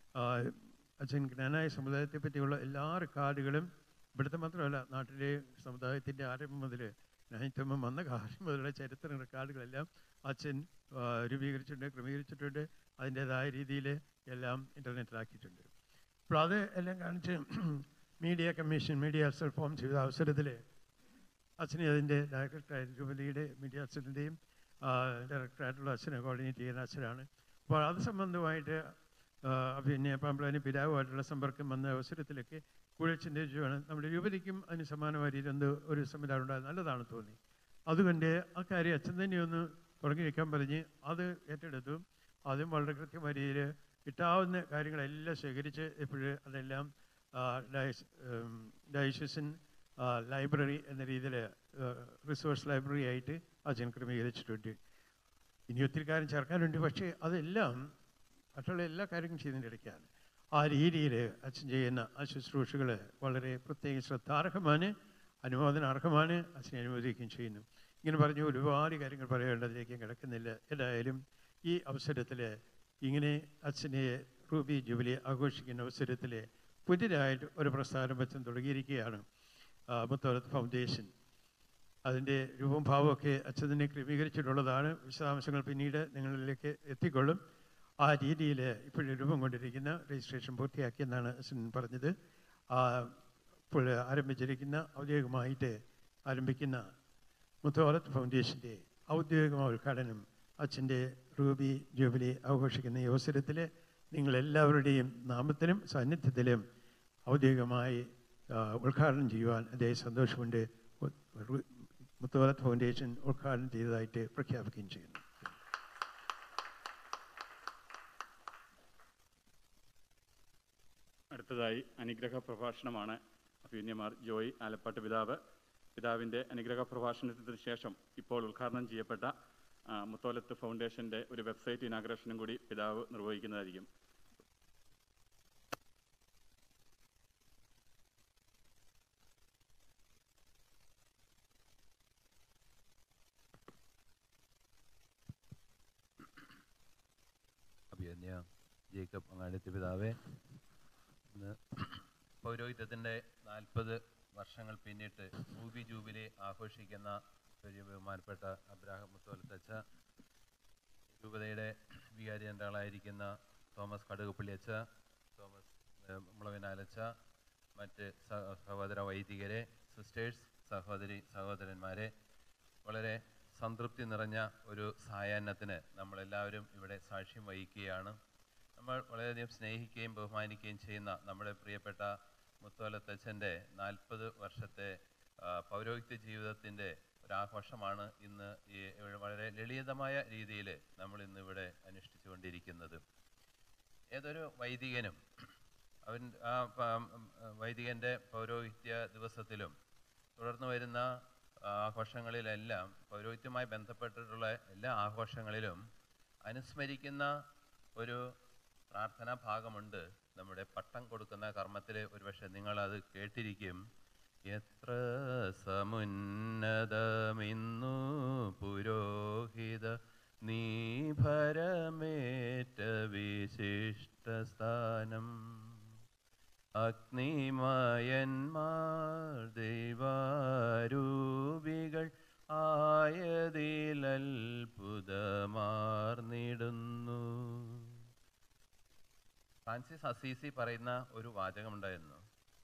അച്ഛൻ ജ്ഞാനായ സമുദായത്തെ പറ്റിയുള്ള എല്ലാ റെക്കാർഡുകളും ഇവിടുത്തെ മാത്രമല്ല നാട്ടിലെ സമുദായത്തിൻ്റെ ആരംഭം മുതൽ നൈത്തമ്മം വന്ന കാലം മുതലുള്ള ചരിത്ര റെക്കാർഡുകളെല്ലാം അച്ഛൻ രൂപീകരിച്ചിട്ടുണ്ട് ക്രമീകരിച്ചിട്ടുണ്ട് അതിൻ്റേതായ രീതിയിൽ എല്ലാം ഇൻ്റർനെറ്റിലാക്കിയിട്ടുണ്ട് അപ്പോൾ അത് എല്ലാം കാണിച്ച് media commission media cell form ചെയ്ത അവസരത്തിൽ അച്ഛനെ അതിൻ്റെ ഡയറക്ടറായിട്ട് രൂപതയുടെ മീഡിയ അച്ഛൻ്റെയും ഡയറക്ടറായിട്ടുള്ള അച്ഛനെ കോർഡിനേറ്റ് ചെയ്യുന്ന അച്ഛനാണ് അപ്പോൾ അത് സംബന്ധമായിട്ട് പിന്നെ പാമ്പളാനി പിതാവുമായിട്ടുള്ള സമ്പർക്കം വന്ന അവസരത്തിലൊക്കെ കൂടുതൽ ചിന്തിച്ചുമാണ് നമ്മുടെ യുവതിക്കും അതിന് സമാനമായ രീതിയിൽ എന്ത് ഒരു സംവിധാനം ഉണ്ടായത് നല്ലതാണ് തോന്നി അതുകൊണ്ട് ആ കാര്യം അച്ഛൻ തന്നെ ഒന്ന് തുടങ്ങി വയ്ക്കാൻ പറഞ്ഞ് അത് ഏറ്റെടുത്തു അതും വളരെ കൃത്യമായ രീതിയിൽ കിട്ടാവുന്ന കാര്യങ്ങളെല്ലാം ശേഖരിച്ച് ഇപ്പോഴ് അതെല്ലാം ഡയസിൻ ലൈബ്രറി എന്ന രീതിയിൽ റിസോഴ്സ് ലൈബ്രറി ആയിട്ട് അച്ഛൻ ക്രമീകരിച്ചിട്ടുണ്ട് ഇനി ഒത്തിരി കാര്യം ചേർക്കാനുണ്ട് പക്ഷേ അതെല്ലാം മറ്റുള്ള എല്ലാ കാര്യങ്ങളും ചെയ്യുന്നതിൻ്റെ ഇടയ്ക്കാണ് ആ രീതിയിൽ അച്ഛൻ ചെയ്യുന്ന ആ ശുശ്രൂഷകൾ വളരെ പ്രത്യേക ശ്രദ്ധാർഹമാണ് അനുമോദനാർഹമാണ് അച്ഛനെ അനുമോദിക്കുകയും ചെയ്യുന്നു ഇങ്ങനെ പറഞ്ഞു ഒരുപാട് കാര്യങ്ങൾ പറയേണ്ടതിലേക്ക് കിടക്കുന്നില്ല ഏതായാലും ഈ അവസരത്തിൽ ഇങ്ങനെ അച്ഛനെ റൂബി ജൂബിലി ആഘോഷിക്കുന്ന അവസരത്തിൽ പുതിയതായിട്ട് ഒരു പ്രസ്ഥാനം അച്ഛൻ തുടങ്ങിയിരിക്കുകയാണ് മുത്തോലത്ത് ഫൗണ്ടേഷൻ അതിൻ്റെ രൂപം ഭാവമൊക്കെ അച്ഛൻ തന്നെ ക്രമീകരിച്ചിട്ടുള്ളതാണ് വിശദാംശങ്ങൾ പിന്നീട് നിങ്ങളിലേക്ക് എത്തിക്കൊള്ളും ആ രീതിയിൽ ഇപ്പോഴും രൂപം കൊണ്ടിരിക്കുന്ന രജിസ്ട്രേഷൻ പൂർത്തിയാക്കിയെന്നാണ് അച്ഛൻ പറഞ്ഞത് ഇപ്പോൾ ആരംഭിച്ചിരിക്കുന്ന ഔദ്യോഗികമായിട്ട് ആരംഭിക്കുന്ന മുത്തോലത്ത് ഫൗണ്ടേഷൻ്റെ ഔദ്യോഗികമായ ഉദ്ഘാടനം അച്ഛൻ്റെ റൂബി ജൂബിലി ആഘോഷിക്കുന്ന ഈ അവസരത്തിൽ നിങ്ങളെല്ലാവരുടെയും നാമത്തിലും സാന്നിധ്യത്തിലും ഔദ്യോഗികമായി ഉദ്ഘാടനം ചെയ്യുവാൻ അദ്ദേഹം സന്തോഷമുണ്ട് മുത്തോലത്ത് ഫൗണ്ടേഷൻ ഉദ്ഘാടനം ചെയ്തതായിട്ട് പ്രഖ്യാപിക്കുകയും ചെയ്യുന്നു അടുത്തതായി അനുഗ്രഹ പ്രഭാഷണമാണ് അഭിന്യമാർ ജോയി ആലപ്പാട്ട് പിതാവ് പിതാവിൻ്റെ അനുഗ്രഹ പ്രഭാഷണത്തിന് ശേഷം ഇപ്പോൾ ഉദ്ഘാടനം ചെയ്യപ്പെട്ട മുത്തോലത്ത് ഫൗണ്ടേഷൻ്റെ ഒരു വെബ്സൈറ്റ് ഇനാഗ്രേഷനും കൂടി പിതാവ് നിർവഹിക്കുന്നതായിരിക്കും അഭിയന്യ ജേക്കബ് അങ്ങാടിത്തെ പിതാവേ ഇന്ന് പൗരോഹിത്യത്തിൻ്റെ നാൽപ്പത് വർഷങ്ങൾ പിന്നിട്ട് ഭൂബി ജൂബിലി ആഘോഷിക്കുന്ന ഒരു ബഹുമാനപ്പെട്ട അബ്രാഹം മുത്തോലത്തച്ഛ രൂപതയുടെ വികാരി ജനറലായിരിക്കുന്ന തോമസ് കടുകുപ്പള്ളി അച്ഛ തോമസ് മുളവിനാലച്ച മറ്റ് സഹോദര വൈദികരെ സിസ്റ്റേഴ്സ് സഹോദരി സഹോദരന്മാരെ വളരെ സംതൃപ്തി നിറഞ്ഞ ഒരു സായാഹ്നത്തിന് നമ്മളെല്ലാവരും ഇവിടെ സാക്ഷ്യം വഹിക്കുകയാണ് നമ്മൾ വളരെയധികം സ്നേഹിക്കുകയും ബഹുമാനിക്കുകയും ചെയ്യുന്ന നമ്മുടെ പ്രിയപ്പെട്ട മുത്തോലത്തച്ഛൻ്റെ നാൽപ്പത് വർഷത്തെ പൗരോഹിത്യ ജീവിതത്തിൻ്റെ ഒരാഘോഷമാണ് ഇന്ന് ഈ വളരെ ലളിതമായ രീതിയിൽ നമ്മൾ ഇന്ന് ഇവിടെ അനുഷ്ഠിച്ചുകൊണ്ടിരിക്കുന്നത് ഏതൊരു വൈദികനും അവൻ ആ പ- ഉം, വൈദികൻ്റെ പൗരോഹിത്യ ദിവസത്തിലും തുടർന്ന് വരുന്ന ആഘോഷങ്ങളിലെല്ലാം പൗരോഹിത്യവുമായി ബന്ധപ്പെട്ടിട്ടുള്ള എല്ലാ ആഘോഷങ്ങളിലും അനുസ്മരിക്കുന്ന ഒരു പ്രാർത്ഥനാ ഭാഗമുണ്ട് നമ്മുടെ പട്ടം കൊടുക്കുന്ന കർമ്മത്തിൽ ഒരുപക്ഷെ നിങ്ങളത് കേട്ടിരിക്കും എത്ര സമുന്നതമിന്നു പുരോഹിത നീ ഭരമേറ്റ വിശിഷ്ട സ്ഥാനം അഗ്നിമയന്മാർ ദൈവാരൂപികൾ ആയതിലത്ഭുതമാർന്നിടുന്നു ഫ്രാൻസിസ് അസീസി പറയുന്ന ഒരു വാചകമുണ്ടായിരുന്നു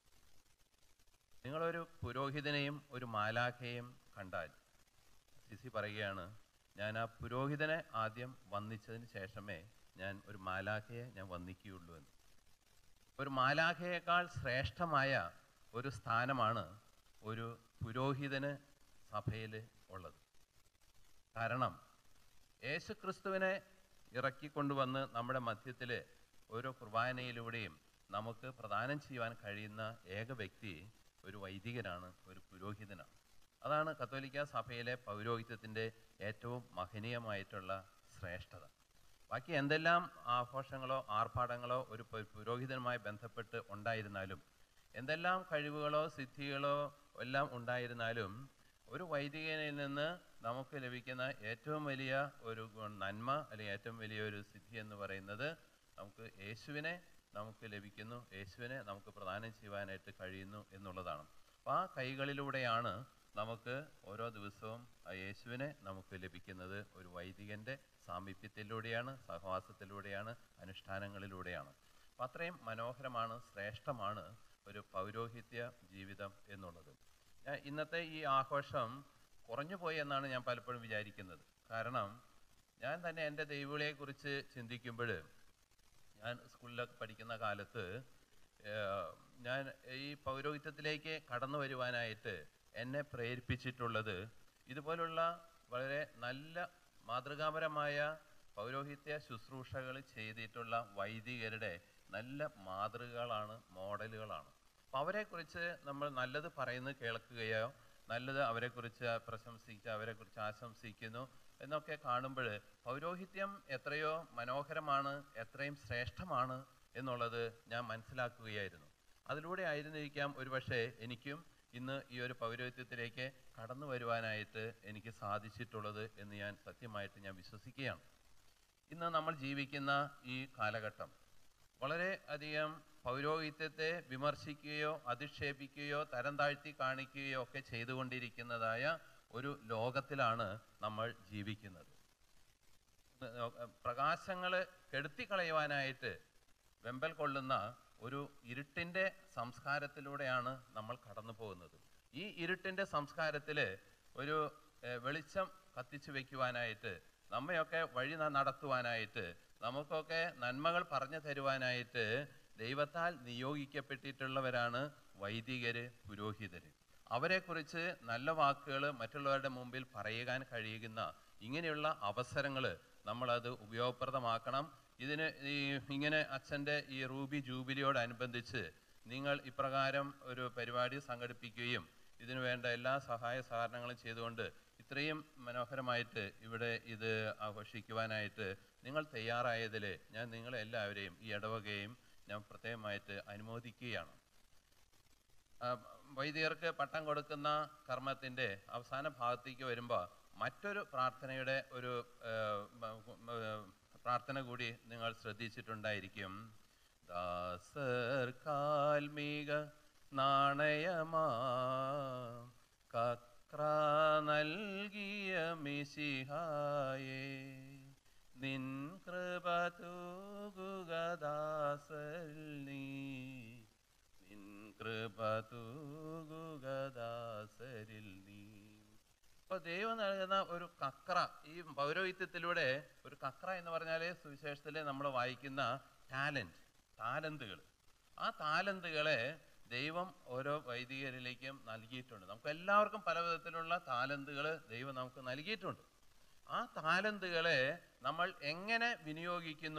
നിങ്ങളൊരു പുരോഹിതനെയും ഒരു മാലാഖയെയും കണ്ടാൽ അസീസി പറയുകയാണ് ഞാൻ ആ പുരോഹിതനെ ആദ്യം വന്ദിച്ചതിന് ശേഷമേ ഞാൻ ഒരു മാലാഖയെ ഞാൻ വന്ദിക്കുകയുള്ളൂ എന്ന് ഒരു മാലാഖയേക്കാൾ ശ്രേഷ്ഠമായ ഒരു സ്ഥാനമാണ് ഒരു പുരോഹിതന് സഭയിൽ ഉള്ളത് കാരണം യേശു ക്രിസ്തുവിനെ ഇറക്കിക്കൊണ്ടുവന്ന് നമ്മുടെ മധ്യത്തിൽ ഓരോ കുർബാനയിലൂടെയും നമുക്ക് പ്രദാനം ചെയ്യുവാൻ കഴിയുന്ന ഏക വ്യക്തി ഒരു വൈദികനാണ് ഒരു പുരോഹിതനാണ് അതാണ് കത്തോലിക്ക സഭയിലെ പൗരോഹിത്യത്തിൻ്റെ ഏറ്റവും മഹനീയമായിട്ടുള്ള ശ്രേഷ്ഠത ബാക്കി എന്തെല്ലാം ആഘോഷങ്ങളോ ആർഭാടങ്ങളോ ഒരു പു- പുരോഹിതനുമായി ബന്ധപ്പെട്ട് ഉണ്ടായിരുന്നാലും എന്തെല്ലാം കഴിവുകളോ സിദ്ധികളോ എല്ലാം ഉണ്ടായിരുന്നാലും ഒരു വൈദികനിൽ നിന്ന് നമുക്ക് ലഭിക്കുന്ന ഏറ്റവും വലിയ ഒരു ഗുണ- നന്മ അല്ലെങ്കിൽ ഏറ്റവും വലിയ ഒരു സിദ്ധി എന്ന് പറയുന്നത് നമുക്ക് യേശുവിനെ നമുക്ക് ലഭിക്കുന്നു യേശുവിനെ നമുക്ക് പ്രദാനം ചെയ്യുവാനായിട്ട് കഴിയുന്നു എന്നുള്ളതാണ് അപ്പോൾ ആ കൈകളിലൂടെയാണ് നമുക്ക് ഓരോ ദിവസവും ആ യേശുവിനെ നമുക്ക് ലഭിക്കുന്നത് ഒരു വൈദികൻ്റെ സാമീപ്യത്തിലൂടെയാണ് സഹവാസത്തിലൂടെയാണ് അനുഷ്ഠാനങ്ങളിലൂടെയാണ് അപ്പം അത്രയും മനോഹരമാണ് ശ്രേഷ്ഠമാണ് ഒരു പൗരോഹിത്യ ജീവിതം എന്നുള്ളത് ഞാൻ ഇന്നത്തെ ഈ ആഘോഷം കുറഞ്ഞു പോയി എന്നാണ് ഞാൻ പലപ്പോഴും വിചാരിക്കുന്നത് കാരണം ഞാൻ തന്നെ എൻ്റെ ദൈവങ്ങളെക്കുറിച്ച് ചിന്തിക്കുമ്പോൾ ഞാൻ സ്കൂളിലൊക്കെ പഠിക്കുന്ന കാലത്ത് ഏഹ്, ഞാൻ ഈ പൗരോഹിത്യത്തിലേക്ക് കടന്നു വരുവാനായിട്ട് എന്നെ പ്രേരിപ്പിച്ചിട്ടുള്ളത് ഇതുപോലുള്ള വളരെ നല്ല മാതൃകാപരമായ പൗരോഹിത്യ ശുശ്രൂഷകൾ ചെയ്തിട്ടുള്ള വൈദികരുടെ നല്ല മാതൃകകളാണ് മോഡലുകളാണ് അപ്പോൾ അവരെക്കുറിച്ച് നമ്മൾ നല്ലത് പറയുന്നത് കേൾക്കുകയോ നല്ലത് അവരെക്കുറിച്ച് പ്രശംസിച്ച് അവരെക്കുറിച്ച് ആശംസിക്കുന്നു എന്നൊക്കെ കാണുമ്പോൾ പൗരോഹിത്യം എത്രയോ മനോഹരമാണ് എത്രയും ശ്രേഷ്ഠമാണ് എന്നുള്ളത് ഞാൻ മനസ്സിലാക്കുകയായിരുന്നു അതിലൂടെ ആയിരുന്നിരിക്കാം ഒരുപക്ഷെ എനിക്കും ഇന്ന് ഈ ഒരു പൗരോഹിത്യത്തിലേക്ക് കടന്നു വരുവാനായിട്ട് എനിക്ക് സാധിച്ചിട്ടുള്ളത് എന്ന് ഞാൻ സത്യമായിട്ട് ഞാൻ വിശ്വസിക്കുകയാണ് ഇന്ന് നമ്മൾ ജീവിക്കുന്ന ഈ കാലഘട്ടം വളരെ അധികം പൗരോഹിത്യത്തെ വിമർശിക്കുകയോ അധിക്ഷേപിക്കുകയോ തരം താഴ്ത്തി കാണിക്കുകയോ ഒക്കെ ചെയ്തുകൊണ്ടിരിക്കുന്നതായ ഒരു ലോകത്തിലാണ് നമ്മൾ ജീവിക്കുന്നത് പ്രകാശങ്ങൾ കെടുത്തിക്കളയുവാനായിട്ട് വെമ്പൽ കൊള്ളുന്ന ഒരു ഇരുട്ടിൻ്റെ സംസ്കാരത്തിലൂടെയാണ് നമ്മൾ കടന്നു പോകുന്നത് ഈ ഇരുട്ടിൻ്റെ സംസ്കാരത്തിൽ ഒരു ഏഹ്, വെളിച്ചം കത്തിച്ചു വെക്കുവാനായിട്ട് നമ്മയൊക്കെ വഴി ന- നടത്തുവാനായിട്ട് നമുക്കൊക്കെ നന്മകൾ പറഞ്ഞു തരുവാനായിട്ട് ദൈവത്താൽ നിയോഗിക്കപ്പെട്ടിട്ടുള്ളവരാണ് വൈദികര് പുരോഹിതര് അവരെക്കുറിച്ച് നല്ല വാക്കുകൾ മറ്റുള്ളവരുടെ മുമ്പിൽ പറയുവാൻ കഴിയുന്ന ഇങ്ങനെയുള്ള അവസരങ്ങൾ നമ്മളത് ഉപയോഗപ്രദമാക്കണം ഇതിന് ഈ ഇങ്ങനെ അച്ഛൻ്റെ ഈ റൂബി ജൂബിലിയോടനുബന്ധിച്ച് നിങ്ങൾ ഇപ്രകാരം ഒരു പരിപാടി സംഘടിപ്പിക്കുകയും ഇതിനു വേണ്ട എല്ലാ സഹായ സഹകരണങ്ങളും ചെയ്തുകൊണ്ട് ഇത്രയും മനോഹരമായിട്ട് ഇവിടെ ഇത് ആഘോഷിക്കുവാനായിട്ട് നിങ്ങൾ തയ്യാറായതിൽ ഞാൻ നിങ്ങളെല്ലാവരെയും ഈ ഇടവകയും ഞാൻ പ്രത്യേകമായിട്ട് അനുമോദിക്കുകയാണ് ആ, വൈദികർക്ക് പട്ടം കൊടുക്കുന്ന കർമ്മത്തിൻ്റെ അവസാന ഭാഗത്തേക്ക് വരുമ്പോൾ മറ്റൊരു പ്രാർത്ഥനയുടെ ഒരു ആ, മ- മ- പ്രാർത്ഥന കൂടി നിങ്ങൾ ശ്രദ്ധിച്ചിട്ടുണ്ടായിരിക്കും ദാസർ കാൽമീക നാണയമാ കക്ര നൽകിയ മിശിഹായേ നിൻ കൃപ തൂകുക ദാസരിൽ നീ നിൻ കൃപ തൂകുക ദാസരിൽ നീ അപ്പോൾ ദൈവം നൽകുന്ന ഒരു കക്ര ഈ പൗരോഹിത്യത്തിലൂടെ ഒരു കക്ര എന്ന് പറഞ്ഞാൽ സുവിശേഷത്തിൽ നമ്മൾ വായിക്കുന്ന ടാലൻറ്റ് താലന്തുകൾ ആ താലന്തുകളെ ദൈവം ഓരോ വൈദികരിലേക്കും നൽകിയിട്ടുണ്ട് നമുക്ക് എല്ലാവർക്കും പല വിധത്തിലുള്ള താലന്തുകൾ ദൈവം നമുക്ക് നൽകിയിട്ടുണ്ട് ആ താലന്തുകളെ നമ്മൾ എങ്ങനെ വിനിയോഗിക്കുന്നു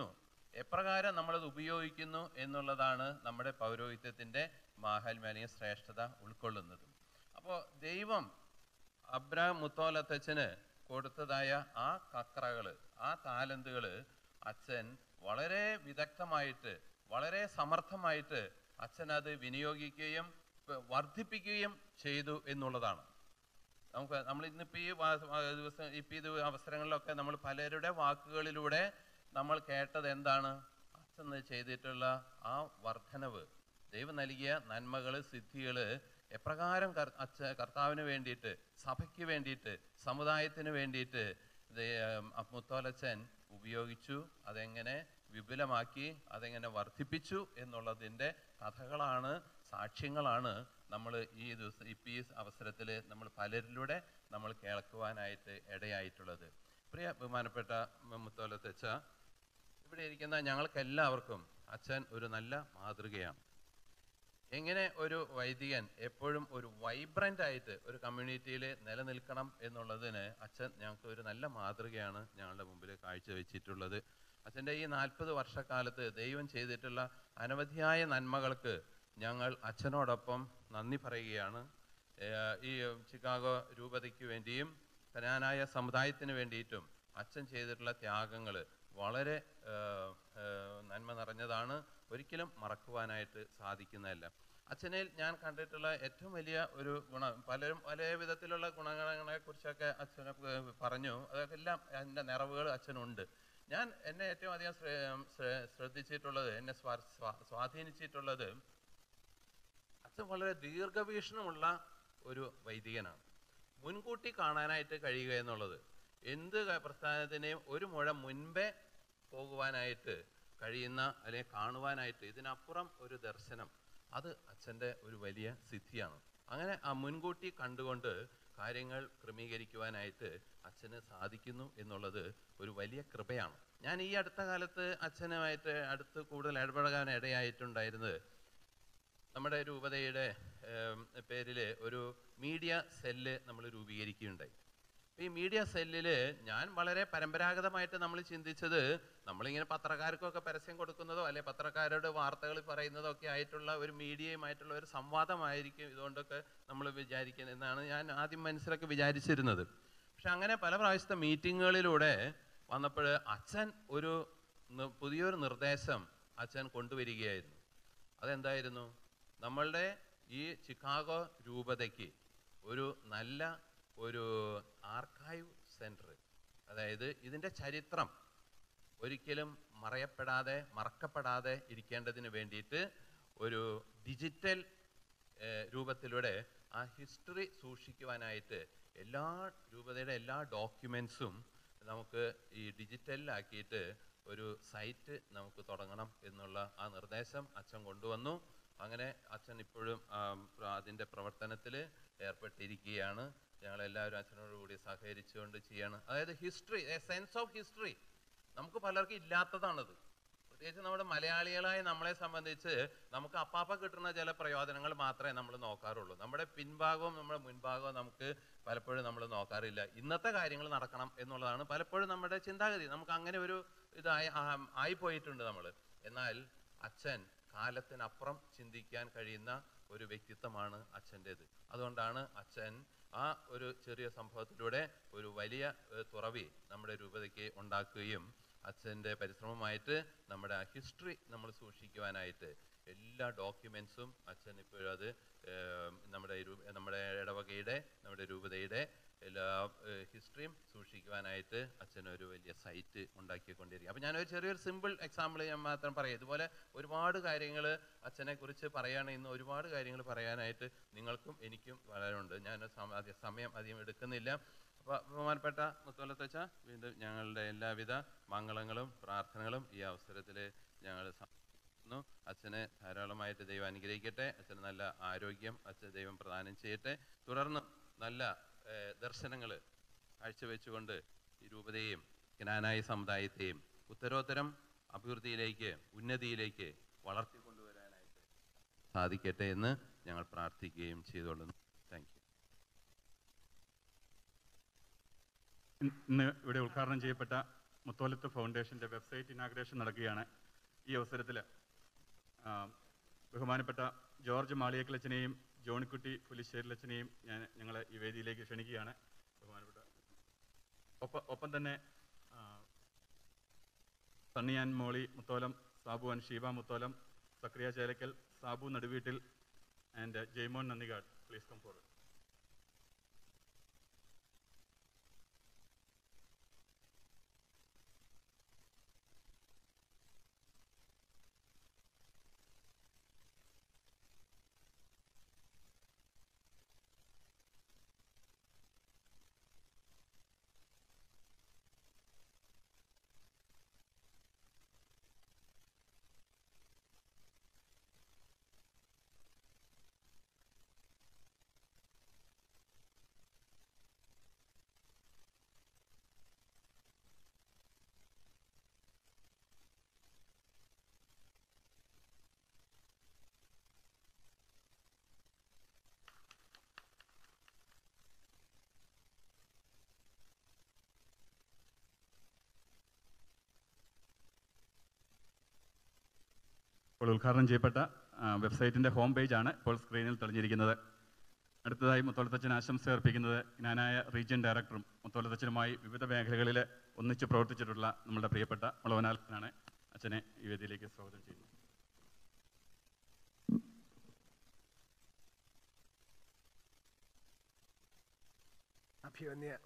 എപ്രകാരം നമ്മളത് ഉപയോഗിക്കുന്നു എന്നുള്ളതാണ് നമ്മുടെ പൗരോഹിത്യത്തിൻ്റെ മാഹാത്മ്യ അല്ലെങ്കിൽ ശ്രേഷ്ഠത ഉൾക്കൊള്ളുന്നത് അപ്പോൾ ദൈവം അബ്രാം മുത്തോലത്തച്ഛന് കൊടുത്തതായ ആ കക്രകൾ ആ താലന്തുകൾ അച്ഛൻ വളരെ വിദഗ്ധമായിട്ട് വളരെ സമർത്ഥമായിട്ട് അച്ഛൻ അത് വിനിയോഗിക്കുകയും പ- വർദ്ധിപ്പിക്കുകയും ചെയ്തു എന്നുള്ളതാണ് നമുക്ക് നമ്മൾ ഇന്നിപ്പോൾ ഈ വാ- വാ- ദിവസം ഇപ്പം ഇത് അവസരങ്ങളിലൊക്കെ നമ്മൾ പലരുടെ വാക്കുകളിലൂടെ നമ്മൾ കേട്ടത് എന്താണ് അച്ഛൻ ചെയ്തിട്ടുള്ള ആ വർധനവ് ദൈവം നൽകിയ നന്മകൾ സിദ്ധികൾ എപ്രകാരം കർ അച്ഛ കർത്താവിന് വേണ്ടിയിട്ട് സഭയ്ക്ക് വേണ്ടിയിട്ട് സമുദായത്തിന് വേണ്ടിയിട്ട് മുത്തോലച്ചൻ ഉപയോഗിച്ചു അതെങ്ങനെ വിപുലമാക്കി അതെങ്ങനെ വർദ്ധിപ്പിച്ചു എന്നുള്ളതിൻ്റെ കഥകളാണ് സാക്ഷ്യങ്ങളാണ് നമ്മൾ ഈ ദിവസം ഇപ്പം ഈ അവസരത്തിൽ നമ്മൾ പലരിലൂടെ നമ്മൾ കേൾക്കുവാനായിട്ട് ഇടയായിട്ടുള്ളത് പ്രിയ ബഹുമാനപ്പെട്ട മുത്തോലത്തച്ഛ ഇവിടെ ഇരിക്കുന്ന ഞങ്ങൾക്കെല്ലാവർക്കും അച്ഛൻ ഒരു നല്ല മാതൃകയാണ് എങ്ങനെ ഒരു വൈദികൻ എപ്പോഴും ഒരു വൈബ്രൻ്റ് ആയിട്ട് ഒരു കമ്മ്യൂണിറ്റിയിൽ നിലനിൽക്കണം എന്നുള്ളതിന് അച്ഛൻ ഞങ്ങൾക്ക് ഒരു നല്ല മാതൃകയാണ് ഞങ്ങളുടെ മുമ്പിൽ കാഴ്ചവെച്ചിട്ടുള്ളത് അച്ഛൻ്റെ ഈ നാൽപ്പത് വർഷക്കാലത്ത് ദൈവം ചെയ്തിട്ടുള്ള അനവധിയായ നന്മകൾക്ക് ഞങ്ങൾ അച്ഛനോടൊപ്പം നന്ദി പറയുകയാണ് ഏഹ് ഈ ചിക്കാഗോ രൂപതയ്ക്ക് വേണ്ടിയും കനാനായ സമുദായത്തിന് വേണ്ടിയിട്ടും അച്ഛൻ ചെയ്തിട്ടുള്ള ത്യാഗങ്ങൾ വളരെ ഏഹ്, ഏഹ്, നന്മ നിറഞ്ഞതാണ് ഒരിക്കലും മറക്കുവാനായിട്ട് സാധിക്കുന്നതല്ല അച്ഛനിൽ ഞാൻ കണ്ടിട്ടുള്ള ഏറ്റവും വലിയ ഒരു ഗുണം പലരും പല വിധത്തിലുള്ള ഗുണങ്ങളെ കുറിച്ചൊക്കെ അച്ഛനെ ഏഹ്, പറഞ്ഞു അതൊക്കെ എല്ലാം അതിൻ്റെ നിറവുകൾ അച്ഛനുണ്ട് ഞാൻ എന്നെ ഏറ്റവും അധികം ശ്രേ- ശ്രേ- ശ്രദ്ധിച്ചിട്ടുള്ളത് എന്നെ സ്വാ സ്വാ- സ്വാധീനിച്ചിട്ടുള്ളത് അച്ഛൻ വളരെ ദീർഘവീക്ഷണമുള്ള ഒരു വൈദികനാണ് മുൻകൂട്ടി കാണാനായിട്ട് കഴിയുക എന്നുള്ളത് എന്ത് ക- പ്രസ്ഥാനത്തിനെയും ഒരു മുഴ മുൻപേ പോകുവാനായിട്ട് കഴിയുന്ന അല്ലെങ്കിൽ കാണുവാനായിട്ട് ഇതിനപ്പുറം ഒരു ദർശനം അത് അച്ഛൻ്റെ ഒരു വലിയ സിദ്ധിയാണ് അങ്ങനെ ആ മുൻകൂട്ടി കണ്ടുകൊണ്ട് കാര്യങ്ങൾ ക്രമീകരിക്കുവാനായിട്ട് അച്ഛന് സാധിക്കുന്നു എന്നുള്ളത് ഒരു വലിയ കൃപയാണ് ഞാൻ ഈ അടുത്ത കാലത്ത് അച്ഛനുമായിട്ട് അടുത്ത് കൂടുതൽ ഇടപഴകാൻ ഇടയായിട്ടുണ്ടായിരുന്നത് നമ്മുടെ രൂപതയുടെ പേരിൽ ഒരു മീഡിയ സെല്ല് നമ്മൾ രൂപീകരിക്കുകയുണ്ടായി ഈ മീഡിയ സെല്ലിൽ ഞാൻ വളരെ പരമ്പരാഗതമായിട്ട് നമ്മൾ ചിന്തിച്ചത് നമ്മളിങ്ങനെ പത്രക്കാർക്കൊക്കെ പരസ്യം കൊടുക്കുന്നതോ അല്ലെ പത്രക്കാരുടെ വാർത്തകൾ പറയുന്നതോ ഒക്കെ ആയിട്ടുള്ള ഒരു മീഡിയയുമായിട്ടുള്ള ഒരു സംവാദമായിരിക്കും ഇതുകൊണ്ടൊക്കെ നമ്മൾ വിചാരിക്കുന്നത് എന്നാണ് ഞാൻ ആദ്യം മനസ്സിലൊക്കെ വിചാരിച്ചിരുന്നത് പക്ഷെ അങ്ങനെ പല പ്രാവശ്യത്തെ മീറ്റിങ്ങുകളിലൂടെ വന്നപ്പോൾ അച്ഛൻ ഒരു നി- പുതിയൊരു നിർദ്ദേശം അച്ഛൻ കൊണ്ടുവരികയായിരുന്നു അതെന്തായിരുന്നു നമ്മളുടെ ഈ ചിക്കാഗോ രൂപതയ്ക്ക് ഒരു നല്ല ഒരു ആർക്കൈവ് സെൻറ്റർ അതായത് ഇതിൻ്റെ ചരിത്രം ഒരിക്കലും മറയപ്പെടാതെ മറക്കപ്പെടാതെ ഇരിക്കേണ്ടതിന് വേണ്ടിയിട്ട് ഒരു ഡിജിറ്റൽ ഏഹ്, രൂപത്തിലൂടെ ആ ഹിസ്റ്ററി സൂക്ഷിക്കുവാനായിട്ട് എല്ലാ രൂപതയുടെ എല്ലാ ഡോക്യുമെൻസും നമുക്ക് ഈ ഡിജിറ്റലിലാക്കിയിട്ട് ഒരു സൈറ്റ് നമുക്ക് തുടങ്ങണം എന്നുള്ള ആ നിർദ്ദേശം അച്ഛൻ കൊണ്ടുവന്നു അങ്ങനെ അച്ഛൻ ഇപ്പോഴും ആം, പ്ര- അതിൻ്റെ പ്രവർത്തനത്തിൽ ഏർപ്പെട്ടിരിക്കുകയാണ് ഞങ്ങളെല്ലാവരും അച്ഛനോട് കൂടി സഹകരിച്ചുകൊണ്ട് ചെയ്യാണ് അതായത് history a sense of history നമുക്ക് പലർക്കും ഇല്ലാത്തതാണത് പ്രത്യേകിച്ച് നമ്മുടെ മലയാളികളായ നമ്മളെ സംബന്ധിച്ച് നമുക്ക് അപ്പാപ്പ കിട്ടുന്ന ചില പ്രയോജനങ്ങൾ മാത്രമേ നമ്മൾ നോക്കാറുള്ളൂ നമ്മുടെ പിൻഭാഗവും നമ്മുടെ മുൻഭാഗവും നമുക്ക് പലപ്പോഴും നമ്മൾ നോക്കാറില്ല ഇന്നത്തെ കാര്യങ്ങൾ നടക്കണം എന്നുള്ളതാണ് പലപ്പോഴും നമ്മുടെ ചിന്താഗതി നമുക്ക് അങ്ങനെ ഒരു ഇതായി ആ- ആയിപ്പോയിട്ടുണ്ട് നമ്മൾ എന്നാൽ അച്ഛൻ കാലത്തിനപ്പുറം ചിന്തിക്കാൻ കഴിയുന്ന ഒരു വ്യക്തിത്വമാണ് അച്ഛൻ്റേത് അതുകൊണ്ടാണ് അച്ഛൻ ആ ഒരു ചെറിയ സംഭവത്തിലൂടെ ഒരു വലിയ ഏഹ്, തുറവി നമ്മുടെ രൂപതയ്ക്ക് ഉണ്ടാക്കുകയും അച്ഛൻ്റെ പരിശ്രമമായിട്ട് നമ്മുടെ ആ ഹിസ്റ്ററി നമ്മൾ സൂക്ഷിക്കുവാനായിട്ട് എല്ലാ ഡോക്യുമെൻസും അച്ഛൻ ഇപ്പോഴും അത് ഏഹ്, നമ്മുടെ രൂ- നമ്മുടെ ഇടവകയുടെ നമ്മുടെ രൂപതയുടെ എല്ലാ ഹിസ്റ്ററിയും സൂക്ഷിക്കുവാനായിട്ട് അച്ഛൻ ഒരു വലിയ സൈറ്റ് ഉണ്ടാക്കിക്കൊണ്ടിരിക്കുക അപ്പോൾ ഞാനൊരു ചെറിയൊരു സിമ്പിൾ എക്സാമ്പിൾ ഞാൻ മാത്രം പറയാം ഇതുപോലെ ഒരുപാട് കാര്യങ്ങൾ അച്ഛനെ കുറിച്ച് പറയുകയാണെങ്കിൽ ഇന്ന് ഒരുപാട് കാര്യങ്ങൾ പറയാനായിട്ട് നിങ്ങൾക്കും എനിക്കും വളരെ ഉണ്ട് ഞാൻ സമ- അധികം സമയം അധികം എടുക്കുന്നില്ല അപ്പോൾ ബഹുമാനപ്പെട്ട മുത്തോലത്തച്ഛ വീണ്ടും ഞങ്ങളുടെ എല്ലാവിധ മംഗളങ്ങളും പ്രാർത്ഥനകളും ഈ അവസരത്തിൽ ഞങ്ങൾ സമർപ്പിക്കുന്നു അച്ഛനെ ധാരാളമായിട്ട് ദൈവം അനുഗ്രഹിക്കട്ടെ അച്ഛന് നല്ല ആരോഗ്യം അച്ഛൻ ദൈവം പ്രദാനം ചെയ്യട്ടെ തുടർന്ന് നല്ല ദർശനങ്ങൾ കാഴ്ചവെച്ചുകൊണ്ട് ഈ രൂപതയെയും ജ്ഞാനായ സമുദായത്തെയും ഉത്തരോത്തരം അഭിവൃദ്ധിയിലേക്ക് ഉന്നതിയിലേക്ക് വളർത്തിക്കൊണ്ടുവരാനായിട്ട് സാധിക്കട്ടെ എന്ന് ഞങ്ങൾ പ്രാർത്ഥിക്കുകയും ചെയ്തുകൊള്ളുന്നു താങ്ക് യു ഇന്ന് ഇവിടെ ഉദ്ഘാടനം ചെയ്യപ്പെട്ട മുത്തോലത്ത് ഫൗണ്ടേഷൻ്റെ വെബ്സൈറ്റ് ഇനാഗ്രേഷൻ നടക്കുകയാണ് ഈ അവസരത്തിൽ ബഹുമാനപ്പെട്ട ജോർജ് മാളിയക്കലച്ചനെയും ജോണിക്കുട്ടി പുലിശ്ശേരിലച്ചനെയും ഞാൻ ഞങ്ങളെ ഈ വേദിയിലേക്ക് ക്ഷണിക്കുകയാണ് ബഹുമാനപ്പെട്ട ഒപ്പം ഒപ്പം തന്നെ ആ, Sunny and Molly Mutholam Sabu and Sheeba Mutholam Zacharia Chelakkal Sabu Naduveettil and Jaimon Nandigad please come forward ഇപ്പോൾ ഉദ്ഘാടനം ചെയ്യപ്പെട്ട ആ, വെബ്സൈറ്റിൻ്റെ ഹോം പേജാണ് ഇപ്പോൾ സ്ക്രീനിൽ തെളിഞ്ഞിരിക്കുന്നത് അടുത്തതായി മുത്തോളത്തച്ഛൻ ആശംസ അർപ്പിക്കുന്നത് ജ്ഞാനായ റീജിയൻ ഡയറക്ടറും മുത്തോളത്തച്ഛനുമായി വിവിധ മേഖലകളിൽ ഒന്നിച്ച് പ്രവർത്തിച്ചിട്ടുള്ള നമ്മുടെ പ്രിയപ്പെട്ട മുളവനാൽക്കനാണ് അച്ഛനെ ഈ വേദിയിലേക്ക് സ്വാഗതം ചെയ്യുന്നു അഭിവന്യ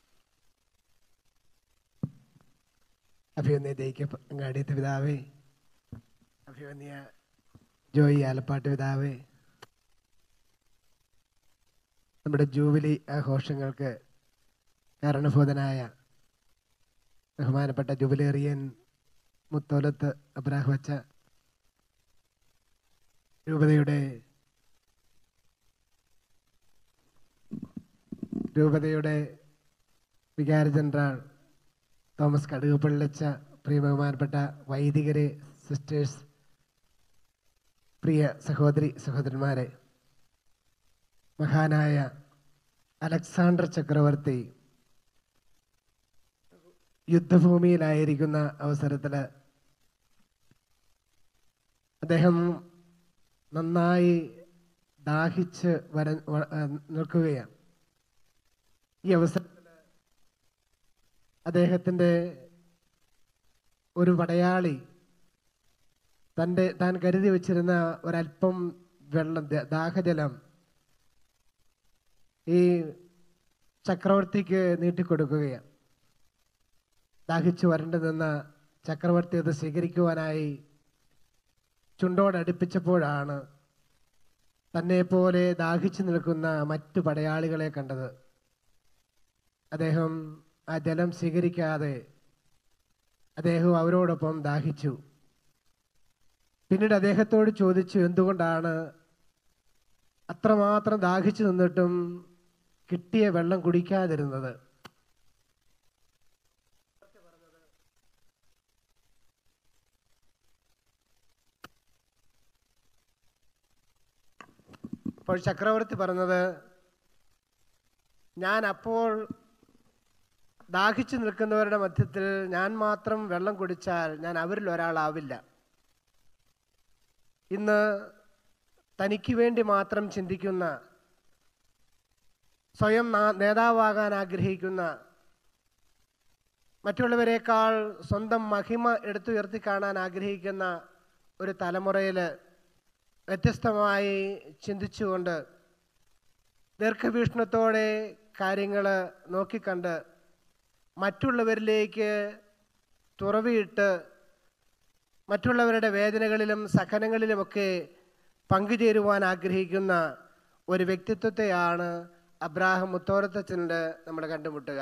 അഭിവന്യ ദൈക്യ അങ്ങാടിയത്തെ പിതാവേ അഭിവന്യ ജോയി ആലപ്പാട്ട് പിതാവേ നമ്മുടെ ജൂബിലി ആഘോഷങ്ങൾക്ക് കാരണഭൂതനായ ബഹുമാനപ്പെട്ട ജൂബിലേറിയൻ മുത്തോലത്ത് അബ്രാഹ് വച്ച രൂപതയുടെ രൂപതയുടെ വികാര ജനറൽ തോമസ് കടുകുപള്ളിച്ച പ്രിയ ബഹുമാനപ്പെട്ട വൈദികരെ സിസ്റ്റേഴ്സ് പ്രിയ സഹോദരി സഹോദരന്മാരെ മഹാനായ അലക്സാണ്ടർ ചക്രവർത്തി യുദ്ധഭൂമിയിലായിരിക്കുന്ന അവസരത്തിൽ അദ്ദേഹം നന്നായി ദാഹിച്ച് വര വ- ആ, നിൽക്കുകയാണ് ഈ അവസരത്തിൽ അദ്ദേഹത്തിൻ്റെ ഒരു പടയാളി തൻ്റെ താൻ കരുതി വച്ചിരുന്ന ഒരല്പം വെള്ളം ദ- ദാഹജലം ഈ ചക്രവർത്തിക്ക് നീട്ടിക്കൊടുക്കുകയാണ് ദാഹിച്ചു വരണ്ടു നിന്ന ചക്രവർത്തി അത് സ്വീകരിക്കുവാനായി ചുണ്ടോടടുപ്പിച്ചപ്പോഴാണ് തന്നെ പോലെ ദാഹിച്ചു നിൽക്കുന്ന മറ്റു പടയാളികളെ കണ്ടത് അദ്ദേഹം ആ ജലം സ്വീകരിക്കാതെ അദ്ദേഹം അവരോടൊപ്പം ദാഹിച്ചു പിന്നീട് അദ്ദേഹത്തോട് ചോദിച്ചു എന്തുകൊണ്ടാണ് അത്രമാത്രം ദാഹിച്ചു നിന്നിട്ടും കിട്ടിയ വെള്ളം കുടിക്കാതിരുന്നത് അപ്പോൾ ചക്രവർത്തി പറഞ്ഞത് ഞാൻ അപ്പോൾ ദാഹിച്ചു നിൽക്കുന്നവരുടെ മധ്യത്തിൽ ഞാൻ മാത്രം വെള്ളം കുടിച്ചാൽ ഞാൻ അവരിൽ ഒരാളാവില്ല ഇന്ന് തനിക്ക് വേണ്ടി മാത്രം ചിന്തിക്കുന്ന സ്വയം നാ- നേതാവാകാൻ ആഗ്രഹിക്കുന്ന മറ്റുള്ളവരെക്കാൾ സ്വന്തം മഹിമ എടുത്തുയർത്തി കാണാൻ ആഗ്രഹിക്കുന്ന ഒരു തലമുറയിൽ വ്യത്യസ്തമായി ചിന്തിച്ചുകൊണ്ട് ദീർഘവീക്ഷണത്തോടെ കാര്യങ്ങൾ നോക്കിക്കണ്ട് മറ്റുള്ളവരിലേക്ക് തുറവിയിട്ട് മറ്റുള്ളവരുടെ വേദനകളിലും സഹനങ്ങളിലുമൊക്കെ പങ്കുചേരുവാൻ ആഗ്രഹിക്കുന്ന ഒരു വ്യക്തിത്വത്തെയാണ് അബ്രാഹം മുത്തോരത്തച്ഛൻ്റെ നമ്മൾ കണ്ടുമുട്ടുക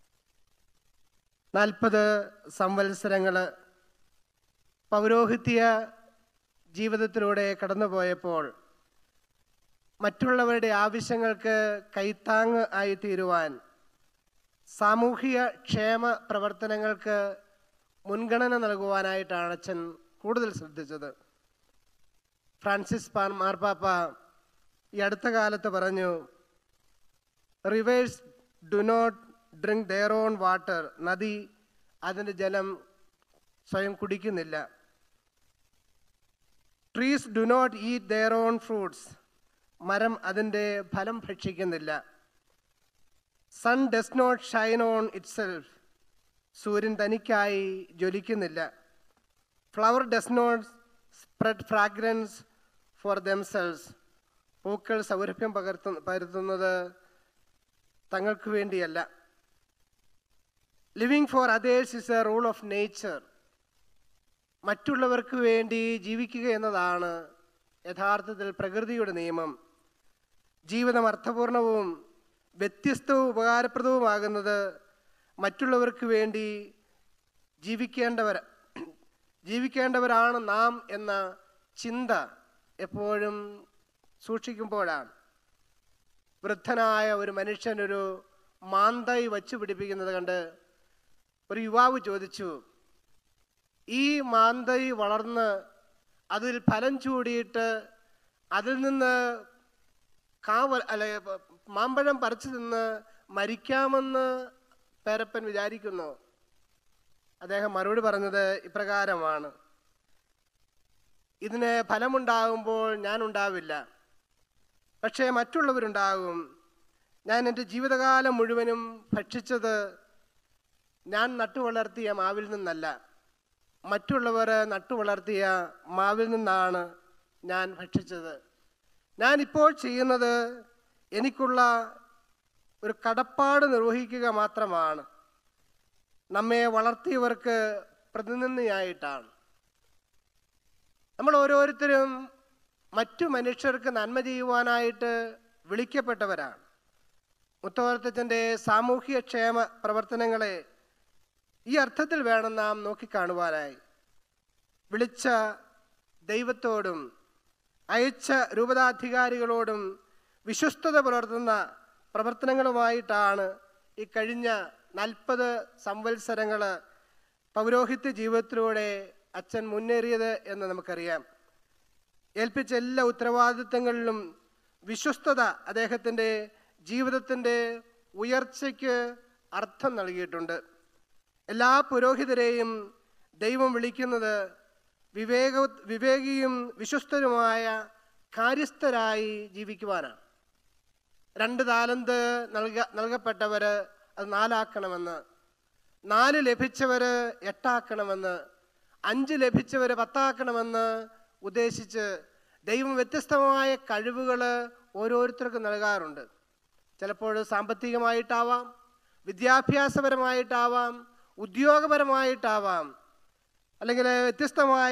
നാൽപ്പത് സംവത്സരങ്ങൾ പൗരോഹിത്യ ജീവിതത്തിലൂടെ കടന്നുപോയപ്പോൾ മറ്റുള്ളവരുടെ ആവശ്യങ്ങൾക്ക് കൈത്താങ് ആയി തീരുവാൻ സാമൂഹിക ക്ഷേമ പ്രവർത്തനങ്ങൾക്ക് മുൻഗണന നൽകുവാനായിട്ടാണ് അച്ഛൻ കൂടുതൽ ശ്രദ്ധിച്ചത് ഫ്രാൻസിസ് പാൻ മാർപ്പാപ്പ ഈ അടുത്ത കാലത്ത് പറഞ്ഞു rivers do not drink their own water നദി അതിൻ്റെ ജലം സ്വയം കുടിക്കുന്നില്ല trees do not eat their own fruits മരം അതിൻ്റെ ഫലം ഭക്ഷിക്കുന്നില്ല sun does not shine on itself സൂര്യൻ തനിക്കായി ജ്വലിക്കുന്നില്ല flower does not spread fragrance for themselves പൂക്കൾ സൗരഭ്യം പകർത്ത പകർത്തുന്നത് തങ്ങൾക്ക് വേണ്ടിയല്ല living for others is a rule of nature മറ്റുള്ളവർക്ക് വേണ്ടി ജീവിക്കുക എന്നതാണ് യഥാർത്ഥത്തിൽ പ്രകൃതിയുടെ നിയമം ജീവിതം അർത്ഥപൂർണവും വ്യത്യസ്തവും ഉപകാരപ്രദവുമാകുന്നത് മറ്റുള്ളവർക്ക് വേണ്ടി ജീവിക്കേണ്ടവർ ജീവിക്കേണ്ടവരാണ് നാം എന്ന ചിന്ത എപ്പോഴും സൂക്ഷിക്കുമ്പോഴാണ് വൃദ്ധനായ ഒരു മനുഷ്യനൊരു മാന്തായി വച്ചു പിടിപ്പിക്കുന്നത് കണ്ട് ഒരു യുവാവ് ചോദിച്ചു ഈ മാന്തൈ വളർന്ന് അതിൽ ഫലം ചൂടിയിട്ട് അതിൽ നിന്ന് കാവൽ അല്ലെ പ- മാമ്പഴം പറിച്ചു നിന്ന് മരിക്കാമെന്ന് പേരപ്പൻ വിചാരിക്കുന്നു അദ്ദേഹം മറുപടി പറഞ്ഞത് ഇപ്രകാരമാണ് ഇതിന് ഫലമുണ്ടാകുമ്പോൾ ഞാൻ ഉണ്ടാവില്ല പക്ഷേ മറ്റുള്ളവരുണ്ടാകും ഞാൻ എൻ്റെ ജീവിതകാലം മുഴുവനും ഭക്ഷിച്ചത് ഞാൻ നട്ടുവളർത്തിയ മാവിൽ നിന്നല്ല മറ്റുള്ളവർ നട്ടുവളർത്തിയ മാവിൽ നിന്നാണ് ഞാൻ ഭക്ഷിച്ചത് ഞാൻ ഇപ്പോൾ ചെയ്യുന്നത് എനിക്കുള്ള ഒരു കടപ്പാട് നിർവഹിക്കുക മാത്രമാണ് നമ്മെ വളർത്തിയവർക്ക് പ്രതിനിധിയായിട്ടാണ് നമ്മൾ ഓരോരുത്തരും മറ്റു മനുഷ്യർക്ക് നന്മ ചെയ്യുവാനായിട്ട് വിളിക്കപ്പെട്ടവരാണ് മുത്തോർത്തച്ഛൻ്റെ സാമൂഹിക ക്ഷേമ പ്രവർത്തനങ്ങളെ ഈ അർത്ഥത്തിൽ വേണം നാം നോക്കിക്കാണുവാനായി വിളിച്ച ദൈവത്തോടും അയച്ച രൂപതാധികാരികളോടും വിശ്വസ്തത പുലർത്തുന്ന പ്രവർത്തനങ്ങളുമായിട്ടാണ് ഈ കഴിഞ്ഞ നാൽപ്പത് സംവത്സരങ്ങൾ പൗരോഹിത്യ ജീവിതത്തിലൂടെ അച്ഛൻ മുന്നേറിയത് എന്ന് നമുക്കറിയാം ഏൽപ്പിച്ച എല്ലാ ഉത്തരവാദിത്തങ്ങളിലും വിശ്വസ്തത അദ്ദേഹത്തിൻ്റെ ജീവിതത്തിൻ്റെ ഉയർച്ചയ്ക്ക് അർത്ഥം നൽകിയിട്ടുണ്ട് എല്ലാ പുരോഹിതരെയും ദൈവം വിളിക്കുന്നത് വിവേക വിവേകിയും വിശ്വസ്തരുമായ കാര്യസ്ഥരായി ജീവിക്കുവാനാണ് രണ്ട് താലന്ത് നൽക നൽകപ്പെട്ടവർ അത് നാലാക്കണമെന്ന് നാല് ലഭിച്ചവർ എട്ടാക്കണമെന്ന് അഞ്ച് ലഭിച്ചവർ പത്താക്കണമെന്ന് ഉദ്ദേശിച്ച് ദൈവം വ്യത്യസ്തമായ കഴിവുകൾ ഓരോരുത്തർക്കും നൽകാറുണ്ട് ചിലപ്പോൾ സാമ്പത്തികമായിട്ടാവാം വിദ്യാഭ്യാസപരമായിട്ടാവാം ഉദ്യോഗപരമായിട്ടാവാം അല്ലെങ്കിൽ വ്യത്യസ്തമായ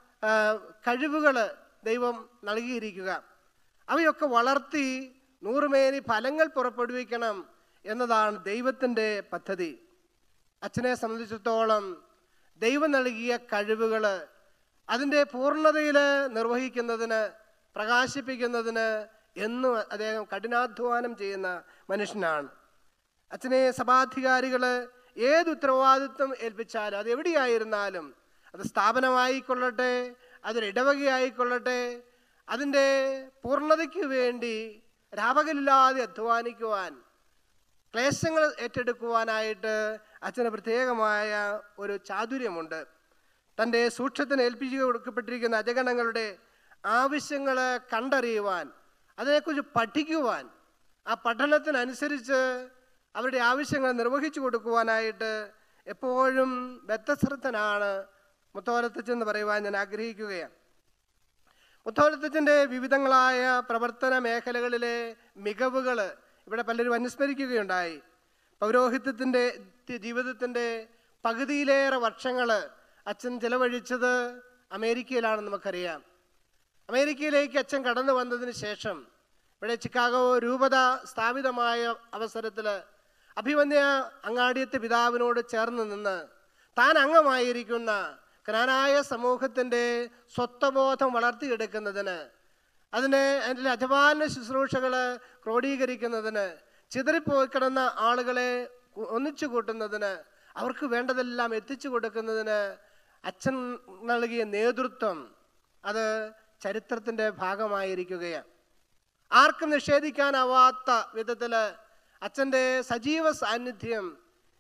കഴിവുകൾ ദൈവം നൽകിയിരിക്കുക അവയൊക്കെ വളർത്തി നൂറുമേനി ഫലങ്ങൾ പുറപ്പെടുവിക്കണം എന്നതാണ് ദൈവത്തിൻ്റെ പദ്ധതി അച്ഛനെ സംബന്ധിച്ചിടത്തോളം ദൈവം നൽകിയ കഴിവുകൾ അതിൻ്റെ പൂർണ്ണതയിൽ നിർവഹിക്കുന്നതിന് പ്രകാശിപ്പിക്കുന്നതിന് എന്നും അദ്ദേഹം കഠിനാധ്വാനം ചെയ്യുന്ന മനുഷ്യനാണ് അച്ഛനെ സഭാധികാരികൾ ഏത് ഉത്തരവാദിത്വം ഏൽപ്പിച്ചാലും അത് എവിടെയായിരുന്നാലും അത് സ്ഥാപനമായിക്കൊള്ളട്ടെ അതൊരു ഇടവകയായിക്കൊള്ളട്ടെ അതിൻ്റെ പൂർണ്ണതയ്ക്ക് വേണ്ടി രാപകലില്ലാതെ അധ്വാനിക്കുവാൻ ക്ലേശങ്ങൾ ഏറ്റെടുക്കുവാനായിട്ട് അച്ഛന് പ്രത്യേകമായ ഒരു ചാതുര്യമുണ്ട് തൻ്റെ സൂക്ഷ്യത്തിന് ഏൽപ്പിച്ചു കൊടുക്കപ്പെട്ടിരിക്കുന്ന അജഗണങ്ങളുടെ ആവശ്യങ്ങൾ കണ്ടറിയുവാൻ അതിനെക്കുറിച്ച് പഠിക്കുവാൻ ആ പഠനത്തിനനുസരിച്ച് അവരുടെ ആവശ്യങ്ങൾ നിർവഹിച്ചു കൊടുക്കുവാനായിട്ട് എപ്പോഴും ബദ്ധശ്രദ്ധനാണ് മുത്തോലത്തച്ഛൻ പറയുവാൻ ഞാൻ ആഗ്രഹിക്കുകയാണ് മുത്തോലത്തച്ഛൻ്റെ വിവിധങ്ങളായ പ്രവർത്തന മേഖലകളിലെ മികവുകൾ ഇവിടെ പലരും അനുസ്മരിക്കുകയുണ്ടായി പൗരോഹിത്യത്തിൻ്റെ ജീവിതത്തിൻ്റെ പകുതിയിലേറെ വർഷങ്ങൾ അച്ഛൻ ചെലവഴിച്ചത് അമേരിക്കയിലാണെന്ന് നമുക്കറിയാം അമേരിക്കയിലേക്ക് അച്ഛൻ കടന്നു വന്നതിന് ശേഷം ഇവിടെ ചിക്കാഗോ രൂപത സ്ഥാപിതമായ അവസരത്തിൽ അഭിമന്യ അങ്ങാടിയത്തെ പിതാവിനോട് ചേർന്ന് നിന്ന് താൻ അംഗമായിരിക്കുന്ന ക്നാനായ സമൂഹത്തിൻ്റെ സ്വത്വബോധം വളർത്തിയെടുക്കുന്നതിന് അതിനെ അതിൻ്റെ അജപാലന ശുശ്രൂഷകൾ ക്രോഡീകരിക്കുന്നതിന് ചിതറിപ്പോയി കിടന്ന ആളുകളെ ഒന്നിച്ചു കൂട്ടുന്നതിന് അവർക്ക് വേണ്ടതെല്ലാം എത്തിച്ചു കൊടുക്കുന്നതിന് അച്ഛൻ നൽകിയ നേതൃത്വം അത് ചരിത്രത്തിൻ്റെ ഭാഗമായിരിക്കുകയാണ് ആർക്കും നിഷേധിക്കാനാവാത്ത വിധത്തിൽ അച്ഛൻ്റെ സജീവ സാന്നിധ്യം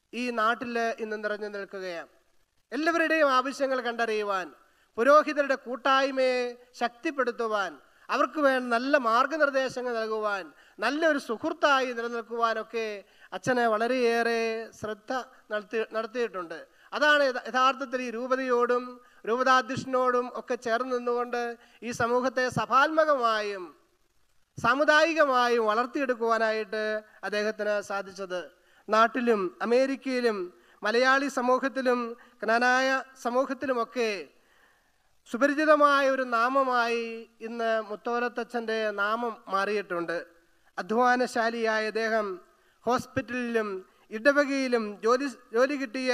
ഈ നാട്ടിൽ ഇന്ന് നിറഞ്ഞു നിൽക്കുകയാണ് എല്ലാവരുടെയും ആവശ്യങ്ങൾ കണ്ടറിയുവാൻ പുരോഹിതരുടെ കൂട്ടായ്മയെ ശക്തിപ്പെടുത്തുവാൻ അവർക്ക് വേണ്ട നല്ല മാർഗനിർദ്ദേശങ്ങൾ നൽകുവാൻ നല്ലൊരു സുഹൃത്തായി നിലനിൽക്കുവാനൊക്കെ അച്ഛനെ വളരെയേറെ ശ്രദ്ധ നടത്തി നടത്തിയിട്ടുണ്ട് അതാണ് യഥ- യഥാർത്ഥത്തിൽ ഈ രൂപതയോടും രൂപതാധ്യക്ഷനോടും ഒക്കെ ചേർന്ന് നിന്നുകൊണ്ട് ഈ സമൂഹത്തെ സഭാത്മകമായും സാമുദായികമായും വളർത്തിയെടുക്കുവാനായിട്ട് അദ്ദേഹത്തിന് സാധിച്ചത് നാട്ടിലും അമേരിക്കയിലും മലയാളി സമൂഹത്തിലും ജ്ഞാനായ സമൂഹത്തിലുമൊക്കെ സുപരിചിതമായ ഒരു നാമമായി ഇന്ന് മുത്തോലത്തച്ഛൻ്റെ നാമം മാറിയിട്ടുണ്ട് അധ്വാനശാലിയായ അദ്ദേഹം ഹോസ്പിറ്റലിലും ഇടവകയിലും ജോലി ജോലി കിട്ടിയ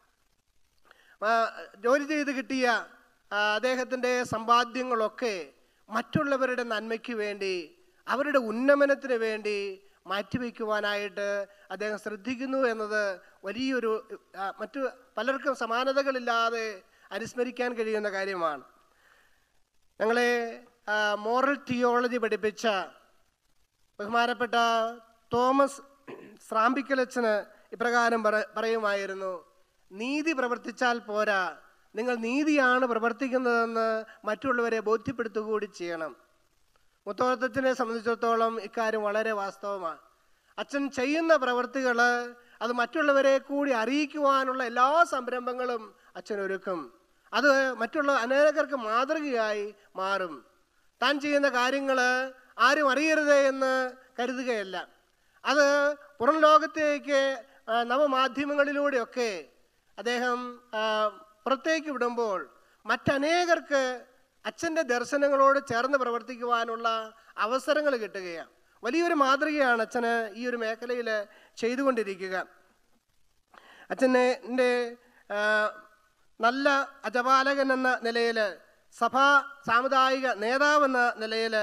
ആ, ജോലി ചെയ്ത് കിട്ടിയ ആ, അദ്ദേഹത്തിൻ്റെ സമ്പാദ്യങ്ങളൊക്കെ മറ്റുള്ളവരുടെ നന്മയ്ക്ക് വേണ്ടി അവരുടെ ഉന്നമനത്തിന് വേണ്ടി മാറ്റിവെക്കുവാനായിട്ട് അദ്ദേഹം ശ്രദ്ധിക്കുന്നു എന്നത് വലിയൊരു ആ, മറ്റു പലർക്കും സമാനതകളില്ലാതെ അനുസ്മരിക്കാൻ കഴിയുന്ന കാര്യമാണ് ഞങ്ങളെ മോറൽ തിയോളജി പഠിപ്പിച്ച ബഹുമാനപ്പെട്ട തോമസ് ശ്രാമ്പിക്കലച്ചന് ഇപ്രകാരം പറ പറയുമായിരുന്നു നീതി പ്രവർത്തിച്ചാൽ പോരാ നിങ്ങൾ നീതിയാണ് പ്രവർത്തിക്കുന്നതെന്ന് മറ്റുള്ളവരെ ബോധ്യപ്പെടുത്തുക കൂടി ചെയ്യണം മുത്തോളത്തച്ഛനെ സംബന്ധിച്ചിടത്തോളം ഇക്കാര്യം വളരെ വാസ്തവമാണ് അച്ഛൻ ചെയ്യുന്ന പ്രവൃത്തികൾ അത് മറ്റുള്ളവരെ കൂടി അറിയിക്കുവാനുള്ള എല്ലാ സംരംഭങ്ങളും അച്ഛൻ ഒരുക്കും അത് മറ്റുള്ള അനേകർക്ക് മാതൃകയായി മാറും താൻ ചെയ്യുന്ന കാര്യങ്ങൾ ആരും അറിയരുത് എന്ന് കരുതുകയല്ല അത് പുറം ലോകത്തേക്ക് ആ, നവമാധ്യമങ്ങളിലൂടെയൊക്കെ അദ്ദേഹം ആ, പുറത്തേക്ക് വിടുമ്പോൾ മറ്റനേകർക്ക് അച്ഛൻ്റെ ദർശനങ്ങളോട് ചേർന്ന് പ്രവർത്തിക്കുവാനുള്ള അവസരങ്ങൾ കിട്ടുകയാണ് വലിയൊരു മാതൃകയാണ് അച്ഛന് ഈ ഒരു മേഖലയിൽ ചെയ്തുകൊണ്ടിരിക്കുക അച്ഛനെ എൻ്റെ നല്ല അജപാലകൻ എന്ന നിലയിൽ സഭാ സാമുദായിക നേതാവെന്ന നിലയിൽ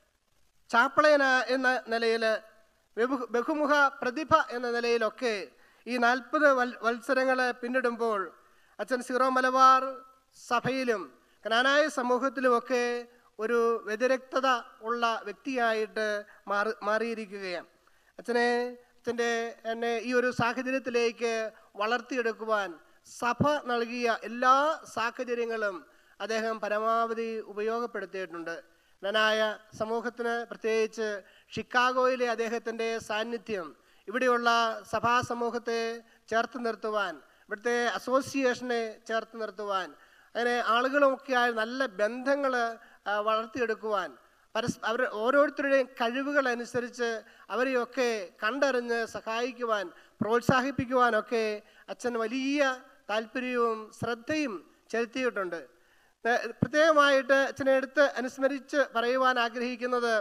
ചാപ്പളയന എന്ന നിലയിൽ ബഹു- ബഹുമുഖ പ്രതിഭ എന്ന നിലയിലൊക്കെ ഈ നാൽപ്പത് വൽ വത്സരങ്ങൾ പിന്നിടുമ്പോൾ അച്ഛൻ സീറോ മലബാർ സഭയിലും ജ്ഞാനായ സമൂഹത്തിലുമൊക്കെ ഒരു വ്യതിരക്തത ഉള്ള വ്യക്തിയായിട്ട് മാറി മാറിയിരിക്കുകയാണ് അച്ഛനെ അച്ഛൻ്റെ എന്നെ ഈ ഒരു സാഹചര്യത്തിലേക്ക് വളർത്തിയെടുക്കുവാൻ സഭ നൽകിയ എല്ലാ സാഹചര്യങ്ങളും അദ്ദേഹം പരമാവധി ഉപയോഗപ്പെടുത്തിയിട്ടുണ്ട് ധനായ സമൂഹത്തിന് പ്രത്യേകിച്ച് ഷിക്കാഗോയിലെ അദ്ദേഹത്തിൻ്റെ സാന്നിധ്യം ഇവിടെയുള്ള സഭാ സമൂഹത്തെ ചേർത്ത് നിർത്തുവാൻ ഇവിടുത്തെ അസോസിയേഷനെ ചേർത്ത് നിർത്തുവാൻ അങ്ങനെ ആളുകളുമൊക്കെയായി നല്ല ബന്ധങ്ങൾ വളർത്തിയെടുക്കുവാൻ പരസ് അവർ ഓരോരുത്തരുടെയും കഴിവുകൾ അനുസരിച്ച് അവരെയൊക്കെ കണ്ടറിഞ്ഞ് സഹായിക്കുവാൻ പ്രോത്സാഹിപ്പിക്കുവാനൊക്കെ അച്ഛൻ വലിയ താല്പര്യവും ശ്രദ്ധയും ചെലുത്തിയിട്ടുണ്ട് ഏഹ് പ്രത്യേകമായിട്ട് അച്ഛനെ എടുത്ത് അനുസ്മരിച്ച് പറയുവാൻ ആഗ്രഹിക്കുന്നത്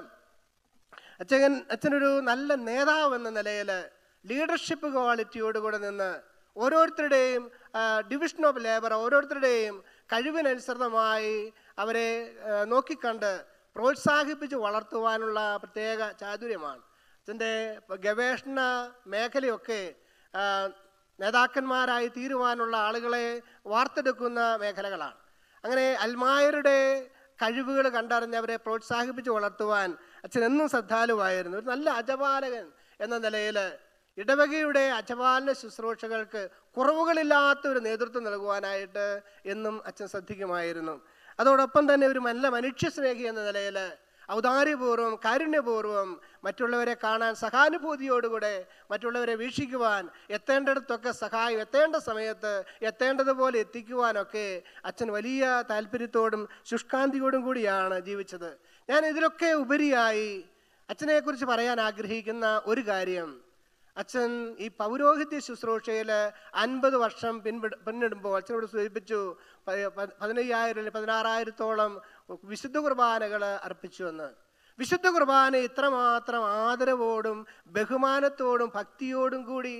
അച്ഛൻ അച്ഛനൊരു നല്ല നേതാവ് എന്ന നിലയിൽ ലീഡർഷിപ്പ് ക്വാളിറ്റിയോടുകൂടെ നിന്ന് ഓരോരുത്തരുടെയും ഡിവിഷൻ ഓഫ് ലേബർ ഓരോരുത്തരുടെയും കഴിവിനനുസൃതമായി അവരെ ആ, നോക്കിക്കണ്ട് പ്രോത്സാഹിപ്പിച്ച് വളർത്തുവാനുള്ള പ്രത്യേക ചാതുര്യമാണ് അച്ഛൻ്റെ ഗവേഷണ മേഖലയൊക്കെ ആ, നേതാക്കന്മാരായി തീരുവാനുള്ള ആളുകളെ വാർത്തെടുക്കുന്ന മേഖലകളാണ് അങ്ങനെ അൽമായരുടെ കഴിവുകൾ കണ്ടറിഞ്ഞ് അവരെ പ്രോത്സാഹിപ്പിച്ച് വളർത്തുവാൻ അച്ഛൻ എന്നും ശ്രദ്ധാലുവായിരുന്നു ഒരു നല്ല അജപാലകൻ എന്ന നിലയിൽ ഇടവകയുടെ അജപാലന ശുശ്രൂഷകൾക്ക് കുറവുകളില്ലാത്ത ഒരു നേതൃത്വം നൽകുവാനായിട്ട് എന്നും അച്ഛൻ ശ്രദ്ധിക്കുമായിരുന്നു അതോടൊപ്പം തന്നെ ഒരു നല്ല മനുഷ്യസ്നേഹി എന്ന നിലയിൽ ഔദാര്യപൂർവ്വം കാരുണ്യപൂർവ്വം മറ്റുള്ളവരെ കാണാൻ സഹാനുഭൂതിയോടുകൂടെ മറ്റുള്ളവരെ വീക്ഷിക്കുവാൻ എത്തേണ്ടിടത്തൊക്കെ സഹായം എത്തേണ്ട സമയത്ത് എത്തേണ്ടതുപോലെ എത്തിക്കുവാനൊക്കെ അച്ഛൻ വലിയ താല്പര്യത്തോടും ശുഷ്കാന്തിയോടും കൂടിയാണ് ജീവിച്ചത് ഞാൻ ഇതിലൊക്കെ ഉപരിയായി അച്ഛനെക്കുറിച്ച് പറയാൻ ആഗ്രഹിക്കുന്ന ഒരു കാര്യം അച്ഛൻ ഈ പൗരോഹിത്യ ശുശ്രൂഷയിൽ അൻപത് വർഷം പിൻപിട പിന്നിടുമ്പോൾ അച്ഛനോട് സൂചിപ്പിച്ചു പ- പ- പതിനയ്യായിരം അല്ലെങ്കിൽ പതിനാറായിരത്തോളം വിശുദ്ധ കുർബാനകൾ അർപ്പിച്ചു എന്ന് വിശുദ്ധ കുർബാന ഇത്രമാത്രം ആദരവോടും ബഹുമാനത്തോടും ഭക്തിയോടും കൂടി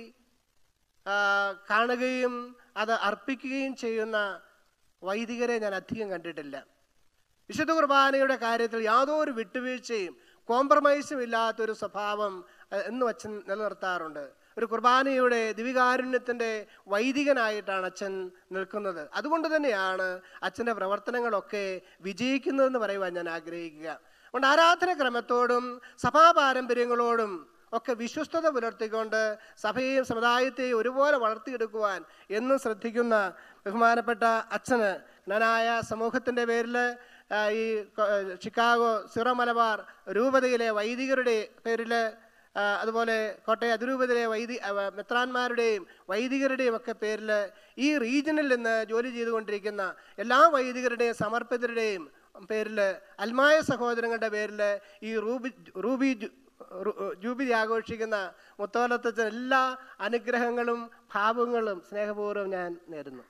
ആ, കാണുകയും അത് അർപ്പിക്കുകയും ചെയ്യുന്ന വൈദികരെ ഞാൻ അധികം കണ്ടിട്ടില്ല വിശുദ്ധ കുർബാനയുടെ കാര്യത്തിൽ യാതൊരു വിട്ടുവീഴ്ചയും കോംപ്രമൈസും ഇല്ലാത്തൊരു സ്വഭാവം അഹ്, എന്നും അച്ഛൻ നിലനിർത്താറുണ്ട് ഒരു കുർബാനയുടെ ദിവികാരുണ്യത്തിൻ്റെ വൈദികനായിട്ടാണ് അച്ഛൻ നിൽക്കുന്നത് അതുകൊണ്ട് തന്നെയാണ് അച്ഛൻ്റെ പ്രവർത്തനങ്ങളൊക്കെ വിജയിക്കുന്നതെന്ന് പറയുവാൻ ഞാൻ ആഗ്രഹിക്കുക അതുകൊണ്ട് ആരാധന ക്രമത്തോടും സഭാ പാരമ്പര്യങ്ങളോടും ഒക്കെ വിശ്വസ്തത പുലർത്തിക്കൊണ്ട് സഭയെയും സമുദായത്തെയും ഒരുപോലെ വളർത്തിയെടുക്കുവാൻ എന്നും ശ്രദ്ധിക്കുന്ന ബഹുമാനപ്പെട്ട അച്ഛന് ജ്ഞാനായ സമൂഹത്തിൻ്റെ പേരിൽ ആ, ഈ കൊ- ചിക്കാഗോ സിറോ മലബാർ രൂപതയിലെ വൈദികരുടെ പേരിൽ ആ, അതുപോലെ കോട്ടയം അതിരൂപതയിലെ വൈദി അവ, മെത്രാന്മാരുടെയും വൈദികരുടെയും ഒക്കെ പേരിൽ ഈ റീജിയനിൽ നിന്ന് ജോലി ചെയ്തുകൊണ്ടിരിക്കുന്ന എല്ലാ വൈദികരുടെയും സമർപ്പിതരുടെയും പേരിൽ അൽമായ സഹോദരങ്ങളുടെ പേരിൽ ഈ റൂബി റൂബി ജു- റു- ജൂബിലി ആഘോഷിക്കുന്ന മുത്തോലത്തച്ഛൻ എല്ലാ അനുഗ്രഹങ്ങളും ഭാവങ്ങളും സ്നേഹപൂർവ്വം ഞാൻ നേരുന്നു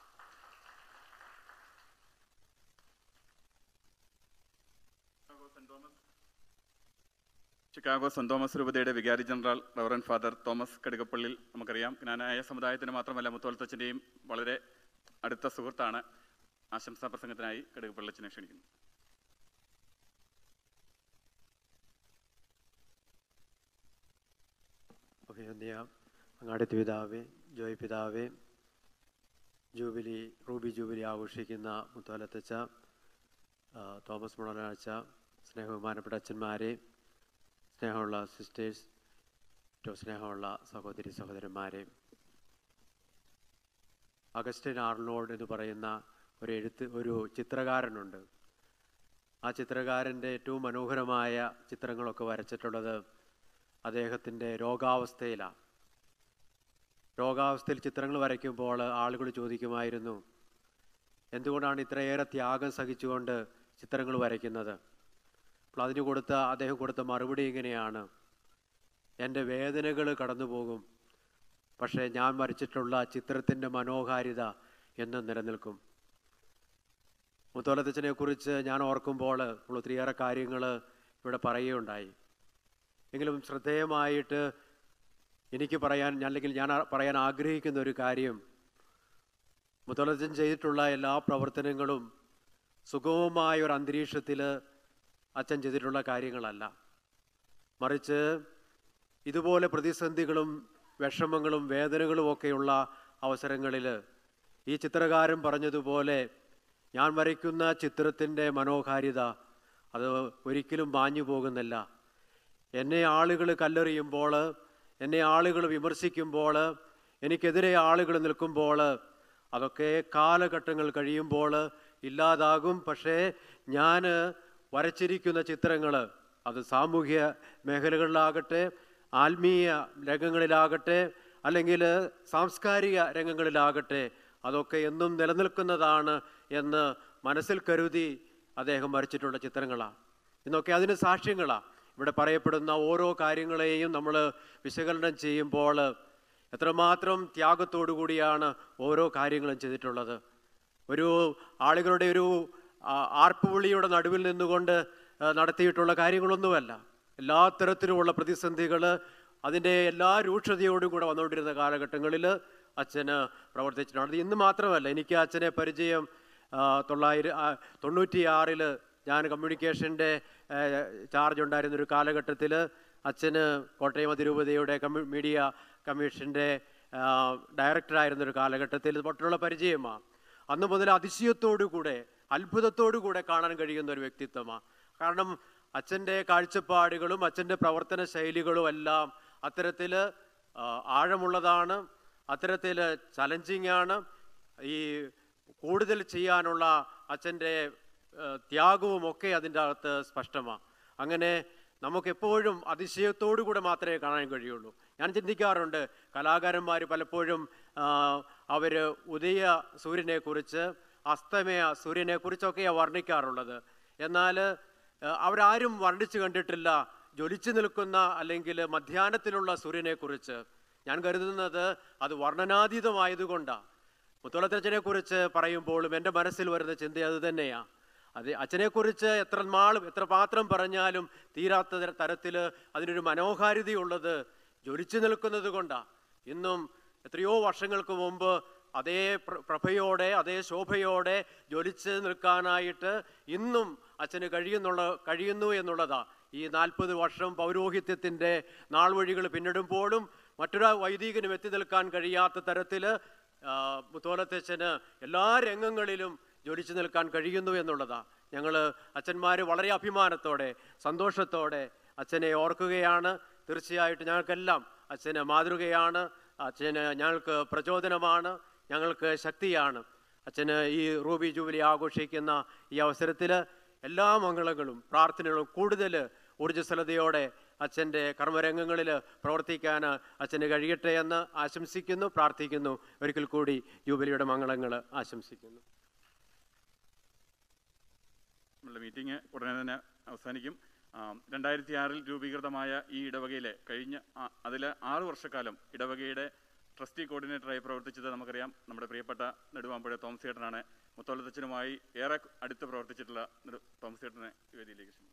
ചിക്കാഗോ സെന്റ് തോമസ് രൂപതയുടെ വികാരി ജനറൽ റവറൻ ഫാദർ തോമസ് കടുകപ്പള്ളിൽ നമുക്കറിയാം ജ്ഞാനായ സമുദായത്തിന് മാത്രമല്ല മുത്തോളത്തച്ഛൻ്റെയും വളരെ അടുത്ത സുഹൃത്താണ് ആശംസാ പ്രസംഗത്തിനായി കടുകപ്പള്ളിച്ചനെ ക്ഷണിക്കുന്നു അഭിനന്ദിയ അങ്ങാടി പിതാവേ ജോയ് പിതാവേ ജൂബിലി റൂബി ജൂബിലി ആഘോഷിക്കുന്ന മുത്തോലത്തച്ഛ ആ, തോമസ് മുളനാഴ്ച സ്നേഹബഹുമാനപ്പെട്ട അച്ഛന്മാരെ സ്നേഹമുള്ള സിസ്റ്റേഴ്സ് ഏറ്റവും സ്നേഹമുള്ള സഹോദരി സഹോദരന്മാരെ അഗസ്റ്റിൻ ആർലോഡ് എന്ന് പറയുന്ന ഒരു എഴുത്ത് ഒരു ചിത്രകാരനുണ്ട് ആ ചിത്രകാരൻ്റെ ഏറ്റവും മനോഹരമായ ചിത്രങ്ങളൊക്കെ വരച്ചിട്ടുള്ളത് അദ്ദേഹത്തിൻ്റെ രോഗാവസ്ഥയിലാണ് രോഗാവസ്ഥയിൽ ചിത്രങ്ങൾ വരയ്ക്കുമ്പോൾ ആളുകൾ ചോദിക്കുമായിരുന്നു എന്തുകൊണ്ടാണ് ഇത്രയേറെ ത്യാഗം സഹിച്ചുകൊണ്ട് ചിത്രങ്ങൾ വരയ്ക്കുന്നത് അപ്പോൾ അതിന് കൊടുത്ത അദ്ദേഹം കൊടുത്ത മറുപടി ഇങ്ങനെയാണ് എൻ്റെ വേദനകൾ കടന്നു പോകും പക്ഷേ ഞാൻ വരച്ചിട്ടുള്ള ചിത്രത്തിൻ്റെ മനോഹാരിത എന്നും നിലനിൽക്കും മുത്തോലത്തച്ഛനെ കുറിച്ച് ഞാൻ ഓർക്കുമ്പോൾ നമ്മൾ ഒത്തിരിയേറെ കാര്യങ്ങൾ ഇവിടെ പറയുകയുണ്ടായി എങ്കിലും ശ്രദ്ധേയമായിട്ട് എനിക്ക് പറയാൻ അല്ലെങ്കിൽ ഞാൻ ആ- പറയാൻ ആഗ്രഹിക്കുന്ന ഒരു കാര്യം മുത്തോലത്തച്ഛൻ ചെയ്തിട്ടുള്ള എല്ലാ പ്രവർത്തനങ്ങളും സുഗമമായ ഒരു അന്തരീക്ഷത്തിൽ അച്ഛൻ ചെയ്തിട്ടുള്ള കാര്യങ്ങളല്ല മറിച്ച് ഇതുപോലെ പ്രതിസന്ധികളും വിഷമങ്ങളും വേദനകളും ഒക്കെയുള്ള അവസരങ്ങളിൽ ഈ ചിത്രകാരൻ പറഞ്ഞതുപോലെ ഞാൻ വരയ്ക്കുന്ന ചിത്രത്തിൻ്റെ മനോഹാരിത അത് ഒരിക്കലും മാഞ്ഞു പോകുന്നില്ല എന്നെ ആളുകൾ കല്ലെറിയുമ്പോൾ എന്നെ ആളുകൾ വിമർശിക്കുമ്പോൾ എനിക്കെതിരെ ആളുകൾ നിൽക്കുമ്പോൾ അതൊക്കെ കാലഘട്ടങ്ങൾ കഴിയുമ്പോൾ ഇല്ലാതാകും പക്ഷേ ഞാൻ വരച്ചിരിക്കുന്ന ചിത്രങ്ങൾ അത് സാമൂഹ്യ മേഖലകളിലാകട്ടെ ആത്മീയ രംഗങ്ങളിലാകട്ടെ അല്ലെങ്കിൽ സാംസ്കാരിക രംഗങ്ങളിലാകട്ടെ അതൊക്കെ എന്നും നിലനിൽക്കുന്നതാണ് എന്ന് മനസ്സിൽ കരുതി അദ്ദേഹം വരച്ചിട്ടുള്ള ചിത്രങ്ങളാണ് ഇന്നൊക്കെ അതിന് സാക്ഷ്യങ്ങളാണ് ഇവിടെ പറയപ്പെടുന്ന ഓരോ കാര്യങ്ങളെയും നമ്മൾ വിശകലനം ചെയ്യുമ്പോൾ എത്രമാത്രം ത്യാഗത്തോടു കൂടിയാണ് ഓരോ കാര്യങ്ങളും ചെയ്തിട്ടുള്ളത് ഒരു ആളുകളുടെ ഒരു ആ, ആർപ്പുവിളിയുടെ നടുവിൽ നിന്നുകൊണ്ട് ആ, നടത്തിയിട്ടുള്ള കാര്യങ്ങളൊന്നുമല്ല എല്ലാ തരത്തിലുമുള്ള പ്രതിസന്ധികൾ അതിൻ്റെ എല്ലാ രൂക്ഷതയോടും കൂടെ വന്നുകൊണ്ടിരുന്ന കാലഘട്ടങ്ങളിൽ അച്ഛന് പ്രവർത്തിച്ചിട്ടുണ്ട് അത് ഇന്ന് മാത്രമല്ല എനിക്ക് അച്ഛനെ പരിചയം ആ, തൊള്ളായിരം ആ, തൊണ്ണൂറ്റിയാറിൽ ഞാൻ കമ്മ്യൂണിക്കേഷൻ്റെ ചാർജ് ഉണ്ടായിരുന്ന ഒരു കാലഘട്ടത്തിൽ അച്ഛന് കോട്ടയം അതിരൂപതയുടെ കമ്മ്യൂ മീഡിയ കമ്മീഷൻ്റെ ഡയറക്ടറായിരുന്ന ഒരു കാലഘട്ടത്തിൽ തൊട്ടുള്ള പരിചയമാണ് അന്ന് മുതൽ അതിശയത്തോടു കൂടെ അത്ഭുതത്തോടു കൂടെ കാണാൻ കഴിയുന്ന ഒരു വ്യക്തിത്വമാണ് കാരണം അച്ഛൻ്റെ കാഴ്ചപ്പാടുകളും അച്ഛൻ്റെ പ്രവർത്തന ശൈലികളും എല്ലാം അത്തരത്തിൽ ആഴമുള്ളതാണ് അത്തരത്തിൽ ചലഞ്ചിങ് ആണ് ഈ കൂടുതൽ ചെയ്യാനുള്ള അച്ഛൻ്റെ ഏഹ്, ത്യാഗവും ഒക്കെ അതിൻ്റെ അകത്ത് സ്പഷ്ടമാണ് അങ്ങനെ നമുക്കെപ്പോഴും അതിശയത്തോടു കൂടെ മാത്രമേ കാണാൻ കഴിയുള്ളൂ ഞാൻ ചിന്തിക്കാറുണ്ട് കലാകാരന്മാർ പലപ്പോഴും അവർ ഉദയ സൂര്യനെക്കുറിച്ച് അസ്തമയ സൂര്യനെക്കുറിച്ചൊക്കെയാണ് വർണ്ണിക്കാറുള്ളത് എന്നാൽ ഏഹ്, അവരാരും വർണ്ണിച്ചു കണ്ടിട്ടില്ല ജ്വലിച്ചു നിൽക്കുന്ന അല്ലെങ്കിൽ മധ്യാഹ്നത്തിലുള്ള സൂര്യനെക്കുറിച്ച് ഞാൻ കരുതുന്നത് അത് വർണ്ണനാതീതമായതുകൊണ്ടാണ് മുത്തോളത്തച്ഛനെ കുറിച്ച് പറയുമ്പോഴും എൻ്റെ മനസ്സിൽ വരുന്ന ചിന്ത അത് തന്നെയാണ് അത് അച്ഛനെക്കുറിച്ച് എത്ര നാളും എത്ര പാത്രം പറഞ്ഞാലും തീരാത്ത തരത്തിൽ അതിനൊരു മനോഹാരിതയുള്ളത് ജ്വലിച്ചു നിൽക്കുന്നത് കൊണ്ടാണ് ഇന്നും എത്രയോ വർഷങ്ങൾക്ക് മുമ്പ് അതേ പ്ര- പ്രഭയോടെ അതേ ശോഭയോടെ ജ്വലിച്ച് നിൽക്കാനായിട്ട് ഇന്നും അച്ഛന് കഴിയുന്നുള്ള കഴിയുന്നു എന്നുള്ളതാ ഈ നാൽപ്പത് വർഷം പൗരോഹിത്യത്തിൻ്റെ നാൾ വഴികൾ പിന്നിടുമ്പോഴും മറ്റൊരു വൈദികനും എത്തി നിൽക്കാൻ കഴിയാത്ത തരത്തിൽ മുത്തോലത്തച്ഛന് എല്ലാ രംഗങ്ങളിലും ജ്വലിച്ചു നിൽക്കാൻ കഴിയുന്നു എന്നുള്ളതാ ഞങ്ങൾ അച്ഛന്മാർ വളരെ അഭിമാനത്തോടെ സന്തോഷത്തോടെ അച്ഛനെ ഓർക്കുകയാണ് തീർച്ചയായിട്ടും ഞങ്ങൾക്കെല്ലാം അച്ഛന് മാതൃകയാണ് അച്ഛന് ഞങ്ങൾക്ക് പ്രചോദനമാണ് ഞങ്ങൾക്ക് ശക്തിയാണ് അച്ഛന് ഈ റൂബി ജൂബിലി ആഘോഷിക്കുന്ന ഈ അവസരത്തിൽ എല്ലാ മംഗളങ്ങളും പ്രാർത്ഥനകളും കൂടുതൽ ഊർജ്ജസ്വലതയോടെ അച്ഛൻ്റെ കർമ്മരംഗങ്ങളിൽ പ്രവർത്തിക്കാൻ അച്ഛന് കഴിയട്ടെ എന്ന് ആശംസിക്കുന്നു പ്രാർത്ഥിക്കുന്നു ഒരിക്കൽ കൂടി ജൂബിലിയുടെ മംഗളങ്ങൾ ആശംസിക്കുന്നു നമ്മളുടെ മീറ്റിംഗ് ഉടനെ തന്നെ അവസാനിക്കും രണ്ടായിരത്തി ആറിൽ രൂപീകൃതമായ ഈ ഇടവകയിലെ കഴിഞ്ഞ അതിൽ ആറ് വർഷക്കാലം ഇടവകയുടെ ട്രസ്റ്റി കോർഡിനേറ്ററായി പ്രവർത്തിച്ചത് നമുക്കറിയാം നമ്മുടെ പ്രിയപ്പെട്ട നെടുവാമ്പുഴ തോമസ് ചേട്ടനാണ് മുത്തോളത്തച്ഛനുമായി ഏറെ അടുത്ത് പ്രവർത്തിച്ചിട്ടുള്ള നെടു തോമസ് ചേട്ടനെ ഈ വേദിയിലേക്ക് ക്ഷണിക്കുന്നു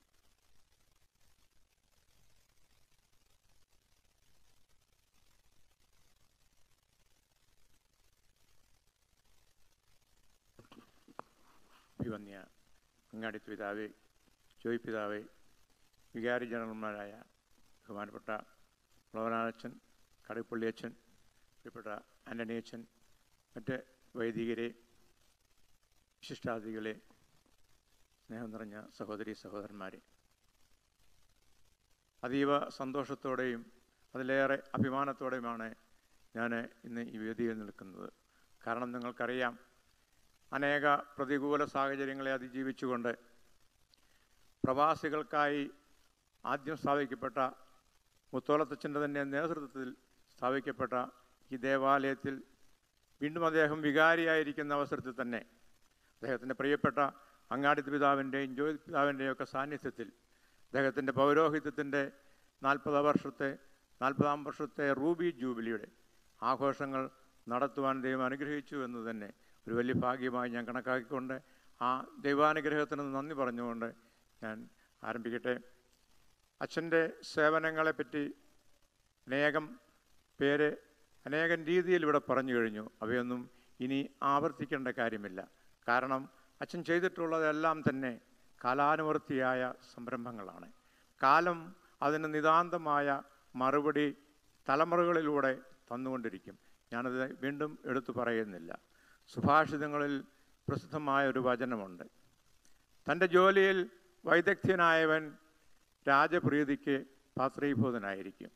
അഭിവന്യ അങ്ങാടി പിതാവേ ജോയ് പിതാവേ വികാരി ജനറൽമാരായ ബഹുമാനപ്പെട്ട ഫ്ലോവനാനച്ഛൻ കടപ്പള്ളി അച്ഛൻ പ്രിയപ്പെട്ട ആൻ്റണി അച്ഛൻ മറ്റ് വൈദികരെ വിശിഷ്ടാതിഥികളെ സ്നേഹം നിറഞ്ഞ സഹോദരി സഹോദരന്മാരെ അതീവ സന്തോഷത്തോടെയും അതിലേറെ അഭിമാനത്തോടെയുമാണ് ഞാൻ ഇന്ന് ഈ വേദിയിൽ നിൽക്കുന്നത് കാരണം നിങ്ങൾക്കറിയാം അനേക പ്രതികൂല സാഹചര്യങ്ങളെ അതിജീവിച്ചുകൊണ്ട് പ്രവാസികൾക്കായി ആദ്യം സ്ഥാപിക്കപ്പെട്ട മുത്തോളത്തച്ഛൻ്റെ തന്നെ നേതൃത്വത്തിൽ സ്ഥാപിക്കപ്പെട്ട ഈ ദേവാലയത്തിൽ വീണ്ടും അദ്ദേഹം വികാരിയായിരിക്കുന്ന അവസരത്തിൽ തന്നെ അദ്ദേഹത്തിൻ്റെ പ്രിയപ്പെട്ട അങ്ങാടി പിതാവിൻ്റെയും ജ്യോതി പിതാവിൻ്റെയും ഒക്കെ സാന്നിധ്യത്തിൽ അദ്ദേഹത്തിൻ്റെ പൗരോഹിത്യത്തിൻ്റെ നാൽപ്പതാം വർഷത്തെ നാൽപ്പതാം വർഷത്തെ റൂബി ജൂബിലിയുടെ ആഘോഷങ്ങൾ നടത്തുവാൻ ദൈവം അനുഗ്രഹിച്ചു എന്ന് തന്നെ ഒരു വലിയ ഭാഗ്യമായി ഞാൻ കണക്കാക്കിക്കൊണ്ട് ആ ദൈവാനുഗ്രഹത്തിന് നന്ദി പറഞ്ഞുകൊണ്ട് ഞാൻ ആരംഭിക്കട്ടെ അച്ഛൻ്റെ സേവനങ്ങളെപ്പറ്റി അനേകം പേര് അനേകം രീതിയിൽ ഇവിടെ പറഞ്ഞു കഴിഞ്ഞു അവയൊന്നും ഇനി ആവർത്തിക്കേണ്ട കാര്യമില്ല കാരണം അച്ഛൻ ചെയ്തിട്ടുള്ളതെല്ലാം തന്നെ കാലാനുവർത്തിയായ സംരംഭങ്ങളാണ് കാലം അതിന് നിതാന്തമായ മറുപടി തലമുറകളിലൂടെ തന്നുകൊണ്ടിരിക്കും ഞാനത് വീണ്ടും എടുത്തു പറയുന്നില്ല സുഭാഷിതങ്ങളിൽ പ്രസിദ്ധമായ ഒരു വചനമുണ്ട് തൻ്റെ ജോലിയിൽ വൈദഗ്ധ്യനായവൻ രാജപ്രീതിക്ക് പാത്രീഭൂതനായിരിക്കും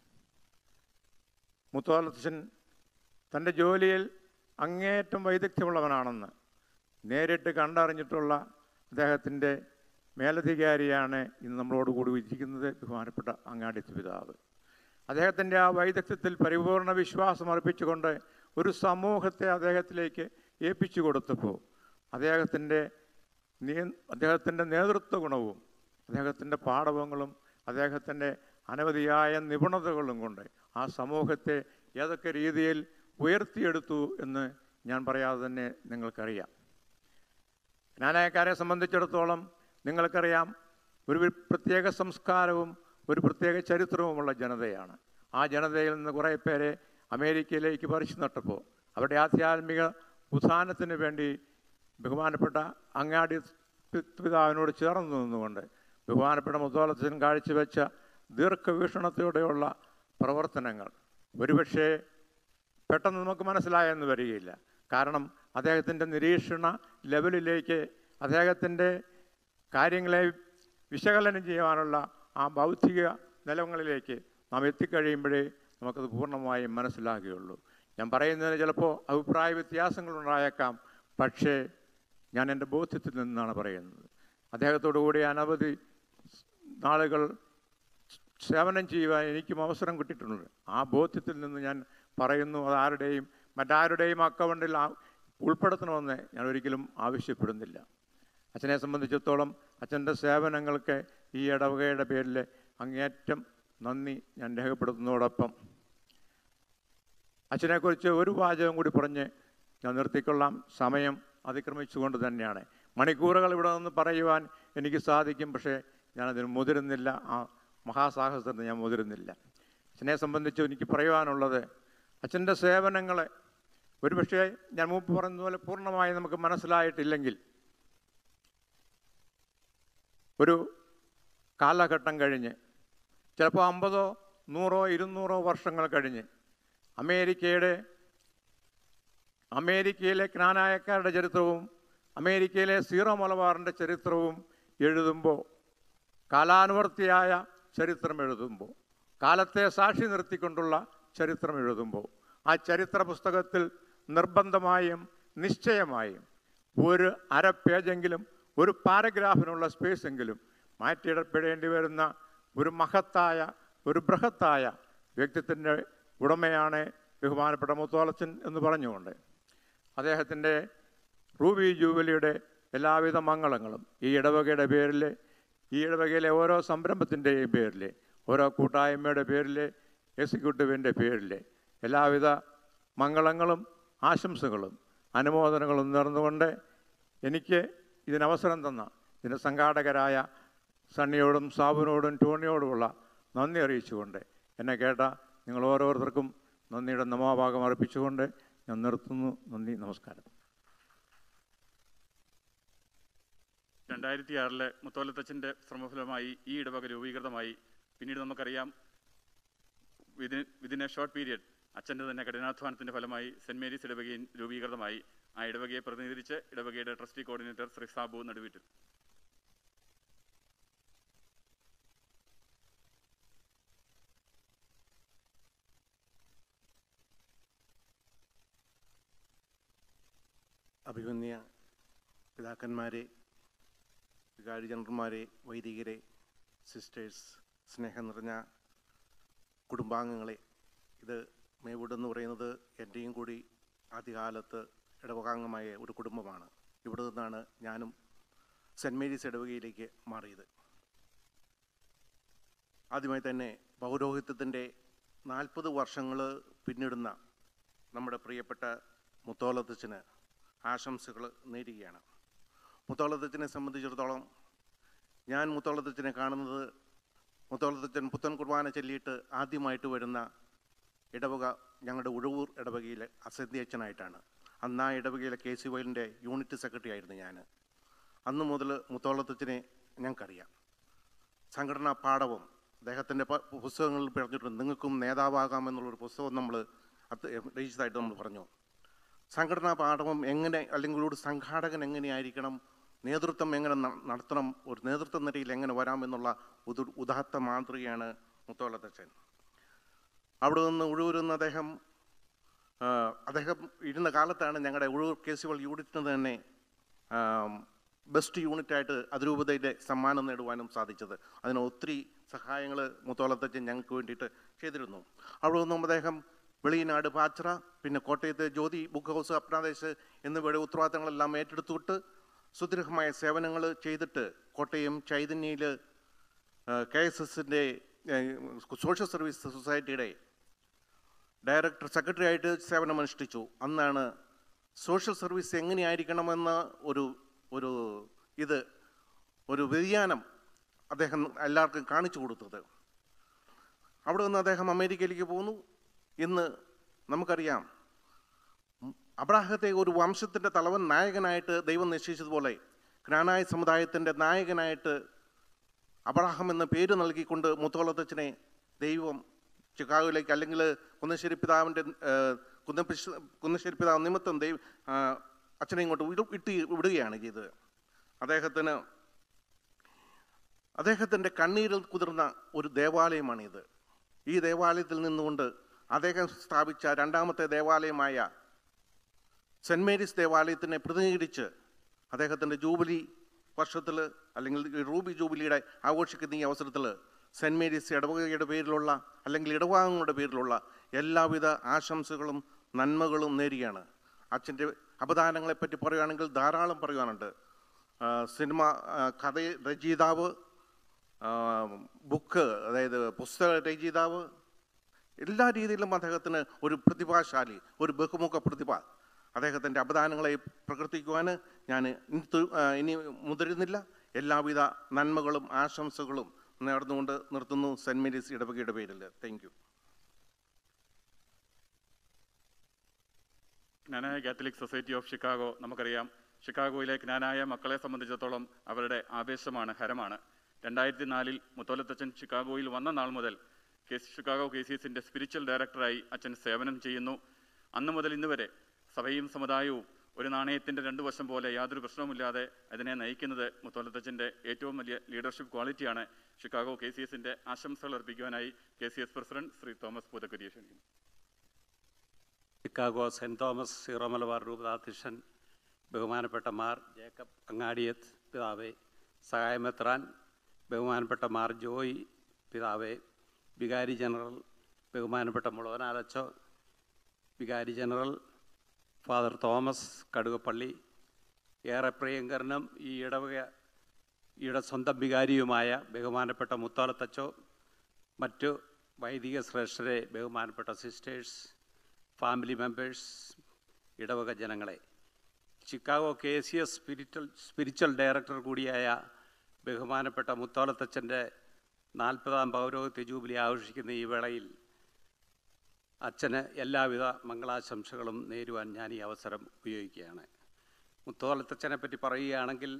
മുത്തോലച്ചൻ തൻ്റെ ജോലിയിൽ അങ്ങേയറ്റം വൈദഗ്ധ്യമുള്ളവനാണെന്ന് നേരിട്ട് കണ്ടറിഞ്ഞിട്ടുള്ള അദ്ദേഹത്തിൻ്റെ മേലധികാരിയാണ് ഇന്ന് നമ്മളോട് കൂടി ഇരിക്കുന്നത് ബഹുമാനപ്പെട്ട അങ്ങാടി പിതാവ് അദ്ദേഹത്തിൻ്റെ ആ വൈദഗ്ധ്യത്തിൽ പരിപൂർണ വിശ്വാസം അർപ്പിച്ചുകൊണ്ട് ഒരു സമൂഹത്തെ അദ്ദേഹത്തിലേക്ക് ഏൽപ്പിച്ചു കൊടുത്തപ്പോൾ അദ്ദേഹത്തിൻ്റെ നിയ അദ്ദേഹത്തിൻ്റെ നേതൃത്വ ഗുണവും അദ്ദേഹത്തിൻ്റെ പാഠവങ്ങളും അദ്ദേഹത്തിൻ്റെ അനവധിയായ നിപുണതകളും കൊണ്ട് ആ സമൂഹത്തെ ഏതൊക്കെ രീതിയിൽ ഉയർത്തിയെടുത്തു എന്ന് ഞാൻ പറയാതെ തന്നെ നിങ്ങൾക്കറിയാം ജ്ഞാനായക്കാരെ സംബന്ധിച്ചിടത്തോളം നിങ്ങൾക്കറിയാം ഒരു പ്രത്യേക സംസ്കാരവും ഒരു പ്രത്യേക ചരിത്രവുമുള്ള ജനതയാണ് ആ ജനതയിൽ നിന്ന് കുറേ പേരെ അമേരിക്കയിലേക്ക് പറിച്ചു നട്ടപ്പോൾ അവരുടെ ആധ്യാത്മിക ഉത്ഥാനത്തിന് വേണ്ടി ബഹുമാനപ്പെട്ട അങ്ങാടി പിതാവിനോട് ചേർന്ന് നിന്നുകൊണ്ട് ബഹുമാനപ്പെട്ട മുത്തോളത്തിന് കാഴ്ചവെച്ച ദീർഘവീക്ഷണത്തോടെയുള്ള പ്രവർത്തനങ്ങൾ ഒരുപക്ഷെ പെട്ടെന്ന് നമുക്ക് മനസ്സിലായെന്ന് വരികയില്ല കാരണം അദ്ദേഹത്തിൻ്റെ നിരീക്ഷണ ലെവലിലേക്ക് അദ്ദേഹത്തിൻ്റെ കാര്യങ്ങളെ വിശകലനം ചെയ്യുവാനുള്ള ആ ബൗദ്ധിക നിലങ്ങളിലേക്ക് നാം എത്തിക്കഴിയുമ്പോഴേ നമുക്കത് പൂർണ്ണമായും മനസ്സിലാകുകയുള്ളൂ ഞാൻ പറയുന്നതിന് ചിലപ്പോൾ അഭിപ്രായ വ്യത്യാസങ്ങളുണ്ടായേക്കാം പക്ഷേ ഞാൻ എൻ്റെ ബോധ്യത്തിൽ നിന്നാണ് പറയുന്നത് അദ്ദേഹത്തോടു കൂടി അനവധി നാളുകൾ സേവനം ചെയ്യുവാൻ എനിക്കും അവസരം കിട്ടിയിട്ടുണ്ട് ആ ബോധ്യത്തിൽ നിന്ന് ഞാൻ പറയുന്നു അത് ആരുടെയും മറ്റാരുടെയും അക്കൗണ്ടിൽ ഉൾപ്പെടുത്തണമെന്ന് ഞാൻ ഒരിക്കലും ആവശ്യപ്പെടുന്നില്ല അച്ഛനെ സംബന്ധിച്ചിടത്തോളം അച്ഛൻ്റെ സേവനങ്ങൾക്ക് ഈ ഇടവകയുടെ പേരിൽ അങ്ങേയറ്റം നന്ദി ഞാൻ രേഖപ്പെടുത്തുന്നതോടൊപ്പം അച്ഛനെക്കുറിച്ച് ഒരു വാചകം കൂടി പറഞ്ഞ് ഞാൻ നിർത്തിക്കൊള്ളാം സമയം അതിക്രമിച്ചുകൊണ്ട് തന്നെയാണ് മണിക്കൂറുകൾ ഇവിടെ നിന്ന് പറയുവാൻ എനിക്ക് സാധിക്കും പക്ഷേ ഞാനതിന് മുതിരുന്നില്ല ആ മഹാസാഹസത്തിന് ഞാൻ മുതിരുന്നില്ല അച്ഛനെ സംബന്ധിച്ച് എനിക്ക് പറയുവാനുള്ളത് അച്ഛൻ്റെ സേവനങ്ങളെ ഒരുപക്ഷെ ഞാൻ മുമ്പ് പറഞ്ഞതുപോലെ പൂർണ്ണമായി നമുക്ക് മനസ്സിലായിട്ടില്ലെങ്കിൽ ഒരു കാലഘട്ടം കഴിഞ്ഞ് ചിലപ്പോൾ അമ്പതോ നൂറോ ഇരുന്നൂറോ വർഷങ്ങൾ കഴിഞ്ഞ് അമേരിക്കയുടെ അമേരിക്കയിലെ ജ്ഞാനായക്കാരുടെ ചരിത്രവും അമേരിക്കയിലെ സീറോ മലബാറിൻ്റെ ചരിത്രവും എഴുതുമ്പോൾ കാലാനുവർത്തിയായ ചരിത്രം എഴുതുമ്പോൾ കാലത്തെ സാക്ഷി നിർത്തിക്കൊണ്ടുള്ള ചരിത്രം എഴുതുമ്പോൾ ആ ചരിത്ര പുസ്തകത്തിൽ നിർബന്ധമായും നിശ്ചയമായും ഒരു അര പേജെങ്കിലും ഒരു പാരഗ്രാഫിനുള്ള സ്പേസ് എങ്കിലും മാറ്റിയിടപ്പെടേണ്ടി വരുന്ന ഒരു മഹത്തായ ഒരു ബൃഹത്തായ വ്യക്തിത്വത്തിൻ്റെ ഉടമയാണ് ബഹുമാനപ്പെട്ട മുത്തോളച്ചൻ എന്ന് പറഞ്ഞുകൊണ്ട് അദ്ദേഹത്തിൻ്റെ റൂബി ജൂബിലിയുടെ എല്ലാവിധ മംഗളങ്ങളും ഈ ഇടവകയുടെ പേരിൽ ഈ ഇടവകയിലെ ഓരോ സംരംഭത്തിൻ്റെയും പേരിൽ ഓരോ കൂട്ടായ്മയുടെ പേരിൽ എക്സിക്യൂട്ടീവിൻ്റെ പേരിൽ എല്ലാവിധ മംഗളങ്ങളും ആശംസകളും അനുമോദനങ്ങളും നേർന്നുകൊണ്ട് എനിക്ക് ഇതിനവസരം തന്ന ഇതിന് സംഘാടകരായ സണ്ണിയോടും സാബുവിനോടും ടോണിയോടുമുള്ള നന്ദി അറിയിച്ചുകൊണ്ട് എന്നെ കേട്ട നിങ്ങൾ ഓരോരുത്തർക്കും നന്ദിയുടെ നമോഭാഗം അർപ്പിച്ചുകൊണ്ട് ഞാൻ നിർത്തുന്നു നന്ദി നമസ്കാരം രണ്ടായിരത്തി ആറിലെ മുത്തോലത്തച്ഛൻ്റെ ശ്രമഫലമായി ഈ ഇടവക രൂപീകൃതമായി പിന്നീട് നമുക്കറിയാം within within a short period അച്ഛൻ്റെ തന്നെ കഠിനാധ്വാനത്തിൻ്റെ ഫലമായി സെൻറ് മേരീസ് ഇടവകയും രൂപീകൃതമായി ആ ഇടവകയെ പ്രതിനിധീകരിച്ച് ഇടവകയുടെ ട്രസ്റ്റി കോർഡിനേറ്റർ ശ്രീ സാബു നടുവിറ്റു അഭിമന്യ പിതാക്കന്മാരെ വികാരി ജനറൽമാരെ വൈദികരെ സിസ്റ്റേഴ്സ് സ്നേഹം നിറഞ്ഞ കുടുംബാംഗങ്ങളെ ഇത് മേവുഡ് എന്ന് പറയുന്നത് എൻ്റെയും കൂടി ആദ്യകാലത്ത് ഇടവകാംഗമായ ഒരു കുടുംബമാണ് ഇവിടെ നിന്നാണ് ഞാനും സെൻറ് മേരീസ് ഇടവകയിലേക്ക് മാറിയത് ആദ്യമായി തന്നെ പൗരോഹിത്യത്തിൻ്റെ നാൽപ്പത് വർഷങ്ങൾ പിന്നിടുന്ന നമ്മുടെ പ്രിയപ്പെട്ട മുത്തോലത്തച്ഛന് ആശംസകൾ നേരുകയാണ് മുത്തോളത്തച്ഛനെ സംബന്ധിച്ചിടത്തോളം ഞാൻ മുത്തോളത്തച്ഛനെ കാണുന്നത് മുത്തോളത്തച്ഛൻ പുത്തൻ കുർബാന ചൊല്ലിയിട്ട് ആദ്യമായിട്ട് വരുന്ന ഇടവക ഞങ്ങളുടെ ഉഴവൂർ ഇടവകയിലെ അസന്ധ്യച്ഛനായിട്ടാണ് അന്ന് ആ ഇടവകയിലെ കെ സി വൈലിൻ്റെ യൂണിറ്റ് സെക്രട്ടറി ആയിരുന്നു ഞാൻ അന്ന് മുതൽ മുത്തോളത്തച്ഛനെ ഞങ്ങൾക്കറിയാം സംഘടനാ പാഠവും അദ്ദേഹത്തിൻ്റെ പുസ്തകങ്ങളിൽ പറഞ്ഞിട്ടുണ്ട് നിങ്ങൾക്കും നേതാവാകാമെന്നുള്ളൊരു പുസ്തകം നമ്മൾ അത് രചിച്ചതായിട്ട് നമ്മൾ പറഞ്ഞു സംഘടനാ പാഠവും എങ്ങനെ അല്ലെങ്കിൽ ഒരു സംഘാടകൻ എങ്ങനെയായിരിക്കണം നേതൃത്വം എങ്ങനെ നടത്തണം ഒരു നേതൃത്വ നിരയിൽ എങ്ങനെ വരാം എന്നുള്ള ഒരു ഉദാത്ത മാതൃകയാണ് മുത്തോളത്തച്ഛൻ അവിടെ നിന്ന് ഉഴൂരുന്ന അദ്ദേഹം അദ്ദേഹം ഇരുന്ന കാലത്താണ് ഞങ്ങളുടെ ഉഴൂർ കേസുകൾ യൂണിറ്റിന് തന്നെ ബെസ്റ്റ് യൂണിറ്റായിട്ട് അതിരൂപതയുടെ സമ്മാനം നേടുവാനും സാധിച്ചത് അതിന് ഒത്തിരി സഹായങ്ങൾ മുത്തോളത്തച്ഛൻ ഞങ്ങൾക്ക് വേണ്ടിയിട്ട് ചെയ്തിരുന്നു അവിടെ നിന്നും അദ്ദേഹം വെളിയനാട് പാച്ചിറ പിന്നെ കോട്ടയത്ത് ജ്യോതി ബുക്ക് ഹൗസ് അപ്നാദേശ് എന്നിവയുടെ ഉത്തരവാദിത്തങ്ങളെല്ലാം ഏറ്റെടുത്തുവിട്ട് സുദീർഘമായ സേവനങ്ങൾ ചെയ്തിട്ട് കോട്ടയം ചൈതന്യയിൽ കെ എസ് എസിൻ്റെ സോഷ്യൽ സർവീസ് സൊസൈറ്റിയുടെ ഡയറക്ടർ സെക്രട്ടറി ആയിട്ട് സേവനമനുഷ്ഠിച്ചു അന്നാണ് സോഷ്യൽ സർവീസ് എങ്ങനെയായിരിക്കണമെന്ന ഒരു ഒരു ഇത് ഒരു വ്യതിയാനം അദ്ദേഹം എല്ലാവർക്കും കാണിച്ചു കൊടുത്തത് അവിടെ നിന്ന് അദ്ദേഹം അമേരിക്കയിലേക്ക് പോന്നു ഇന്ന് നമുക്കറിയാം അബ്രാഹത്തെ ഒരു വംശത്തിൻ്റെ തലവൻ നായകനായിട്ട് ദൈവം നിശ്ചയിച്ചതുപോലെ ജ്ഞാനായ സമുദായത്തിൻ്റെ നായകനായിട്ട് അബ്രാഹം എന്ന പേര് നൽകിക്കൊണ്ട് മുത്തോളത്തച്ഛനെ ദൈവം ചിക്കാഗോയിലേക്ക് അല്ലെങ്കിൽ കുന്നശ്ശേരി പിതാവിൻ്റെ കുന്നപ്പിശ് കുന്നശ്ശേരി പിതാവ് നിമിത്തം ദൈവ അച്ഛനെ ഇങ്ങോട്ട് വിടു വിട്ട് വിടുകയാണ് ചെയ്തത് അദ്ദേഹത്തിന് അദ്ദേഹത്തിൻ്റെ കണ്ണീരിൽ കുതിർന്ന ഒരു ദേവാലയമാണിത് ഈ ദേവാലയത്തിൽ നിന്നുകൊണ്ട് അദ്ദേഹം സ്ഥാപിച്ച രണ്ടാമത്തെ ദേവാലയമായ സെൻറ് മേരീസ് ദേവാലയത്തിനെ പ്രതിനിധീകരിച്ച് അദ്ദേഹത്തിൻ്റെ ജൂബിലി വർഷത്തിൽ അല്ലെങ്കിൽ റൂബി ജൂബിലിയുടെ ആഘോഷിക്കുന്ന ഈ അവസരത്തിൽ സെൻറ് മേരീസ് ഇടവകയുടെ പേരിലുള്ള അല്ലെങ്കിൽ ഇടവാങ്ങളുടെ പേരിലുള്ള എല്ലാവിധ ആശംസകളും നന്മകളും നേരുകയാണ് അച്ഛൻ്റെ അപദാനങ്ങളെപ്പറ്റി പറയുകയാണെങ്കിൽ ധാരാളം പറയുവാനുണ്ട് സിനിമ കഥ രചയിതാവ് ബുക്ക് അതായത് പുസ്തക രചയിതാവ് എല്ലാ രീതിയിലും അദ്ദേഹത്തിന് ഒരു പ്രതിഭാശാലി ഒരു ബഹുമുഖ പ്രതിഭ അദ്ദേഹത്തിൻ്റെ അപദാനങ്ങളെ പ്രകർത്തിക്കുവാൻ ഞാൻ ഇനി മുതിരുന്നില്ല എല്ലാവിധ നന്മകളും ആശംസകളും നേർന്നുകൊണ്ട് നിർത്തുന്നു സെൻറ് മേരീസ് ഇടവകയുടെ പേരിൽ thank you Knanaya Catholic society of Chicago നമുക്കറിയാം ഷിക്കാഗോയിലെ ജ്ഞാനായ മക്കളെ സംബന്ധിച്ചിടത്തോളം അവരുടെ ആവേശമാണ് ഹരമാണ് രണ്ടായിരത്തി നാലിൽ മുത്തോലത്തച്ഛൻ ഷിക്കാഗോയിൽ വന്ന നാൾ മുതൽ കെ ഷിക്കാഗോ കെ സി എസിൻ്റെ സ്പിരിച്വൽ ഡയറക്ടറായി അച്ഛൻ സേവനം ചെയ്യുന്നു അന്ന് മുതൽ ഇന്ന് വരെ സഭയും സമുദായവും ഒരു നാണയത്തിൻ്റെ രണ്ട് വശം പോലെ യാതൊരു പ്രശ്നവുമില്ലാതെ അതിനെ നയിക്കുന്നത് മുത്തോലത്തച്ഛൻ്റെ ഏറ്റവും വലിയ ലീഡർഷിപ്പ് ക്വാളിറ്റിയാണ് ഷിക്കാഗോ കെ സി എസിൻ്റെ ആശംസകൾ അർപ്പിക്കുവാനായി K C S president Shri Thomas പൂതക്കുരിയെ ക്ഷണിക്കുന്നു Chicago saint Thomas Syro Malabar രൂപതാധ്യക്ഷൻ ബഹുമാനപ്പെട്ട മാർ ജേക്കബ് അങ്ങാടിയത്ത് പിതാവേ സഹായമെത്രാൻ ബഹുമാനപ്പെട്ട മാർ ജോയ് പിതാവേ വികാരി ജനറൽ ബഹുമാനപ്പെട്ട മുളവനാലച്ചോ വികാരി ജനറൽ ഫാദർ തോമസ് കടുകപ്പള്ളി ഏറെ പ്രിയങ്കരനും ഈ ഇടവക ഈയുടെ സ്വന്തം വികാരിയുമായ ബഹുമാനപ്പെട്ട മുത്തോലത്തച്ചോ മറ്റു വൈദിക ശ്രേഷ്ഠരെ ബഹുമാനപ്പെട്ട സിസ്റ്റേഴ്സ് ഫാമിലി മെമ്പേഴ്സ് ഇടവക ജനങ്ങളെ Chicago K C S spiritual spiritual director കൂടിയായ ബഹുമാനപ്പെട്ട മുത്തോലത്തച്ഛൻ്റെ നാൽപ്പതാം പൗരോഹിത്യ ജൂബിലി ആഘോഷിക്കുന്ന ഈ വേളയിൽ അച്ഛന് എല്ലാവിധ മംഗളാശംസകളും നേരുവാൻ ഞാൻ ഈ അവസരം ഉപയോഗിക്കുകയാണ് മുത്തോലത്തച്ഛനെ പറ്റി പറയുകയാണെങ്കിൽ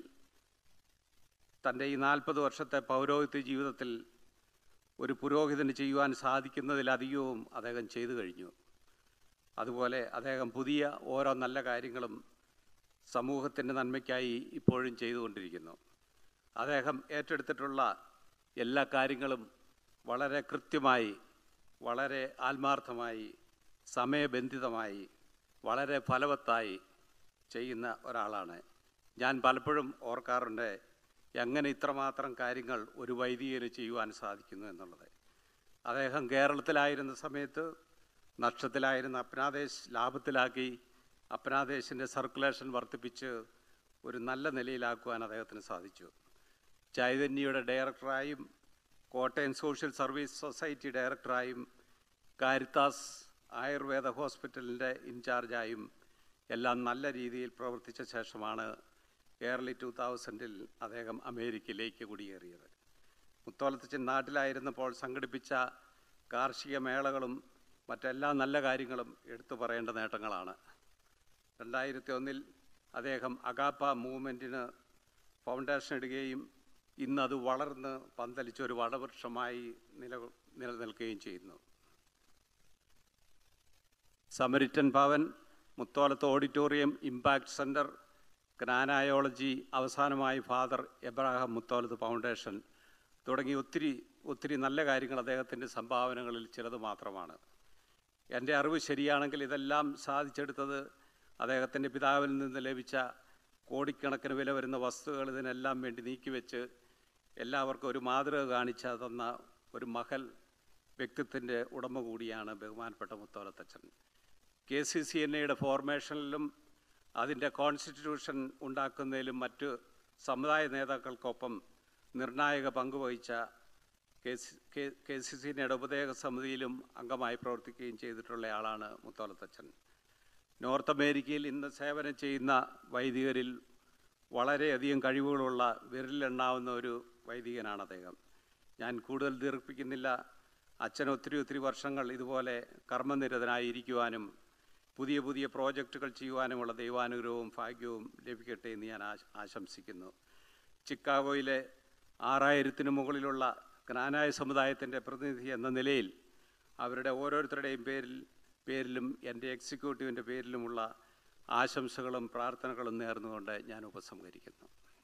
തൻ്റെ ഈ നാൽപ്പത് വർഷത്തെ പൗരോഹിത്യ ജീവിതത്തിൽ ഒരു പുരോഹിതന് ചെയ്യുവാൻ സാധിക്കുന്നതിലധികവും അദ്ദേഹം ചെയ്തു കഴിഞ്ഞു അതുപോലെ അദ്ദേഹം പുതിയ ഓരോ നല്ല കാര്യങ്ങളും സമൂഹത്തിൻ്റെ നന്മയ്ക്കായി ഇപ്പോഴും ചെയ്തുകൊണ്ടിരിക്കുന്നു അദ്ദേഹം ഏറ്റെടുത്തിട്ടുള്ള എല്ലാ കാര്യങ്ങളും വളരെ കൃത്യമായി വളരെ ആത്മാർത്ഥമായി സമയബന്ധിതമായി വളരെ ഫലവത്തായി ചെയ്യുന്ന ഒരാളാണ് ഞാൻ പലപ്പോഴും ഓർക്കാറുണ്ട് എങ്ങനെ ഇത്രമാത്രം കാര്യങ്ങൾ ഒരു വൈദികന് ചെയ്യുവാൻ സാധിക്കുന്നു എന്നുള്ളത് അദ്ദേഹം കേരളത്തിലായിരുന്ന സമയത്ത് നഷ്ടത്തിലായിരുന്ന അപ്നാദേശ് ലാഭത്തിലാക്കി അപ്നാദേശിൻ്റെ സർക്കുലേഷൻ വർദ്ധിപ്പിച്ച് ഒരു നല്ല നിലയിലാക്കുവാൻ അദ്ദേഹത്തിന് സാധിച്ചു ചൈതന്യയുടെ ഡയറക്ടറായും കോട്ടയം സോഷ്യൽ സർവീസ് സൊസൈറ്റി ഡയറക്ടറായും കാരിത്താസ് ആയുർവേദ ഹോസ്പിറ്റലിൻ്റെ ഇൻചാർജായും എല്ലാം നല്ല രീതിയിൽ പ്രവർത്തിച്ച ശേഷമാണ് ഏർലി ടു തൗസൻഡിൽ അദ്ദേഹം അമേരിക്കയിലേക്ക് കുടിയേറിയത് മുത്തോലത്തച്ഛൻ നാട്ടിലായിരുന്നപ്പോൾ സംഘടിപ്പിച്ച കാർഷിക മേളകളും മറ്റെല്ലാ നല്ല കാര്യങ്ങളും എടുത്തു പറയേണ്ട നേട്ടങ്ങളാണ് രണ്ടായിരത്തി ഒന്നിൽ അദ്ദേഹം അഗാപ്പ മൂവ്മെൻറ്റിന് ഫൗണ്ടേഷൻ ഇടുകയും ഇന്ന് അത് വളർന്ന് പന്തലിച്ച ഒരു വടവൃക്ഷമായി നില നിലനിൽക്കുകയും ചെയ്യുന്നു Samaritan Bhavan Muthollath auditorium impact centre ഗ്രാനായോളജി അവസാനമായി ഫാദർ എബ്രാഹാം മുത്തോലത്ത് ഫൗണ്ടേഷൻ തുടങ്ങി ഒത്തിരി ഒത്തിരി നല്ല കാര്യങ്ങൾ അദ്ദേഹത്തിൻ്റെ സംഭാവനകളിൽ ചിലത് മാത്രമാണ് എൻ്റെ അറിവ് ശരിയാണെങ്കിൽ ഇതെല്ലാം സാധിച്ചെടുത്തത് അദ്ദേഹത്തിൻ്റെ പിതാവിൽ നിന്ന് ലഭിച്ച കോടിക്കണക്കിന് വില വരുന്ന വസ്തുക്കൾ ഇതിനെല്ലാം വേണ്ടി നീക്കിവെച്ച് എല്ലാവർക്കും ഒരു മാതൃക കാണിച്ച തന്ന ഒരു മഹൽ വ്യക്തിത്വത്തിൻ്റെ ഉടമ കൂടിയാണ് ബഹുമാനപ്പെട്ട മുത്തോലത്തച്ഛൻ കെ സി സി എൻ എയുടെ ഫോർമേഷനിലും അതിൻ്റെ കോൺസ്റ്റിറ്റ്യൂഷൻ ഉണ്ടാക്കുന്നതിലും മറ്റ് സമുദായ നേതാക്കൾക്കൊപ്പം നിർണായക പങ്കുവഹിച്ച K C K K C C N എയുടെ ഉപദേശക സമിതിയിലും അംഗമായി പ്രവർത്തിക്കുകയും ചെയ്തിട്ടുള്ള ആളാണ് മുത്തോലത്തച്ഛൻ നോർത്ത് അമേരിക്കയിൽ ഇന്ന് സേവനം ചെയ്യുന്ന വൈദികരിൽ വളരെയധികം കഴിവുകളുള്ള വിരലിലെണ്ണാവുന്ന ഒരു വൈദികനാണ് അദ്ദേഹം ഞാൻ കൂടുതൽ ദീർഘിപ്പിക്കുന്നില്ല അച്ഛൻ ഒത്തിരി ഒത്തിരി വർഷങ്ങൾ ഇതുപോലെ കർമ്മനിരതനായിരിക്കുവാനും പുതിയ പുതിയ പ്രോജക്റ്റുകൾ ചെയ്യുവാനുമുള്ള ദൈവാനുഗ്രഹവും ഭാഗ്യവും ലഭിക്കട്ടെ എന്ന് ഞാൻ ആശ- ആശംസിക്കുന്നു ചിക്കാഗോയിലെ ആറായിരത്തിന് മുകളിലുള്ള ജ്ഞാനായ സമുദായത്തിൻ്റെ പ്രതിനിധി എന്ന നിലയിൽ അവരുടെ ഓരോരുത്തരുടെയും പേരിൽ പേരിലും എൻ്റെ എക്സിക്യൂട്ടീവിൻ്റെ പേരിലുമുള്ള ആശംസകളും പ്രാർത്ഥനകളും നേർന്നുകൊണ്ട് ഞാൻ ഉപസംഹരിക്കുന്നു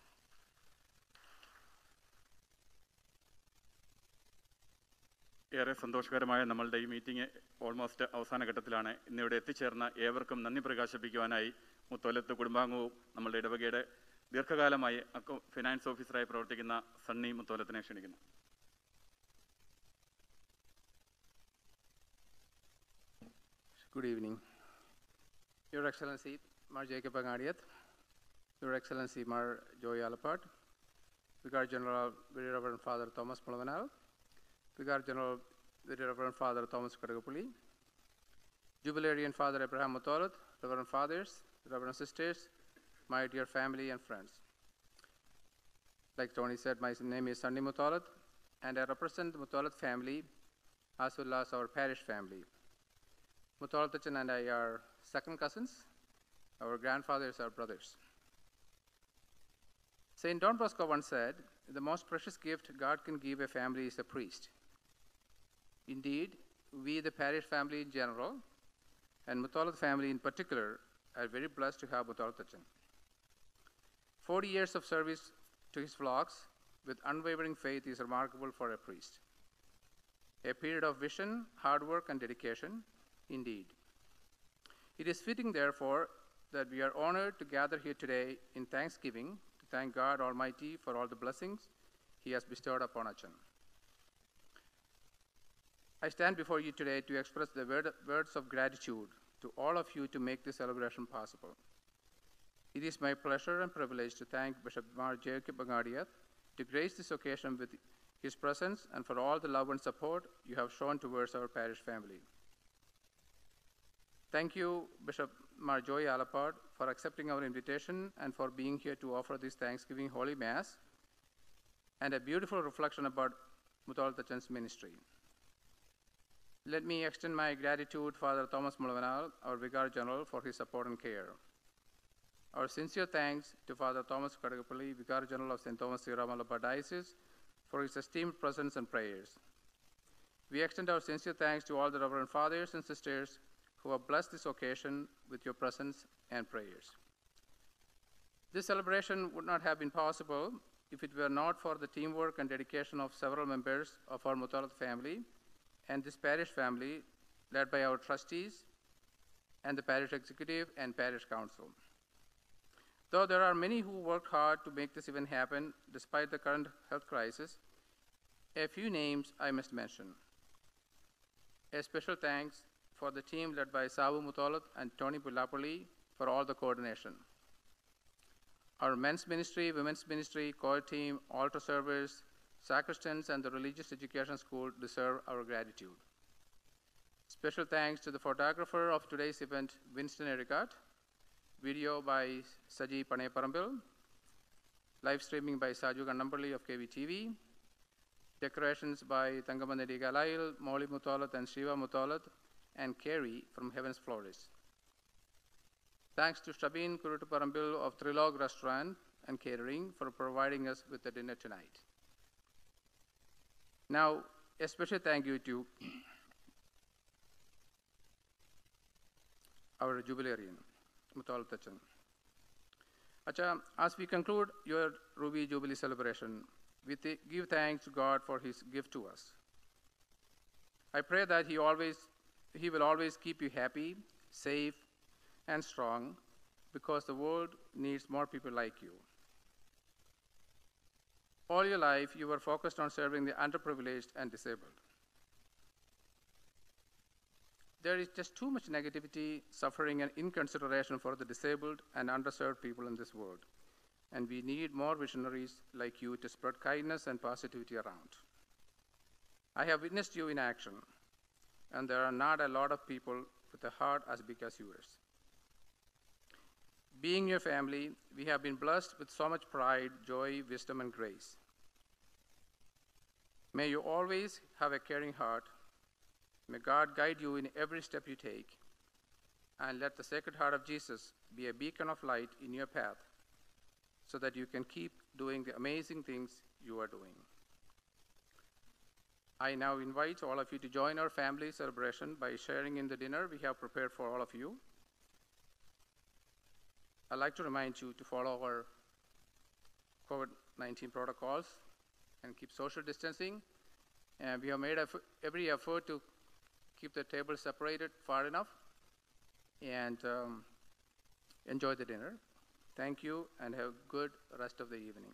ഏറെ സന്തോഷകരമായ നമ്മളുടെ ഈ മീറ്റിംഗ് ഓൾമോസ്റ്റ് അവസാന ഘട്ടത്തിലാണ് ഇന്നിവിടെ എത്തിച്ചേർന്ന ഏവർക്കും നന്ദി പ്രകാശിപ്പിക്കുവാനായി മുത്തോലത്ത് കുടുംബാംഗവും നമ്മളുടെ ഇടവകയുടെ ദീർഘകാലമായി അക്കൗ ഫിനാൻസ് ഓഫീസറായി പ്രവർത്തിക്കുന്ന സണ്ണി മുത്തോലത്തിനെ ക്ഷണിക്കുന്നു Good evening. Your Excellency, Mar Jacob Angadiat, Your Excellency, Mar Joy Alapart, Vicar General, Very Reverend Father Thomas Malavanal, Vicar General, Very Reverend Father Thomas Kadagapuli, Jubilarian Father Abraham Mutolat, Reverend Fathers, Reverend Sisters, my dear family and friends. Like Tony said, my name is Sunny Mutolat, and I represent the Mutolat family as well as our parish family. Muthalatachan and I are second cousins. Our grandfathers are brothers. St. Don Bosco once said, The most precious gift God can give a family is a priest. Indeed, we, the parish family in general, and Muthalat family in particular, are very blessed to have Mutal Tachan. 40 years of service to his flocks with unwavering faith is remarkable for a priest. A period of vision, hard work, and dedication, indeed. It is fitting, therefore, that we are honored to gather here today in thanksgiving to thank God Almighty for all the blessings He has bestowed upon Achan. I stand before you today to express the word, words of gratitude to all of you to make this celebration possible. It is my pleasure and privilege to thank Bishop Mar Jacob Bangadiath to grace this occasion with his presence and for all the love and support you have shown towards our parish family. Thank you, Bishop Marjoy Alapad, for accepting our invitation and for being here to offer this Thanksgiving Holy Mass and a beautiful reflection about Mutal Tachan's ministry. Let me extend my gratitude Father Thomas Mulavanal, our Vicar General, for his support and care. Our sincere thanks to Father Thomas Kadagapalli, Vicar General of St. Thomas Siramalapa Diocese, for his esteemed presence and prayers. We extend our sincere thanks to all the Reverend Fathers and Sisters who have blessed this occasion with your presence and prayers. This celebration would not have been possible if it were not for the teamwork and dedication of several members of our Mutalat family and this parish family, led by our trustees and the parish executive and parish council. Though there are many who worked hard to make this event happen despite the current health crisis, a few names I must mention. A special thanks for the team led by Sabu Mutolat and Tony Pulapoli for all the coordination. Our men's ministry, women's ministry, choir team, altar servers, sacristans, and the religious education school deserve our gratitude. Special thanks to the photographer of today's event, Winston Ericat, video by Saji Paneparambil, live streaming by Saju Gannampalli of KVTV, decorations by Tangamanedi Galail, Molly Mutolat, and Shiva Mutolat, and Carrie from Heaven's Florist. Thanks to Shabin Kurutuparambil of Trilog Restaurant and Catering for providing us with the dinner tonight. Now, a special thank you to our jubilarian, Mutal Tachan. Acha, as we conclude your Ruby Jubilee celebration, we th- give thanks to God for his gift to us. I pray that he always he will always keep you happy, safe, and strong because the world needs more people like you. All your life, you were focused on serving the underprivileged and disabled. There is just too much negativity, suffering, and inconsideration for the disabled and underserved people in this world. And we need more visionaries like you to spread kindness and positivity around. I have witnessed you in action, and there are not a lot of people with a heart as big as yours. Being your family, we have been blessed with so much pride, joy, wisdom, and grace. May you always have a caring heart. May God guide you in every step you take. And let the Sacred Heart of Jesus be a beacon of light in your path so that you can keep doing the amazing things you are doing. I now invite all of you to join our family celebration by sharing in the dinner we have prepared for all of you. I'd like to remind you to follow our COVID 19 protocols and keep social distancing. And we have made eff- every effort to keep the tables separated far enough and um, enjoy the dinner. Thank you and have a good rest of the evening.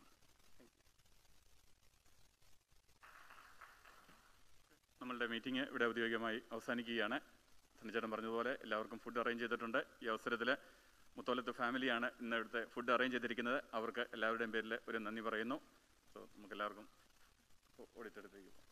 നമ്മളുടെ meeting ഇവിടെ ഔദ്യോഗികമായി അവസാനിക്കുകയാണ് സന്നിച്ചേട്ടൻ പറഞ്ഞതുപോലെ എല്ലാവർക്കും food arrange ചെയ്തിട്ടുണ്ട് ഈ അവസരത്തിൽ മുത്തോലത്ത് ഫാമിലിയാണ് ഇന്ന് ഇവിടുത്തെ ഫുഡ് അറേഞ്ച് ചെയ്തിരിക്കുന്നത് അവർക്ക് എല്ലാവരുടെയും പേരിൽ ഒരു നന്ദി പറയുന്നു സോ നമുക്ക് എല്ലാവർക്കും ഓടിത്തെടുത്തേക്ക് പോകാം